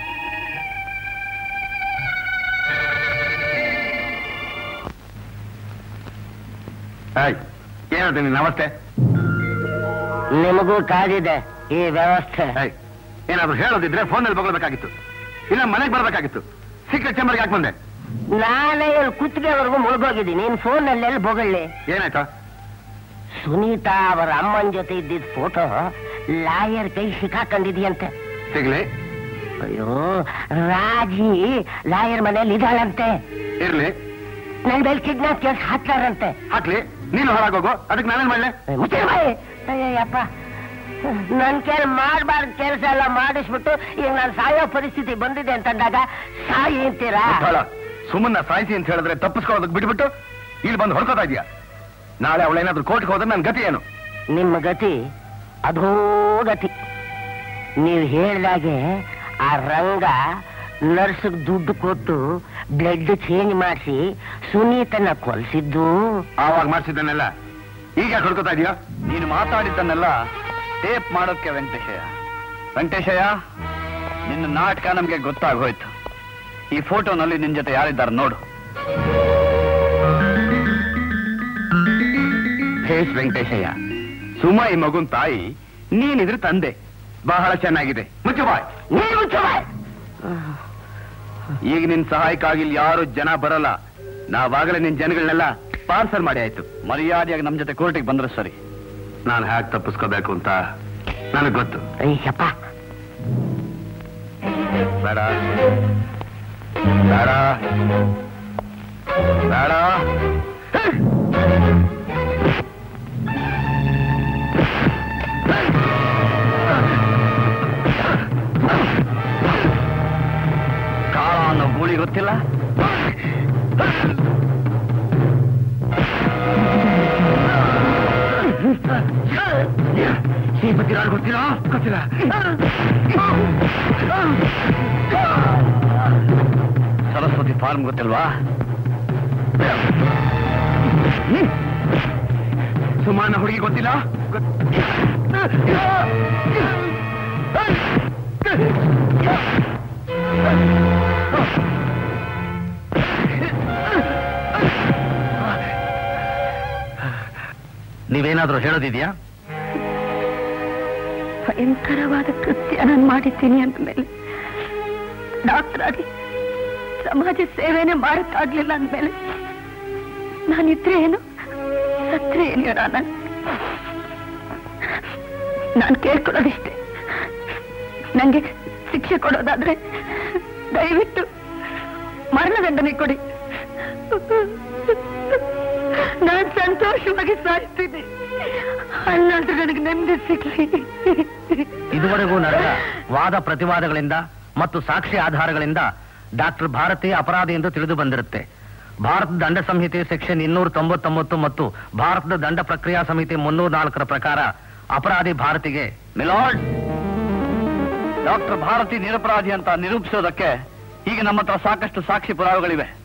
ಏನಂತ ನೀನು ನಮಸ್ತೆ ನಿಮಗೂ ಕಾದಿದೆ ಈ ವ್ಯವಸ್ಥೆ ಏನಾದ್ರು ಹೇಳೋದಿದ್ರೆ ಫೋನಲ್ಲಿ ಬಗೊಳ್ಬೇಕಾಗಿತ್ತು ಇಲ್ಲ ಮನೆಗೆ ಬರ್ಬೇಕಾಗಿತ್ತು ಸೀಕ್ರೆಟ್ ಚೇಂಬರ್ಗೆ ಯಾಕೆ ಬಂದೆ ನಾನೇ ಇಲ್ಲಿ ಕುತ್ತಿಗೆವರೆಗೂ ಮುಳುಗೋಗಿದ್ದೀನಿ ನೀನ್ ಫೋನಲ್ಲಿ ಎಲ್ಲಿ ಬೊಗಳ್ಳಿ ಏನಾಯ್ತಾ ಸುನೀತಾ ಅವರ ಅಮ್ಮನ ಜೊತೆ ಇದ್ದಿದ್ದ ಫೋಟೋ ಲಾಯರ್ ಕೈ ಸಿಕ್ಕಾಕೊಂಡಿದ್ಯಂತೆ ಸಿಗ್ಲಿ ಅಯ್ಯೋ ರಾಜಿ ಲಾಯರ್ ಮನೇಲಿ ಇದ್ದಾಳಂತೆ ಇರ್ಲಿ ನನ್ ಮೇಲೆ ಕಿಡ್ನಾಪ್ ಕೇಸ್ ಹಾಕ್ತಾರಂತೆ ಹಾಕ್ಲಿ ನೀನು ಹೊರಗೋಗು ಅದಕ್ಕೆ ನಾನೇನ್ ಮಾಡ್ಲೆ ಮುಚ್ಚೆ ಬಾಯಿ ಅಯ್ಯಪ್ಪ ನನ್ ಕೇಳಿ ಮಾಡಬಾರ್ದು ಕೆಲಸ ಎಲ್ಲ ಮಾಡಿಸ್ಬಿಟ್ಟು ಈಗ ನಾನು ಸಾಯೋ ಪರಿಸ್ಥಿತಿ ಬಂದಿದೆ ಅಂತಂದಾಗ ಸಾಯಿ ಅಂತೀರಾ ಮುಟ್ಟಾಳ, ಸುಮ್ಮನ್ನ ಸಾಯಿಸಿ ಅಂತ ಹೇಳಿದ್ರೆ ತಪ್ಪಿಸ್ಕೊಳ್ಳೋದಕ್ಕೆ ಬಿಟ್ಬಿಟ್ಟು ಇಲ್ಲಿ ಬಂದು ಹೊಡ್ಕೋತಾ ಇದೀಯ ನಾಳೆ ಅವಳೇನಾದ್ರೂ ಕೋರ್ಟ್ಗೆ ಹೋದ್ರೆ ನನ್ನ ಗತಿ ಏನು ನಿಮ್ಮ ಗತಿ ಅದೋ ಗತಿ ನೀವು ಹೇಳ್ದಾಗೆ ಆ ರಂಗ ನರ್ಸ್ಗ್ ದುಡ್ಡು ಕೊಟ್ಟು ಬ್ಲಡ್ ಚೇಂಜ್ ಮಾಡಿಸಿ ಸುನೀತನ ಕೊಲ್ಸಿದ್ದು ಆವಾಗ ಮಾಡ್ಸಿದ್ದನ್ನೆಲ್ಲ ಈಗ ಯಾಕೆ ಹೊಡ್ಕೋತಾ ಇದೀಯ ನೀನು ಮಾತಾಡಿದ್ದನ್ನೆಲ್ಲ ಟೇಪ್ ಮಾಡೋಕ್ಕೆ ವೆಂಕಟೇಶಯ್ಯ ವೆಂಕಟೇಶಯ್ಯ ನಿನ್ನ ನಾಟಕ ನಮ್ಗೆ ಗೊತ್ತಾಗೋಯ್ತು ಈ ಫೋಟೋನಲ್ಲಿ ನಿನ್ ಜೊತೆ ಯಾರಿದ್ದಾರೆ ನೋಡು ಭೇಷ್ ವೆಂಕಟೇಶಯ್ಯ ಸುಮ ಈ ಮಗುನ್ ತಾಯಿ ನೀನಿದ್ರೆ ತಂದೆ ಬಹಳ ಚೆನ್ನಾಗಿದೆ ಮುಚ್ಚು ಬಾಯ್ ನೀನು ಮುಚ್ಚು ಬಾಯ್. ಈಗ ನಿನ್ ಸಹಾಯಕ್ಕಾಗಿ ಇಲ್ಲಿ ಯಾರು ಜನ ಬರಲ್ಲ ನಾವಾಗಲೇ ನಿನ್ ಜನಗಳನ್ನೆಲ್ಲ ಪಾರ್ಸಲ್ ಮಾಡಿ ಆಯ್ತು ಮರ್ಯಾದೆಯಾಗಿ ನಮ್ ಜೊತೆ ಕೋರ್ಟಿಗೆ ಬಂದ್ರೆ ಸರಿ ನಾನು ಹ್ಯಾಕ್ ತಪ್ಪಿಸ್ಕೋಬೇಕು ಅಂತ ನನಗೆ ಗೊತ್ತು ಅಯ್ಯಪ್ಪ ಬೇಡ ಬೇಡ ಬೇಡ ಕಾಳ ಅನ್ನೋ ಗೂಳಿ ಗೊತ್ತಿಲ್ಲ ಶ್ರೀಪತಿ ರಾಳ್ ಗೊತ್ತಿಲ್ಲ ಗೊತ್ತಿಲ್ಲ ಸರಸ್ವತಿ ಫಾರ್ಮ್ ಗೊತ್ತಿಲ್ವಾ ಸುಮಾನ ಹುಡುಗಿ ಗೊತ್ತಿಲ್ಲ ನೀವೇನಾದ್ರೂ ಹೇಳೋದಿದ್ಯಾ ಭಯಂಕರವಾದ ಕೃತ್ಯ ನಾನು ಮಾಡಿದ್ದೀನಿ ಅಂದಮೇಲೆ ಡಾಕ್ಟರ್ ಆಗಿ ಸಮಾಜ ಸೇವೆನೇ ಮಾಡಕ್ಕಾಗ್ಲಿಲ್ಲ ಅಂದಮೇಲೆ ನಾನಿದ್ರೆ ಏನು ಸತ್ರೆ ಏನು ನಾನು ನಾನು ಕೇಳ್ಕೊಳ್ಳೋದಿಷ್ಟೇ ನಂಗೆ ಶಿಕ್ಷೆ ಕೊಡೋದಾದ್ರೆ ದಯವಿಟ್ಟು ಮರಣದಂಡನೆ ಕೊಡಿ ನಾನು ಸಂತೋಷವಾಗಿ ಸಾಯ್ತೀನಿ ಅಲ್ಲಾದ್ರೂ ನನಗೆ ನೆಮ್ಮದಿ ಸಿಗ್ಲಿ ಇದುವರೆಗೂ ನಡೆದ ವಾದ ಪ್ರತಿವಾದಗಳಿಂದ ಮತ್ತು ಸಾಕ್ಷಿ ಆಧಾರಗಳಿಂದ ಡಾಕ್ಟರ್ ಭಾರತಿ ಅಪರಾಧಿ ಎಂದು ತಿಳಿದು ಬಂದಿರುತ್ತೆ ಭಾರತದ ದಂಡ ಸಂಹಿತೆ ಸೆಕ್ಷನ್ ಇನ್ನೂರ ತೊಂಬತ್ತೊಂಬತ್ತು ಮತ್ತು ಭಾರತದ ದಂಡ ಪ್ರಕ್ರಿಯಾ ಸಮಿತಿ ಮುನ್ನೂರ ನಾಲ್ಕರ ಪ್ರಕಾರ ಅಪರಾಧಿ ಭಾರತಿಗೆ ಮಿಲಾಡ್ ಡಾಕ್ಟರ್ ಭಾರತಿ ನಿರಪರಾಧಿ ಅಂತ ನಿರೂಪಿಸೋದಕ್ಕೆ ಈಗ ನಮ್ಮ ಹತ್ರ ಸಾಕಷ್ಟು ಸಾಕ್ಷಿ ಪುರಾವೆಗಳಿವೆ